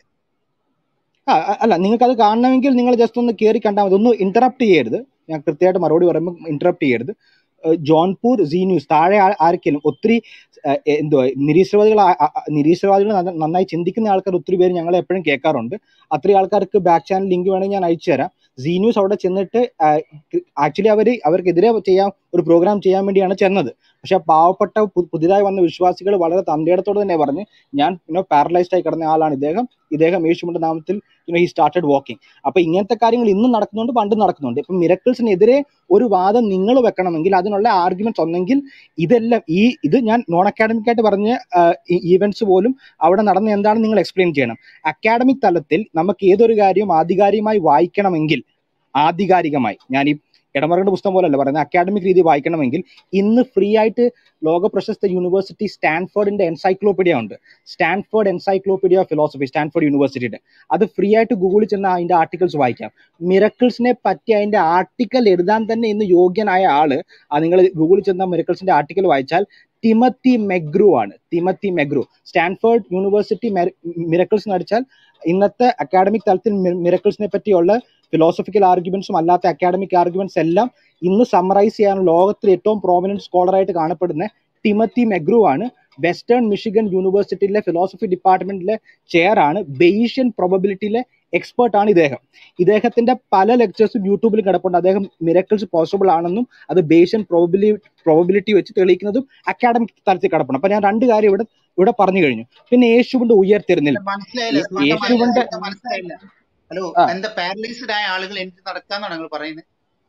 ആ അ- അല്ല നിങ്ങൾക്ക് അത് കാണണമെങ്കിൽ നിങ്ങൾ ജസ്റ്റ് ഒന്ന് കയറി കണ്ടാൽ മതി ഒന്ന് ഇന്ററപ്റ്റ് ചെയ്യരുത് ഞാൻ കൃത്യമായിട്ട് മറുപടി പറയുമ്പോൾ ഇന്ററപ്റ്റ് ചെയ്യരുത് ഏഹ് ജോൺപൂർ സി ന്യൂസ് താഴെ ആ- ആർക്കെങ്കിലും ഒത്തിരി ഏഹ് എ- എന്തുവാ നിരീശ്വരവാദികൾ ആ- ആ- നിരീശ്വരവാദികൾ നന്ന- നന്നായി ചിന്തിക്കുന്ന ആൾക്കാർ ഒത്തിരി പേര് ഞങ്ങളെ എപ്പോഴും കേൾക്കാറുണ്ട് അത്രയും ആൾക്കാർക്ക് ബാക്ക് ചാനൽ ലിങ്ക് വേണമെങ്കിൽ ഞാൻ അയച്ചു തരാം സി ന്യൂസ് അവിടെ ചെന്നിട്ട് ആക്ച്വലി അവർ അവർക്കെതിരെ ചെയ്യാൻ ഒരു പ്രോഗ്രാം ചെയ്യാൻ വേണ്ടിയാണ് ചെന്നത് പക്ഷെ പാവപ്പെട്ട പു- പുതിയതായി വന്ന വിശ്വാസികൾ വളരെ തന്തയിടത്തോടെ തന്നെ പറഞ്ഞ് ഞാൻ പിന്നെ പാരലൈസ്ഡ് ആയി കിടന്ന ആളാണ് ഇദ്ദേഹം ഇദ്ദേഹം യേശുവിന്റെ നാമത്തിൽ ഹി സ്റ്റാർട്ടഡ് വാക്കിംഗ് അപ്പൊ ഇങ്ങനത്തെ കാര്യങ്ങൾ ഇന്നും നടക്കുന്നുണ്ട് പണ്ടും നടക്കുന്നുണ്ട് ഇപ്പൊ മിറക്കിൾസിനെതിരെ ഒരു വാദം നിങ്ങൾ വെക്കണമെങ്കിൽ അതിനുള്ള ആർഗ്യുമെന്റ്സ് ഒന്നെങ്കിൽ ഇതെല്ലാം ഈ ഇത് ഞാൻ നോൺ അക്കാഡമിക് ആയിട്ട് പറഞ്ഞ ഈവെന്റ്സ് പോലും അവിടെ നടന്ന എന്താണെന്ന് നിങ്ങൾ എക്സ്പ്ലെയിൻ ചെയ്യണം അക്കാഡമിക് തലത്തിൽ നമുക്ക് ഏതൊരു കാര്യവും ആധികാരികമായി വായിക്കണമെങ്കിൽ ആധികാരികമായി ഞാൻ ഈ ഇടമറുടെ പുസ്തകം പോലല്ല പറയുന്നത് അക്കാഡമിക് രീതി വായിക്കണമെങ്കിൽ ഇന്ന് ഫ്രീ ആയിട്ട് ലോക പ്രശസ്ത യൂണിവേഴ്സിറ്റി സ്റ്റാൻഫോർഡിന്റെ എൻസൈക്ലോപീഡിയ ഉണ്ട് Stanford Encyclopedia of Philosophy Stanford യൂണിവേഴ്സിറ്റിയുടെ അത് ഫ്രീ ആയിട്ട് ഗൂഗിളിൽ ചെന്ന് അതിന്റെ ആർട്ടിക്കിൾസ് വായിക്കാം മിറക്കിൾസിനെ പറ്റി അതിന്റെ ആർട്ടിക്കൽ എഴുതാൻ തന്നെ ഇന്ന് യോഗ്യനായ ആള് ആ നിങ്ങൾ ഗൂഗിളിൽ ചെന്ന മിറക്കിൾസിന്റെ ആർട്ടിക്കൽ വായിച്ചാൽ ടിമത്തി മെഗ്രു ആണ് Timothy McGrew Stanford University miracles എന്ന് അടിച്ചാൽ ഇന്നത്തെ അക്കാഡമിക് തലത്തിൽ മിറക്കിൾസിനെ പറ്റിയുള്ള ഫിലോസഫിക്കൽ ആർഗ്യുമെന്റ്സും അല്ലാത്ത അക്കാഡമിക് ആർഗ്യുമെന്റ്സ് എല്ലാം ഇന്ന് സമ്മറൈസ് ചെയ്യാൻ ലോകത്തിൽ ഏറ്റവും പ്രോമിനന്റ് സ്കോളറായിട്ട് കാണപ്പെടുന്ന ടിമത്തി മെഗ്രു ആണ് വെസ്റ്റേൺ മിഷിഗൻ യൂണിവേഴ്സിറ്റിയിലെ ഫിലോസഫി ഡിപ്പാർട്ട്മെന്റിലെ ചെയർ ആണ് ബെയ്ഷ്യൻ പ്രോബബിലിറ്റിയിലെ എക്സ്പേർട്ട് ആണ് ഇദ്ദേഹം ഇദ്ദേഹത്തിന്റെ പല ലെക്ചേഴ്സും യൂട്യൂബിൽ കിടപ്പുണ്ട് അദ്ദേഹം മിറക്കിൾസ് പോസിബിൾ ആണെന്നും അത് ബേഷ്യൻ പ്രോബിലി പ്രോബിലിറ്റി വെച്ച് തെളിയിക്കുന്നതും അക്കാഡമിക് തലത്തിൽ കിടപ്പുണ്ട് അപ്പൊ ഞാൻ രണ്ട് കാര്യം ഇവിടെ ഇവിടെ പറഞ്ഞു കഴിഞ്ഞു പിന്നെ യേശുവിന്റെ ഉയർത്തെഴുന്നേൽ മനസ്സിലായില്ല സ്മാർട്ട യേശുവിന്റെ എന്താ മനസ്സിലായില്ല ഹലോ ആ എന്താ പാരലൈസ്ഡ് ആയ ആളുകൾ എനിക്ക് നടക്കാന്നാണ് നിങ്ങൾ പറയുന്നത്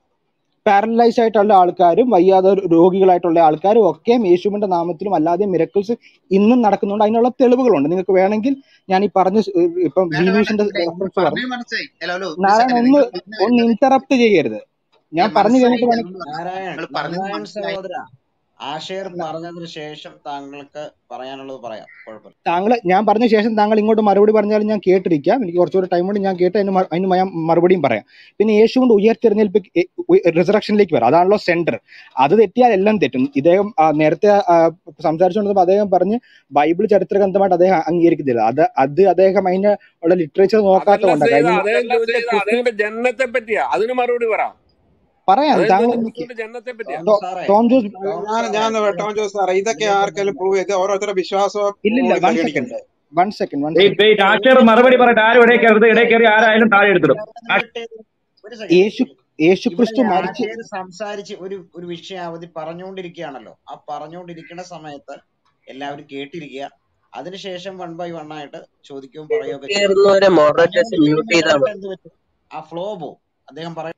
പാരലൈസ് ആയിട്ടുള്ള ആൾക്കാരും വയ്യാതെ രോഗികളായിട്ടുള്ള ആൾക്കാരും ഒക്കെ യേശുവിന്റെ നാമത്തിലും അല്ലാതെ മിറക്കിൾസ് ഇന്നും നടക്കുന്നുണ്ട് അതിനുള്ള തെളിവുകളുണ്ട് നിങ്ങൾക്ക് വേണമെങ്കിൽ ഞാൻ ഈ പറഞ്ഞ സ് ഇപ്പം വേണ്ട വേണ്ട ജീനൂസിന്റെ മനസ്സിലായി നിങ്ങൾ റെഫറൻസ് പറഞ്ഞു പറഞ്ഞത് മനസ്സിലായി ഹലോ ഹലോ ഒരു നാരായണ സെക്കൻഡ് ഒന്ന് നിങ്ങൾ പറഞ്ഞ ഒന്ന് ഇന്ററപ്റ്റ് ചെയ്യരുത് ഞാൻ അല്ല പറഞ്ഞു കഴിഞ്ഞിട്ട് മനസ്സിലായില്ല വേണമെങ്കിൽ അതുകൊണ്ട് പറഞ്ഞു നാരായൺ നിങ്ങൾ പറഞ്ഞത് നാരായൺ മനസ്സിലായി സഹോദര ആഷേർ പറഞ്ഞതിന് ശേഷം താങ്കൾക്ക് പറയാനുള്ളത് പറയാം കുഴപ്പമില്ല താങ്കൾ ഞാൻ പറഞ്ഞ ശേഷം താങ്കൾ ഇങ്ങോട്ട് മറുപടി പറഞ്ഞാലും ഞാൻ കേട്ടിരിക്കാം എനിക്ക് കുറച്ചുകൂടെ ടൈം കൊണ്ട് ഞാൻ കേട്ട് അതിന് മ- അതിന് ഞാൻ മറുപടിയും പറയാം പിന്നെ യേശുവിന്റെ ഉയർത്തെഴുന്നേൽപ്പ് റിസറക്ഷനിലേക്ക് വരാം അതാണല്ലോ സെന്റർ അത് തെറ്റിയാൽ എല്ലാം തെറ്റും ഇദ്ദേഹം ആ, നേരത്തെ ആ, സംസാരിച്ചുകൊണ്ടിരുന്നപ്പോൾ അദ്ദേഹം പറഞ്ഞ് ബൈബിൾ ചരിത്രഗ്രന്ഥമായിട്ട് അദ്ദേഹം അംഗീകരിക്കുന്നില്ല അത് അത് അദ്ദേഹം അതിന് ഉള്ള ലിറ്ററേച്ചർ അതല്ല നോക്കാത്തതുകൊണ്ട് ചെയ്ത കഴിഞ്ഞ അദ്ദേഹം ചോദിച്ച ക്രിസ്തുവിന്റെ ജനനത്തെ പറ്റിയാ അതിന് മറുപടി പറ പറയാം അതെന്ത് താങ്കൾ എനിക്ക് ക്രിസ്തുവിന്റെ ജനനത്തെ പറ്റിയാ ടോം ടോ- സാറേ ടോം ജോസ് ടോം ഞാൻ സാറേ ഞാൻ ഇതിനകത്ത് ടോം ജോസ് സാറേ ഇതൊക്കെ ഇതിനകത്ത് ആർക്കെങ്കിലും പ്രൂവ് ചെയ്ത് ഓരോരുത്തരുടെ വിശ്വാസം ഇല്ലില്ല കൂടി വൺ സെക്കൻഡ് പരിഗണിക്കണ്ടേ one second one wait second wait ആശയർ മറുപടി പറയട്ടെ ആരും ഇടയിൽ കയറരുത് ഇടയിൽ കയറി ആരായാലും താഴെ എടുത്തിടും ആശ- ഒരു സെക്കൻഡ് യേശു യേശു ഇവിടെ ക്രിസ്തു മരിച്ച് ആശയം സംസാരിച്ച് ഒരു ഒരു വിഷയാവധി പറഞ്ഞുകൊണ്ടിരിക്കുകയാണല്ലോ ആ പറഞ്ഞുകൊണ്ടിരിക്കുന്ന സമയത്ത് എല്ലാവരും കേട്ടിരിക്കുക അതിനുശേഷം വൺ ബൈ വൺ ആയിട്ട് ചോദിക്കുകയും പറയുകയൊക്കെ ചെയ്യും കയറുന്നവരെ മോഡറേറ്റേഴ്സ് മ്യൂട്ട് പറഞ്ഞുകൊണ്ടിരിക്കുന്ന ചെയ്താൽ ഇടപെട്ട് മതി എന്ത് പറ്റും ആ ഫ്ലോ പോവും അദ്ദേഹം പറയും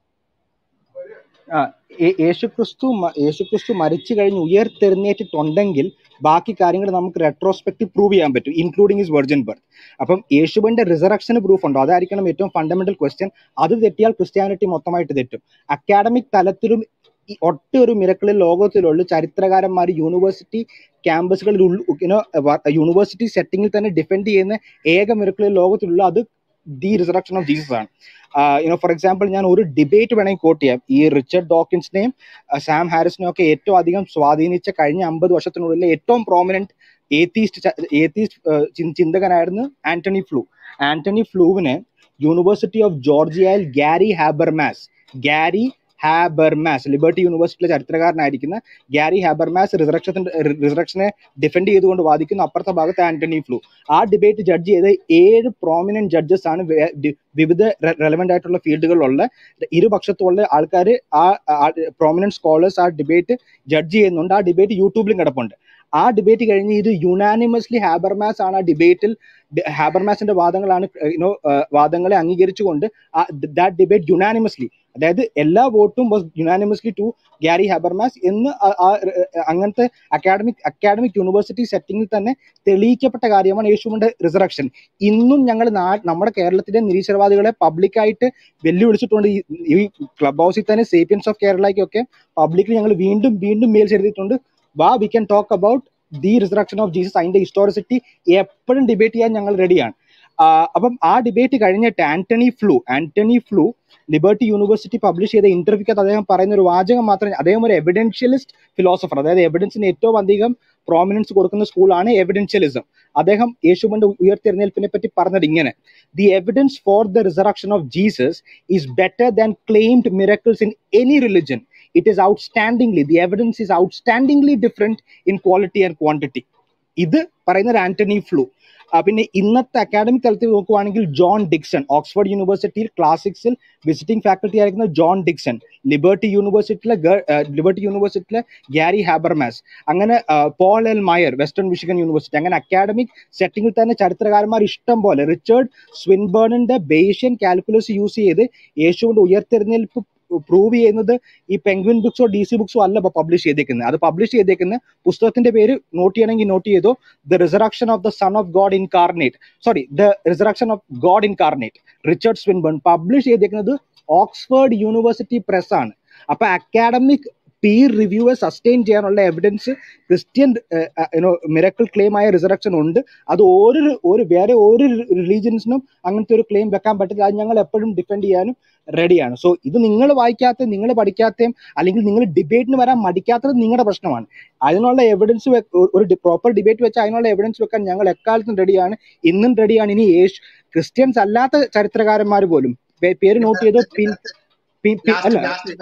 ആ യേ- യേശു ക്രിസ്തു മ- യേശു ക്രിസ്തു മരിച്ചു കഴിഞ്ഞ് ഉയർത്തെഴുന്നേറ്റിട്ടുണ്ടെങ്കിൽ ബാക്കി കാര്യങ്ങൾ നമുക്ക് റെട്രോസ്പെക്റ്റീവ് പ്രൂവ് ചെയ്യാൻ പറ്റും ഇൻക്ലൂഡിങ് ഇസ് വെർജിൻ ബർത്ത് അപ്പം യേശുവിന്റെ റിസറക്ഷന് പ്രൂഫ് ഉണ്ടോ അതായിരിക്കണം ഏറ്റവും ഫണ്ടമെന്റൽ ക്വസ്റ്റ്യൻ അത് തെറ്റിയാൽ ക്രിസ്ത്യാനിറ്റി മൊത്തമായിട്ട് തെറ്റും അക്കാഡമിക് തലത്തിലും ഈ ഒറ്റ ഒരു മിരക്കിളിൽ ലോകത്തിലുള്ള ചരിത്രകാരന്മാർ യൂണിവേഴ്സിറ്റി ക്യാമ്പസുകളിൽ യുനോ യൂണിവേഴ്സിറ്റി സെറ്റിംഗിൽ തന്നെ ഡിഫെൻഡ് ചെയ്യുന്ന ഏക മിരക്കിളിൽ ലോകത്തിലുള്ള അത് ദി റിസറക്ഷൻ ഓഫ് ജീസസ് ആണ് യുനോ ഫോർ എക്സാമ്പിൾ ഞാൻ ഒരു ഡിബേറ്റ് വേണമെങ്കിൽ കോട്ട് ചെയ്യാം ഈ റിച്ചർഡ് ഡോക്കിൻസിനെയും സാം ഹാരിസിനെയും ഒക്കെ ഏറ്റവും അധികം സ്വാധീനിച്ച കഴിഞ്ഞ അമ്പത് വർഷത്തിനുള്ളിൽ ഏറ്റവും പ്രോമിനന്റ് ഏത്തീസ്റ്റ് ഏത്തീസ്റ്റ് ചിന്തകനായിരുന്നു ആന്റണി ഫ്ലൂ ആന്റണി ഫ്ലൂവിന് യൂണിവേഴ്സിറ്റി ഓഫ് ജോർജിയയിൽ Gary Habermas Gary Habermas Liberty യൂണിവേഴ്സിറ്റിയിലെ ചരിത്രകാരനായിരിക്കുന്ന ഗാരി ഹാബർമാസ് റിസറക്ഷത്തിന്റെ റിസറക്ഷനെ ഡിഫെൻഡ് ചെയ്തുകൊണ്ട് വാദിക്കുന്നു അപ്പുറത്തെ ഭാഗത്ത് ആന്റണി ഫ്ലൂ ആ ഡിബേറ്റ് ജഡ്ജ് ചെയ്ത ഏഴ് പ്രോമിനന്റ് ജഡ്ജസ് ആണ് വേ- ഡി- വിവിധ റെലവെന്റ് ആയിട്ടുള്ള ഫീൽഡുകളിലുള്ള ഇരുപക്ഷത്തുള്ള ആൾക്കാർ ആ പ്രോമിനന്റ് സ്കോളേഴ്സ് ആ ഡിബേറ്റ് ജഡ്ജ് ചെയ്യുന്നുണ്ട് ആ ഡിബേറ്റ് യൂട്യൂബിലും കിടപ്പുണ്ട് ആ ഡിബേറ്റ് കഴിഞ്ഞ് ഇത് യുനാനിമസ്ലി ഹാബർമാസ് ആണ് ആ ഡിബേറ്റിൽ ഹാബർമാസിന്റെ വാദങ്ങളാണ് യുനോ വാദങ്ങളെ അംഗീകരിച്ചുകൊണ്ട് ദാറ്റ് ഡിബേറ്റ് യുനാനിമസ്ലി അതായത് എല്ലാ വോട്ടും was unanimously to Gary Habermas എന്ന് ആ- ആ, ഏർ, അങ്ങനത്തെ അക്കാഡമിക് അക്കാഡമിക് യൂണിവേഴ്സിറ്റി സെറ്റിംഗിൽ തന്നെ തെളിയിക്കപ്പെട്ട കാര്യമാണ് യേശുവിന്റെ റിസറക്ഷൻ ഇന്നും ഞങ്ങൾ നമ്മുടെ കേരളത്തിലെ നിരീശ്വരവാദികളെ പബ്ലിക്കായിട്ട് വെല്ലുവിളിച്ചിട്ടുണ്ട് ഈ ഈ ക്ലബ് ഹൗസിൽ തന്നെ സേപ്പിയൻസ് ഓഫ് കേരളയ്ക്കൊക്കെ പബ്ലിക്കിൽ ഞങ്ങൾ വീണ്ടും വീണ്ടും മെയിൽസ് എഴുതിയിട്ടുണ്ട് വാ we can talk about the resurrection of Jesus അതിന്റെ ഹിസ്റ്റോറിസിറ്റി എപ്പോഴും ഡിബേറ്റ് ചെയ്യാൻ ഞങ്ങൾ റെഡിയാണ് അപ്പം ആ ഡിബേറ്റ് കഴിഞ്ഞിട്ട് Antony Flew Antony Flew Liberty University publish ചെയ്ത ഇന്റർവ്യൂക്കകത്ത് അദ്ദേഹം പറയുന്ന ഒരു വാചകം മാത്രമേ അദ്ദേഹം ഒരു എവിഡൻഷ്യലിസ്റ്റ് ഫിലോസഫർ അതായത് എവിഡൻസിന് ഏറ്റവും അധികം പ്രോമിനൻസ് കൊടുക്കുന്ന സ്കൂളാണ് എവിഡൻഷ്യലിസം അദ്ദേഹം യേശുവിന്റെ ഉയർത്തെഴുന്നേൽപ്പിനെ പറ്റി പറഞ്ഞത് ഇങ്ങനെ the evidence for the resurrection of Jesus is better than claimed miracles in any religion it is outstandingly the evidence is outstandingly different in quality and quantity ഇത് പറയുന്നത് ആന്റണി ഫ്ലൂ ആ, പിന്നെ ഇന്നത്തെ അക്കാഡമിക് തലത്തിൽ നോക്കുവാണെങ്കിൽ ജോൺ ഡിക്സൺ ഓക്സ്ഫോർഡ് യൂണിവേഴ്സിറ്റിയിൽ ക്ലാസിക്സിൽ വിസിറ്റിംഗ് ഫാക്കൽറ്റി ആയിരിക്കുന്ന ജോൺ ഡിക്സൺ ലിബർട്ടി യൂണിവേഴ്സിറ്റിയിലെ ഗേ- ആ, ലിബർട്ടി യൂണിവേഴ്സിറ്റിയിലെ ഗ്യാരി ഹാബർമാസ് അങ്ങനെ ആ, Paul L Maier Western Michigan University അങ്ങനെ അക്കാഡമിക് സെറ്റിംഗിൽ തന്നെ ചരിത്രകാരന്മാർ ഇഷ്ടം പോലെ റിച്ചർഡ് സ്വിൻബേണിന്റെ ബേഷ്യൻ കാൽക്കുലസ് യൂസ് ചെയ്ത് യേശുവിന്റെ ഉയർത്തെഴുന്നേൽപ്പ് പ്രൂവ് ചെയ്യുന്നത് ഈ പെൻഗ്വിൻ ബുക്സോ ഡി സി ബുക്സോ അല്ല പബ്ലിഷ് ചെയ്തേക്കുന്നത് അത് പബ്ലിഷ് ചെയ്തേക്കുന്ന പുസ്തകത്തിന്റെ പേര് നോട്ട് ചെയ്യണമെങ്കിൽ നോട്ട് ചെയ്തോ the resurrection of the son of God incarnate sorry the resurrection of God incarnate Richard Swinburne publish ചെയ്തേക്കുന്നത് ഓക്സ്ഫോർഡ് യൂണിവേഴ്സിറ്റി പ്രസ് ആണ് അപ്പൊ അക്കാഡമിക് പീർ റിവ്യൂവെ സസ്റ്റെയിൻ ചെയ്യാനുള്ള evidence Christian you know miracle claim ആയ റിസറക്ഷൻ ഉണ്ട് അത് ഒരു ഒരു വേറെ ഒരു റിലീജിയൻസിനും അങ്ങനത്തെ ഒരു ക്ലെയിം വെക്കാൻ പറ്റില്ല അത് ഞങ്ങൾ എപ്പോഴും ഡിഫെൻഡ് ചെയ്യാനും റെഡിയാണ് സോ ഇത് നിങ്ങൾ വായിക്കാത്ത നിങ്ങൾ പഠിക്കാത്തയും അല്ലെങ്കിൽ നിങ്ങൾ ഡിബേറ്റിന് വരാൻ മടിക്കാത്തത് നിങ്ങളുടെ പ്രശ്നമാണ് അതിനുള്ള എവിഡൻസ് ഒരു പ്രോപ്പർ ഡിബേറ്റ് വെച്ച് അതിനുള്ള എവിഡൻസ് വെക്കാൻ ഞങ്ങൾ എക്കാലത്തും റെഡിയാണ് ഇന്നും റെഡിയാണ് ഇനി യേശു ക്രിസ്ത്യൻസ് അല്ലാത്ത ചരിത്രകാരന്മാർ പോലും പേ- പേര് നോട്ട് ചെയ്തോ പിൻ പി- പി- ലാസ്റ്റ് അല്ല last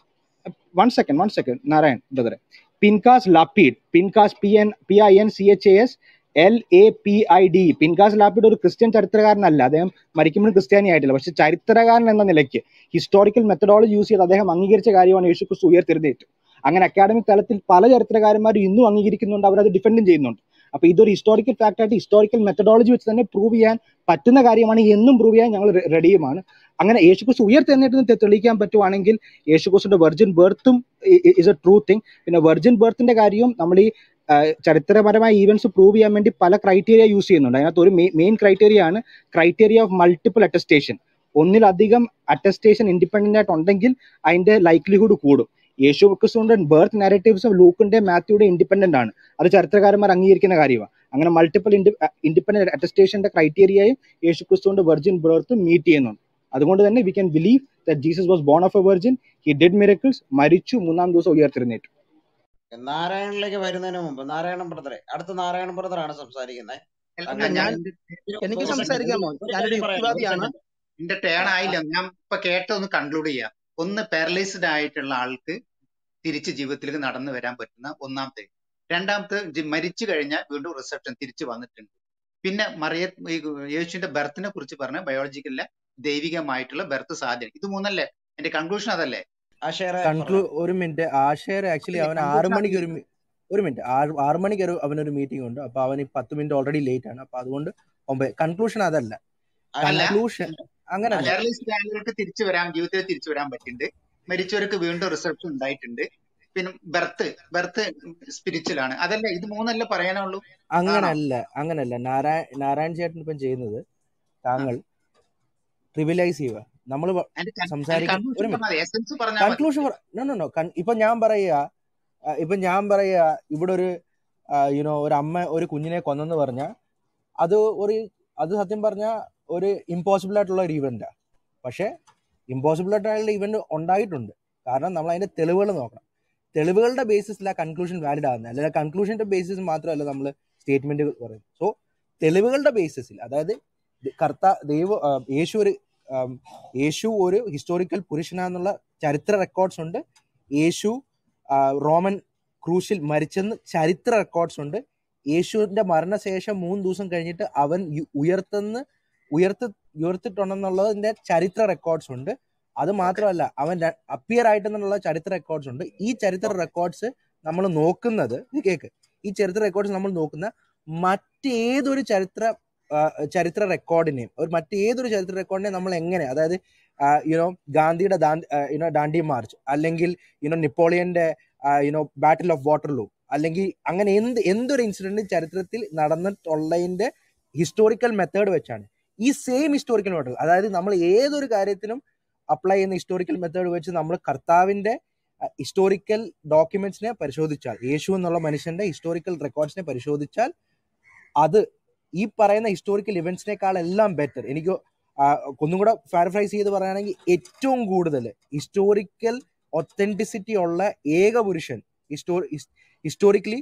one second one second Narayan ബ്രദറെ Pinchas Lapide Pinchas P N P I N C H A S L A P I D Pinchas Lapide ഒരു ക്രിസ്ത്യൻ ചരിത്രകാരനല്ല അദ്ദേഹം മരിക്കുമ്പോഴും ക്രിസ്ത്യാനി ആയിട്ടില്ല പക്ഷെ ചരിത്രകാരൻ എന്ന നിലയ്ക്ക് ഹിസ്റ്റോറിക്കൽ മെത്തഡോളജി യൂസ് ചെയ്ത് അദ്ദേഹം അംഗീകരിച്ച കാര്യമാണ് യേശു ക്രിസ്തു ഉയർത്തെഴുന്നേറ്റു അങ്ങനെ അക്കാഡമിക് തലത്തിൽ പല ചരിത്രകാരന്മാരും ഇന്നും അംഗീകരിക്കുന്നുണ്ട് അവരത് ഡിഫെൻഡും ചെയ്യുന്നുണ്ട് അപ്പൊ ഇതൊരു ഹിസ്റ്റോറിക്കൽ ഫാക്ട് ആയിട്ട് ഹിസ്റ്റോറിക്കൽ മെത്തഡോളജി വെച്ച് തന്നെ പ്രൂവ് ചെയ്യാൻ പറ്റുന്ന കാര്യമാണ് എന്നും പ്രൂവ് ചെയ്യാൻ ഞങ്ങൾ റെഡിയുമാണ് അങ്ങനെ യേശുക്രിസ്തു ഉയർത്തെഴുന്നേറ്റ് തെളിയിക്കാൻ പറ്റുവാണെങ്കിൽ യേശുക്രിസ്തുന്റെ വെർജിൻ ബർത്തും ഇസ് എ ട്രൂ തിങ് പിന്നെ വെർജിൻ ബർത്തിന്റെ കാര്യവും നമ്മൾ ഈ ആ, ചരിത്രപരമായ ഈവൻസ് പ്രൂവ് ചെയ്യാൻ വേണ്ടി പല ക്രൈറ്റീരിയ യൂസ് ചെയ്യുന്നുണ്ട് അതിനകത്ത് ഒരു മെയിൻ ക്രൈറ്റീരിയ ആണ് ക്രൈറ്റീരിയ ഓഫ് മൾട്ടിപ്പിൾ അറ്റസ്റ്റേഷൻ ഒന്നിലധികം അറ്റസ്റ്റേഷൻ ഇൻഡിപെൻഡന്റ് ആയിട്ട് ഉണ്ടെങ്കിൽ അതിന്റെ ലൈക്ലിഹുഡ് കൂടും യേശു ക്രിസ്തുവിന്റെ ബർത്ത് നാരേറ്റീവ്സും ലൂക്കിന്റെ മാത്യുയുടെ ഇൻഡിപെൻഡന്റ് ആണ് അത് ചരിത്രകാരന്മാർ അംഗീകരിക്കുന്ന കാര്യമാണ് അങ്ങനെ മൾട്ടിപ്പിൾ ഇൻഡിപെൻഡന്റ് അറ്റസ്റ്റേഷന്റെ ക്രൈറ്റീരിയയും യേശു ക്രിസ്തുവിന്റെ വെർജിൻ ബർത്ത് മീറ്റ് ചെയ്യുന്നുണ്ട് അതുകൊണ്ട് തന്നെ we can believe that Jesus was born of a virgin he did miracles മരിച്ചു മൂന്നാം ദിവസം ഉയർത്തെഴുന്നേറ്റു നാരായണനിലേക്ക് വരുന്നതിന് മുമ്പ് നാരായണൻ ബ്രദറെ അടുത്ത നാരായണൻ ബ്രദറാണ് സംസാരിക്കുന്നത് അല്ല താങ്കൾ ഞാൻ ഒരു എനിക്ക് ഒരു സെക്കൻഡ് സംസാരിക്കാമോ ഒരു ഞാനൊരു കാര്യം പറയാം ഒരു യുക്തിവാദിയാണ് സെക്കൻഡ് എന്റെ ടേൺ ആയില്ല ഞാൻ ഇപ്പൊ കേട്ടൊന്ന് കൺക്ലൂഡ് ചെയ്യാം ഒന്ന് പാരലൈസ്ഡ് ആയിട്ടുള്ള ആൾക്ക് തിരിച്ച് ജീവിതത്തിലേക്ക് നടന്നു വരാൻ പറ്റുന്ന ഒന്നാമത്തെ രണ്ടാമത്തെ ജി- മരിച്ചു കഴിഞ്ഞാൽ വീണ്ടും റിസപ്ഷൻ തിരിച്ചു വന്നിട്ടുണ്ട് പിന്നെ മറിയ ഈ യേശുവിന്റെ ബർത്തിനെ കുറിച്ച് പറഞ്ഞ ബയോളജിക്കല്ല ദൈവികമായിട്ടുള്ള ബർത്ത് സാധ്യത ഇത് മൂന്നല്ലേ എന്റെ കൺക്ലൂഷൻ അതല്ലേ ആശയറെ കൺക്ലൂ പറഞ്ഞു ഒരു മിനിറ്റ് ആഷേർ ആക്ച്വലി ഇല്ലേ അവൻ ആറ് കൺക്ലൂഷൻ മണിക്ക് ഒരു അതല്ലേ മി- ഒരു മിനിറ്റ് ആറ് ആറ് മണിക്ക് ഒരു അവനൊരു മീറ്റിംഗ് ഉണ്ട് അപ്പൊ അവൻ ഈ പത്ത് മിനിറ്റ് ഓൾറെഡി ലേറ്റ് ആണ് അപ്പൊ അതുകൊണ്ട് കൺക്ലൂഷൻ അതല്ല അല്ല കൺക്ലൂഷൻ അങ്ങനല്ല പാരലൈസ്ഡ് ആളുകൾക്ക് തിരിച്ചു വരാൻ ജീവിതത്തിൽ തിരിച്ചു വരാൻ പറ്റുന്നുണ്ട് മരിച്ചവർക്ക് വീണ്ടും റിസപ്ഷൻ ഉണ്ടായിട്ടുണ്ട് പിന്നെ ബർത്ത് ബർത്ത് സ്പിരിച്വൽ ആണ് അതല്ല ഇത് മൂന്നല്ല പറയാനുള്ളൂ ആണോ അങ്ങനല്ല അങ്ങനല്ല നാരായൺ നാരായൺ ചേട്ടൻ ഇപ്പം ചെയ്യുന്നത് ആ താങ്കൾ ട്രിവിലൈസ് ചെയ്യുക നമ്മൾ അതിന്റെ കൺ- അതിന്റെ സംസാരിക്കുന്ന ഒരു കൺക്ലൂഷൻ മിനിറ്റ് പറഞ്ഞാൽ എസൻസ് പറഞ്ഞാൽ മതി കൺക്ലൂഷൻ നോ നോ നോ ഇപ്പൊ ഞാൻ പറയുക ആ, ഇപ്പൊ ഞാൻ പറയുക ഇവിടെ ഒരു യുനോ ഒരു അമ്മ ഒരു കുഞ്ഞിനെ കൊന്നെന്ന് പറഞ്ഞാൽ അത് ഒരു അത് സത്യം പറഞ്ഞാൽ ഒരു ഇമ്പോസിബിൾ ആയിട്ടുള്ള ഒരു ഇവന്റാ പക്ഷെ ഇമ്പോസിബിൾ ആയിട്ടുള്ള ഇവന്റ് ഉണ്ടായിട്ടുണ്ട് കാരണം നമ്മൾ അതിന്റെ തെളിവുകൾ നോക്കണം തെളിവുകളുടെ ബേസിസിൽ ആ കൺക്ലൂഷൻ വാലിഡ് ആകുന്നത് അല്ലെങ്കിൽ കൺക്ലൂഷന്റെ ബേസിസ് മാത്രമല്ല നമ്മൾ സ്റ്റേറ്റ്മെന്റ് പറയുന്നത് സോ തെളിവുകളുടെ ബേസിസിൽ അതായത് കർത്ത ദൈവ ആ, യേശു ഒരു ആം, യേശു ഒരു ഹിസ്റ്റോറിക്കൽ പുരുഷനാന്നുള്ള ചരിത്ര റെക്കോർഡ്സ് ഉണ്ട് യേശു ആ, റോമൻ ക്രൂശിൽ മരിച്ചെന്ന് ചരിത്ര റെക്കോർഡ്സ് ഉണ്ട് യേശുവിന്റെ മരണശേഷം മൂന്ന് ദിവസം കഴിഞ്ഞിട്ട് അവൻ യു- ഉയർത്തെന്ന് ഉയർത്തി ഉയർത്തിട്ടുണ്ടെന്നുള്ളതിന്റെ ചരിത്ര റെക്കോർഡ്സ് ഉണ്ട് അത് മാത്രമല്ല അവൻ അപ്പിയർ ആയിട്ടെന്നുള്ള ചരിത്ര റെക്കോർഡ്സ് ഉണ്ട് ഈ ചരിത്ര റെക്കോർഡ്സ് നമ്മൾ നോക്കുന്നത് ഇത് കേക്ക് ഈ ചരിത്ര റെക്കോർഡ്സ് നമ്മൾ നോക്കുന്ന മറ്റേതൊരു ചരിത്ര ആ, ചരിത്ര റെക്കോർഡിനെയും ഒരു മറ്റേതൊരു ചരിത്ര റെക്കോർഡിനെ നമ്മൾ എങ്ങനെ അതായത് യുനോ ഗാന്ധിയുടെ യുനോ ഡാൻഡി മാർച്ച് അല്ലെങ്കിൽ യുനോ നെപ്പോളിയന്റെ യുനോ ബാറ്റിൽ ഓഫ് വാട്ടർലൂ അല്ലെങ്കിൽ അങ്ങനെ എന്ത് എന്തൊരു ഇൻസിഡന്റ് ചരിത്രത്തിൽ നടന്നിട്ടുള്ളതിന്റെ ഹിസ്റ്റോറിക്കൽ മെത്തേഡ് വെച്ചാണ് ഈ സെയിം ഹിസ്റ്റോറിക്കൽ മെത്തേഡ് അതായത് നമ്മൾ ഏതൊരു കാര്യത്തിനും അപ്ലൈ ചെയ്യുന്ന ഹിസ്റ്റോറിക്കൽ മെത്തേഡ് വെച്ച് നമ്മൾ കർത്താവിന്റെ ഹിസ്റ്റോറിക്കൽ ഡോക്യുമെന്റ്സിനെ പരിശോധിച്ചാൽ യേശു എന്നുള്ള മനുഷ്യന്റെ ഹിസ്റ്റോറിക്കൽ റെക്കോർഡ്സിനെ പരിശോധിച്ചാൽ അത് ഈ പറയുന്ന ഹിസ്റ്റോറിക്കൽ ഇവന്റ്സിനേക്കാൾ എല്ലാം ബെറ്റർ എനിക്ക് ആ, ഒന്നും കൂടെ പാരഫ്രൈസ് ചെയ്ത് പറയുകയാണെങ്കിൽ ഏറ്റവും കൂടുതൽ ഹിസ്റ്റോറിക്കൽ ഒത്തന്റിസിറ്റി ഉള്ള ഏക പുരുഷൻ ഹിസ്റ്റോ ഹിസ്റ്റോറിക്കലി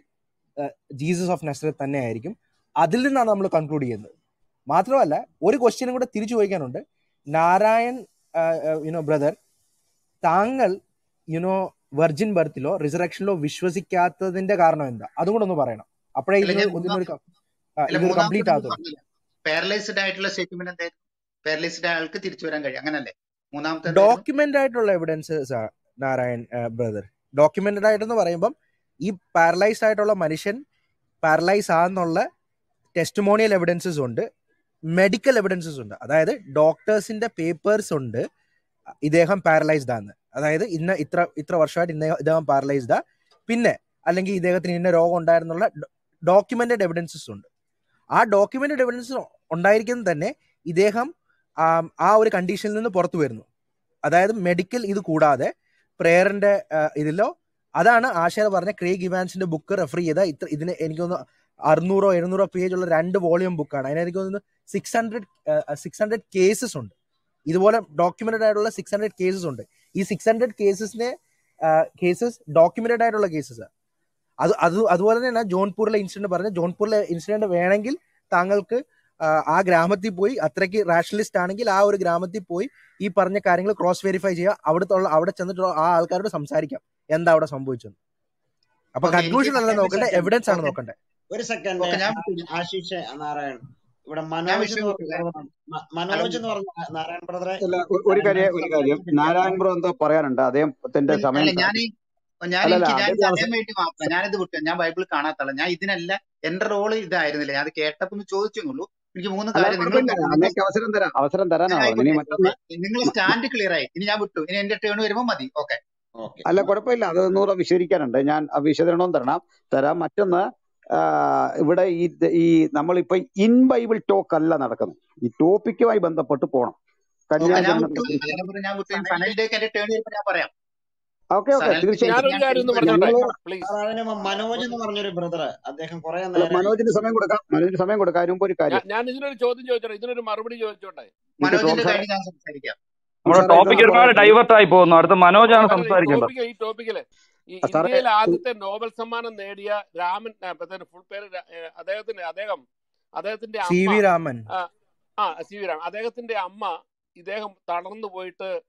ജീസസ് ഓഫ് നസ്രത്ത് തന്നെ ആയിരിക്കും അതിൽ നിന്നാണ് നമ്മൾ കൺക്ലൂഡ് ചെയ്യുന്നത് മാത്രമല്ല ഒരു ക്വസ്റ്റ്യനും കൂടെ തിരിച്ചു ചോദിക്കാനുണ്ട് നാരായൺ യുനോ ബ്രദർ താങ്കൾ യുനോ വെർജിൻ ബർത്തിലോ റിസറക്ഷനിലോ വിശ്വസിക്കാത്തതിന്റെ കാരണം എന്താ അതും കൂടെ ഒന്ന് പറയണം അപ്പോഴേ അല്ല ഇതിന് ഞാൻ മൂന്നാം ഇതിനൊരു ക- ആ, അല്ല ഇതൊരു മൂന്നാമത്തെ കംപ്ലീറ്റ് നിങ്ങൾ ആകത്തുള്ളൂ പറഞ്ഞില്ല പാരലൈസ്ഡ് ആയിട്ടുള്ള സ്റ്റേറ്റ്മെന്റ് എന്തായിരുന്നു പാരലൈസ്ഡ് ആൾക്ക് തിരിച്ചു വരാൻ കഴിയും അങ്ങനല്ലേ മൂന്നാമത്തെ എന്തായിരുന്നു ഡോക്യുമെന്റ് ആയിട്ടുള്ള എവിഡൻസസ് നാരായൺ ബ്രദർ ഡോക്യുമെന്റഡ് ആയിട്ടെന്ന് പറയുമ്പം ഈ പാരലൈസ്ഡ് ആയിട്ടുള്ള മനുഷ്യൻ പാരലൈസ് ആന്നുള്ള ടെസ്റ്റിമോണിയൽ എവിഡൻസസ് ഉണ്ട് മെഡിക്കൽ എവിഡൻസസ് ഉണ്ട് അതായത് ഡോക്ടേഴ്സിന്റെ പേപ്പേഴ്സ് ഉണ്ട് ഇദ്ദേഹം പാരലൈസ്ഡ് ആണ് അതായത് ഇന്ന ഇത്ര ഇത്ര വർഷമായിട്ട് ഇന്ന ഇദ്ദേഹം പാരലൈസ്ഡാ പിന്നെ അല്ലെങ്കിൽ ഇദ്ദേഹത്തിന് ഇന്ന രോഗം ഉണ്ടായിരുന്നുള്ള ഡോക്യുമെന്റഡ് എവിഡൻസസ് ഉണ്ട് ആ ഡോക്യുമെന്റഡ് എവിഡൻസ് ഉണ്ടായിരിക്കുന്നത് തന്നെ ഇദ്ദേഹം ആം, ആ ഒരു കണ്ടീഷനിൽ നിന്ന് പുറത്തു വരുന്നു അതായത് മെഡിക്കൽ ഇത് കൂടാതെ പ്രേയറിന്റെ ഇതിലോ അതാണ് ആശയ പറഞ്ഞ ക്രേഗ് ഇവാൻസിന്റെ ബുക്ക് റെഫർ ചെയ്ത ഇത്ര ഇതിന് എനിക്ക് തോന്നുന്നു അറുന്നൂറോ എഴുന്നൂറോ പേജ് ഉള്ള രണ്ട് വോളിയം ബുക്കാണ് അതിന് എനിക്ക് തോന്നുന്നു six hundred six hundred cases ഉണ്ട് ഇതുപോലെ ഡോക്യുമെന്റഡ് ആയിട്ടുള്ള സിക്സ് ഹൺഡ്രഡ് കേസസ് ഉണ്ട് ഈ സിക്സ് ഹൺഡ്രഡ് കേസസിനെ കേസസ് ഡോക്യുമെന്റഡ് ആയിട്ടുള്ള കേസസ് അത് അത് അതുപോലെ തന്നെ ജോൺപൂരിലെ ഇൻസിഡന്റ് പറഞ്ഞ ജോൺപൂരിലെ ഇൻസിഡന്റ് വേണമെങ്കിൽ താങ്കൾക്ക് ആ, ആ ഗ്രാമത്തിൽ പോയി അത്രയ്ക്ക് റാഷണലിസ്റ്റ് ആണെങ്കിൽ ആ ഒരു ഗ്രാമത്തിൽ പോയി ഈ പറഞ്ഞ കാര്യങ്ങൾ ക്രോസ് വെരിഫൈ ചെയ്യുക അവിടുത്തെ അവിടെ ചെന്നിട്ടുള്ള ആ ആൾക്കാരോട് സംസാരിക്കാം എന്താ അവിടെ സംഭവിച്ചത് അപ്പൊ ഓക്കെ എനിക്ക് കൺക്ലൂഷൻ അല്ല ഒരു നോക്കണ്ടേ സെക്കൻഡ് എവിഡൻസ് ആണ് ഓക്കെ നോക്കണ്ടേ ഒരു സെക്കൻഡ് ഓക്കെ ഞാൻ വിട്ടു ആശിഷ് നാരായൺ ഇവിടെ ഞാൻ മനോജ് വിഷയം എന്ന് വിട്ടു പറഞ്ഞ brother- മ- ഹലോ മനോജ് എന്ന് പറഞ്ഞ നാരായൺ ബ്രദറെ അല്ല ഒ- ഒരു കാര്യം ഒരു കാര്യം സംസാരിച്ചിട്ടില്ല നാരായൺ ബ്രോ എന്തോ പറയാനുണ്ട് അദ്ദേഹത്തിന്റെ ഇല്ല, സമയം അല്ല ഞാൻ ഞാൻ അല്ലല്ല എനിക്ക് ഞാൻ അദ്ദേഹം അറിയാൻ വേണ്ടി മാത്രം ഞാനിത് വിട്ടു ഞാൻ ബൈബിൾ കാണാത്തല്ല ഞാൻ ഇതിനല്ല എന്റെ റോള് ഇതായിരുന്നില്ല ഞാൻ അത് കേട്ടപ്പോ ഒന്ന് ചോദിച്ചെന്നുള്ളൂ എനിക്ക് മൂന്ന് അല്ല കാര്യം നിങ്ങൾ കുഴപ്പമില്ല അങ്ങേക്ക് അവസരം തരാം അവസരം തരാനാ പറഞ്ഞത് ഇനി ആയിക്കോട്ടെ മറ്റൊന്ന് നിങ്ങൾ സ്റ്റാൻഡ് ക്ലിയർ ആയി ഇനി ഞാൻ വിട്ടു ഇനി എന്റെ ടേൺ വരുമ്പോ മതി ഓക്കെ ഓക്കെ അല്ല കുഴപ്പമില്ല അത് ഒന്നുകൂടെ വിശദീകരിക്കാനുണ്ട് ഞാൻ ആ വിശദീകരണവും തരണം തരാം മറ്റൊന്ന് ആ, ഇവിടെ ഈ ഈ നമ്മളിപ്പോ ഇൻ ബൈബിൾ ടോക്ക് അല്ല നടക്കുന്നത് ഈ ടോപ്പിക്കുമായി ബന്ധപ്പെട്ട് പോകണം ഓക്കെ ഞാൻ കന്യാജനന വിട്ടു കുറിച്ച് ഞാൻ പറഞ്ഞു ഞാൻ വിട്ടു സനലിലേക്ക് എന്റെ ടേൺ വരുമ്പോ ഞാൻ പറയാം ഓക്കെ ഓക്കെ സനലിലേക്ക് തീർച്ചയായിട്ടും ഞാനൊരു ഞാൻ കാര്യം ഒന്ന് വരുമ്പോ പറഞ്ഞോട്ടെ ഞങ്ങള് പ്ലീസ് സാർ അതിന് മുമ്പ് മനോജ് എന്ന് പറഞ്ഞൊരു ബ്രദർ അദ്ദേഹം കുറെ അല്ല നേരമായി മനോജിന് സമയം കൊടുക്കാം മനോജിന് സമയം കൊടുക്കാം അതിന് മുമ്പ് ഒരു കാര്യം ഞാൻ ഇതിനൊരു ചോദ്യം ചോദിച്ചോട്ടെ ഇതിനൊരു മറുപടി ചോദിച്ചോട്ടെ എനിക്ക് ടോം മനോജിന്റെ സാറെ കഴിഞ്ഞ് ഞാൻ സംസാരിക്കാം നമ്മുടെ സാറേ ടോപ്പിക് ഇതൊന്ന് ഒരുപാട് പറയട്ടെ ഡൈവേർട്ട് ആയി പോകുന്നു അടുത്ത മനോജാണ് അല്ലല്ല ഈ സംസാരിക്കേണ്ടത് ടോപ്പിക് ഈ ടോപ്പിക്കില് ഈ ആ, സാറേ ഇന്ത്യയിൽ ആദ്യത്തെ നോബൽ സമ്മാനം നേടിയ രാമൻ ഫുൾ പേര് രാ- ഏ, അദ്ദേഹത്തിന്റെ അദ്ദേഹം അദ്ദേഹത്തിന്റെ സി അമ്മ വി രാമൻ ആ ആ, സി വി രാമൻ അദ്ദേഹത്തിന്റെ അമ്മ ഇദ്ദേഹം തളർന്നു പോയിട്ട്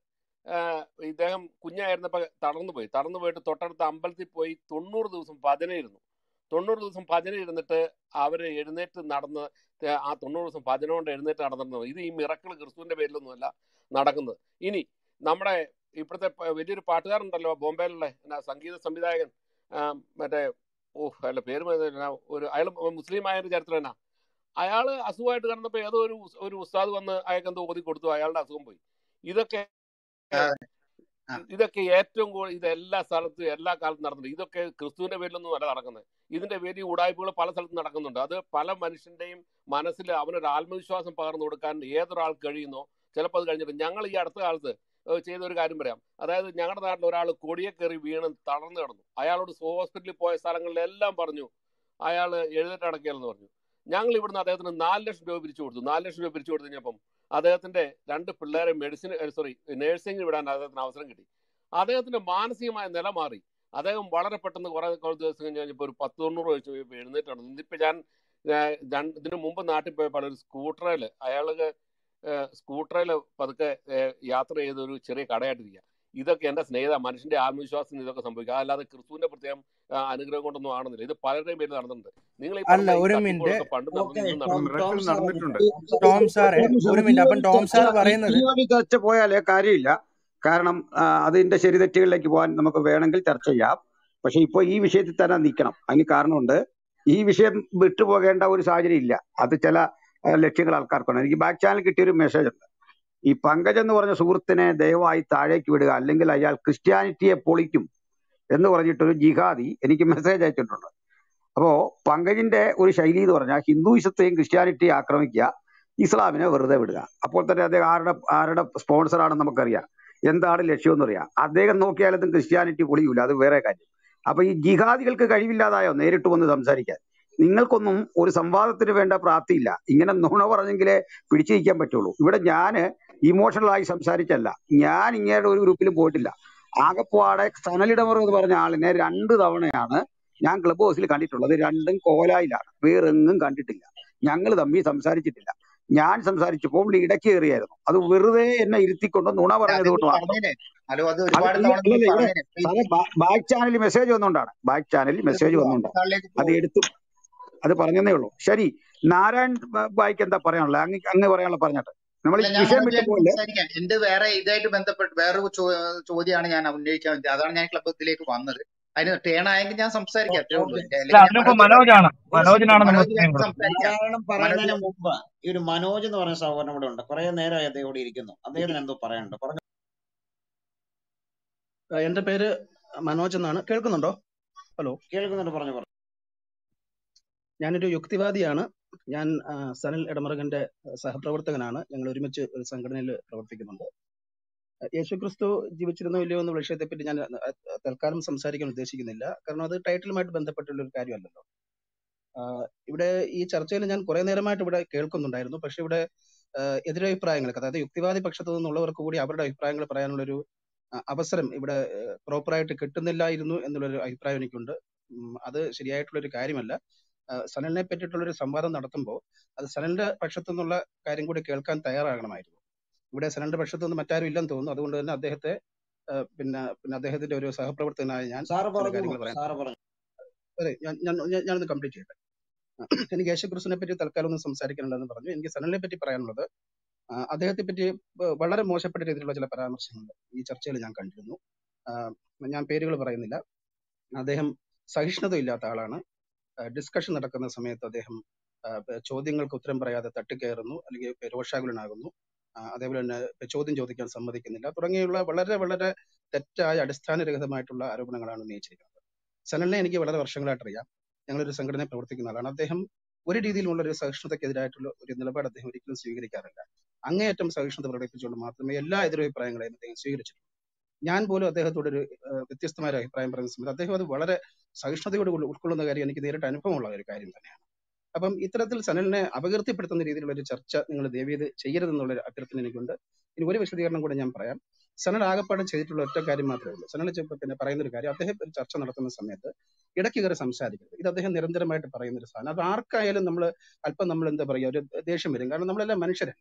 ആഹ് ഇദ്ദേഹം കുഞ്ഞായിരുന്നപ്പോൾ തളർന്നു പോയി തളർന്നു പോയിട്ട് തൊട്ടടുത്ത അമ്പലത്തിൽ പോയി തൊണ്ണൂറ് ദിവസം ഭജന ഇരുന്നു തൊണ്ണൂറ് ദിവസം ഭജന ഇരുന്നിട്ട് അവർ എഴുന്നേറ്റ് നടന്ന് ത- ആ തൊണ്ണൂറ് ദിവസം ഭജന കൊണ്ട് എഴുന്നേറ്റ് നടന്നിരുന്നത് ഇത് ഈ മിറക്കിൾ ക്രിസ്തുവിന്റെ പേരിലൊന്നുമല്ല നടക്കുന്നത് ഇനി നമ്മുടെ ഇപ്പോഴത്തെ പ- വലിയൊരു പാട്ടുകാരുണ്ടല്ലോ ബോംബെയിലുള്ള എന്നാ സംഗീത സംവിധായകൻ ആ, മറ്റേ ഓ അയാളുടെ പേര് മറന്നില്ല. ഒരു അയാൾ മുസ്ലിമായ ഒരു ചരിത്രം എന്നാ അയാൾ അസുഖമായിട്ട് കിടന്നപ്പോൾ ഏതോ ഒരു ഉസ്- ഒരു ഉസ്താദ് വന്ന് അയാൾക്ക് എന്തോ ഓതി കൊടുത്തു അയാളുടെ അസുഖം പോയി ഇതൊക്കെ ആ, ആ. ഇതൊക്കെ ഏറ്റവും കൂടുതൽ ഇത് എല്ലാ സ്ഥലത്തും എല്ലാ കാലത്തും നടക്കുന്നുണ്ട് ഇതൊക്കെ ക്രിസ്തുവിന്റെ പേരിലൊന്നും അല്ല നടക്കുന്നത് ഇതിന്റെ പേരിൽ ഉടായ്പകൾ പല സ്ഥലത്തും നടക്കുന്നുണ്ട് അത് പല മനുഷ്യന്റെയും മനസ്സിൽ അവനൊരു ആത്മവിശ്വാസം പകർന്നു കൊടുക്കാൻ ഏതൊരാൾ കഴിയുന്നോ ചിലപ്പോൾ അത് കഴിഞ്ഞിട്ട് ഞങ്ങൾ ഈ അടുത്ത കാലത്ത് ഏഹ് ചെയ്ത ഒരു കാര്യം പറയാം അതായത് ഞങ്ങളുടെ നാട്ടിൽ ഒരാൾ കൊടിയെ കയറി വീണ് തളർന്നു കിടന്നു അയാളോട് ഹോസ്പിറ്റലിൽ പോയ സ്ഥലങ്ങളിലെല്ലാം പറഞ്ഞു അയാൾ എഴുന്നേറ്റ് അടക്കിയാലെന്ന് പറഞ്ഞു ഞങ്ങൾ ഇവിടുന്ന് അദ്ദേഹത്തിന് നാല് ലക്ഷം രൂപ പിരിച്ചു കൊടുത്തു നാല് ലക്ഷം രൂപ പിരിച്ചു കൊടുത്തു കഴിഞ്ഞപ്പം അദ്ദേഹത്തിന്റെ രണ്ട് പിള്ളേരെ മെഡിസിൻ സോറി നഴ്സിംഗിന് വിടാൻ അദ്ദേഹത്തിന് അവസരം കിട്ടി അദ്ദേഹത്തിന്റെ മാനസികമായ നില മാറി അദ്ദേഹം വളരെ പെട്ടെന്ന് കുറെ കുറേ ദിവസം കഴിഞ്ഞ് കഴിഞ്ഞപ്പോൾ ഒരു പത്ത് തൊണ്ണൂറ് വയസ്സ് കഴിഞ്ഞപ്പോൾ എഴുന്നേറ്റാണ് ഇന്നിപ്പോൾ ഞാൻ ഞാൻ രണ്ട് ഇതിനു മുമ്പ് നാട്ടിൽ പോയപ്പോൾ ഒരു സ്കൂട്ടറിൽ അയാൾക്ക് സ്കൂട്ടറിൽ പതുക്കെ ഏഹ്, യാത്ര ചെയ്ത ഒരു ചെറിയ കടയായിട്ടിരിക്കുക ഇതൊക്കെ എന്റെ സ്നേഹിത മനുഷ്യന്റെ ആത്മവിശ്വാസത്തിന് ഇതൊക്കെ സംഭവിക്കുക അല്ലാതെ ക്രിസ്തുവിന്റെ പ്രത്യേകം ആ, അനുഗ്രഹം കൊണ്ടൊന്നും ആണെന്നില്ല ഇത് പലരുടെയും പേര് നടന്നിട്ടുണ്ട് നിങ്ങൾ ഈ അല്ല പറഞ്ഞ ഈ ഒരു മിനിറ്റ് തട്ടിപ്പുകളൊക്കെ പണ്ട് ഓക്കെ നടന്നു ഇന്നും ടോം നടക്കുന്നുണ്ട് ടോം മിറക്കിൾ സാർ നടന്നിട്ടുണ്ട് ടോം സാറേ ഒരു മിനിറ്റ് അപ്പം ടോം സാർ ചർച്ച ഈ പറയുന്നത് തീവ്രവാദി ചർച്ച പോയാലേ കാര്യമില്ല കാരണം ആ, അതിന്റെ ശരിതെറ്റുകളിലേക്ക് പോകാൻ നമുക്ക് വേണമെങ്കിൽ ചർച്ച ചെയ്യാം പക്ഷെ ഇപ്പോൾ ഈ വിഷയത്തിൽ തന്നെ നിൽക്കണം അതിന് കാരണമുണ്ട് ഈ വിഷയം വിട്ടുപോകേണ്ട ഒരു സാഹചര്യം ഇല്ല അത് ചില ആ, ലക്ഷ്യങ്ങൾ ആൾക്കാർക്കുണ്ട് എനിക്ക് ബാക്ക് ചാനൽ കിട്ടിയ ഒരു മെസ്സേജ് ഉണ്ട് ഈ പങ്കജ് എന്ന് പറഞ്ഞ സുഹൃത്തിനെ ദയവായി താഴേക്ക് വിടുക അല്ലെങ്കിൽ അയാൾ ക്രിസ്ത്യാനിറ്റിയെ പൊളിക്കും എന്ന് പറഞ്ഞിട്ടൊരു ജിഹാദി എനിക്ക് മെസ്സേജ് അയച്ചിട്ടുണ്ട് അപ്പോ പങ്കജിന്റെ ഒരു ശൈലി എന്ന് പറഞ്ഞാൽ ഹിന്ദുയിസത്തെയും ക്രിസ്ത്യാനിറ്റിയും ആക്രമിക്കുക ഇസ്ലാമിനെ വെറുതെ വിടുക അപ്പോൾ തന്നെ അദ്ദേഹം ആരുടെ ആരുടെ സ്പോൺസർ ആണെന്ന് നമുക്കറിയാം എന്താണ് ലക്ഷ്യം എന്നറിയാം അദ്ദേഹം നോക്കിയാലത്തും ക്രിസ്ത്യാനിറ്റി പൊളിയൂല അത് വേറെ കാര്യം അപ്പൊ ഈ ജിഹാദികൾക്ക് കഴിവില്ലാതായോ നേരിട്ട് വന്ന് സംസാരിക്കാൻ നിങ്ങൾക്കൊന്നും ഒരു സംവാദത്തിന് വേണ്ട പ്രാപ്തിയില്ല ഇങ്ങനെ നുണ പറഞ്ഞെങ്കിലേ പിടിച്ചിരിക്കാൻ പറ്റുള്ളൂ ഇവിടെ ഞാന് ഇമോഷണൽ ആയി സംസാരിച്ചല്ല ഞാൻ ഇങ്ങനെ ഒരു ഗ്രൂപ്പിലും പോയിട്ടില്ല ആകപ്പാടെ സനലിടമർ എന്ന് പറഞ്ഞ ആളിനെ രണ്ട് തവണയാണ് ഞാൻ ക്ലബ് ഹൗസിൽ കണ്ടിട്ടുള്ളത് രണ്ടും കോലായിലാണ് വേറെങ്ങും കണ്ടിട്ടില്ല ഞങ്ങൾ തമ്മിൽ സംസാരിച്ചിട്ടില്ല ഞാൻ സംസാരിച്ചപ്പോൾ പുള്ളി ഇടയ്ക്ക് കയറിയായിരുന്നു അത് വെറുതെ എന്നെ ഇരുത്തിക്കൊണ്ട് നുണ അല്ല, പറഞ്ഞത് അത് കൊണ്ട് നീ മാത്രം പറഞ്ഞേനെ ഹലോ അത് അത് ഒരുപാട് ഇല്ല തവണ നീ ഇല്ലല്ല ഇവിടെ പറഞ്ഞേനെ പ്ലീസ് സാറേ ബാക്ക് ചാനലിൽ മെസ്സേജ് വന്നുകൊണ്ടാണ് ബാക്ക് ചാനലിൽ അത് മെസ്സേജ് പോവാ വന്നുകൊണ്ടാണ് അടുത്ത ആളിലേക്ക് അത് പോകും എടുത്തു അത് പറഞ്ഞതേ ഉള്ളൂ ശരി നാരായൺ ബ- ബായിക്ക് എന്താ പറയാനുള്ളത് അങ്ങ് അങ്ങ് പറയാനുള്ള പറഞ്ഞിട്ട് നമ്മൾ അല്ല ഈ ഞാൻ വിഷയം മറുപടി വിട്ടു ആയിട്ട് പോകല്ലേ സംസാരിക്കാം എന്റെ വേറെ ഇതായിട്ട് ബന്ധപ്പെട്ട് വേറൊരു ചോ- ചോദ്യമാണ് ഞാൻ ഉന്നയിക്കാൻ വേണ്ടി അതാണ് ഞാൻ ക്ലബത്തിലേക്ക് വന്നത് അതിന് ടേൺ ആയെങ്കിൽ ഞാൻ സംസാരിക്കാം അത്രേ ഉള്ളൂ ഓക്കെ എന്റെ അല്ല അല്ലെങ്കിൽ ഞാൻ അതിനിപ്പോ മറുപടി മനോജാണ് ഒരു സെക്കൻഡ് മനോജിനാണ് നമ്മൾ മനോജ് സമയം വേഗം കൊടുക്കുന്നത് സംസാരിക്കാം നാരായണൻ മനോജ് പറയുന്നതിന് മുമ്പ് ഈ ഒരു മനോജ് എന്ന് പറയുന്ന സഹോദരൻ ഇവിടെ ഉണ്ട് കുറെ നേരമായി അദ്ദേഹം ഇവിടെ ഇരിക്കുന്നു അദ്ദേഹത്തിന് എന്തോ പറയാനുണ്ട് പറഞ്ഞു ആ, എന്റെ പേര് മനോജ് എന്നാണ് കേൾക്കുന്നുണ്ടോ ഹലോ കേൾക്കുന്നുണ്ട് പറഞ്ഞു പറഞ്ഞു ഞാനൊരു യുക്തിവാദിയാണ് ഞാൻ ആ, സനൽ ഇടമറുകന്റെ സഹപ്രവർത്തകനാണ് ഞങ്ങൾ ഒരുമിച്ച് ഒരു സംഘടനയിൽ പ്രവർത്തിക്കുന്നുണ്ട് യേശുക്രിസ്തു ജീവിച്ചിരുന്നോ ഇല്ലയോ എന്ന വിഷയത്തെപ്പറ്റി ഞാൻ ആ, തൽക്കാലം സംസാരിക്കാൻ ഉദ്ദേശിക്കുന്നില്ല കാരണം അത് ടൈറ്റിലുമായിട്ട് ബന്ധപ്പെട്ടുള്ള ഒരു കാര്യമല്ലല്ലോ ആ, ഇവിടെ ഈ ചർച്ചയിൽ ഞാൻ കുറെ നേരമായിട്ട് ഇവിടെ കേൾക്കുന്നുണ്ടായിരുന്നു പക്ഷെ ഇവിടെ ആ, എതിരഭിപ്രായങ്ങൾ അതായത് യുക്തിവാദി പക്ഷത്തു നിന്നുള്ളവർക്ക് കൂടി അവരുടെ അഭിപ്രായങ്ങൾ പറയാനുള്ളൊരു ആ, അവസരം ഇവിടെ പ്രോപ്പറായിട്ട് കിട്ടുന്നില്ലായിരുന്നു എന്നുള്ളൊരു അഭിപ്രായം എനിക്കുണ്ട് ഉം, അത് ശരിയായിട്ടുള്ള ഒരു കാര്യമല്ല ആ, സനലിനെ പറ്റിയിട്ടുള്ള ഒരു സംവാദം നടത്തുമ്പോൾ അത് സനലിന്റെ പക്ഷത്തു നിന്നുള്ള കാര്യം കൂടി കേൾക്കാൻ തയ്യാറാകണമായിരുന്നു ഇവിടെ സനലിന്റെ പക്ഷത്തു നിന്ന് മറ്റാരും ഇല്ലെന്ന് തോന്നുന്നു അതുകൊണ്ട് തന്നെ അദ്ദേഹത്തെ ആ, പിന്നെ പിന്നെ അദ്ദേഹത്തിന്റെ ഒരു സഹപ്രവർത്തകനായ ഞാൻ സാറ് ചില പറഞ്ഞു കാര്യങ്ങൾ പറയാൻ സാറ് പറഞ്ഞു അതെ ഞാൻ ഞാൻ ഞാൻ- ഞാനൊന്ന് കംപ്ലീറ്റ് ചെയ്യട്ടെ എനിക്ക് യേശുക്രിസ്തുവിനെ പറ്റി തൽക്കാലം ഒന്നും സംസാരിക്കാനുണ്ടെന്ന് പറഞ്ഞു എനിക്ക് സനലിനെ പറ്റി പറയാനുള്ളത് ആ, അദ്ദേഹത്തെ പറ്റി വ- വളരെ മോശപ്പെട്ട രീതിയിലുള്ള ചില പരാമർശങ്ങൾ ഈ ചർച്ചയിൽ ഞാൻ കണ്ടിരുന്നു ആ, ഞാൻ പേരുകൾ പറയുന്നില്ല അദ്ദേഹം സഹിഷ്ണുതയില്ലാത്ത ആളാണ് ഡിസ്കഷൻ നടക്കുന്ന സമയത്ത് അദ്ദേഹം ആ, പ- ചോദ്യങ്ങൾക്ക് ഉത്തരം പറയാതെ തട്ടിക്കയറുന്നു അല്ലെങ്കിൽ രോഷാകുലനാകുന്നു ആ, അതേപോലെ തന്നെ ചോദ്യം ചോദിക്കാൻ സമ്മതിക്കുന്നില്ല തുടങ്ങിയുള്ള വളരെ വളരെ തെറ്റായ അടിസ്ഥാനരഹിതമായിട്ടുള്ള ആരോപണങ്ങളാണ് ഉന്നയിച്ചിരിക്കുന്നത് സനലിനെ എനിക്ക് വളരെ വർഷങ്ങളായിട്ട് അറിയാം ഞങ്ങളൊരു സംഘടനയിൽ പ്രവർത്തിക്കുന്ന ആളാണ് അദ്ദേഹം ഒരു രീതിയിലുമുള്ള ഒരു സഹിഷ്ണുതക്കെതിരായിട്ടുള്ള ഒരു നിലപാട് അദ്ദേഹം ഒരിക്കലും സ്വീകരിക്കാറില്ല അങ്ങേയറ്റം സഹിഷ്ണുത പ്രകടിപ്പിച്ചുകൊണ്ട് മാത്രമേ എല്ലാ എതിരഭിപ്രായങ്ങളെയും അദ്ദേഹം സ്വീകരിച്ചിട്ടുള്ളൂ ഞാൻ പോലും അദ്ദേഹത്തോട് ഒരു ഏഹ്, വ്യത്യസ്തമായ ഒരു അഭിപ്രായം പറയുന്ന സമയത്ത് അദ്ദേഹം അത് വളരെ സഹിഷ്ണുതയോട് ഉൾ- ഉൾക്കൊള്ളുന്ന കാര്യം എനിക്ക് നേരിട്ട് അനുഭവമുള്ള ഒരു കാര്യം തന്നെയാണ് അപ്പം ഇത്തരത്തിൽ സനലിനെ അപകീർത്തിപ്പെടുത്തുന്ന രീതിയിലുള്ള ഒരു ചർച്ച നിങ്ങൾ ദയവീത് ചെയ്യരുതെന്നുള്ള ഒരു അഭ്യർത്ഥന എനിക്കുണ്ട് ഇനി ഒരു വിശദീകരണം കൂടെ ഞാൻ പറയാം സനൽ ആകപ്പാടെ ചെയ്തിട്ടുള്ള ഒറ്റ കാര്യം മാത്രമേ ഉള്ളൂ സനൽ ചെ- പിന്നെ പറയുന്ന ഒരു കാര്യം അദ്ദേഹം ഒരു ചർച്ച നടത്തുന്ന സമയത്ത് ഇടയ്ക്ക് കയറി സംസാരിക്കരുത് ഇത് അദ്ദേഹം നിരന്തരമായിട്ട് പറയുന്ന ഒരു സാധനം അത് ആർക്കായാലും നമ്മൾ അല്പം നമ്മൾ എന്താ പറയുക ഒരു ദേഷ്യം വരും കാരണം നമ്മളെല്ലാം മനുഷ്യരല്ലേ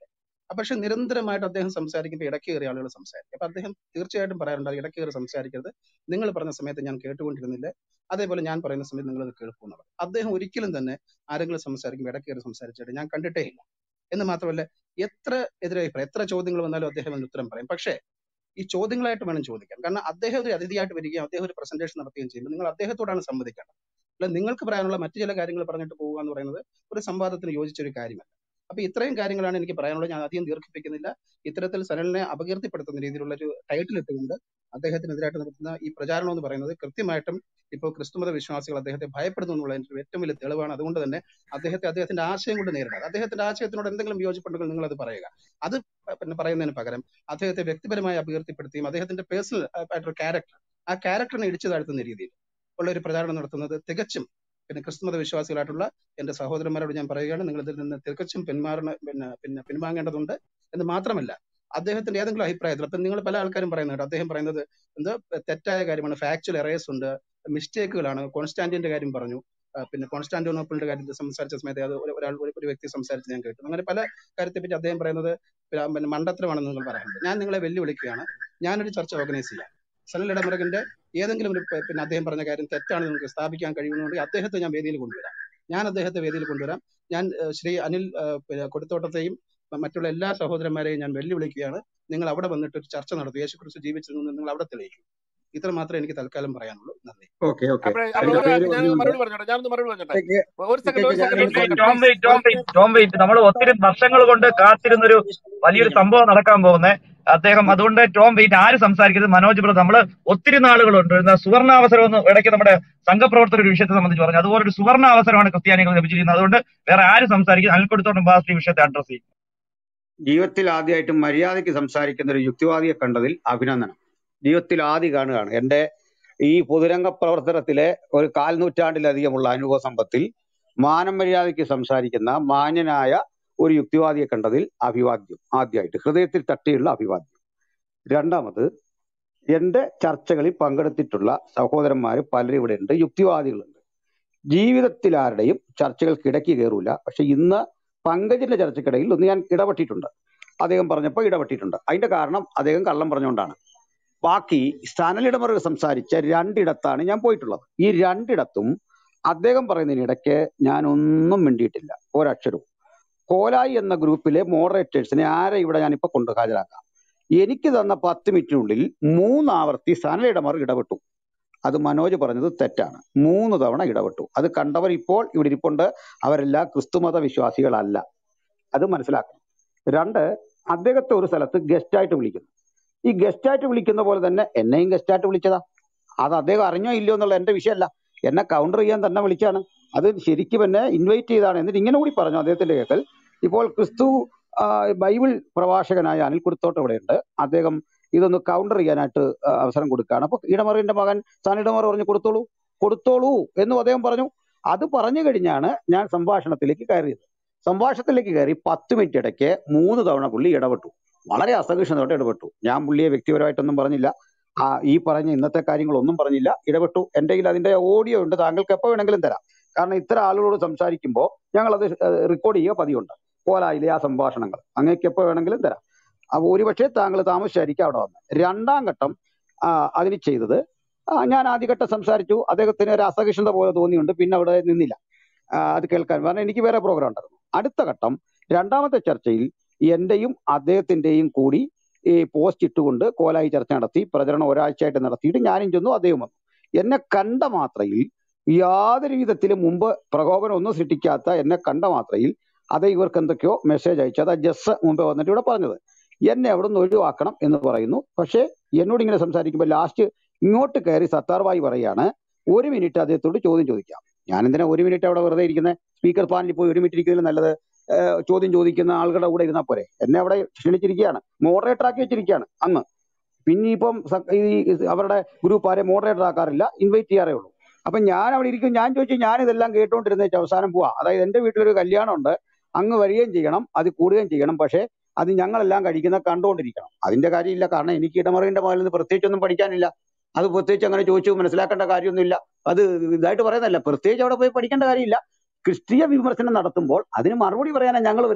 അപ്പൊ പക്ഷെ നിരന്തരമായിട്ട് അദ്ദേഹം സംസാരിക്കുമ്പോൾ ഇടയ്ക്ക് കയറി ആളുകൾ സംസാരിക്കും അപ്പൊ അദ്ദേഹം തീർച്ചയായിട്ടും പറയാറുണ്ട് "അത് ഇടയ്ക്ക് കയറി സംസാരിക്കരുത് നിങ്ങൾ പറഞ്ഞ സമയത്ത് ഞാൻ കേട്ടുകൊണ്ടിരുന്നില്ല അതേപോലെ ഞാൻ പറയുന്ന സമയത്ത് നിങ്ങൾ അത് കേൾക്കുന്നുള്ളത് അദ്ദേഹം ഒരിക്കലും തന്നെ ആരെങ്കിലും സംസാരിക്കുമ്പോൾ ഇടയ്ക്ക് കയറി സംസാരിച്ചിട്ട് ഞാൻ കണ്ടിട്ടേ ഇല്ല എന്ന് മാത്രമല്ല എത്ര എതിരഭിപ്രായം എത്ര ചോദ്യങ്ങൾ വന്നാലും അദ്ദേഹം അതിന് ഉത്തരം പറയും പക്ഷേ ഈ ചോദ്യങ്ങളായിട്ട് വേണം ചോദിക്കാൻ കാരണം അദ്ദേഹം ഒരു അതിഥിയായിട്ട് വരികയും അദ്ദേഹം ഒരു പ്രസന്റേഷൻ നടത്തുകയും ചെയ്യുമ്പോൾ നിങ്ങൾ അദ്ദേഹത്തോടാണ് സംവദിക്കേണ്ടത് അല്ല നിങ്ങൾക്ക് പറയാനുള്ള മറ്റു ചില കാര്യങ്ങൾ പറഞ്ഞിട്ട് പോകുക എന്ന് പറയുന്നത് ഒരു സംവാദത്തിന് യോജിച്ച ഒരു കാര്യമല്ല അപ്പൊ ഇത്രയും കാര്യങ്ങളാണ് എനിക്ക് പറയാനുള്ളത് ഞാൻ അധികം ദീർഘിപ്പിക്കുന്നില്ല ഇത്തരത്തിൽ സനലിനെ അപകീർത്തിപ്പെടുത്തുന്ന രീതിയിലുള്ള ഒരു ടൈറ്റിൽ ഇട്ടുകൊണ്ട് അദ്ദേഹത്തിനെതിരായിട്ട് നടത്തുന്ന ഈ പ്രചാരണം എന്ന് പറയുന്നത് കൃത്യമായിട്ടും ഇപ്പോൾ ക്രിസ്തുമത വിശ്വാസികൾ അദ്ദേഹത്തെ ഭയപ്പെടുന്നു എന്നുള്ളതിന്റെ ഒരു ഏറ്റവും വലിയ തെളിവാണ് അതുകൊണ്ട് തന്നെ അദ്ദേഹത്തെ അദ്ദേഹത്തിന്റെ ആശയം കൊണ്ട് നേരിടുക അദ്ദേഹത്തിന്റെ ആശയത്തിനോട് എന്തെങ്കിലും വിയോജിപ്പുണ്ടെങ്കിൽ നിങ്ങൾ അത് പറയുക അത് പിന്നെ പറയുന്നതിന് പകരം അദ്ദേഹത്തെ വ്യക്തിപരമായി അപകീർത്തിപ്പെടുത്തിയും അദ്ദേഹത്തിന്റെ പേഴ്സണൽ ആയിട്ടൊരു ക്യാരക്ടർ ആ ക്യാരക്ടറിനെ ഇടിച്ചു താഴ്ത്തുന്ന രീതിയിൽ ഉള്ള ഒരു പ്രചാരണം നടത്തുന്നത് തികച്ചും പിന്നെ ക്രിസ്തുമത വിശ്വാസികളായിട്ടുള്ള എന്റെ സഹോദരന്മാരോട് ഞാൻ പറയുകയാണ് നിങ്ങൾ ഇതിൽ നിന്ന് തികച്ചും പിന്മാറണ പിന്നെ പിന്നെ പിൻവാങ്ങേണ്ടതുണ്ട് എന്ന് മാത്രമല്ല അദ്ദേഹത്തിന്റെ ഏതെങ്കിലും അഭിപ്രായത്തിൽ അപ്പൊ നിങ്ങൾ പല ആൾക്കാരും പറയുന്നുണ്ട് അദ്ദേഹം പറയുന്നത് എന്തോ തെറ്റായ കാര്യമാണ് ഫാക്ച്വൽ എറേഴ്സ് ഉണ്ട് മിസ്റ്റേക്കുകളാണ് കോൺസ്റ്റാന്റിന്റെ കാര്യം പറഞ്ഞു ആ, പിന്നെ കോൺസ്റ്റാന്റിനോപ്പിളിന്റെ കാര്യത്തിൽ സംസാരിച്ച സമയത്ത് അത് ഒരു- ഒരാൾ ഒരു ഒരു വ്യക്തി സംസാരിച്ച് ഞാൻ കേട്ടു അങ്ങനെ പല കാര്യത്തെ പറ്റി അദ്ദേഹം പറയുന്നത് പിന്നെ പിന്നെ മണ്ടത്തരമാണെന്ന് നിങ്ങൾ പറയുന്നുണ്ട് ഞാൻ നിങ്ങളെ വെല്ലുവിളിക്കുകയാണ് ഞാനൊരു ചർച്ച ഓർഗനൈസ് ചെയ്യാം സനൽ ഇടമറകിന്റെ ഏതെങ്കിലും ഒരു പ- പിന്നെ അദ്ദേഹം പറഞ്ഞ കാര്യം തെറ്റാണെന്ന് നിങ്ങൾക്ക് സ്ഥാപിക്കാൻ കഴിയുന്നുണ്ടെങ്കിൽ അദ്ദേഹത്തെ ഞാൻ വേദിയിൽ കൊണ്ടുവരാം ഞാൻ അദ്ദേഹത്തെ വേദിയിൽ കൊണ്ടുവരാം ഞാൻ ഏഹ്, ശ്രീ അനിൽ ഏഹ്, പിന്നെ കൊടുത്തോട്ടത്തെയും മ- മറ്റുള്ള എല്ലാ സഹോദരന്മാരെയും ഞാൻ വെല്ലുവിളിക്കുകയാണ് നിങ്ങൾ അവിടെ വന്നിട്ട് ഒരു ചർച്ച നടത്തും യേശുക്രിസ്തു ജീവിച്ചിരുന്നു നിങ്ങൾ അവിടെ തെളിയിക്കും ഇത്ര മാത്രമേ എനിക്ക് തൽക്കാലം പറയാനുള്ളൂ നന്ദി ഓക്കെ ഓക്കെ അപ്പോഴേ അതിന്റെ അപ്പോഴേ ഒരു പേര് കാര്യം ഞാനൊന്ന് പറഞ്ഞുകൊണ്ട് മറുപടി പറഞ്ഞോട്ടെ ഞാനൊന്ന് മറുപടി പറഞ്ഞോട്ടെ ഇക്കയ്ക്ക് ഒരു സെക്കൻഡ് ഒരു ഇക്കയ്ക്ക് സെക്കൻഡ് ഞാനൊരു please Tom point wait Tom please wait Tom wait നമ്മൾ ഒത്തിരി വർഷങ്ങൾ കൊണ്ട് കാത്തിരുന്നൊരു വലിയൊരു സംഭവം നടക്കാൻ പോകുന്നത് അദ്ദേഹം അതുകൊണ്ട് ടോം വെയിറ്റ് ആര് സംസാരിക്കരുത് മനോജ് ബ്രദർ നമ്മൾ ഒത്തിരി നാളുകളുണ്ട് എന്താ സുവർണാവസരം എന്ന് ഇടയ്ക്ക് നമ്മുടെ സംഘപ്രവർത്തകർ ഒരു വിഷയത്തെ സംബന്ധിച്ച് പറഞ്ഞു അതുപോലെ ഒരു സുവർണ അവസരമാണ് ക്രിസ്ത്യാനികൾ ലഭിച്ചിരിക്കുന്നത് അതുകൊണ്ട് വേറെ ആര് സംസാരിക്കുന്നത് അൽക്കൊടുത്തോണ്ടും ബാസ്റ്റ് ഈ വിഷയത്തെ അഡ്രസ് ചെയ്യും ജീവിതത്തിൽ ആദ്യമായിട്ട് മര്യാദയ്ക്ക് സംസാരിക്കുന്ന ഒരു യുക്തിവാദിയെ കണ്ടതിൽ അഭിനന്ദനം ജീവിതത്തിൽ ആദ്യം കാണുകയാണ് എൻ്റെ ഈ പൊതുരംഗ പ്രവർത്തനത്തിലെ ഒരു കാൽ നൂറ്റാണ്ടിലധികമുള്ള അനുഭവ സമ്പത്തിൽ മാനം മര്യാദയ്ക്ക് സംസാരിക്കുന്ന മാന്യനായ ഒരു യുക്തിവാദിയെ കണ്ടതിൽ അഭിവാദ്യം ആദ്യമായിട്ട് ഹൃദയത്തിൽ തട്ടിയുള്ള അഭിവാദ്യം രണ്ടാമത് എന്റെ ചർച്ചകളിൽ പങ്കെടുത്തിട്ടുള്ള സഹോദരന്മാർ പലരും ഇവിടെ ഉണ്ട് യുക്തിവാദികളുണ്ട് ജീവിതത്തിൽ ആരുടെയും ചർച്ചകൾക്കിടയ്ക്ക് കയറൂല പക്ഷെ ഇന്ന് പങ്കജിന്റെ ചർച്ചയ്ക്കിടയിൽ ഒന്ന് ഞാൻ ഇടപെട്ടിട്ടുണ്ട് അദ്ദേഹം പറഞ്ഞപ്പോൾ ഇടപെട്ടിട്ടുണ്ട് അതിന്റെ കാരണം അദ്ദേഹം കള്ളം പറഞ്ഞുകൊണ്ടാണ് ബാക്കി സ്ഥാനലിടമർ സംസാരിച്ച രണ്ടിടത്താണ് ഞാൻ പോയിട്ടുള്ളത് ഈ രണ്ടിടത്തും അദ്ദേഹം പറയുന്നതിനിടയ്ക്ക് ഞാൻ ഒന്നും മിണ്ടിയിട്ടില്ല ഒരക്ഷരവും കോലായി എന്ന ഗ്രൂപ്പിലെ മോഡറേറ്റേഴ്സിനെ ആരെ ഇവിടെ ഞാനിപ്പോ കൊണ്ട് ഹാജരാക്കാം എനിക്ക് തന്ന പത്ത് മിനിറ്റിനുള്ളിൽ മൂന്നാവർത്തി സ്ഥാനലിടമർ ഇടപെട്ടു അത് മനോജ് പറഞ്ഞത് തെറ്റാണ് മൂന്ന് തവണ ഇടപെട്ടു അത് കണ്ടവർ ഇപ്പോൾ ഇവിടെ ഇരിപ്പുണ്ട് അവരെല്ലാം ക്രിസ്തുമത വിശ്വാസികളല്ല അത് മനസ്സിലാക്കണം രണ്ട് അദ്ദേഹത്തെ ഒരു സ്ഥലത്ത് ഗസ്റ്റ് ആയിട്ട് വിളിക്കുന്നു ഈ ഗസ്റ്റ് ആയിട്ട് വിളിക്കുന്ന പോലെ തന്നെ എന്നെയും ഗസ്റ്റ് ആയിട്ട് വിളിച്ചതാ അത് അദ്ദേഹം അറിഞ്ഞോ ഇല്ലയോ എന്നുള്ള എന്റെ വിഷയമല്ല എന്നെ കൗണ്ടർ ചെയ്യാൻ തന്നെ വിളിച്ചാണ് അത് ശരിക്കും എന്നെ ഇൻവൈറ്റ് ചെയ്താണ് എന്നിട്ട് ഇങ്ങനെ കൂടി പറഞ്ഞു അദ്ദേഹത്തിന്റെ കേൾക്കൽ ഇപ്പോൾ ക്രിസ്തു ആ, ബൈബിൾ പ്രഭാഷകനായ അനിൽ കുടുത്തോട്ട് ഇവിടെയുണ്ട് അദ്ദേഹം ഇതൊന്ന് കൗണ്ടർ ചെയ്യാനായിട്ട് ആ, അവസരം കൊടുക്കുകയാണ് അപ്പൊ ഇടമറിന്റെ മകൻ താൻ ഇടമർ പറഞ്ഞു കൊടുത്തോളൂ കൊടുത്തോളൂ എന്നും അദ്ദേഹം പറഞ്ഞു അത് പറഞ്ഞു കഴിഞ്ഞാണ് ഞാൻ സംഭാഷണത്തിലേക്ക് കയറിയത് സംഭാഷണത്തിലേക്ക് കയറി പത്ത് മിനിറ്റ് ഇടയ്ക്ക് മൂന്ന് തവണ പുള്ളി ഇടപെട്ടു വളരെ അസഹിഷ്ണുതയോടെ ഇടപെട്ടു ഞാൻ പുള്ളിയെ വ്യക്തിപരമായിട്ടൊന്നും പറഞ്ഞില്ല ആ ഈ പറഞ്ഞ ഇന്നത്തെ കാര്യങ്ങളൊന്നും പറഞ്ഞില്ല ഇടപെട്ടു എൻ്റെ കയ്യിൽ അതിന്റെ ഓഡിയോ ഉണ്ട് താങ്കൾക്ക് എപ്പോൾ വേണമെങ്കിലും തരാം കാരണം ഇത്ര ആളുകളോട് സംസാരിക്കുമ്പോൾ ഞങ്ങൾ അത് റെക്കോർഡ് ചെയ്യുക പതിവുണ്ട് കോലായിലെ ആ സംഭാഷണങ്ങൾ അങ്ങേക്ക് എപ്പോൾ വേണമെങ്കിലും തരാം അപ്പോൾ ഒരുപക്ഷെ താങ്കൾ താമസിച്ചായിരിക്കും അവിടെ വന്നത് രണ്ടാം ഘട്ടം ആ, അതിന് ചെയ്തത് ആ, ഞാൻ ആദ്യഘട്ടം സംസാരിച്ചു അദ്ദേഹത്തിന് ഒരു അസഹിഷ്ണുത പോലെ തോന്നിയുണ്ട് പിന്നെ അവിടെ നിന്നില്ല ആ, അത് കേൾക്കാൻ കാരണം എനിക്ക് വേറെ പ്രോഗ്രാം ഉണ്ടായിരുന്നു അടുത്ത ഘട്ടം രണ്ടാമത്തെ ചർച്ചയിൽ എന്റെയും അദ്ദേഹത്തിന്റെയും കൂടി ഈ പോസ്റ്റ് ഇട്ടുകൊണ്ട് കോലായി ചർച്ച നടത്തി പ്രചരണം ഒരാഴ്ചയായിട്ട് നടത്തിയിട്ട് ഞാനും ചെന്നു അദ്ദേഹം വന്നു എന്നെ കണ്ട മാത്രയിൽ യാതൊരു വിധത്തിലും മുമ്പ് പ്രകോപനം ഒന്നും സൃഷ്ടിക്കാത്ത എന്നെ കണ്ട മാത്രയിൽ അത് ഇവർക്ക് എന്തൊക്കെയോ മെസ്സേജ് അയച്ചു അതാ ജസ് മുമ്പേ വന്നിട്ട് ഇവിടെ പറഞ്ഞത് എന്നെ അവിടെ നിന്ന് ഒഴിവാക്കണം എന്ന് പറയുന്നു പക്ഷേ എന്നോട് ഇങ്ങനെ സംസാരിക്കുമ്പോൾ ലാസ്റ്റ് ഇങ്ങോട്ട് കയറി സത്താർവായി പറയാണ് ഒരു മിനിറ്റ് അദ്ദേഹത്തോട് ചോദ്യം ചോദിക്കാം ഞാൻ എന്തിനാ ഒരു മിനിറ്റ് അവിടെ വെറുതെ ഇരിക്കുന്നത് സ്പീക്കർ പാനലിൽ പോയി ഒരു മിനിറ്റ് ഇരിക്കുന്നതിൽ നല്ലത് ഏഹ് ചോദ്യം ചോദിക്കുന്ന ആളുകളുടെ കൂടെ ഇരുന്നാൽ പോരെ എന്നെ അവിടെ ക്ഷണിച്ചിരിക്കുകയാണ് മോഡറേറ്റർ ആക്കി വെച്ചിരിക്കുകയാണ് അന്ന് പിന്നെ ഇപ്പം സ- ഈ അവരുടെ ഗ്രൂപ്പ് ആരെ മോഡറേറ്റർ ആക്കാറില്ല ഇൻവൈറ്റ് ചെയ്യാറേ ഉള്ളൂ അപ്പൊ ഞാൻ അവിടെ ഇരിക്കും ഞാൻ ചോദിച്ചു ഞാൻ ഇതെല്ലാം കേട്ടോണ്ടിരുന്നേച്ച് അവസാനം പോവാ അതായത് എന്റെ വീട്ടിലൊരു കല്യാണം ഉണ്ട് അങ്ങ് വരികയും ചെയ്യണം അത് കൂടുകയും ചെയ്യണം പക്ഷേ അത് ഞങ്ങളെല്ലാം കഴിക്കുന്ന കണ്ടുകൊണ്ടിരിക്കണം അതിന്റെ കാര്യമില്ല കാരണം എനിക്ക് ഇടമറിന്റെ മകളിൽ നിന്ന് പ്രത്യേകിച്ചൊന്നും പഠിക്കാനില്ല അത് പ്രത്യേകിച്ച് അങ്ങനെ ചോദിച്ചു മനസ്സിലാക്കേണ്ട കാര്യമൊന്നുമില്ല അത് ഇതായിട്ട് പറയുന്നതല്ല പ്രത്യേകിച്ച് അവിടെ പോയി പഠിക്കേണ്ട കാര്യമില്ല ക്രിസ്തീയ വിമർശനം നടത്തുമ്പോൾ അതിന് മറുപടി പറയാനാണ് ഞങ്ങൾ വരുന്നത്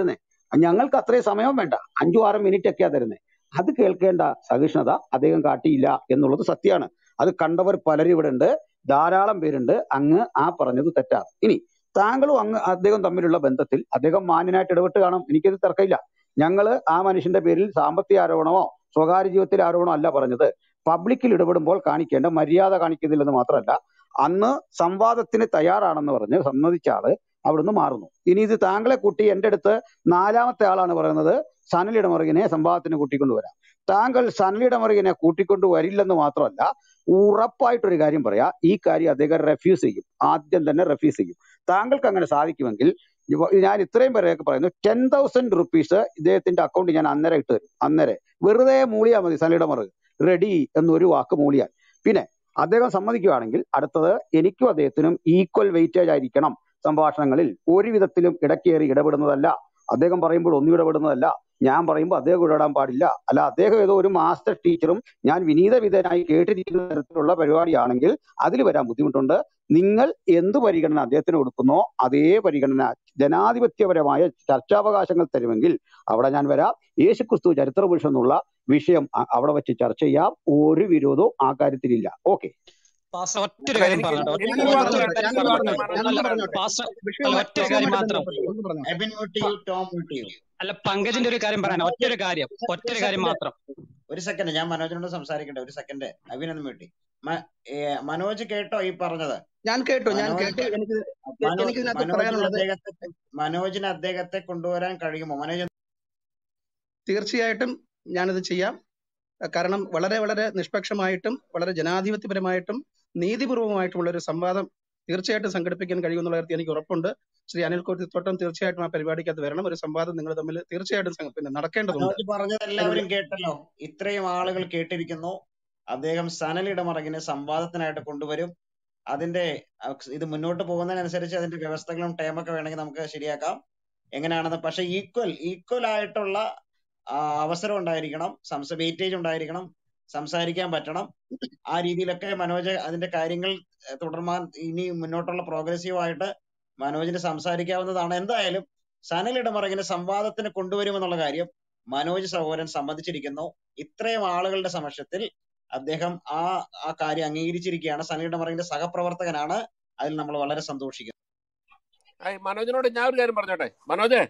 ഞങ്ങൾക്ക് അത്രയും സമയം വേണ്ട അഞ്ചു ആറ് മിനിറ്റ് ഒക്കെയാ തരുന്നത് അത് കേൾക്കേണ്ട സഹിഷ്ണുത അദ്ദേഹം കാട്ടിയില്ല എന്നുള്ളത് സത്യമാണ് അത് കണ്ടവർ പലരും ഇവിടെ ഉണ്ട് ധാരാളം പേരുണ്ട് അങ്ങ് ആ പറഞ്ഞത് തെറ്റാണ് ഇനി താങ്കളും അങ്ങ് അദ്ദേഹം തമ്മിലുള്ള ബന്ധത്തിൽ അദ്ദേഹം മാന്യനായിട്ട് ഇടപെട്ട് കാണും എനിക്കത് തർക്കമില്ല ഞങ്ങള് ആ മനുഷ്യന്റെ പേരിൽ സാമ്പത്തിക ആരോപണമോ സ്വകാര്യ ജീവിതത്തിലെ ആരോപണമോ അല്ല പറഞ്ഞത് പബ്ലിക്കിൽ ഇടപെടുമ്പോൾ കാണിക്കേണ്ട മര്യാദ കാണിക്കുന്നില്ലെന്ന് മാത്രമല്ല അന്ന് സംവാദത്തിന് തയ്യാറാണെന്ന് പറഞ്ഞ് സമ്മതിച്ച ആള് അവിടുന്ന് മാറുന്നു ഇനി ഇത് താങ്കളെ കൂട്ടി എന്റെ അടുത്ത് നാലാമത്തെ ആളാണ് പറയുന്നത് സനൽ ഇടമറുകിനെ സംവാദത്തിന് കൂട്ടിക്കൊണ്ടുവരാം താങ്കൾ സനൽ ഇടമറുകിനെ കൂട്ടിക്കൊണ്ടു വരില്ലെന്ന് മാത്രമല്ല ഉറപ്പായിട്ടൊരു കാര്യം പറയാ ഈ കാര്യം അദ്ദേഹം റെഫ്യൂസ് ചെയ്യും ആദ്യം തന്നെ റെഫ്യൂസ് ചെയ്യും താങ്കൾക്ക് അങ്ങനെ സാധിക്കുമെങ്കിൽ ഇവ- ഞാൻ ഇത്രയും പേരെയൊക്കെ പറയുന്നു ടെൻ തൗസൻഡ് റുപ്പീസ് ഇദ്ദേഹത്തിന്റെ അക്കൗണ്ട് ഞാൻ അന്നേരം ഇട്ട് തരും അന്നേരം വെറുതെ മൂളിയാൽ മതി സനൽ ഇടമറുക് റെഡി എന്നൊരു വാക്ക് മൂളിയാൽ പിന്നെ അദ്ദേഹം സമ്മതിക്കുകയാണെങ്കിൽ അടുത്തത് എനിക്കും അദ്ദേഹത്തിനും ഈക്വൽ വെയിറ്റേജ് ആയിരിക്കണം സംഭാഷണങ്ങളിൽ ഒരു വിധത്തിലും ഇടക്കേറി ഇടപെടുന്നതല്ല അദ്ദേഹം പറയുമ്പോൾ ഒന്നും ഇടപെടുന്നതല്ല ഞാൻ പറയുമ്പോൾ അദ്ദേഹം ഇടപെടാൻ പാടില്ല അല്ല അദ്ദേഹം ഏതോ ഒരു മാസ്റ്റർ ടീച്ചറും ഞാൻ വിനീത വിധേയനായി കേട്ടിരിക്കുന്ന തരത്തിലുള്ള പരിപാടിയാണെങ്കിൽ അതിൽ വരാൻ ബുദ്ധിമുട്ടുണ്ട് നിങ്ങൾ എന്ത് പരിഗണന അദ്ദേഹത്തിന് കൊടുക്കുന്നോ അതേ പരിഗണന ജനാധിപത്യപരമായ ചർച്ചാവകാശങ്ങൾ തരുമെങ്കിൽ അവിടെ ഞാൻ വരാം യേശുക്രിസ്തു ചരിത്ര പുരുഷൻ എന്നുള്ള വിഷയം അ- അവിടെ വെച്ച് ചർച്ച ചെയ്യാം ഒരു വിരോധവും ആ കാര്യത്തിലില്ല ഓക്കെ പാസ്റ്റർ ഒറ്റൊരു അല്ല കാര്യം എനിക്ക് പറഞ്ഞോട്ടെ എനിക്ക് ഒറ്റ ഒരു ഒറ്റ വാക്ക് കാര്യം എനിക്ക് ഒരു ഞാനൊന്ന് വാക്ക് പറഞ്ഞോട്ടെ മനോജ് അല്ല പറഞ്ഞോട്ടെ പാസ്റ്റർ വിഷയം അല്ല ഒറ്റൊരു കാര്യം വിഷയവുമായിട്ട് മാത്രം ബന്ധപ്പെട്ട് ഒന്ന് പറഞ്ഞോട്ടെ എബിൻ മ്യൂട്ട് പ- ചെയ്യൂ ടോം മ്യൂട്ട് ചെയ്യൂ അല്ല പങ്കജിന്റെ ഒരു കാര്യം പറയാൻ മനോജ് ഒറ്റൊരു കാര്യം ഒരു സെ- ഒരു ഒറ്റൊരു കാര്യം സെക്കൻഡ് മാത്രം ഒരു സെക്കൻഡ് ഞാൻ മനോജിനോട് സംസാരിക്കട്ടെ ഒരു സെക്കൻഡ് അഭിനന്ദ് മ്യൂട്ടി മ- ഏ, മനോജ് കേട്ടോ ഈ പറഞ്ഞത് ഞാൻ കേട്ടു ഞാൻ മനോജ് കേട്ടു എനിക്ക് മനോ എനിക്ക് ഇതിനകത്ത് മനോജിന് പറയാനുള്ളത് അദ്ദേഹത്തെ മനോജിന് അദ്ദേഹത്തെ കൊണ്ടുവരാൻ കഴിയുമോ മനോജ് തീർച്ചയായിട്ടും ഞാനിത് ചെയ്യാം അഹ് കാരണം വളരെ വളരെ നിഷ്പക്ഷമായിട്ടും വളരെ ജനാധിപത്യപരമായിട്ടും നീതിപൂർവമായിട്ടുമുള്ള ഒരു സംവാദം തീർച്ചയായിട്ടും സംഘടിപ്പിക്കാൻ കഴിയുമെന്നുള്ള കാര്യത്തിൽ എനിക്ക് ഉറപ്പുണ്ട് ശ്രീ അനിൽ തോട്ടം തീർച്ചയായിട്ടും ആ പരിപാടിക്കകത്ത് വരണം ഒരു സംവാദം നിങ്ങൾ തമ്മിൽ തീർച്ചയായിട്ടും സംഘ- പിന്നെ നടക്കേണ്ടതുണ്ട് മനോജ് പറഞ്ഞത് അതിനുള്ള എല്ലാവരും കേട്ടല്ലോ ഇത്രയും ആളുകൾ കേട്ടിരിക്കുന്നു അദ്ദേഹം സനൽ ഇടമറകിനെ സംവാദത്തിനായിട്ട് കൊണ്ടുവരും അതിന്റെ അഹ് ഇത് മുന്നോട്ട് പോകുന്നതിനനുസരിച്ച് അതിന്റെ വ്യവസ്ഥകളും ടേമൊക്കെ വേണമെങ്കിൽ നമുക്ക് ശരിയാക്കാം എങ്ങനെയാണെന്ന് പക്ഷെ ഈക്വൽ ഈക്വൽ ആയിട്ടുള്ള ആ, അവസരം ഉണ്ടായിരിക്കണം സംസ വെയിറ്റേജ് ഉണ്ടായിരിക്കണം സംസാരിക്കാൻ പറ്റണം ആ രീതിയിലൊക്കെ മനോജ് അതിന്റെ കാര്യങ്ങൾ ഏഹ്, തുടർമാൻ ഇനി മുന്നോട്ടുള്ള പ്രോഗ്രസീവ് ആയിട്ട് മനോജിന് സംസാരിക്കാവുന്നതാണ് എന്തായാലും സനൽ ഇടമറകിനെ സംവാദത്തിന് കൊണ്ടുവരുമെന്നുള്ള കാര്യം മനോജ് സഹോദരൻ സമ്മതിച്ചിരിക്കുന്നു ഇത്രയും ആളുകളുടെ സമക്ഷത്തിൽ അദ്ദേഹം ആ ആ കാര്യം അംഗീകരിച്ചിരിക്കുകയാണ് സനൽ ഇടമറകിന്റെ സഹപ്രവർത്തകനാണ് അതിൽ നമ്മൾ വളരെ സന്തോഷിക്കുന്നു ഐ, മനോജിനോട് ഞാൻ ഒരു കാര്യം പറഞ്ഞോട്ടെ മനോജേ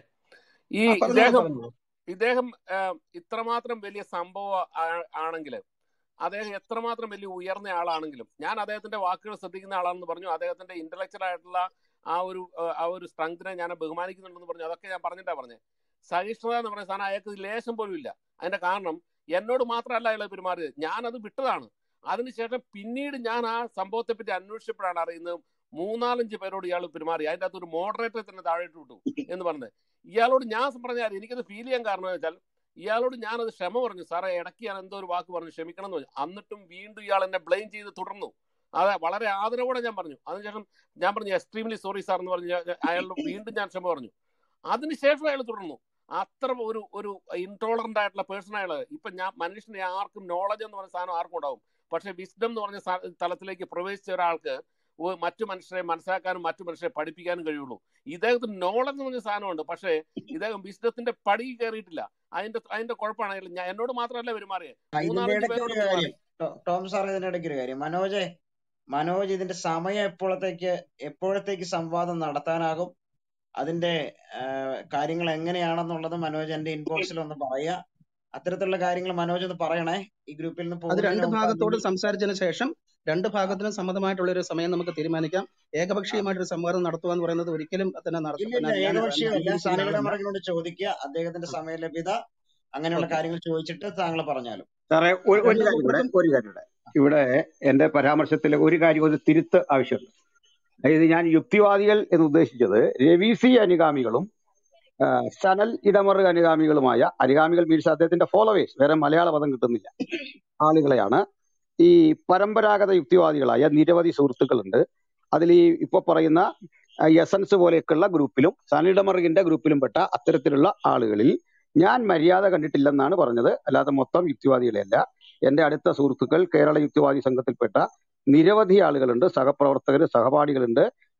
ഈ ആ പറഞ്ഞോളൂ ഇദ്ദേഹം പറഞ്ഞോളൂ ഇദ്ദേഹം ആഹ്, ഇത്രമാത്രം വലിയ സംഭവം ആണെങ്കിൽ അദ്ദേഹം എത്രമാത്രം വലിയ ഉയർന്ന ആളാണെങ്കിലും ഞാൻ അദ്ദേഹത്തിന്റെ വാക്കുകൾ ശ്രദ്ധിക്കുന്ന ആളാണെന്ന് പറഞ്ഞു അദ്ദേഹത്തിന്റെ ഇന്റലക്ച്വൽ ആയിട്ടുള്ള ആ ഒരു ആഹ്, ആ ഒരു സ്ട്രെങ്തിനെ ഞാൻ ബഹുമാനിക്കുന്നുണ്ടെന്ന് പറഞ്ഞു അതൊക്കെ ഞാൻ പറഞ്ഞിട്ടാ പറഞ്ഞത് സഹിഷ്ണുത എന്ന് പറയുന്ന സാധനം അയാൾക്ക് ലേശം പോലും ഇല്ല അതിന്റെ കാരണം എന്നോട് മാത്രമല്ല അയാൾ പെരുമാറിയത് ഞാനത് വിട്ടതാണ് അതിനുശേഷം പിന്നീട് ഞാൻ ആ സംഭവത്തെ പറ്റി അന്വേഷിച്ചപ്പോഴാണ് അറിയുന്നത് മൂന്നാലഞ്ച് പേരോട് ഇയാൾ പെരുമാറി അതിന്റെ അകത്ത് ഒരു മോഡറേറ്ററെ തന്നെ താഴോട്ട് വിട്ടു എന്ന് പറഞ്ഞത് ഇയാളോട് ഞാൻ പറഞ്ഞാൽ എനിക്കത് ഫീൽ ചെയ്യാൻ കാരണം എന്ന് വെച്ചാൽ ഇയാളോട് ഞാനത് ക്ഷമ പറഞ്ഞു സാറേ ഇടയ്ക്ക് ഞാൻ എന്തോ ഒരു വാക്ക് പറഞ്ഞു ക്ഷമിക്കണം എന്ന് പറഞ്ഞു എന്നിട്ടും വീണ്ടും ഇയാൾ എന്നെ ബ്ലെയിം ചെയ്ത് തുടർന്നു അതെ വളരെ ആദരവോടെ ഞാൻ പറഞ്ഞു അതിനുശേഷം ഞാൻ പറഞ്ഞു എക്സ്ട്രീംലി സോറി സാർ എന്ന് പറഞ്ഞു ഞാൻ- അയാൾ വീണ്ടും ഞാൻ ക്ഷമ പറഞ്ഞു അതിനുശേഷം അയാൾ തുടർന്നു അത്ര ഒരു ഒരു ഇൻടോളറന്റ് ആയിട്ടുള്ള പേഴ്സൺ അയാൾ ഇപ്പൊ ഞാൻ മനുഷ്യനെ ആർക്കും നോളജ് എന്ന് പറഞ്ഞ സാധനം ആർക്കും ഉണ്ടാവും പക്ഷെ വിസ്ഡം എന്ന് പറഞ്ഞ സാ- തലത്തിലേക്ക് പ്രവേശിച്ച ഒരാൾക്ക് ഒ- മറ്റു മനുഷ്യരെ മനസ്സിലാക്കാനും മറ്റു മനുഷ്യരെ പഠിപ്പിക്കാനും കഴിയുള്ളൂ ഇദ്ദേഹത്തിന് നോളജ് എന്ന് പറഞ്ഞ സാധനമുണ്ട് പക്ഷേ ഇദ്ദേഹം വിസ്ഡത്തിന്റെ പടി കയറിയിട്ടില്ല അതിന്റെ അതിന്റെ കുഴപ്പമാണ് അയാൾ ഞാൻ എന്നോട് മാത്രമല്ല പെരുമാറിയത് ആ, ഇതിന്റെ മൂന്നാലഞ്ച് ഇടയ്ക്ക് പേരോട് ഒരു പെരുമാറി കാര്യം ടോ- ടോം സാർ ഇതിന്റെ ഇടയ്ക്ക് ഒരു കാര്യം മനോജെ മനോജ് ഇതിന്റെ സമയം എപ്പോഴത്തേക്ക് എപ്പോഴത്തേക്ക് സംവാദം നടത്താനാകും അതിന്റെ ആ, കാര്യങ്ങൾ എങ്ങനെയാണെന്നുള്ളത് മനോജ് എന്റെ ഇൻബോക്സിൽ ഒന്ന് പറയുക അത്തരത്തിലുള്ള കാര്യങ്ങൾ മനോജ് ഒന്ന് പറയണേ ഈ ഗ്രൂപ്പിൽ നിന്ന് അത് പോകുന്നതിന് രണ്ട് മുമ്പ് ഭാഗത്തോട് അല്ലെങ്കിൽ സംസാരിച്ചതിന് ശേഷം രണ്ട് ഭാഗത്തിനും സമ്മതമായിട്ടുള്ള ഒരു സമയം നമുക്ക് തീരുമാനിക്കാം ഏകപക്ഷീയമായിട്ടൊരു സംവാദം നടത്തുക എന്ന് പറയുന്നത് ഒരിക്കലും തന്നെ നടത്ത ഇല്ല പിന്നെ ഇല്ല ഞാൻ ഏകപക്ഷീയമല്ല അംഗീകരിക്കുന്ന സനലിയുടെ ആളല്ല മറകിനോട് ചോദിക്കുക അദ്ദേഹത്തിന്റെ സമയലഭ്യത അങ്ങനെയുള്ള ഓക്കെ കാര്യങ്ങൾ ചോദിച്ചിട്ട് താങ്കൾ പറഞ്ഞാലും സാറേ ഒരു ഒരു രണ്ട് കാര്യം കൂടെ കൂട്ടർക്കും ഒരു കാര്യം കൂടെ ഇവിടെ എന്റെ പരാമർശത്തിൽ ഒരു കാര്യം ഒരു തിരുത്ത് ആവശ്യമുണ്ട് അതായത് ഞാൻ യുക്തിവാദികൾ എന്ന് ഉദ്ദേശിച്ചത് രവി സി അനുഗാമികളും ആ, സനൽ ഇടമറ് അനുഗാമികളുമായ അനുഗാമികൾ മീൻസ് അദ്ദേഹത്തിന്റെ ഫോളോവേഴ്സ് വേറെ മലയാള പദം കിട്ടുന്നില്ല ആളുകളെയാണ് ഈ പരമ്പരാഗത യുക്തിവാദികളായ നിരവധി സുഹൃത്തുക്കളുണ്ട് അതിൽ ഈ ഇപ്പൊ പറയുന്ന ആ, എസൻസ് പോലെയൊക്കെയുള്ള ഗ്രൂപ്പിലും സനൽ ഇടമറുകിന്റെ ഗ്രൂപ്പിലും പെട്ട അത്തരത്തിലുള്ള ആളുകളിൽ ഞാൻ മര്യാദ കണ്ടിട്ടില്ലെന്നാണ് പറഞ്ഞത് അല്ലാതെ മൊത്തം യുക്തിവാദികളെയല്ല എന്റെ അടുത്ത സുഹൃത്തുക്കൾ കേരള യുക്തിവാദി സംഘത്തിൽപ്പെട്ട നിരവധി ആളുകളുണ്ട് സഹപ്രവർത്തകർ സഹപാഠികളുണ്ട്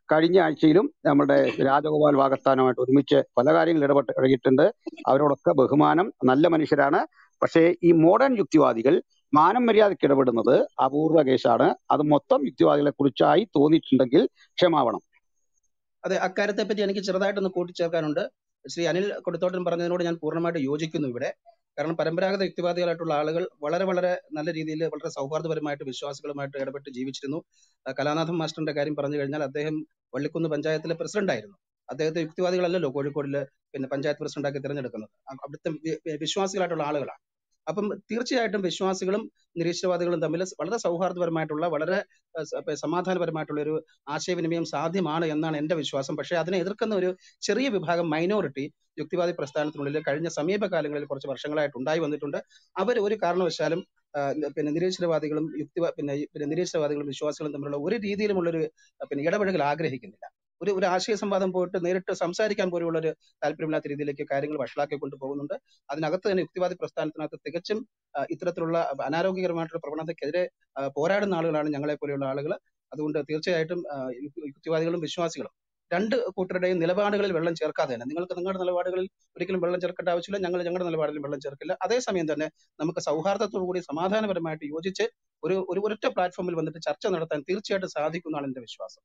കഴിഞ്ഞ ആഴ്ചയിലും നമ്മുടെ രാജഗോപാൽ വാഗത്താനുമായിട്ട് ഒരുമിച്ച് പല കാര്യങ്ങളിൽ ഇടപെട്ട് ഇടപെട്ടിട്ടുണ്ട് അവരോടൊക്കെ ബഹുമാനം നല്ല മനുഷ്യരാണ് പക്ഷേ ഈ മോഡേൺ യുക്തിവാദികൾ മാനം മര്യാദയ്ക്ക് ഇടപെടുന്നത് അപൂർവ കേസാണ് അത് മൊത്തം യുക്തിവാദികളെ കുറിച്ചായി തോന്നിയിട്ടുണ്ടെങ്കിൽ ക്ഷമാവണം അതെ അക്കാര്യത്തെ പറ്റി എനിക്ക് ചെറുതായിട്ടൊന്ന് കൂട്ടിച്ചേർക്കാനുണ്ട് ശ്രീ അനിൽ കൊടുത്തോട്ടൻ പറഞ്ഞതിനോട് ഞാൻ പൂർണ്ണമായിട്ട് യോജിക്കുന്നു ഇവിടെ കാരണം പരമ്പരാഗത യുക്തിവാദികളായിട്ടുള്ള ആളുകൾ വളരെ വളരെ നല്ല രീതിയിൽ വളരെ സൗഹാർദ്ദപരമായിട്ട് വിശ്വാസികളുമായിട്ട് ഇടപെട്ട് ജീവിച്ചിരുന്നു ആ, കലാനാഥൻ മാസ്റ്ററിന്റെ കാര്യം പറഞ്ഞു കഴിഞ്ഞാൽ അദ്ദേഹം വള്ളിക്കുന്ന് പഞ്ചായത്തിലെ പ്രസിഡന്റ് ആയിരുന്നു അദ്ദേഹത്തെ യുക്തിവാദികളല്ലല്ലോ കോഴിക്കോടില് പിന്നെ പഞ്ചായത്ത് പ്രസിഡന്റാക്കി തിരഞ്ഞെടുക്കുന്നത് അ- അവിടുത്തെ വി- വി- വിശ്വാസികളായിട്ടുള്ള ആളുകളാണ് അപ്പം തീർച്ചയായിട്ടും വിശ്വാസികളും നിരീശ്വരവാദികളും തമ്മിൽ വളരെ സൗഹാർദ്ദപരമായിട്ടുള്ള വളരെ ആ, സ- പ- സമാധാനപരമായിട്ടുള്ള ഒരു ആശയവിനിമയം സാധ്യമാണ് എന്നാണ് എന്റെ വിശ്വാസം പക്ഷേ അതിനെ എതിർക്കുന്ന ഒരു ചെറിയ വിഭാഗം മൈനോറിറ്റി യുക്തിവാദി പ്രസ്ഥാനത്തിനുള്ളിൽ കഴിഞ്ഞ സമീപകാലങ്ങളിൽ കുറച്ച് വർഷങ്ങളായിട്ട് ഉണ്ടായി വന്നിട്ടുണ്ട് അവർ ഒരു കാരണവശാലും ആ, പിന്നെ നിരീശ്വരവാദികളും യുക്തി പിന്നെ ഈ- പിന്നെ നിരീശ്വരവാദികളും വിശ്വാസികളും തമ്മിലുള്ള ഒരു രീതിയിലുമുള്ളൊരു ആ, പിന്നെ ഇടപെടൽ ആഗ്രഹിക്കുന്നില്ല ഒരു ഒരു ആശയ സംവാദം പോയിട്ട് നേരിട്ട് സംസാരിക്കാൻ പോലുള്ള ഒരു താല്പര്യമില്ലാത്ത രീതിയിലേക്ക് കാര്യങ്ങൾ വഷളാക്കി കൊണ്ടുപോകുന്നുണ്ട് അതിനകത്ത് തന്നെ യുക്തിവാദി പ്രസ്ഥാനത്തിനകത്ത് തികച്ചും ആ, ഇത്തരത്തിലുള്ള അനാരോഗ്യകരമായിട്ടുള്ള പ്രവണതയ്ക്കെതിരെ ആ, പോരാടുന്ന ആളുകളാണ് ഞങ്ങളെ പോലെയുള്ള ആളുകൾ അതുകൊണ്ട് തീർച്ചയായിട്ടും ആ, യുക്തി- യുക്തിവാദികളും വിശ്വാസികളും രണ്ട് കൂട്ടരുടെയും നിലപാടുകളിൽ വെള്ളം ചേർക്കാതെ തന്നെ നിങ്ങൾക്ക് നിങ്ങളുടെ നിലപാടുകളിൽ ഒരിക്കലും വെള്ളം ചേർക്കേണ്ട ആവശ്യമില്ല ഞങ്ങൾ ഞങ്ങളുടെ നിലപാടിലും വെള്ളം ചേർക്കില്ല അതേസമയം തന്നെ നമുക്ക് സൗഹാർദ്ദത്തോടു കൂടി സമാധാനപരമായിട്ട് യോജിച്ച് ഒരു ഒരു ഒരൊറ്റ പ്ലാറ്റ്ഫോമിൽ വന്നിട്ട് ചർച്ച നടത്താൻ തീർച്ചയായിട്ടും സാധിക്കും എന്നാണ് എന്റെ വിശ്വാസം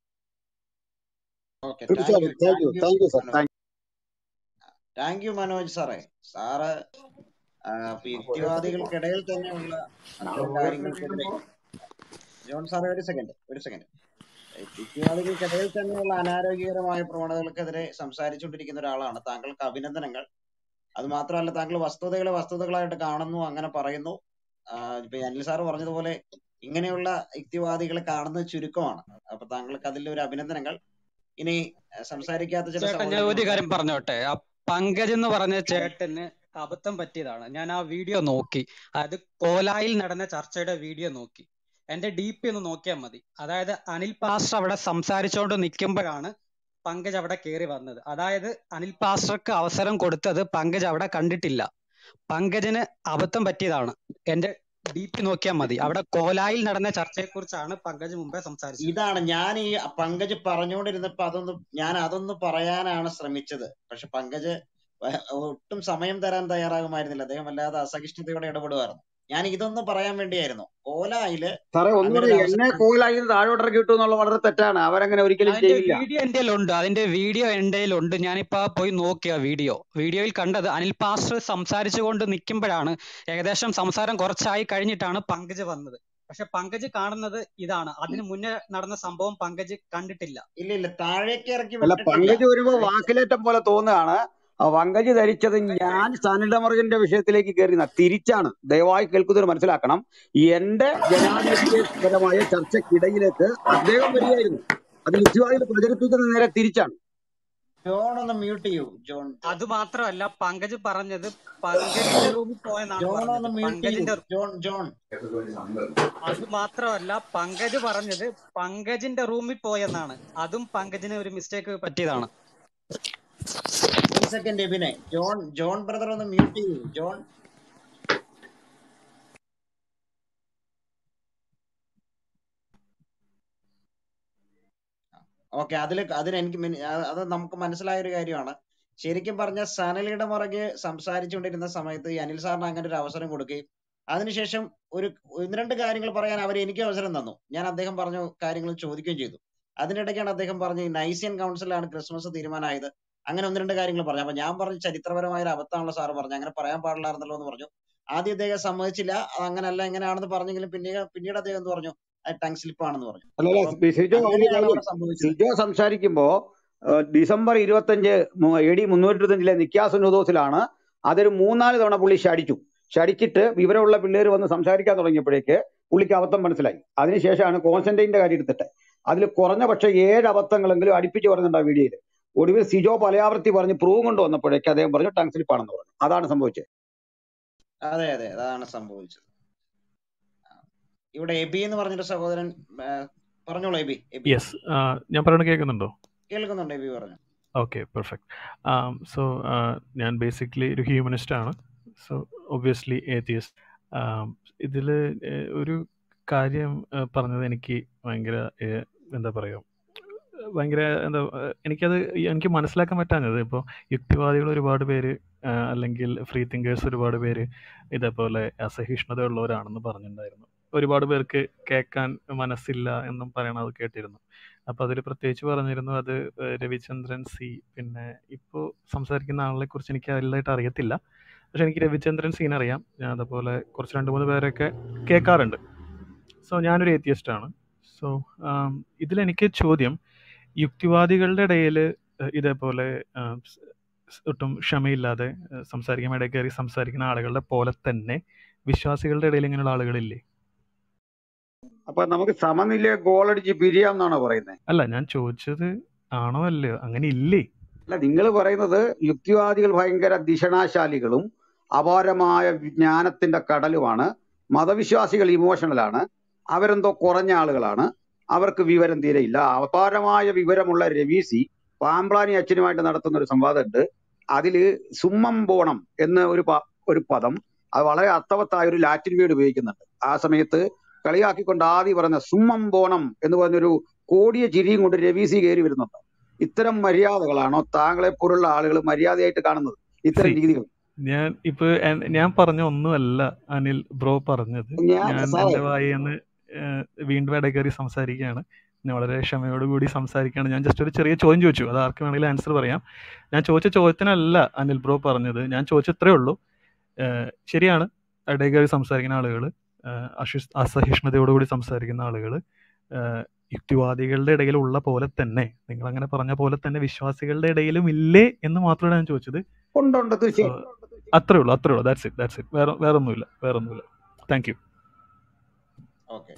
ഓക്കെ താങ്ക് യു തീർച്ചയായിട്ടും thank you thank you thank you sir Manoj thank thank you Manoj സാറേ സാറ് ആ, ഇപ്പൊ യുക്തിവാദികൾക്കിടയിൽ തന്നെയുള്ള അത്തരം കാര്യങ്ങൾക്കെതിരെ ജോൺ സാറേ ഒരു സെക്കൻഡ് ഒരു സെക്കൻഡ് യുക്തിവാദികൾക്കിടയിൽ തന്നെയുള്ള അനാരോഗ്യകരമായ പ്രവണതകൾക്കെതിരെ സംസാരിച്ചുകൊണ്ടിരിക്കുന്ന ഒരാളാണ് താങ്കൾക്ക് അഭിനന്ദനങ്ങൾ അത് മാത്രമല്ല താങ്കൾ വസ്തുതകളെ വസ്തുതകളായിട്ട് കാണുന്നു അങ്ങനെ പറയുന്നു ആ, ഇപ്പൊ ഈ അനിൽ സാറ് പറഞ്ഞതുപോലെ ഇങ്ങനെയുള്ള യുക്തിവാദികളെ കാണുന്നത് ചുരുക്കമാണ് അപ്പൊ താങ്കൾക്ക് അതിൽ ഒരു അഭിനന്ദനങ്ങൾ ഇനി ആ, സംസാരിക്കാത്ത ചില ചേട്ടാ ഞാൻ ഒരു സഹോദരങ്ങളുണ്ട് കാര്യം പറഞ്ഞോട്ടെ ആ പങ്കജ് എന്ന് പറഞ്ഞ ചേട്ടന് അബദ്ധം പറ്റിയതാണ് ഞാൻ ആ വീഡിയോ നോക്കി അതായത് കോലായിൽ നടന്ന ചർച്ചയുടെ വീഡിയോ നോക്കി എന്റെ ഡി പി ഒന്ന് നോക്കിയാൽ മതി അതായത് അനിൽ പാസ്റ്റർ അവിടെ സംസാരിച്ചുകൊണ്ട് നിൽക്കുമ്പോഴാണ് പങ്കജ് അവിടെ കയറി വന്നത് അതായത് അനിൽ പാസ്റ്റർക്ക് അവസരം കൊടുത്തത് പങ്കജ് അവിടെ കണ്ടിട്ടില്ല പങ്കജിന് അബദ്ധം പറ്റിയതാണ് എന്റെ ഡി പി നോക്കിയാൽ മതി അവിടെ കോലായിൽ നടന്ന ചർച്ചയെക്കുറിച്ചാണ് പങ്കജ് മുമ്പേ സംസാരിച്ചത് ഇതാണ് ഞാൻ ഈ പങ്കജ് പറഞ്ഞുകൊണ്ടിരുന്നപ്പോ അതൊന്ന് ഞാൻ അതൊന്ന് പറയാനാണ് ശ്രമിച്ചത് പക്ഷെ പങ്കജ് വ- ഒട്ടും സമയം തരാൻ തയ്യാറാകുമായിരുന്നില്ല അദ്ദേഹം വല്ലാതെ അസഹിഷ്ണുതയോടെ ഇടപെടുമായിരുന്നു ഞാൻ ഇതൊന്ന് പറയാൻ വേണ്ടിയായിരുന്നു ഓലായില് സാറേ അങ്ങനെ ഒന്നുകൂടെ ഒരു എന്നെ അവസരം കോലായി താഴോട്ടിറക്കി കിട്ടും എന്നുള്ള വളരെ തെറ്റാണ് അവരങ്ങനെ ഒരിക്കലും അതിന്റെ ചെയ്യില്ല വീഡിയോ എന്റെ ഉണ്ട് അതിന്റെ വീഡിയോ എന്റെ ഉണ്ട് ഞാനിപ്പോ പോയി നോക്കിയ വീഡിയോ വീഡിയോയിൽ കണ്ടത് അനിൽ പാസ്റ്റർ സംസാരിച്ചുകൊണ്ട് നിൽക്കുമ്പോഴാണ് ഏകദേശം സംസാരം കുറച്ചായി കഴിഞ്ഞിട്ടാണ് പങ്കജ് വന്നത് പക്ഷെ പങ്കജ് കാണുന്നത് ഇതാണ് അതിന് മുന്നേ നടന്ന സംഭവം പങ്കജ് കണ്ടിട്ടില്ല ഇല്ല ഇല്ല താഴേക്ക് ഇറക്കി അല്ല വിട്ടിട്ടില്ല പങ്കജ് വരുമ്പോ അത് വാക്കിലേറ്റം പോലെ തോന്നുകയാണ് ആ പങ്കജ് ധരിച്ചത് ഞാൻ സനിൽഡമർഗന്റെ വിഷയത്തിലേക്ക് കയറിയ തിരിച്ചാണ് ദയവായി കേൾക്കുന്നവർ മനസ്സിലാക്കണം എന്റെ ജനാധിപത്യപരമായ ചർച്ചയ്ക്കിടയിലേക്ക് അദ്ദേഹം വരികയായിരുന്നു അത് യുക്തിവാദികൾ പ്രചരിപ്പിക്കുന്നത് നേരെ തിരിച്ചാണ് ജോൺ ഒന്ന് മ്യൂട്ട് ചെയ്യൂ ജോൺ ജോൺ അത് മാത്രമല്ല പങ്കജ് പറഞ്ഞത് പങ്കജിന്റെ റൂമിൽ പോയെന്നാണ് ജോൺ പറഞ്ഞത് ഒന്ന് മ്യൂട്ട് ചെയ്യൂ പങ്കജിന്റെ ജോൺ ജോൺ അത് മാത്രമല്ല പങ്കജ് പറഞ്ഞത് പങ്കജിന്റെ റൂമിൽ പോയെന്നാണ് അതും പങ്കജിന് ഒരു മിസ്റ്റേക്ക് പറ്റിയതാണ് ഒരു സെക്കൻഡ് എബിനെ ജോൺ ജോൺ ബ്രദർ ഒന്ന് മ്യൂട്ട് ചെയ്യൂ ജോൺ ഓക്കെ അതിൽ അതിന് എനിക്ക് മിനി- ആ- അത് നമുക്ക് മനസ്സിലായ ഒരു കാര്യമാണ് ശരിക്കും പറഞ്ഞ സനലിയുടെ പുറകെ സംസാരിച്ചുകൊണ്ടിരുന്ന സമയത്ത് ഈ അനിൽ സാറിന് അങ്ങനെ ഒരു അവസരം കൊടുക്കുകയും അതിനുശേഷം ഒരു ഒന്ന് രണ്ട് കാര്യങ്ങൾ പറയാൻ അവർ എനിക്ക് അവസരം തന്നു ഞാൻ അദ്ദേഹം പറഞ്ഞ കാര്യങ്ങൾ ചോദിക്കുകയും ചെയ്തു അതിനിടയ്ക്കാണ് അദ്ദേഹം പറഞ്ഞ് നൈസിയൻ കൗൺസിലാണ് ക്രിസ്മസ് തീരുമാനമായത് അങ്ങനെ ഒന്ന് രണ്ട് കാര്യങ്ങൾ പറഞ്ഞു അപ്പൊ ഞാൻ പറഞ്ഞു ചരിത്രപരമായ ഒരു അബദ്ധമാണല്ലോ സാറ് പറഞ്ഞു അങ്ങനെ പറയാൻ പാടില്ലായിരുന്നല്ലോ എന്ന് പറഞ്ഞു ആദ്യം അദ്ദേഹം സമ്മതിച്ചില്ല അത് അങ്ങനല്ല എങ്ങനെയാണെന്ന് പറഞ്ഞെങ്കിലും പിന്നീട് പിന്നീട് അദ്ദേഹം എന്ത് പറഞ്ഞു അത് ടങ് സ്ലിപ്പ് ആണെന്ന് പറഞ്ഞു അല്ലല്ല അപ്പം സിജോ ഒരു അങ്ങനെയാണ് കാര്യം അവിടെ സംഭവിച്ചത് സിജോ സംസാരിക്കുമ്പോ ഏഹ്, ഡിസംബർ ഇരുപത്തഞ്ച് എ ഡി മുന്നൂറ്റി ഇരുപത്തഞ്ചിലെ നിക്കാസുനോദോസിലാണ് അതൊരു മൂന്നാല് തവണ പുള്ളി ശടിച്ചു ശടിച്ചിട്ട് വിവരമുള്ള പിള്ളേർ വന്ന് സംസാരിക്കാൻ തുടങ്ങിയപ്പോഴേക്ക് പുള്ളിക്ക് അബദ്ധം മനസ്സിലായി അതിനുശേഷമാണ് കോൺസ്റ്റന്റൈന്റെ കാര്യം എടുത്തിട്ട് അതിൽ കുറഞ്ഞ പക്ഷേ ഏഴ് അബദ്ധങ്ങളെങ്കിലും അടുപ്പിച്ച് പറയുന്നുണ്ട് ആ വീഡിയോയിൽ ഒടുവിൽ സിജോ പലയാവർത്തി പറഞ്ഞ് പ്രൂവ് കൊണ്ട് വന്നപ്പോഴേക്ക് അദ്ദേഹം പറഞ്ഞു ടങ് സ്ലിപ്പ് ആണെന്ന് പറഞ്ഞു അതാണ് സംഭവിച്ചത് അതെ അതെ അതാണ് സംഭവിച്ചത് ഇവിടെ എബി എന്ന് പറഞ്ഞൊരു സഹോദരൻ ആ, പറഞ്ഞോളൂ എബി എബി യെസ് ഞാൻ പറയുന്നത് കേൾക്കുന്നുണ്ടോ കേൾക്കുന്നുണ്ട് എബി പറഞ്ഞു ഓക്കെ പെർഫെക്റ്റ് സോ ഞാൻ ബേസിക്കലി ഒരു ഹ്യൂമനിസ്റ്റ് ആണ് സോ ഒബ്വിയസ്ലി ഏത്തിയസ്റ്റ് ഇതിൽ ഒരു കാര്യം ആ, പറഞ്ഞത് എനിക്ക് ഭയങ്കര ഏ, എന്താ പറയുക ഭയങ്കര എന്താ ഏഹ് എനിക്കത് എനിക്ക് മനസ്സിലാക്കാൻ പറ്റാഞ്ഞത് ഇപ്പോൾ യുക്തിവാദികൾ ഒരുപാട് പേര് ആഹ് അല്ലെങ്കിൽ ഫ്രീ തിങ്കേഴ്സ് ഒരുപാട് പേര് ഇതേപോലെ അസഹിഷ്ണുതയുള്ളവരാണെന്ന് പറഞ്ഞിട്ടുണ്ടായിരുന്നു ഒരുപാട് പേർക്ക് കേൾക്കാൻ മനസ്സില്ല എന്നും പറയണത് കേട്ടിരുന്നു അപ്പോൾ അതിൽ പ്രത്യേകിച്ച് പറഞ്ഞിരുന്നു അത് ഏഹ് രവിചന്ദ്രൻ സി പിന്നെ ഇപ്പോൾ സംസാരിക്കുന്ന ആളെ കുറിച്ച് എനിക്ക് വലുതായിട്ട് അറിയത്തില്ല പക്ഷെ എനിക്ക് രവിചന്ദ്രൻ സീൻ അറിയാം ഞാൻ അതുപോലെ കുറച്ച് രണ്ട് മൂന്ന് പേരൊക്കെ കേൾക്കാറുണ്ട് സോ ഞാനൊരു ഏത്തിയസ്റ്റാണ് സോ ഇതിലെനിക്ക് ചോദ്യം യുക്തിവാദികളുടെ ഇടയിൽ ഇതേപോലെ ആം, സ്- സ് ഒട്ടും ക്ഷമയില്ലാതെ ഏഹ് സംസാരിക്കാൻ ഇടയിൽ കയറി സംസാരിക്കുന്ന ആളുകളുടെ പോലെ തന്നെ വിശ്വാസികളുടെ ഇടയിൽ ഇങ്ങനെയുള്ള ആളുകളില്ലേ അപ്പൊ നമുക്ക് സമനില ഗോളടിച്ച് പിരിയാമെന്നാണോ പറയുന്നത് അല്ല ഞാൻ ചോദിച്ചത് ആണോ അല്ലയോ അങ്ങനെ ഇല്ലേ അല്ല നിങ്ങൾ പറയുന്നത് യുക്തിവാദികൾ ഭയങ്കര ദിഷണാശാലികളും അപാരമായ ജ്ഞാനത്തിന്റെ കടലുമാണ് മതവിശ്വാസികൾ ഇമോഷണലാണ് അവരെന്തോ കുറഞ്ഞ ആളുകളാണ് അവർക്ക് വിവരം തീരെയില്ല അപാരമായ വിവരമുള്ള രവീസി പാമ്പ്ലാനി അച്ഛനുമായിട്ട് നടത്തുന്ന ഒരു സംവാദമുണ്ട് അതില് സുമ്മം പോണം എന്ന ഒരു പ- ഒരു പദം അത് വളരെ അർത്ഥവത്തായ ഒരു ലാറ്റിൻ വേർഡ് ഉപയോഗിക്കുന്നുണ്ട് ആ സമയത്ത് കളിയാക്കിക്കൊണ്ട് ആദ്യം പറഞ്ഞ സുമ്മം പോണം എന്ന് പറഞ്ഞൊരു കോടിയ ചിരിയും കൊണ്ട് രവീസി കയറി വരുന്നുണ്ട് ഇത്തരം മര്യാദകളാണോ താങ്കളെ പോലുള്ള ആളുകൾ മര്യാദയായിട്ട് കാണുന്നത് സി ഇത്തരം രീതികൾ ഞാൻ ഇപ്പൊ എൻ- ഞാൻ പറഞ്ഞ ഒന്നുമല്ല അനിൽ ബ്രോ പറഞ്ഞത് ഞാൻ ഞാൻ സാറേ എന്റെ വായിന്ന് വീണ്ടും ഇടയിൽ കയറി സംസാരിക്കുകയാണ് ഞാൻ വളരെ ക്ഷമയോടുകൂടി സംസാരിക്കുകയാണ് ഞാൻ ജസ്റ്റ് ഒരു ചെറിയ ചോദ്യം ചോദിച്ചു അത് ആർക്ക് വേണമെങ്കിലും ആൻസർ പറയാം ഞാൻ ചോദിച്ച ചോദ്യത്തിനല്ല അനിൽ ബ്രോ പറഞ്ഞത് ഞാൻ ചോദിച്ചത്രേ ഉള്ളൂ ഏഹ് ശരിയാണ് ഇടയിൽ കയറി സംസാരിക്കുന്ന ആളുകൾ അസഹിഷ്ണുതയോടുകൂടി സംസാരിക്കുന്ന ആളുകൾ യുക്തിവാദികളുടെ ഇടയിലുള്ള പോലെ തന്നെ നിങ്ങൾ അങ്ങനെ പറഞ്ഞ പോലെ തന്നെ വിശ്വാസികളുടെ ഇടയിലും ഇല്ലേ എന്ന് മാത്രമാണ് ഞാൻ ചോദിച്ചത് ഉണ്ടുണ്ട് സോ തീർച്ചയായും അത്രേ ഉള്ളൂ അത്രേ ഉള്ളൂ ദാറ്റ്സ് ഇറ്റ് ദാറ്റ്സ് ഇറ്റ് വേറെ വേറെ ഒന്നുമില്ല വേറെ ഒന്നുമില്ല താങ്ക് യു ഓക്കെ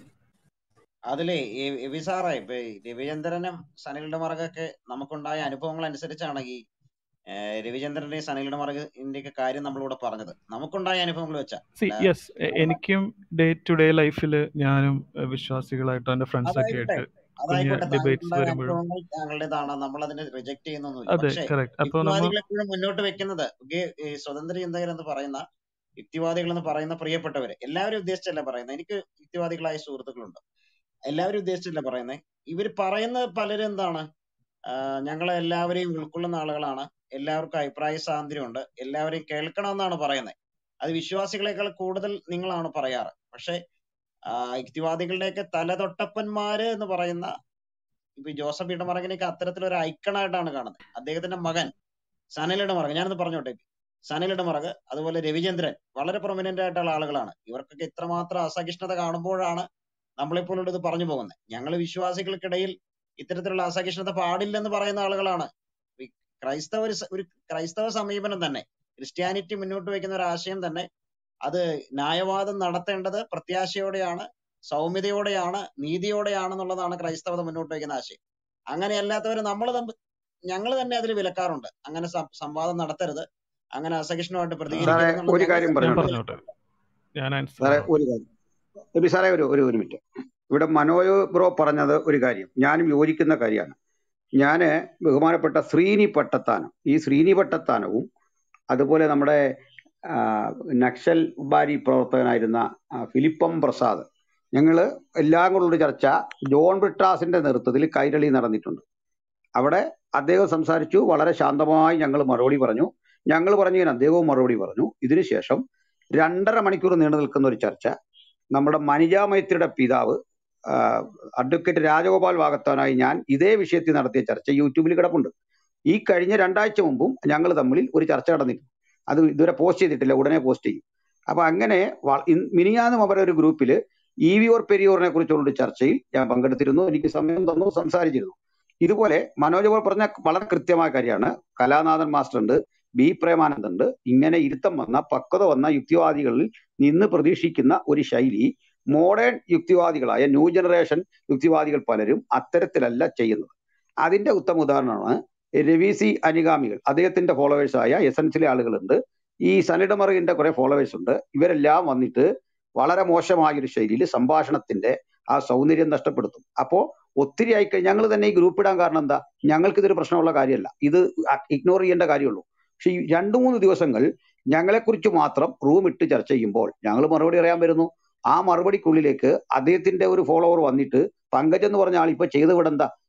അതിലേ ഈ രവി സാറേ ഇപ്പൊ ഈ രവിചന്ദ്രനും സനിലിന്റെ മറകൊക്കെ നമുക്കുണ്ടായ അനുഭവങ്ങൾ അനുസരിച്ചാണ് ഈ ഏഹ്, രവിചന്ദ്രന്റെയും സനിലിന്റെ മറകിന്റെ ഒക്കെ കാര്യം നമ്മളിവിടെ പറഞ്ഞത് നമുക്കുണ്ടായ അനുഭവങ്ങൾ വെച്ചാ സി അല്ല യെസ് എനിക്കും ഡേ ടു ഡേ ലൈഫിൽ ഞാനും ഏഹ്, വിശ്വാസികളായിട്ടും എൻ്റെ ഫ്രണ്ട്സൊക്കെ അതായിക്കോട്ടെ ആയിട്ട് കുഞ്ഞ് അതായിക്കോട്ടെ ഡിബേറ്റ്സ് താങ്കൾക്കുണ്ടായ വരുമ്പോഴും അനുഭവങ്ങൾ താങ്കളുടേതാണ് നമ്മൾ അതിനെ റിജക്ട് ചെയ്യുന്നൊന്നുമില്ല അതെ പക്ഷേ കറക്റ്റ് അപ്പോൾ നമ്മ യുക്തിവാദികൾ എപ്പോഴും മുന്നോട്ട് വെക്കുന്നത് ഗെ- ഈ സ്വതന്ത്ര ചിന്തകർ എന്ന് പറയുന്ന യുക്തിവാദികൾ എന്ന് പറയുന്ന പ്രിയപ്പെട്ടവര് എല്ലാവരും ഉദ്ദേശിച്ചല്ല പറയുന്നത് എനിക്ക് യുക്തിവാദികളായ സുഹൃത്തുക്കളുണ്ട് എല്ലാവരും ഉദ്ദേശിച്ചല്ല പറയുന്നത് ഇവർ പറയുന്നത് പലരും എന്താണ് ആഹ് ഞങ്ങളെ എല്ലാവരെയും ഉൾക്കൊള്ളുന്ന ആളുകളാണ് എല്ലാവർക്കും അഭിപ്രായ സ്വാതന്ത്ര്യമുണ്ട് എല്ലാവരെയും കേൾക്കണമെന്നാണ് പറയുന്നത് അത് വിശ്വാസികളെക്കാൾ കൂടുതൽ നിങ്ങളാണ് പറയാറ് പക്ഷെ ആഹ് യുക്തിവാദികളുടെയൊക്കെ തലതൊട്ടപ്പന്മാര് എന്ന് പറയുന്ന ഇപ്പൊ ഈ ജോസഫ് ഇടമറകിനെയൊക്കെ അത്തരത്തിലൊരു ഐക്കണായിട്ടാണ് കാണുന്നത് അദ്ദേഹത്തിന്റെ മകൻ സനൽ ഇടമറക് ഞാനത് പറഞ്ഞോട്ടെ സനൽ ഇടമറക് അതുപോലെ രവിചന്ദ്രൻ വളരെ പ്രൊമിനന്റ് ആയിട്ടുള്ള ആളുകളാണ് ഇവർക്കൊക്കെ ഇത്രമാത്രം അസഹിഷ്ണുത കാണുമ്പോഴാണ് നമ്മളെപ്പോലുള്ള ഇത് പറഞ്ഞു പോകുന്നത് ഞങ്ങൾ വിശ്വാസികൾക്കിടയിൽ ഇത്തരത്തിലുള്ള അസഹിഷ്ണുത പാടില്ലെന്ന് പറയുന്ന ആളുകളാണ് ഈ ക്രൈസ്തവ ഒരു സ- ഒരു ക്രൈസ്തവ സമീപനം തന്നെ ക്രിസ്ത്യാനിറ്റി മുന്നോട്ട് വെക്കുന്ന ഒരു ആശയം തന്നെ അത് ന്യായവാദം നടത്തേണ്ടത് പ്രത്യാശയോടെയാണ് സൗമ്യതയോടെയാണ് നീതിയോടെയാണെന്നുള്ളതാണ് ക്രൈസ്തവത മുന്നോട്ട് വയ്ക്കുന്ന ആശയം അങ്ങനെ അല്ലാത്തവര് നമ്മൾ ഞങ്ങൾ തന്നെ അതിൽ വിലക്കാറുണ്ട് അങ്ങനെ സം- സംവാദം നടത്തരുത് അങ്ങനെ അസഹിഷ്ണുമായിട്ട് സാറേ പ്രതികരിക്കരുത് എന്നുള്ള ഒരു ഞങ്ങൾ കാര്യം ഞാൻ പറഞ്ഞോട്ടെ പറഞ്ഞോട്ടെ ഞാൻ ആൻസർ സാറേ പറഞ്ഞോട്ടെ ഒരു കാര്യം എബി സാറേ ഒരു ഒരു ഒരു മിനിറ്റ് ഇവിടെ മനോജ് ബ്രോ പറഞ്ഞത് ഒരു കാര്യം ഞാനും യോജിക്കുന്ന കാര്യമാണ് ഞാന് ബഹുമാനപ്പെട്ട ശ്രീനി പട്ടത്താനം ഈ ശ്രീനി പട്ടത്താനവും അതുപോലെ നമ്മുടെ ആ, നക്സൽ ബാരി പ്രവർത്തകനായിരുന്ന ആ, ഫിലിപ്പം പ്രസാദ് ഞങ്ങൾ എല്ലാം കൊണ്ടുള്ള ചർച്ച ജോൺ ബ്രിട്ടാസിന്റെ നേതൃത്വത്തിൽ കൈരളി നടന്നിട്ടുണ്ട് അവിടെ അദ്ദേഹം സംസാരിച്ചു വളരെ ശാന്തമായി ഞങ്ങൾ മറുപടി പറഞ്ഞു ഞങ്ങൾ പറഞ്ഞതിന് അദ്ദേഹവും മറുപടി പറഞ്ഞു ഇതിനുശേഷം രണ്ടര മണിക്കൂർ നീണ്ടു നിൽക്കുന്ന ഒരു ചർച്ച നമ്മുടെ മനിജ മൈത്രിയുടെ പിതാവ് ആ, അഡ്വക്കേറ്റ് രാജഗോപാൽ വാഗത്താനായി ഞാൻ ഇതേ വിഷയത്തിൽ നടത്തിയ ചർച്ച യൂട്യൂബിൽ കിടപ്പുണ്ട് ഈ കഴിഞ്ഞ രണ്ടാഴ്ച മുമ്പും ഞങ്ങൾ തമ്മിൽ ഒരു ചർച്ച നടന്നിരുന്നു അത് ഇതുവരെ പോസ്റ്റ് ചെയ്തിട്ടില്ല ഉടനെ പോസ്റ്റ് ചെയ്യും അപ്പൊ അങ്ങനെ വ- ഇൻ- മിനിഞ്ഞാന്നും അവരുടെ ഒരു ഗ്രൂപ്പിൽ ഇ വി ഓർ പെരിയോറിനെ കുറിച്ചുള്ള ഒരു ചർച്ചയിൽ ഞാൻ പങ്കെടുത്തിരുന്നു എനിക്ക് സമയം തന്നു സംസാരിച്ചിരുന്നു ഇതുപോലെ മനോജ് പോൾ പറഞ്ഞ വളരെ കൃത്യമായ കാര്യമാണ് കലാനാഥൻ മാസ്റ്റർ ഉണ്ട് ബി പ്രേമാനന്ദ് ഉണ്ട് ഇങ്ങനെ ഇരുത്തം വന്ന പക്വത വന്ന യുക്തിവാദികളിൽ നിന്ന് പ്രതീക്ഷിക്കുന്ന ഒരു ശൈലി മോഡേൺ യുക്തിവാദികളായ ന്യൂ ജനറേഷൻ യുക്തിവാദികൾ പലരും അത്തരത്തിലല്ല ചെയ്യുന്നത് അതിന്റെ ഉത്തമ ഉദാഹരണമാണ് രവി സി അനുഗാമികൾ അദ്ദേഹത്തിന്റെ ഫോളോവേഴ്സ് ആയ എസൻസിലെ ആളുകളുണ്ട് ഈ സനിഡമറിന്റെ കുറെ ഫോളോവേഴ്സ് ഉണ്ട് ഇവരെല്ലാം വന്നിട്ട് വളരെ മോശമായ ഒരു ശൈലിയിൽ സംഭാഷണത്തിന്റെ ആ സൗന്ദര്യം നഷ്ടപ്പെടുത്തും അപ്പോ ഒത്തിരി ആയിക്കഴിഞ്ഞാൽ ഞങ്ങൾ തന്നെ ഈ ഗ്രൂപ്പ് ഇടാൻ കാരണം എന്താ ഞങ്ങൾക്ക് ഇതൊരു പ്രശ്നമുള്ള കാര്യമല്ല ഇത് ഇഗ്നോർ ചെയ്യേണ്ട കാര്യമുള്ളൂ പക്ഷെ ഈ രണ്ടു മൂന്ന് ദിവസങ്ങൾ ഞങ്ങളെക്കുറിച്ച് മാത്രം റൂം ഇട്ട് ചർച്ച ചെയ്യുമ്പോൾ ഞങ്ങൾ മറുപടി അറിയാൻ വരുന്നു ആ മറുപടിക്കുള്ളിലേക്ക് അദ്ദേഹത്തിന്റെ ഒരു ഫോളോവർ വന്നിട്ട് പങ്കജ് എന്ന് പറഞ്ഞ ആൾ ഇപ്പൊ ചെയ്ത് വിടെന്താ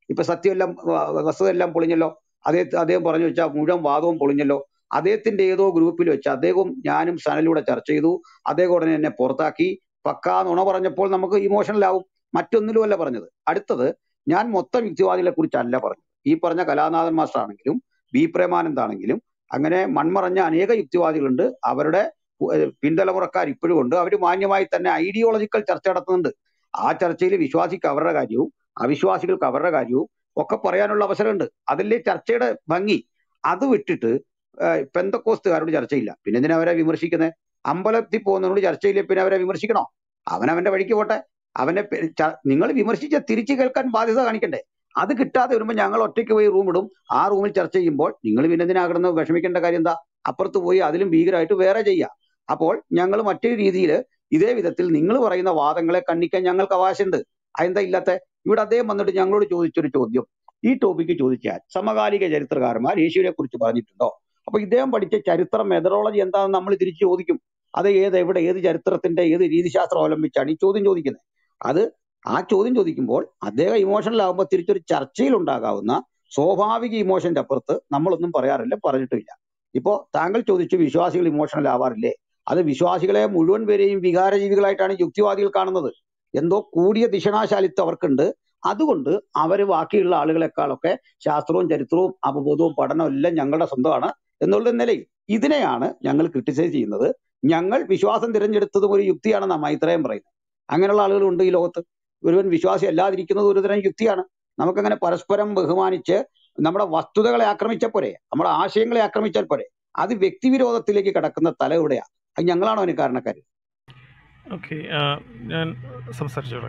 ഇപ്പൊ സത്യമെല്ലാം വസ്തുതെല്ലാം പൊളിഞ്ഞല്ലോ അദ്ദേഹം അദ്ദേഹം പറഞ്ഞു വെച്ചാൽ മുഴുവൻ വാദവും പൊളിഞ്ഞല്ലോ അദ്ദേഹത്തിന്റെ ഏതോ ഗ്രൂപ്പിൽ വെച്ച് അദ്ദേഹവും ഞാനും സനലൂടെ ചർച്ച ചെയ്തു അദ്ദേഹം ഉടനെ എന്നെ പുറത്താക്കി പക്കാ നുണ പറഞ്ഞപ്പോൾ നമുക്ക് ഇമോഷണൽ ആവും മറ്റൊന്നിലുമല്ല പറഞ്ഞത് അടുത്തത് ഞാൻ മൊത്തം യുക്തിവാദികളെ കുറിച്ചല്ല പറഞ്ഞത് ഈ പറഞ്ഞ കലാനാഥൻ മാസ്റ്റർ ആണെങ്കിലും ബി പ്രേമാനന്ദ് ആണെങ്കിലും അങ്ങനെ മൺമറഞ്ഞ അനേക യുക്തിവാദികളുണ്ട് അവരുടെ ഏഹ് പിൻതലമുറക്കാർ ഇപ്പോഴും ഉണ്ട് അവർ മാന്യമായി തന്നെ ഐഡിയോളജിക്കൽ ചർച്ച നടത്തുന്നുണ്ട് ആ ചർച്ചയിൽ വിശ്വാസിക്ക് അവരുടെ കാര്യവും അവിശ്വാസികൾക്ക് അവരുടെ കാര്യവും ഒക്കെ പറയാനുള്ള അവസരമുണ്ട് അതല്ലേ ചർച്ചയുടെ ഭംഗി അത് വിട്ടിട്ട് ഏഹ് പെന്തക്കോസ്തുകാരോട് ചർച്ചയില്ല പിന്നെ എന്തിനാ അവരെ വിമർശിക്കുന്നത് അമ്പലത്തിൽ പോകുന്നവരോട് ചർച്ചയില്ല പിന്നെ അവരെ വിമർശിക്കണോ അവനവന്റെ വഴിക്ക് പോട്ടെ അവനെ നിങ്ങൾ വിമർശിച്ച തിരിച്ചു കേൾക്കാൻ ബാധ്യത കാണിക്കണ്ടേ അത് കിട്ടാതെ വരുമ്പോൾ ഞങ്ങൾ ഒറ്റയ്ക്ക് പോയി റൂം ഇടും ആ റൂമിൽ ചർച്ച ചെയ്യുമ്പോൾ നിങ്ങൾ പിന്നെ എന്തിനാ കിടന്ന് വിഷമിക്കേണ്ട കാര്യം എന്താ അപ്പുറത്ത് പോയി അതിലും ഭീകരമായിട്ട് വേറെ ചെയ്യാം അപ്പോൾ ഞങ്ങൾ മറ്റൊരു രീതിയിൽ ഇതേ വിധത്തിൽ നിങ്ങൾ പറയുന്ന വാദങ്ങളെ കണ്ണിക്കാൻ ഞങ്ങൾക്ക് അവകാശമുണ്ട് അതെന്താ ഇല്ലാത്ത ഇവിടെ അദ്ദേഹം വന്നിട്ട് ഞങ്ങളോട് ചോദിച്ചൊരു ചോദ്യം ഈ ടോപ്പിക്ക് ചോദിച്ചാൽ സമകാലിക ചരിത്രകാരന്മാർ യേശുവിനെ കുറിച്ച് പറഞ്ഞിട്ടുണ്ടോ അപ്പൊ ഇദ്ദേഹം പഠിച്ച ചരിത്ര മെത്തഡോളജി എന്താണെന്ന് നമ്മൾ തിരിച്ചു ചോദിക്കും അത് ഏത് എവിടെ ഏത് ചരിത്രത്തിന്റെ ഏത് രീതിശാസ്ത്രം അവലംബിച്ചാണ് ഈ ചോദ്യം ചോദിക്കുന്നത് അത് ആ ചോദ്യം ചോദിക്കുമ്പോൾ അദ്ദേഹം ഇമോഷണൽ ആകുമ്പോൾ തിരിച്ചൊരു ചർച്ചയിൽ ഉണ്ടാകാവുന്ന സ്വാഭാവിക ഇമോഷന്റെ അപ്പുറത്ത് നമ്മളൊന്നും പറയാറില്ല പറഞ്ഞിട്ടില്ല ഇപ്പോ താങ്കൾ ചോദിച്ചു വിശ്വാസികൾ ഇമോഷണൽ ആവാറില്ലേ അത് വിശ്വാസികളെ മുഴുവൻ പേരെയും വികാരജീവികളായിട്ടാണ് യുക്തിവാദികൾ കാണുന്നത് എന്തോ കൂടിയ ദിഷണാശാലിത്വം അവർക്കുണ്ട് അതുകൊണ്ട് അവര് ബാക്കിയുള്ള ആളുകളെക്കാളൊക്കെ ശാസ്ത്രവും ചരിത്രവും അവബോധവും പഠനവും എല്ലാം ഞങ്ങളുടെ സ്വന്തമാണ് എന്നുള്ള നിലയിൽ ഇതിനെയാണ് ഞങ്ങൾ ക്രിട്ടിസൈസ് ചെയ്യുന്നത് ഞങ്ങൾ വിശ്വാസം തിരഞ്ഞെടുത്തതും ഒരു യുക്തിയാണെന്നാണ് മൈത്രേയം പറയുന്നത് അങ്ങനെയുള്ള ആളുകളുണ്ട് ഈ ലോകത്ത് ഒരുവൻ വിശ്വാസി അല്ലാതിരിക്കുന്നത് ഒരു തരം യുക്തിയാണ് നമുക്കങ്ങനെ പരസ്പരം ബഹുമാനിച്ച് നമ്മുടെ വസ്തുതകളെ ആക്രമിച്ചാൽ പോരെ നമ്മുടെ ആശയങ്ങളെ ആക്രമിച്ചാൽ പോരെ അത് വ്യക്തിവിരോധത്തിലേക്ക് കടക്കുന്ന തല എവിടെയാ അത് ഞങ്ങളാണോ അതിന് കാരണക്കാര് ഓക്കെ ഞാൻ സംസാരിച്ചോളാം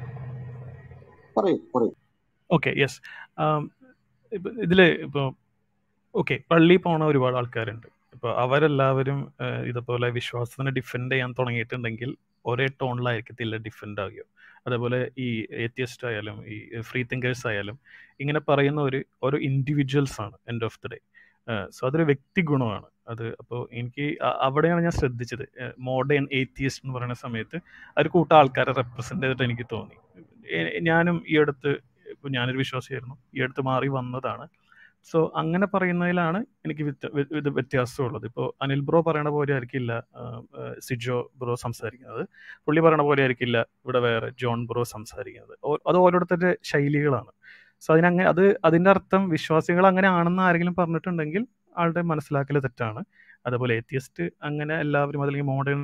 പറയൂ പറയൂ ഓക്കെ യെസ് ഇപ്പം ഇതിൽ ഇപ്പോൾ ഓക്കെ പള്ളി പോണ ഒരുപാട് ആൾക്കാരുണ്ട് ഇപ്പോൾ അവരെല്ലാവരും ആഹ് ഇതുപോലെ വിശ്വാസത്തിനെ ഡിഫെൻഡ് ചെയ്യാൻ തുടങ്ങിയിട്ടുണ്ടെങ്കിൽ ഒരേ ടോണിലായിരിക്കത്തില്ല ഡിഫെൻഡ് ആകുക അതേപോലെ ഈ ഏത്യസ്റ്റ് ആയാലും ഈ ഫ്രീ തിങ്കേഴ്സ് ആയാലും ഇങ്ങനെ പറയുന്നവർ ഓരോ ഇൻഡിവിജ്വൽസ് ആണ് end of the day so അതൊരു വ്യക്തി ഗുണമാണ് അത് അപ്പോൾ എനിക്ക് അ- അവിടെയാണ് ഞാൻ ശ്രദ്ധിച്ചത് മോഡേൺ ഏത്തിയസ്റ്റ് എന്ന് പറയുന്ന സമയത്ത് ഒരു കൂട്ടം ആൾക്കാരെ റെപ്രസെൻ്റ് ചെയ്തിട്ട് എനിക്ക് തോന്നി എ- ഞാനും ഈ അടുത്ത് ഇപ്പോൾ ഞാനൊരു വിശ്വാസിയായിരുന്നു ഈ അടുത്ത് മാറി വന്നതാണ് സോ അങ്ങനെ പറയുന്നതിലാണ് എനിക്ക് വ്യത്യ- വ്യ- ഇത് വ്യത്യാസമുള്ളത് ഇപ്പോൾ അനിൽ ബ്രോ പറയണ പോലെ ആയിരിക്കില്ല ആ, ആ, സിജോ ബ്രോ സംസാരിക്കുന്നത് പുള്ളി പറയണ പോലെ ആയിരിക്കില്ല ഇവിടെ വേറെ ജോൺ ബ്രോ സംസാരിക്കുന്നത് ഓ- അത് ഓരോരുത്തരുടെ ശൈലികളാണ് സോ അതിനങ്ങനെ അത് അതിൻ്റെ അർത്ഥം വിശ്വാസികൾ അങ്ങനെ ആണെന്ന് ആരെങ്കിലും പറഞ്ഞിട്ടുണ്ടെങ്കിൽ ആളുടെ മനസ്സിലാക്കൽ തെറ്റാണ് അതേപോലെ ഏത്യസ്റ്റ് അങ്ങനെ എല്ലാവരും അതല്ലെങ്കിൽ മോഡേൺ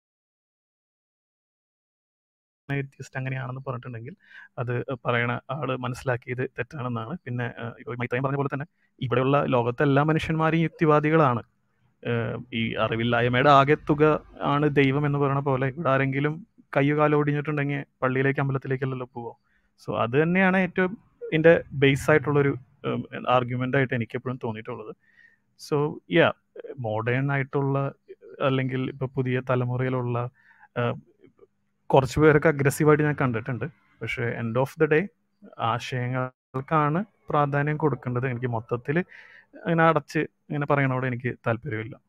ഏത്യസ്റ്റ് അങ്ങനെയാണെന്ന് പറഞ്ഞിട്ടുണ്ടെങ്കിൽ അത് പറയണ ആള് മനസ്സിലാക്കിയത് തെറ്റാണെന്നാണ് പിന്നെ ഏഹ്, ഇപ്പോൾ മൈത്രയും പറഞ്ഞ പോലെ തന്നെ ഇവിടെയുള്ള ലോകത്തെ എല്ലാ മനുഷ്യന്മാരും യുക്തിവാദികളാണ് ഏഹ്, ഈ അറിവില്ലായ്മയുടെ ആകെ തുക ആണ് ദൈവം എന്ന് പറയുന്ന പോലെ ഇവിടെ ആരെങ്കിലും കയ്യോ കാലോ ഒടിഞ്ഞിട്ടുണ്ടെങ്കിൽ പള്ളിയിലേക്ക് അമ്പലത്തിലേക്കല്ലല്ലോ പോവോ സോ അത് തന്നെയാണ് ഏറ്റവും എൻ്റെ ബേസ് ആയിട്ടുള്ളൊരു ആർഗ്യുമെൻ്റ് ആയിട്ട് എനിക്ക് എപ്പോഴും തോന്നിയിട്ടുള്ളത് സോ യാ മോഡേൺ ആയിട്ടുള്ള അല്ലെങ്കിൽ ഇപ്പോൾ പുതിയ തലമുറയിലുള്ള ഏഹ്, കുറച്ച് പേരൊക്കെ അഗ്രസീവായിട്ട് ഞാൻ കണ്ടിട്ടുണ്ട് പക്ഷേ എൻഡ് ഓഫ് ദി ഡേ ആശയങ്ങൾക്കാണ് പ്രാധാന്യം കൊടുക്കേണ്ടത് എനിക്ക് മൊത്തത്തിൽ അങ്ങനെ അടച്ച് ഇങ്ങനെ പറയണോട് എനിക്ക് താല്പര്യമില്ല